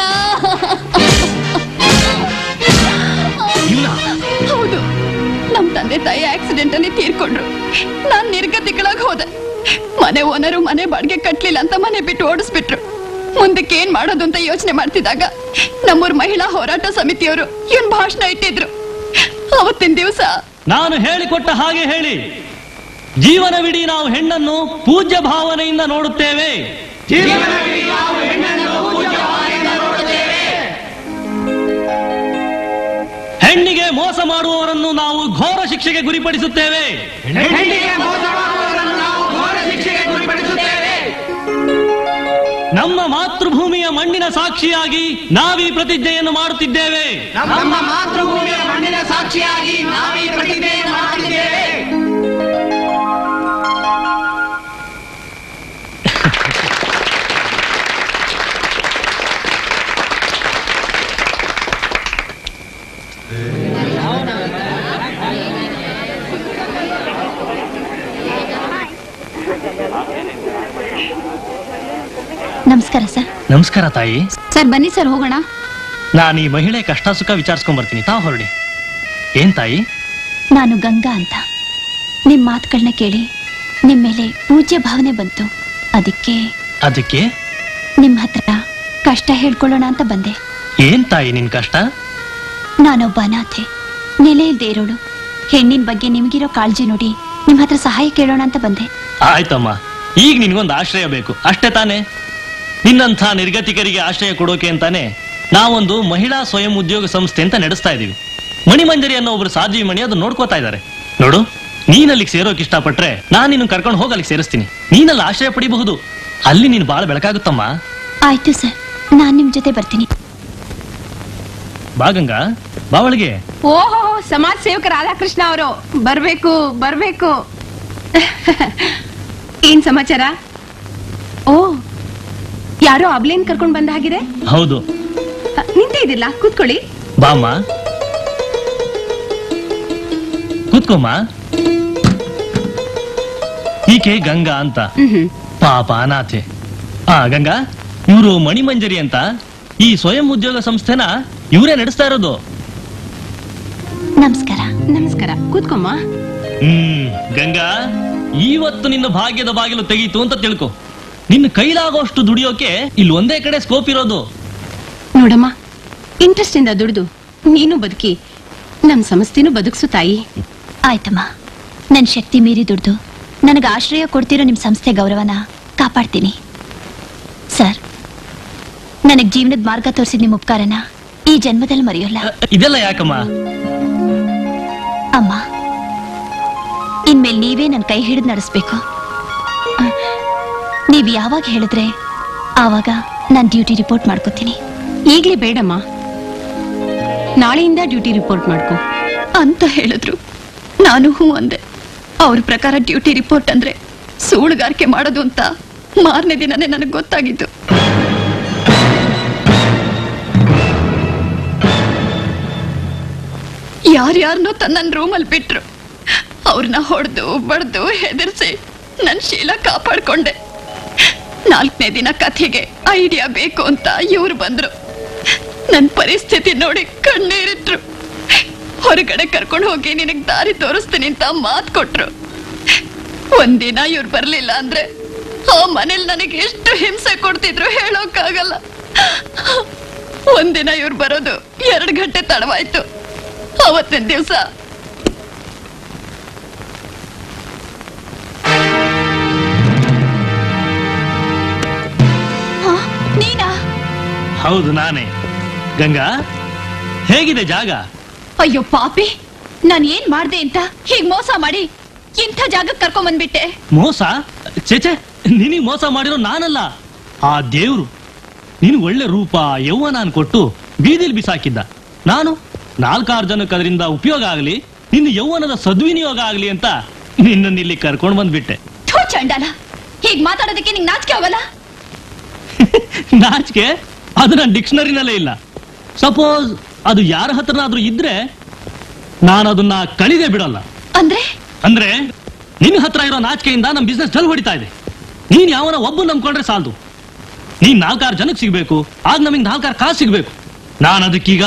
ಹೌದು ನಮ್ ತಂದೆ ತಾಯಿ ಆಕ್ಸಿಡೆಂಟ್ ಅಲ್ಲಿ ತೀರ್ಕೊಂಡ್ರು ನಾನ್ ನಿರ್ಗತಿಗಳಾಗಿ ಹೋದೆ ಮನೆ ಓನರು ಮನೆ ಬಾಡಿಗೆ ಕಟ್ಲಿಲ್ಲ ಅಂತ ಮನೆ ಬಿಟ್ಟು ಓಡಿಸ್ಬಿಟ್ರು ಮುಂದಕ್ಕೆ ಏನ್ ಮಾಡೋದು ಅಂತ ಯೋಚನೆ ಮಾಡ್ತಿದ್ದಾಗ ನಮ್ಮೂರ್ ಮಹಿಳಾ ಹೋರಾಟ ಸಮಿತಿಯವರು ಇವನ್ ಭಾಷಣ ಇಟ್ಟಿದ್ರು ಅವತ್ತಿನ ದಿವಸ ನಾನು ಹೇಳಿಕೊಟ್ಟ ಹಾಗೆ ಹೇಳಿ ಜೀವನವಿಡೀ ನಾವು ಹೆಣ್ಣನ್ನು ಪೂಜ್ಯ ಭಾವನೆಯಿಂದ ನೋಡುತ್ತೇವೆ ಹೆಣ್ಣಿಗೆ ಮೋಸ ಮಾಡುವವರನ್ನು ನಾವು ಘೋರ ಶಿಕ್ಷೆಗೆ ಗುರಿಪಡಿಸುತ್ತೇವೆ ನಮ್ಮ ಮಾತೃಭೂಮಿಯ ಮಣ್ಣಿನ ಸಾಕ್ಷಿಯಾಗಿ ನಾವೀ ಪ್ರತಿಜ್ಞೆಯನ್ನು ಮಾಡುತ್ತಿದ್ದೇವೆ ನಮ್ಮ ಮಾತೃಭೂಮಿಯ ಮಣ್ಣಿನ ಸಾಕ್ಷಿಯಾಗಿ ನಾವೀ ಪ್ರತಿಜ್ಞೆ ಮಾಡುತ್ತಿದ್ದೇವೆ ನಮಸ್ಕಾರ ಸರ್ ನಮಸ್ಕಾರ ತಾಯಿ ಸರ್ ಬನ್ನಿ ಸರ್ ಹೋಗೋಣ ನಾನು ಈ ಮಹಿಳೆ ಕಷ್ಟ ಸುಖ ವಿಚಾರಿಸ್ಕೊಂಡ್ ಬರ್ತೀನಿ ತಾವು ಹೊರಡಿ ಏನ್ ತಾಯಿ ನಾನು ಗಂಗಾ ಅಂತ ನಿಮ್ ಮಾತುಗಳನ್ನ ಕೇಳಿ ನಿಮ್ ಮೇಲೆ ಪೂಜ್ಯ ಭಾವನೆ ಬಂತು ಅದಕ್ಕೆ ಅದಕ್ಕೆ ನಿಮ್ ಹತ್ರ ಕಷ್ಟ ಹೇಳ್ಕೊಳ್ಳೋಣ ಅಂತ ಬಂದೆ ಏನ್ ತಾಯಿ ನಿನ್ ಕಷ್ಟ ನಾನೊಬ್ಬ ಅನಾಥೆ ನೆಲೆ ಇಲ್ದೇ ಇರೋಳು ಹೆಣ್ಣಿನ ಬಗ್ಗೆ ನಿಮ್ಗಿರೋ ಕಾಳಜಿ ನೋಡಿ ನಿಮ್ ಹತ್ರ ಸಹಾಯ ಕೇಳೋಣ ಅಂತ ಬಂದೆ ಆಯ್ತಮ್ಮ ಈಗ ನಿನ್ಗೊಂದು ಆಶ್ರಯ ಬೇಕು ಅಷ್ಟೇ ತಾನೇ ನಿನ್ನಂಥ ನಿರ್ಗತಿಕರಿಗೆ ಆಶ್ರಯ ಕೊಡೋಕೆ ಅಂತಾನೆ ನಾವೊಂದು ಮಹಿಳಾ ಸ್ವಯಂ ಉದ್ಯೋಗ ಸಂಸ್ಥೆ ಅಂತ ನಡೆಸ್ತಾ ಇದೀವಿ ಮಣಿಮಂಜರಿ ಅನ್ನೋ ಒಬ್ರು ಸಾಧ್ವಿ ಮಣಿ ಅದನ್ನ ನೋಡ್ಕೋತಾ ಇದ್ದಾರೆ ನೋಡು ನೀನ್ ಅಲ್ಲಿಗೆ ಸೇರೋಕೆ ಇಷ್ಟಪಟ್ರೆ ನಾನು ನಿನ್ನ ಕರ್ಕೊಂಡು ಹೋಗಿ ಅಲ್ಲಿಗೆ ಸೇರಿಸ್ತೀನಿ ನೀನಲ್ಲಿ ಆಶ್ರಯ ಪಡಿಬಹುದು ಅಲ್ಲಿ ನೀನು ಬಾಳ ಬೆಳಕಾಗುತ್ತಮ್ಮ ಆಯ್ತು ಸರ್ ನಾನ್ ನಿಮ್ ಜೊತೆ ಬರ್ತೀನಿ ಬಾ ಗಂಗಾ ಬಾ ಒಳಗೆ ಓಹೋ ಸಮಾಜ ಸೇವಕ ರಾಧಾಕೃಷ್ಣ ಅವರು ಬರ್ಬೇಕು ಬರ್ಬೇಕು ಏನ್ ಸಮಾಚಾರ ಓ ಯಾರೋ ಅಬ್ಲೇನ್ ಕರ್ಕೊಂಡ್ ಬಂದ ಹಾಗಿದೆ ಹೌದು ಅ, ನಿಂತೇ ಇದಿಲ್ಲ ಕೂತ್ಕೊಳ್ಳಿ ಬಾಮ್ಮ ಕೂತ್ಕೊಮ್ಮ ಈಕೆ ಗಂಗಾ ಅಂತ ಪಾಪ ಅನಾಥೆ ಆ ಗಂಗಾ ಇವರು ಮಣಿಮಂಜರಿ ಅಂತ ಈ ಸ್ವಯಂ ಉದ್ಯೋಗ ಸಂಸ್ಥೆನ ಇವರೇ ನಡೆಸ್ತಾ ಇರೋದು ನಮಸ್ಕಾರ ನಮಸ್ಕಾರ ಕೂತ್ಕೊಮ್ಮ ಹ್ಮ್ ಗಂಗಾ ಇವತ್ತು ನಿನ್ನ ಭಾಗ್ಯದ ಬಾಗಿಲು ತೆಗೀತು ಅಂತ ತಿಳ್ಕೊ ನಿನ್ನ ಕೈಲಾಗೋಷ್ಟು ದುಡಿಯೋಕೆ ಇಲ್ಲಿ ಒಂದೇ ಕಡೆ ಸ್ಕೋಪ್ ಇರೋದು ನೋಡಮ್ಮ ಇಂಟ್ರೆಸ್ಟ್ ಇಂದ ದುಡ್ದು ನೀನು ಬದುಕಿ ನಮ್ ಸಂಸ್ಥೆನೂ ಬದುಕ್ಸು ತಾಯಿ ಆಯ್ತಮ್ಮ ನನ್ ಶಕ್ತಿ ಮೀರಿ ದುಡ್ದು ನನಗೆ ಆಶ್ರಯ ಕೊಡ್ತಿರೋ ನಿಮ್ ಸಂಸ್ಥೆ ಗೌರವನ ಕಾಪಾಡ್ತೀನಿ ಸರ್ ನನಗ್ ಜೀವನದ ಮಾರ್ಗ ತೋರಿಸಿದ ನಿಮ್ ಉಪಕಾರನ ಈ ಜನ್ಮದಲ್ಲಿ ಮರೆಯೋಲ್ಲ ಇದೆಲ್ಲ ಯಾಕಮ್ಮ ಅಮ್ಮ ಇನ್ಮೇಲೆ ನೀವೇ ನನ್ನ ಕೈ ಹಿಡಿದು ನಡೆಸ್ಬೇಕು ಅಹ್, ನೀವ್ ಯಾವಾಗ ಹೇಳಿದ್ರೆ ಆವಾಗ ನಾನ್ ಡ್ಯೂಟಿ ರಿಪೋರ್ಟ್ ಮಾಡ್ಕೋತೀನಿ ಈಗ್ಲೇ ಬೇಡಮ್ಮ ನಾಳೆಯಿಂದ ಡ್ಯೂಟಿ ರಿಪೋರ್ಟ್ ಮಾಡ್ಕೊ ಅಂತ ಹೇಳಿದ್ರು ನಾನು ಹೂ ಅಂದೆ ಅವ್ರ ಪ್ರಕಾರ ಡ್ಯೂಟಿ ರಿಪೋರ್ಟ್ ಅಂದ್ರೆ ಸೂಳುಗಾರಿಕೆ ಮಾಡೋದು ಅಂತ ಮಾರನೇ ದಿನನೇ ನನಗೆ ಗೊತ್ತಾಗಿದ್ದು ಯಾರ್ಯಾರನ್ನೋ ತನ್ನ ರೂಮಲ್ಲಿ ಬಿಟ್ರು ಅವ್ರನ್ನ ಹೊಡೆದು ಬಡ್ದು ಹೆದರ್ಸಿ ನನ್ ಶೀಲ ಕಾಪಾಡ್ಕೊಂಡೆ ನಾಲ್ಕನೇ ದಿನ ಕಥೆಗೆ ಐಡಿಯಾ ಬೇಕು ಅಂತ ಇವ್ರು ಬಂದ್ರು ನನ್ ಪರಿಸ್ಥಿತಿ ನೋಡಿ ಕಣ್ಣೀರಿಟ್ರು ಹೊರಗಡೆ ಕರ್ಕೊಂಡು ಹೋಗಿ ನಿನಗ್ ದಾರಿ ತೋರಿಸ್ತೀನಿ ಅಂತ ಮಾತ್ ಕೊಟ್ರು ಒಂದಿನ ಇವ್ರು ಬರ್ಲಿಲ್ಲ ಅಂದ್ರೆ ಆ ಮನೇಲಿ ನನಗೆ ಎಷ್ಟು ಹಿಂಸೆ ಕೊಡ್ತಿದ್ರು ಹೇಳೋಕ್ಕಾಗಲ್ಲ ಒಂದಿನ ಇವ್ರು ಬರೋದು ಎರಡು ಗಂಟೆ ತಡವಾಯ್ತು ಅವತ್ತಿನ ದಿವಸ ನೀನಾ ಹೌದು ನಾನೇ ಗಂಗಾ ಹೇಗಿದೆ ಜಾಗ ಅಯ್ಯೋ ಪಾಪಿ ನಾನ್ ಏನ್ ಮಾಡ್ದೆ ಅಂತ ಹೀಗ್ ಮೋಸ ಮಾಡಿ ಇಂಥ ಜಾಗಕ್ಕೆ ಕರ್ಕೊಂಡ್ ಬಂದ್ಬಿಟ್ಟೆ ಮೋಸ ಚೇಚೆ ನಿನಗೆ ಮೋಸ ಮಾಡಿರೋ ನಾನಲ್ಲ ಆ ದೇವ್ರು ನೀನು ಒಳ್ಳೆ ರೂಪ ಯೌವನ ಕೊಟ್ಟು ಬೀದಿಲ್ ಬಿಸಾಕಿದ್ದ ನಾನು ನಾಲ್ಕಾರು ಜನಕ್ಕೆ ಅದರಿಂದ ಉಪಯೋಗ ಆಗಲಿ ನಿನ್ನ ಯೌವನದ ಸದ್ವಿನಿಯೋಗ ಆಗಲಿ ಅಂತ ನಿನ್ನನ್ನು ಇಲ್ಲಿ ಕರ್ಕೊಂಡು ಬಂದ್ಬಿಟ್ಟೆ ಥೂ ಚಂಡಾಲ ಹೀಗ್ ಮಾತಾಡೋದಕ್ಕೆ ನಿಂಗ್ ನಾಚಿಕೆ ಆಗಲ್ಲ ನಾಚಿಕೆ ಅದು ನನ್ನ ಡಿಕ್ಷನರಿನಲ್ಲೇ ಇಲ್ಲ ಸಪೋಸ್ ಅದು ಯಾರ ಹತ್ರನಾದ್ರೂ ಇದ್ರೆ ನಾನು ಅದನ್ನ ಕಳಿದೆ ಬಿಡಲ್ಲ ಅಂದ್ರೆ ಅಂದ್ರೆ ನಿನ್ನ ಹತ್ರ ಇರೋ ನಾಚಿಕೆಯಿಂದ ನಮ್ ಬಿಸ್ನೆಸ್ ಡಲ್ ಹೊಡಿತಾ ಇದೆ ನೀನ್ ಯಾವನ ಒಬ್ಬ ನಂಬ್ಕೊಂಡ್ರೆ ಸಾಲದು ನೀನ್ ನಾಲ್ಕಾರು ಜನಕ್ಕೆ ಸಿಗ್ಬೇಕು ಆಗ ನಮಗೆ ನಾಲ್ಕಾರು ಕಾಸು ಸಿಗ್ಬೇಕು ನಾನು ಅದಕ್ಕೀಗ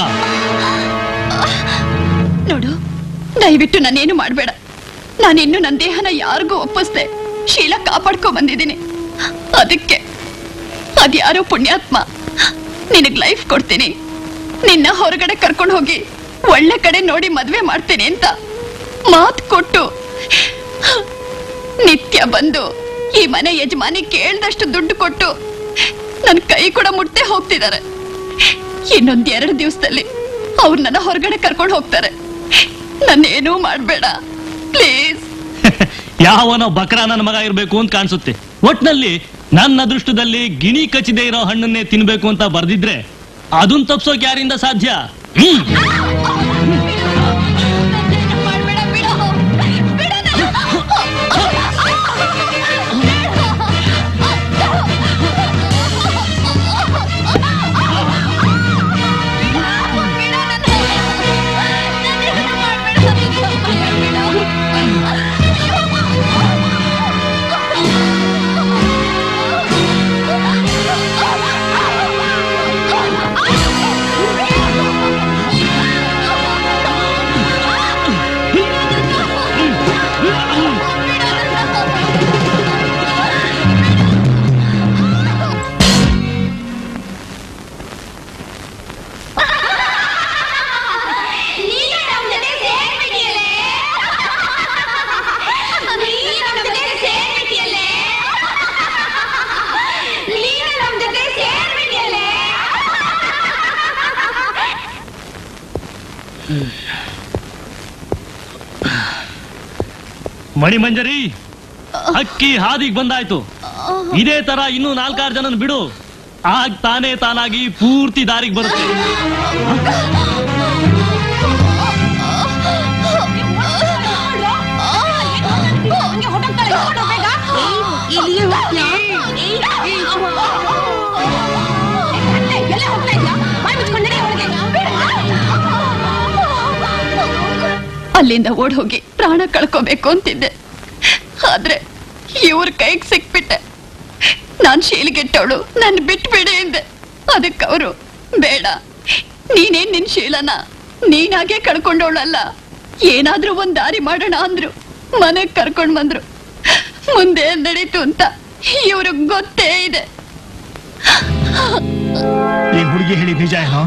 ನೋಡು ದಯವಿಟ್ಟು ನಾನೇನು ಮಾಡ್ಬೇಡ ನಾನಿನ್ನು ನನ್ನ ದೇಹನ ಯಾರಿಗೂ ಒಪ್ಪಿಸ್ದೆ ಶೀಲ ಕಾಪಾಡ್ಕೊ ಬಂದಿದ್ದೀನಿ ಅದಕ್ಕೆ ಅದ್ಯಾರೋ ಪುಣ್ಯಾತ್ಮ ನಿನಗ್ ಲೈಫ್ ಕೊಡ್ತೀನಿ ನಿನ್ನ ಹೊರಗಡೆ ಕರ್ಕೊಂಡು ಹೋಗಿ ಒಳ್ಳೆ ಕಡೆ ನೋಡಿ ಮದ್ವೆ ಮಾಡ್ತೀನಿ ಅಂತ ಮಾತ್ ಕೊಟ್ಟು ನಿತ್ಯ ಬಂದು ಈ ಮನೆ ಯಜಮಾನಿ ಕೇಳ್ದಷ್ಟು ದುಡ್ಡು ಕೊಟ್ಟು ನನ್ ಕೈ ಕೂಡ ಮುಟ್ಟೆ ಹೋಗ್ತಿದ್ದಾರೆ ಇನ್ನೊಂದ್ ಎರಡು ದಿವಸದಲ್ಲಿ ಅವ್ರು ನನ್ನ ಹೊರಗಡೆ ಕರ್ಕೊಂಡು ಹೋಗ್ತಾರೆ ನನ್ನೇನೂ ಮಾಡ್ಬೇಡ ಪ್ಲೀಸ್ ಯಾವನೋ ಬಕ್ರ ನನ್ನ ಮಗ ಇರ್ಬೇಕು ಅಂತ ಕಾಣಿಸುತ್ತೆ ಒಟ್ನಲ್ಲಿ ನನ್ನ ಅದೃಷ್ಟದಲ್ಲಿ ಗಿಣಿ ಕಚ್ಚಿದೆ ಇರೋ ಹಣ್ಣನ್ನೇ ತಿನ್ಬೇಕು ಅಂತ ಬರ್ದಿದ್ರೆ ಅದನ್ ತಪ್ಸೋಕ್ ಯಾರಿಂದ ಸಾಧ್ಯ ಹ್ಮ್ ಮಣಿಮಂಜರಿ ಅಕ್ಕಿ ಹಾದಿಗ್ ಬಂದಾಯ್ತು ಇದೇ ತರ ಇನ್ನೂ ನಾಲ್ಕಾರು ಜನನ ಬಿಡು ಆಗ ತಾನೇ ತಾನಾಗಿ ಪೂರ್ತಿ ದಾರಿಗೆ ಬರುತ್ತೆ ಅಲ್ಲಿಂದ ಓಡ್ ಹೋಗಿ ಪ್ರಾಣ ಕಳ್ಕೋಬೇಕು ಅಂತಿದ್ದೆ ಆದ್ರೆ ಇವ್ರ ಕೈಗೆ ಸಿಕ್ಬಿಟ್ಟೆ ನಾನ್ ಶೀಲಿಗೆಟ್ಟವಳು ನನ್ ಬಿಟ್ಬಿಡಿ ಎಂದೆ ಅದಕ್ಕೆ ಅವರು ಬೇಡ ನೀನೇನ್ ನಿನ್ ಶೀಲನ ನೀನಾಗೆ ಕಳ್ಕೊಂಡವಳಲ್ಲ ಏನಾದ್ರೂ ಒಂದ್ ದಾರಿ ಮಾಡೋಣ ಅಂದ್ರು ಮನೆಗ್ ಕರ್ಕೊಂಡ್ ಬಂದ್ರು ಮುಂದೆ ಏನ್ ನಡೀತು ಅಂತ ಇವ್ರಿಗೆ ಗೊತ್ತೇ ಇದೆ ಈ ಹುಡುಗಿ ಹೇಳಿ ನಿಜ ಏನೋ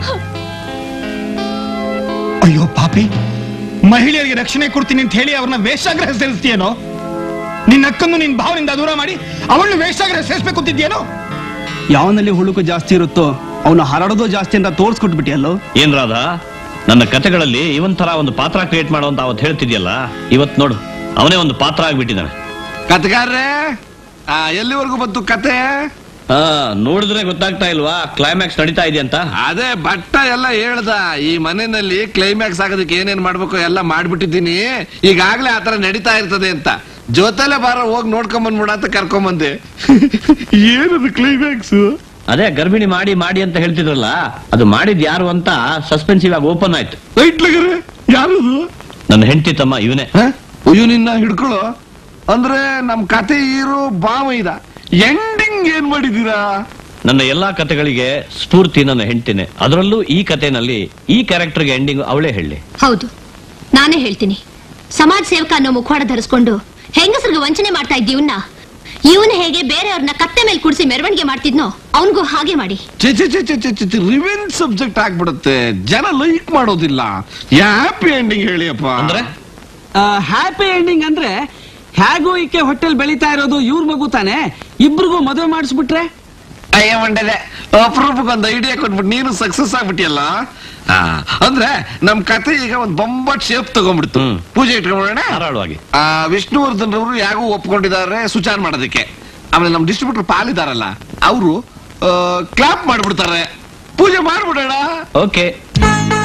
ಅಯ್ಯೋ ಪಾಪಿ ಮಹಿಳೆಯರಿಗೆ ರಕ್ಷಣೆ ಕೊಡ್ತೀನಿ ಅಂತ ಹೇಳಿ ಅವ್ರನ್ನ ವೇಷಾಗ್ರಹ ಸೇರಿಸ್ತೀಯೇನೋ ನಿನ್ನ ಅಕ್ಕನ್ನು ನಿನ್ ಭಾವನಿಂದ ದೂರ ಮಾಡಿ ಅವಳನ್ನು ವೇಷಾಗ್ರಹ ಸೇರಿಸ್ಬೇಕು ಅಂತಿದ್ಯೇನೋ ಯಾವನಲ್ಲಿ ಹುಳುಕು ಜಾಸ್ತಿ ಇರುತ್ತೋ ಅವನು ಹರಡೋದು ಜಾಸ್ತಿ ಅಂತ ತೋರ್ಸ್ಕೊಟ್ಬಿಟ್ಟಿಯಲ್ಲೋ ಏನ್ ರಾಧಾ ನನ್ನ ಕತೆಗಳಲ್ಲಿ ಇವನ್ ತರ ಒಂದು ಪಾತ್ರ ಕ್ರಿಯೇಟ್ ಮಾಡುವಂತ ಅವತ್ತು ಹೇಳ್ತಿದ್ಯಲ್ಲ ಇವತ್ ನೋಡು ಅವನೇ ಒಂದು ಪಾತ್ರ ಆಗ್ಬಿಟ್ಟಿದ್ದಾನೆ ಕತೆಗಾರ್ರೆ ಆ, ಎಲ್ಲಿವರೆಗೂ ಬಂತು ಕತೆ ಹಾ ನೋಡಿದ್ರೆ ಗೊತ್ತಾಗ್ತಾ ಇಲ್ವಾ ಕ್ಲೈಮ್ಯಾಕ್ಸ್ ನಡೀತಾ ಇದೆ ಅಂತ ಅದೇ ಭಟ್ಟ ಎಲ್ಲ ಹೇಳ್ದ ಈ ಮನೆಯಲ್ಲಿ ಕ್ಲೈಮ್ಯಾಕ್ಸ್ ಆಗೋದಕ್ಕೆ ಏನೇನ್ ಮಾಡ್ಬೇಕು ಎಲ್ಲ ಮಾಡ್ಬಿಟ್ಟಿದ್ದೀನಿ ಈಗಾಗ್ಲೇ ಆತರ ನಡೀತಾ ಇರ್ತದೆ ಅಂತ ಜೊತೆಲೆ ಬಾರ ಹೋಗಿ ನೋಡ್ಕೊಂಡ್ ಬಂದ್ಬಿಡ ಅಂತ ಕರ್ಕೊಂಬಂದೆ ಏನದು ಕ್ಲೈಮ್ಯಾಕ್ಸ್ ಅದೇ ಗರ್ಭಿಣಿ ಮಾಡಿ ಮಾಡಿ ಅಂತ ಹೇಳ್ತಿದ್ರಲ್ಲ ಅದು ಮಾಡಿದ್ ಯಾರು ಅಂತ ಸಸ್ಪೆನ್ಸಿವ್ ಆಗಿ ಓಪನ್ ಆಯ್ತು ಯಾರು ನನ್ನ ಹೆಂಡತಿ ತಮ್ಮ ಇವನೇ ಅಯ್ಯೋ ನಿನ್ನ ಹಿಡ್ಕೊಳ್ಳೋ ಅಂದ್ರೆ ನಮ್ ಕತೆ ಹೀರೋ ಬಾವ ಇದ ಎಂಡಿಂಗ್ ಏನ್ ಮಾಡಿದೀರಾ ನನ್ನ ಎಲ್ಲಾ ಕತೆಗಳಿಗೆ ಸ್ಫೂರ್ತಿ ನನ್ನ ಹೆಂಡತಿನೇ ಅದರಲ್ಲೂ ಈ ಕಥೆನಲ್ಲಿ ಈ ಕ್ಯಾರೆಕ್ಟರ್ಗೆ ಎಂಡಿಂಗ್ ಅವಳೇ ಹೇಳಿ ಹೌದು ನಾನೇ ಹೇಳ್ತೀನಿ ಸಮಾಜ ಸೇವಕ ಅನ್ನೋ ಮುಖವಾಡ ಧರಿಸ್ಕೊಂಡು ಹೆಂಗಸರಿಗೆ ವಂಚನೆ ಮಾಡ್ತಾ ಇದ್ದ ಇವನ್ನ ಇವನು ಹೇಗೆ ಬೇರೆಯವ್ರನ್ನ ಕತ್ತೆ ಮೇಲೆ ಕುಡಿಸಿ ಮೆರವಣಿಗೆ ಮಾಡ್ತಿದ್ನೋ ಅವನಿಗೂ ಹಾಗೆ ಮಾಡಿ ಚೆ ಚೆ ಚೆ ಚೆ ಚೆ ಚೆ ಚೆ ರಿವೆನ್ ಸಬ್ಜೆಕ್ಟ್ ಆಗ್ಬಿಡುತ್ತೆ ಜನ ಲೈಕ್ ಮಾಡೋದಿಲ್ಲ ಹ್ಯಾಪಿ ಎಂಡಿಂಗ್ ಹೇಳಿಯಪ್ಪ ಅಂದ್ರೆ ಹ್ಯಾಪಿ ಎಂಡಿಂಗ್ ಅಂದ್ರೆ ಹೇಗೂ ಈಕೆ ಹೊಟ್ಟೆಲ್ ಬೆಳೀತಾ ಇರೋದು ಇವ್ರ ಮಗು ತಾನೆ ಇಬ್ರಿಗೂ ಮದುವೆ ಮಾಡಿಸ್ಬಿಟ್ರೆ ಅಯ್ಯ ಮಂಡದೆ ಅಪರೂಪಕ್ಕೆ ಒಂದು ಐಡಿಯಾ ಕೊಟ್ಬಿಟ್ಟು ನೀನು ಸಕ್ಸಸ್ ಆಗ್ಬಿಟ್ಟಿಯಲ್ಲ ಆ, ಅಂದ್ರೆ ನಮ್ ಕತೆ ಈಗ ಒಂದ್ ಬೊಂಬಟ್ ಶೇಪ್ ತಗೊಂಡ್ಬಿಡ್ತು ಪೂಜೆ ಇಟ್ಕೊಂಡ್ಬಿಡೋಣ ಧಾರಾಳವಾಗಿ ಆ ವಿಷ್ಣುವರ್ಧನ್ ರವರು ಯಾಗೂ ಒಪ್ಕೊಂಡಿದ್ದಾರೆ ಸುಚಾರ ಮಾಡೋದಕ್ಕೆ ಆಮೇಲೆ ನಮ್ ಡಿಸ್ಟ್ರಿಬ್ಯೂಟರ್ ಪಾಲಿದಾರಲ್ಲ ಅವರು ಕ್ಲಾಪ್ ಮಾಡ್ಬಿಡ್ತಾರೆ ಪೂಜೆ ಮಾಡ್ಬಿಡೋಣ ಓಕೆ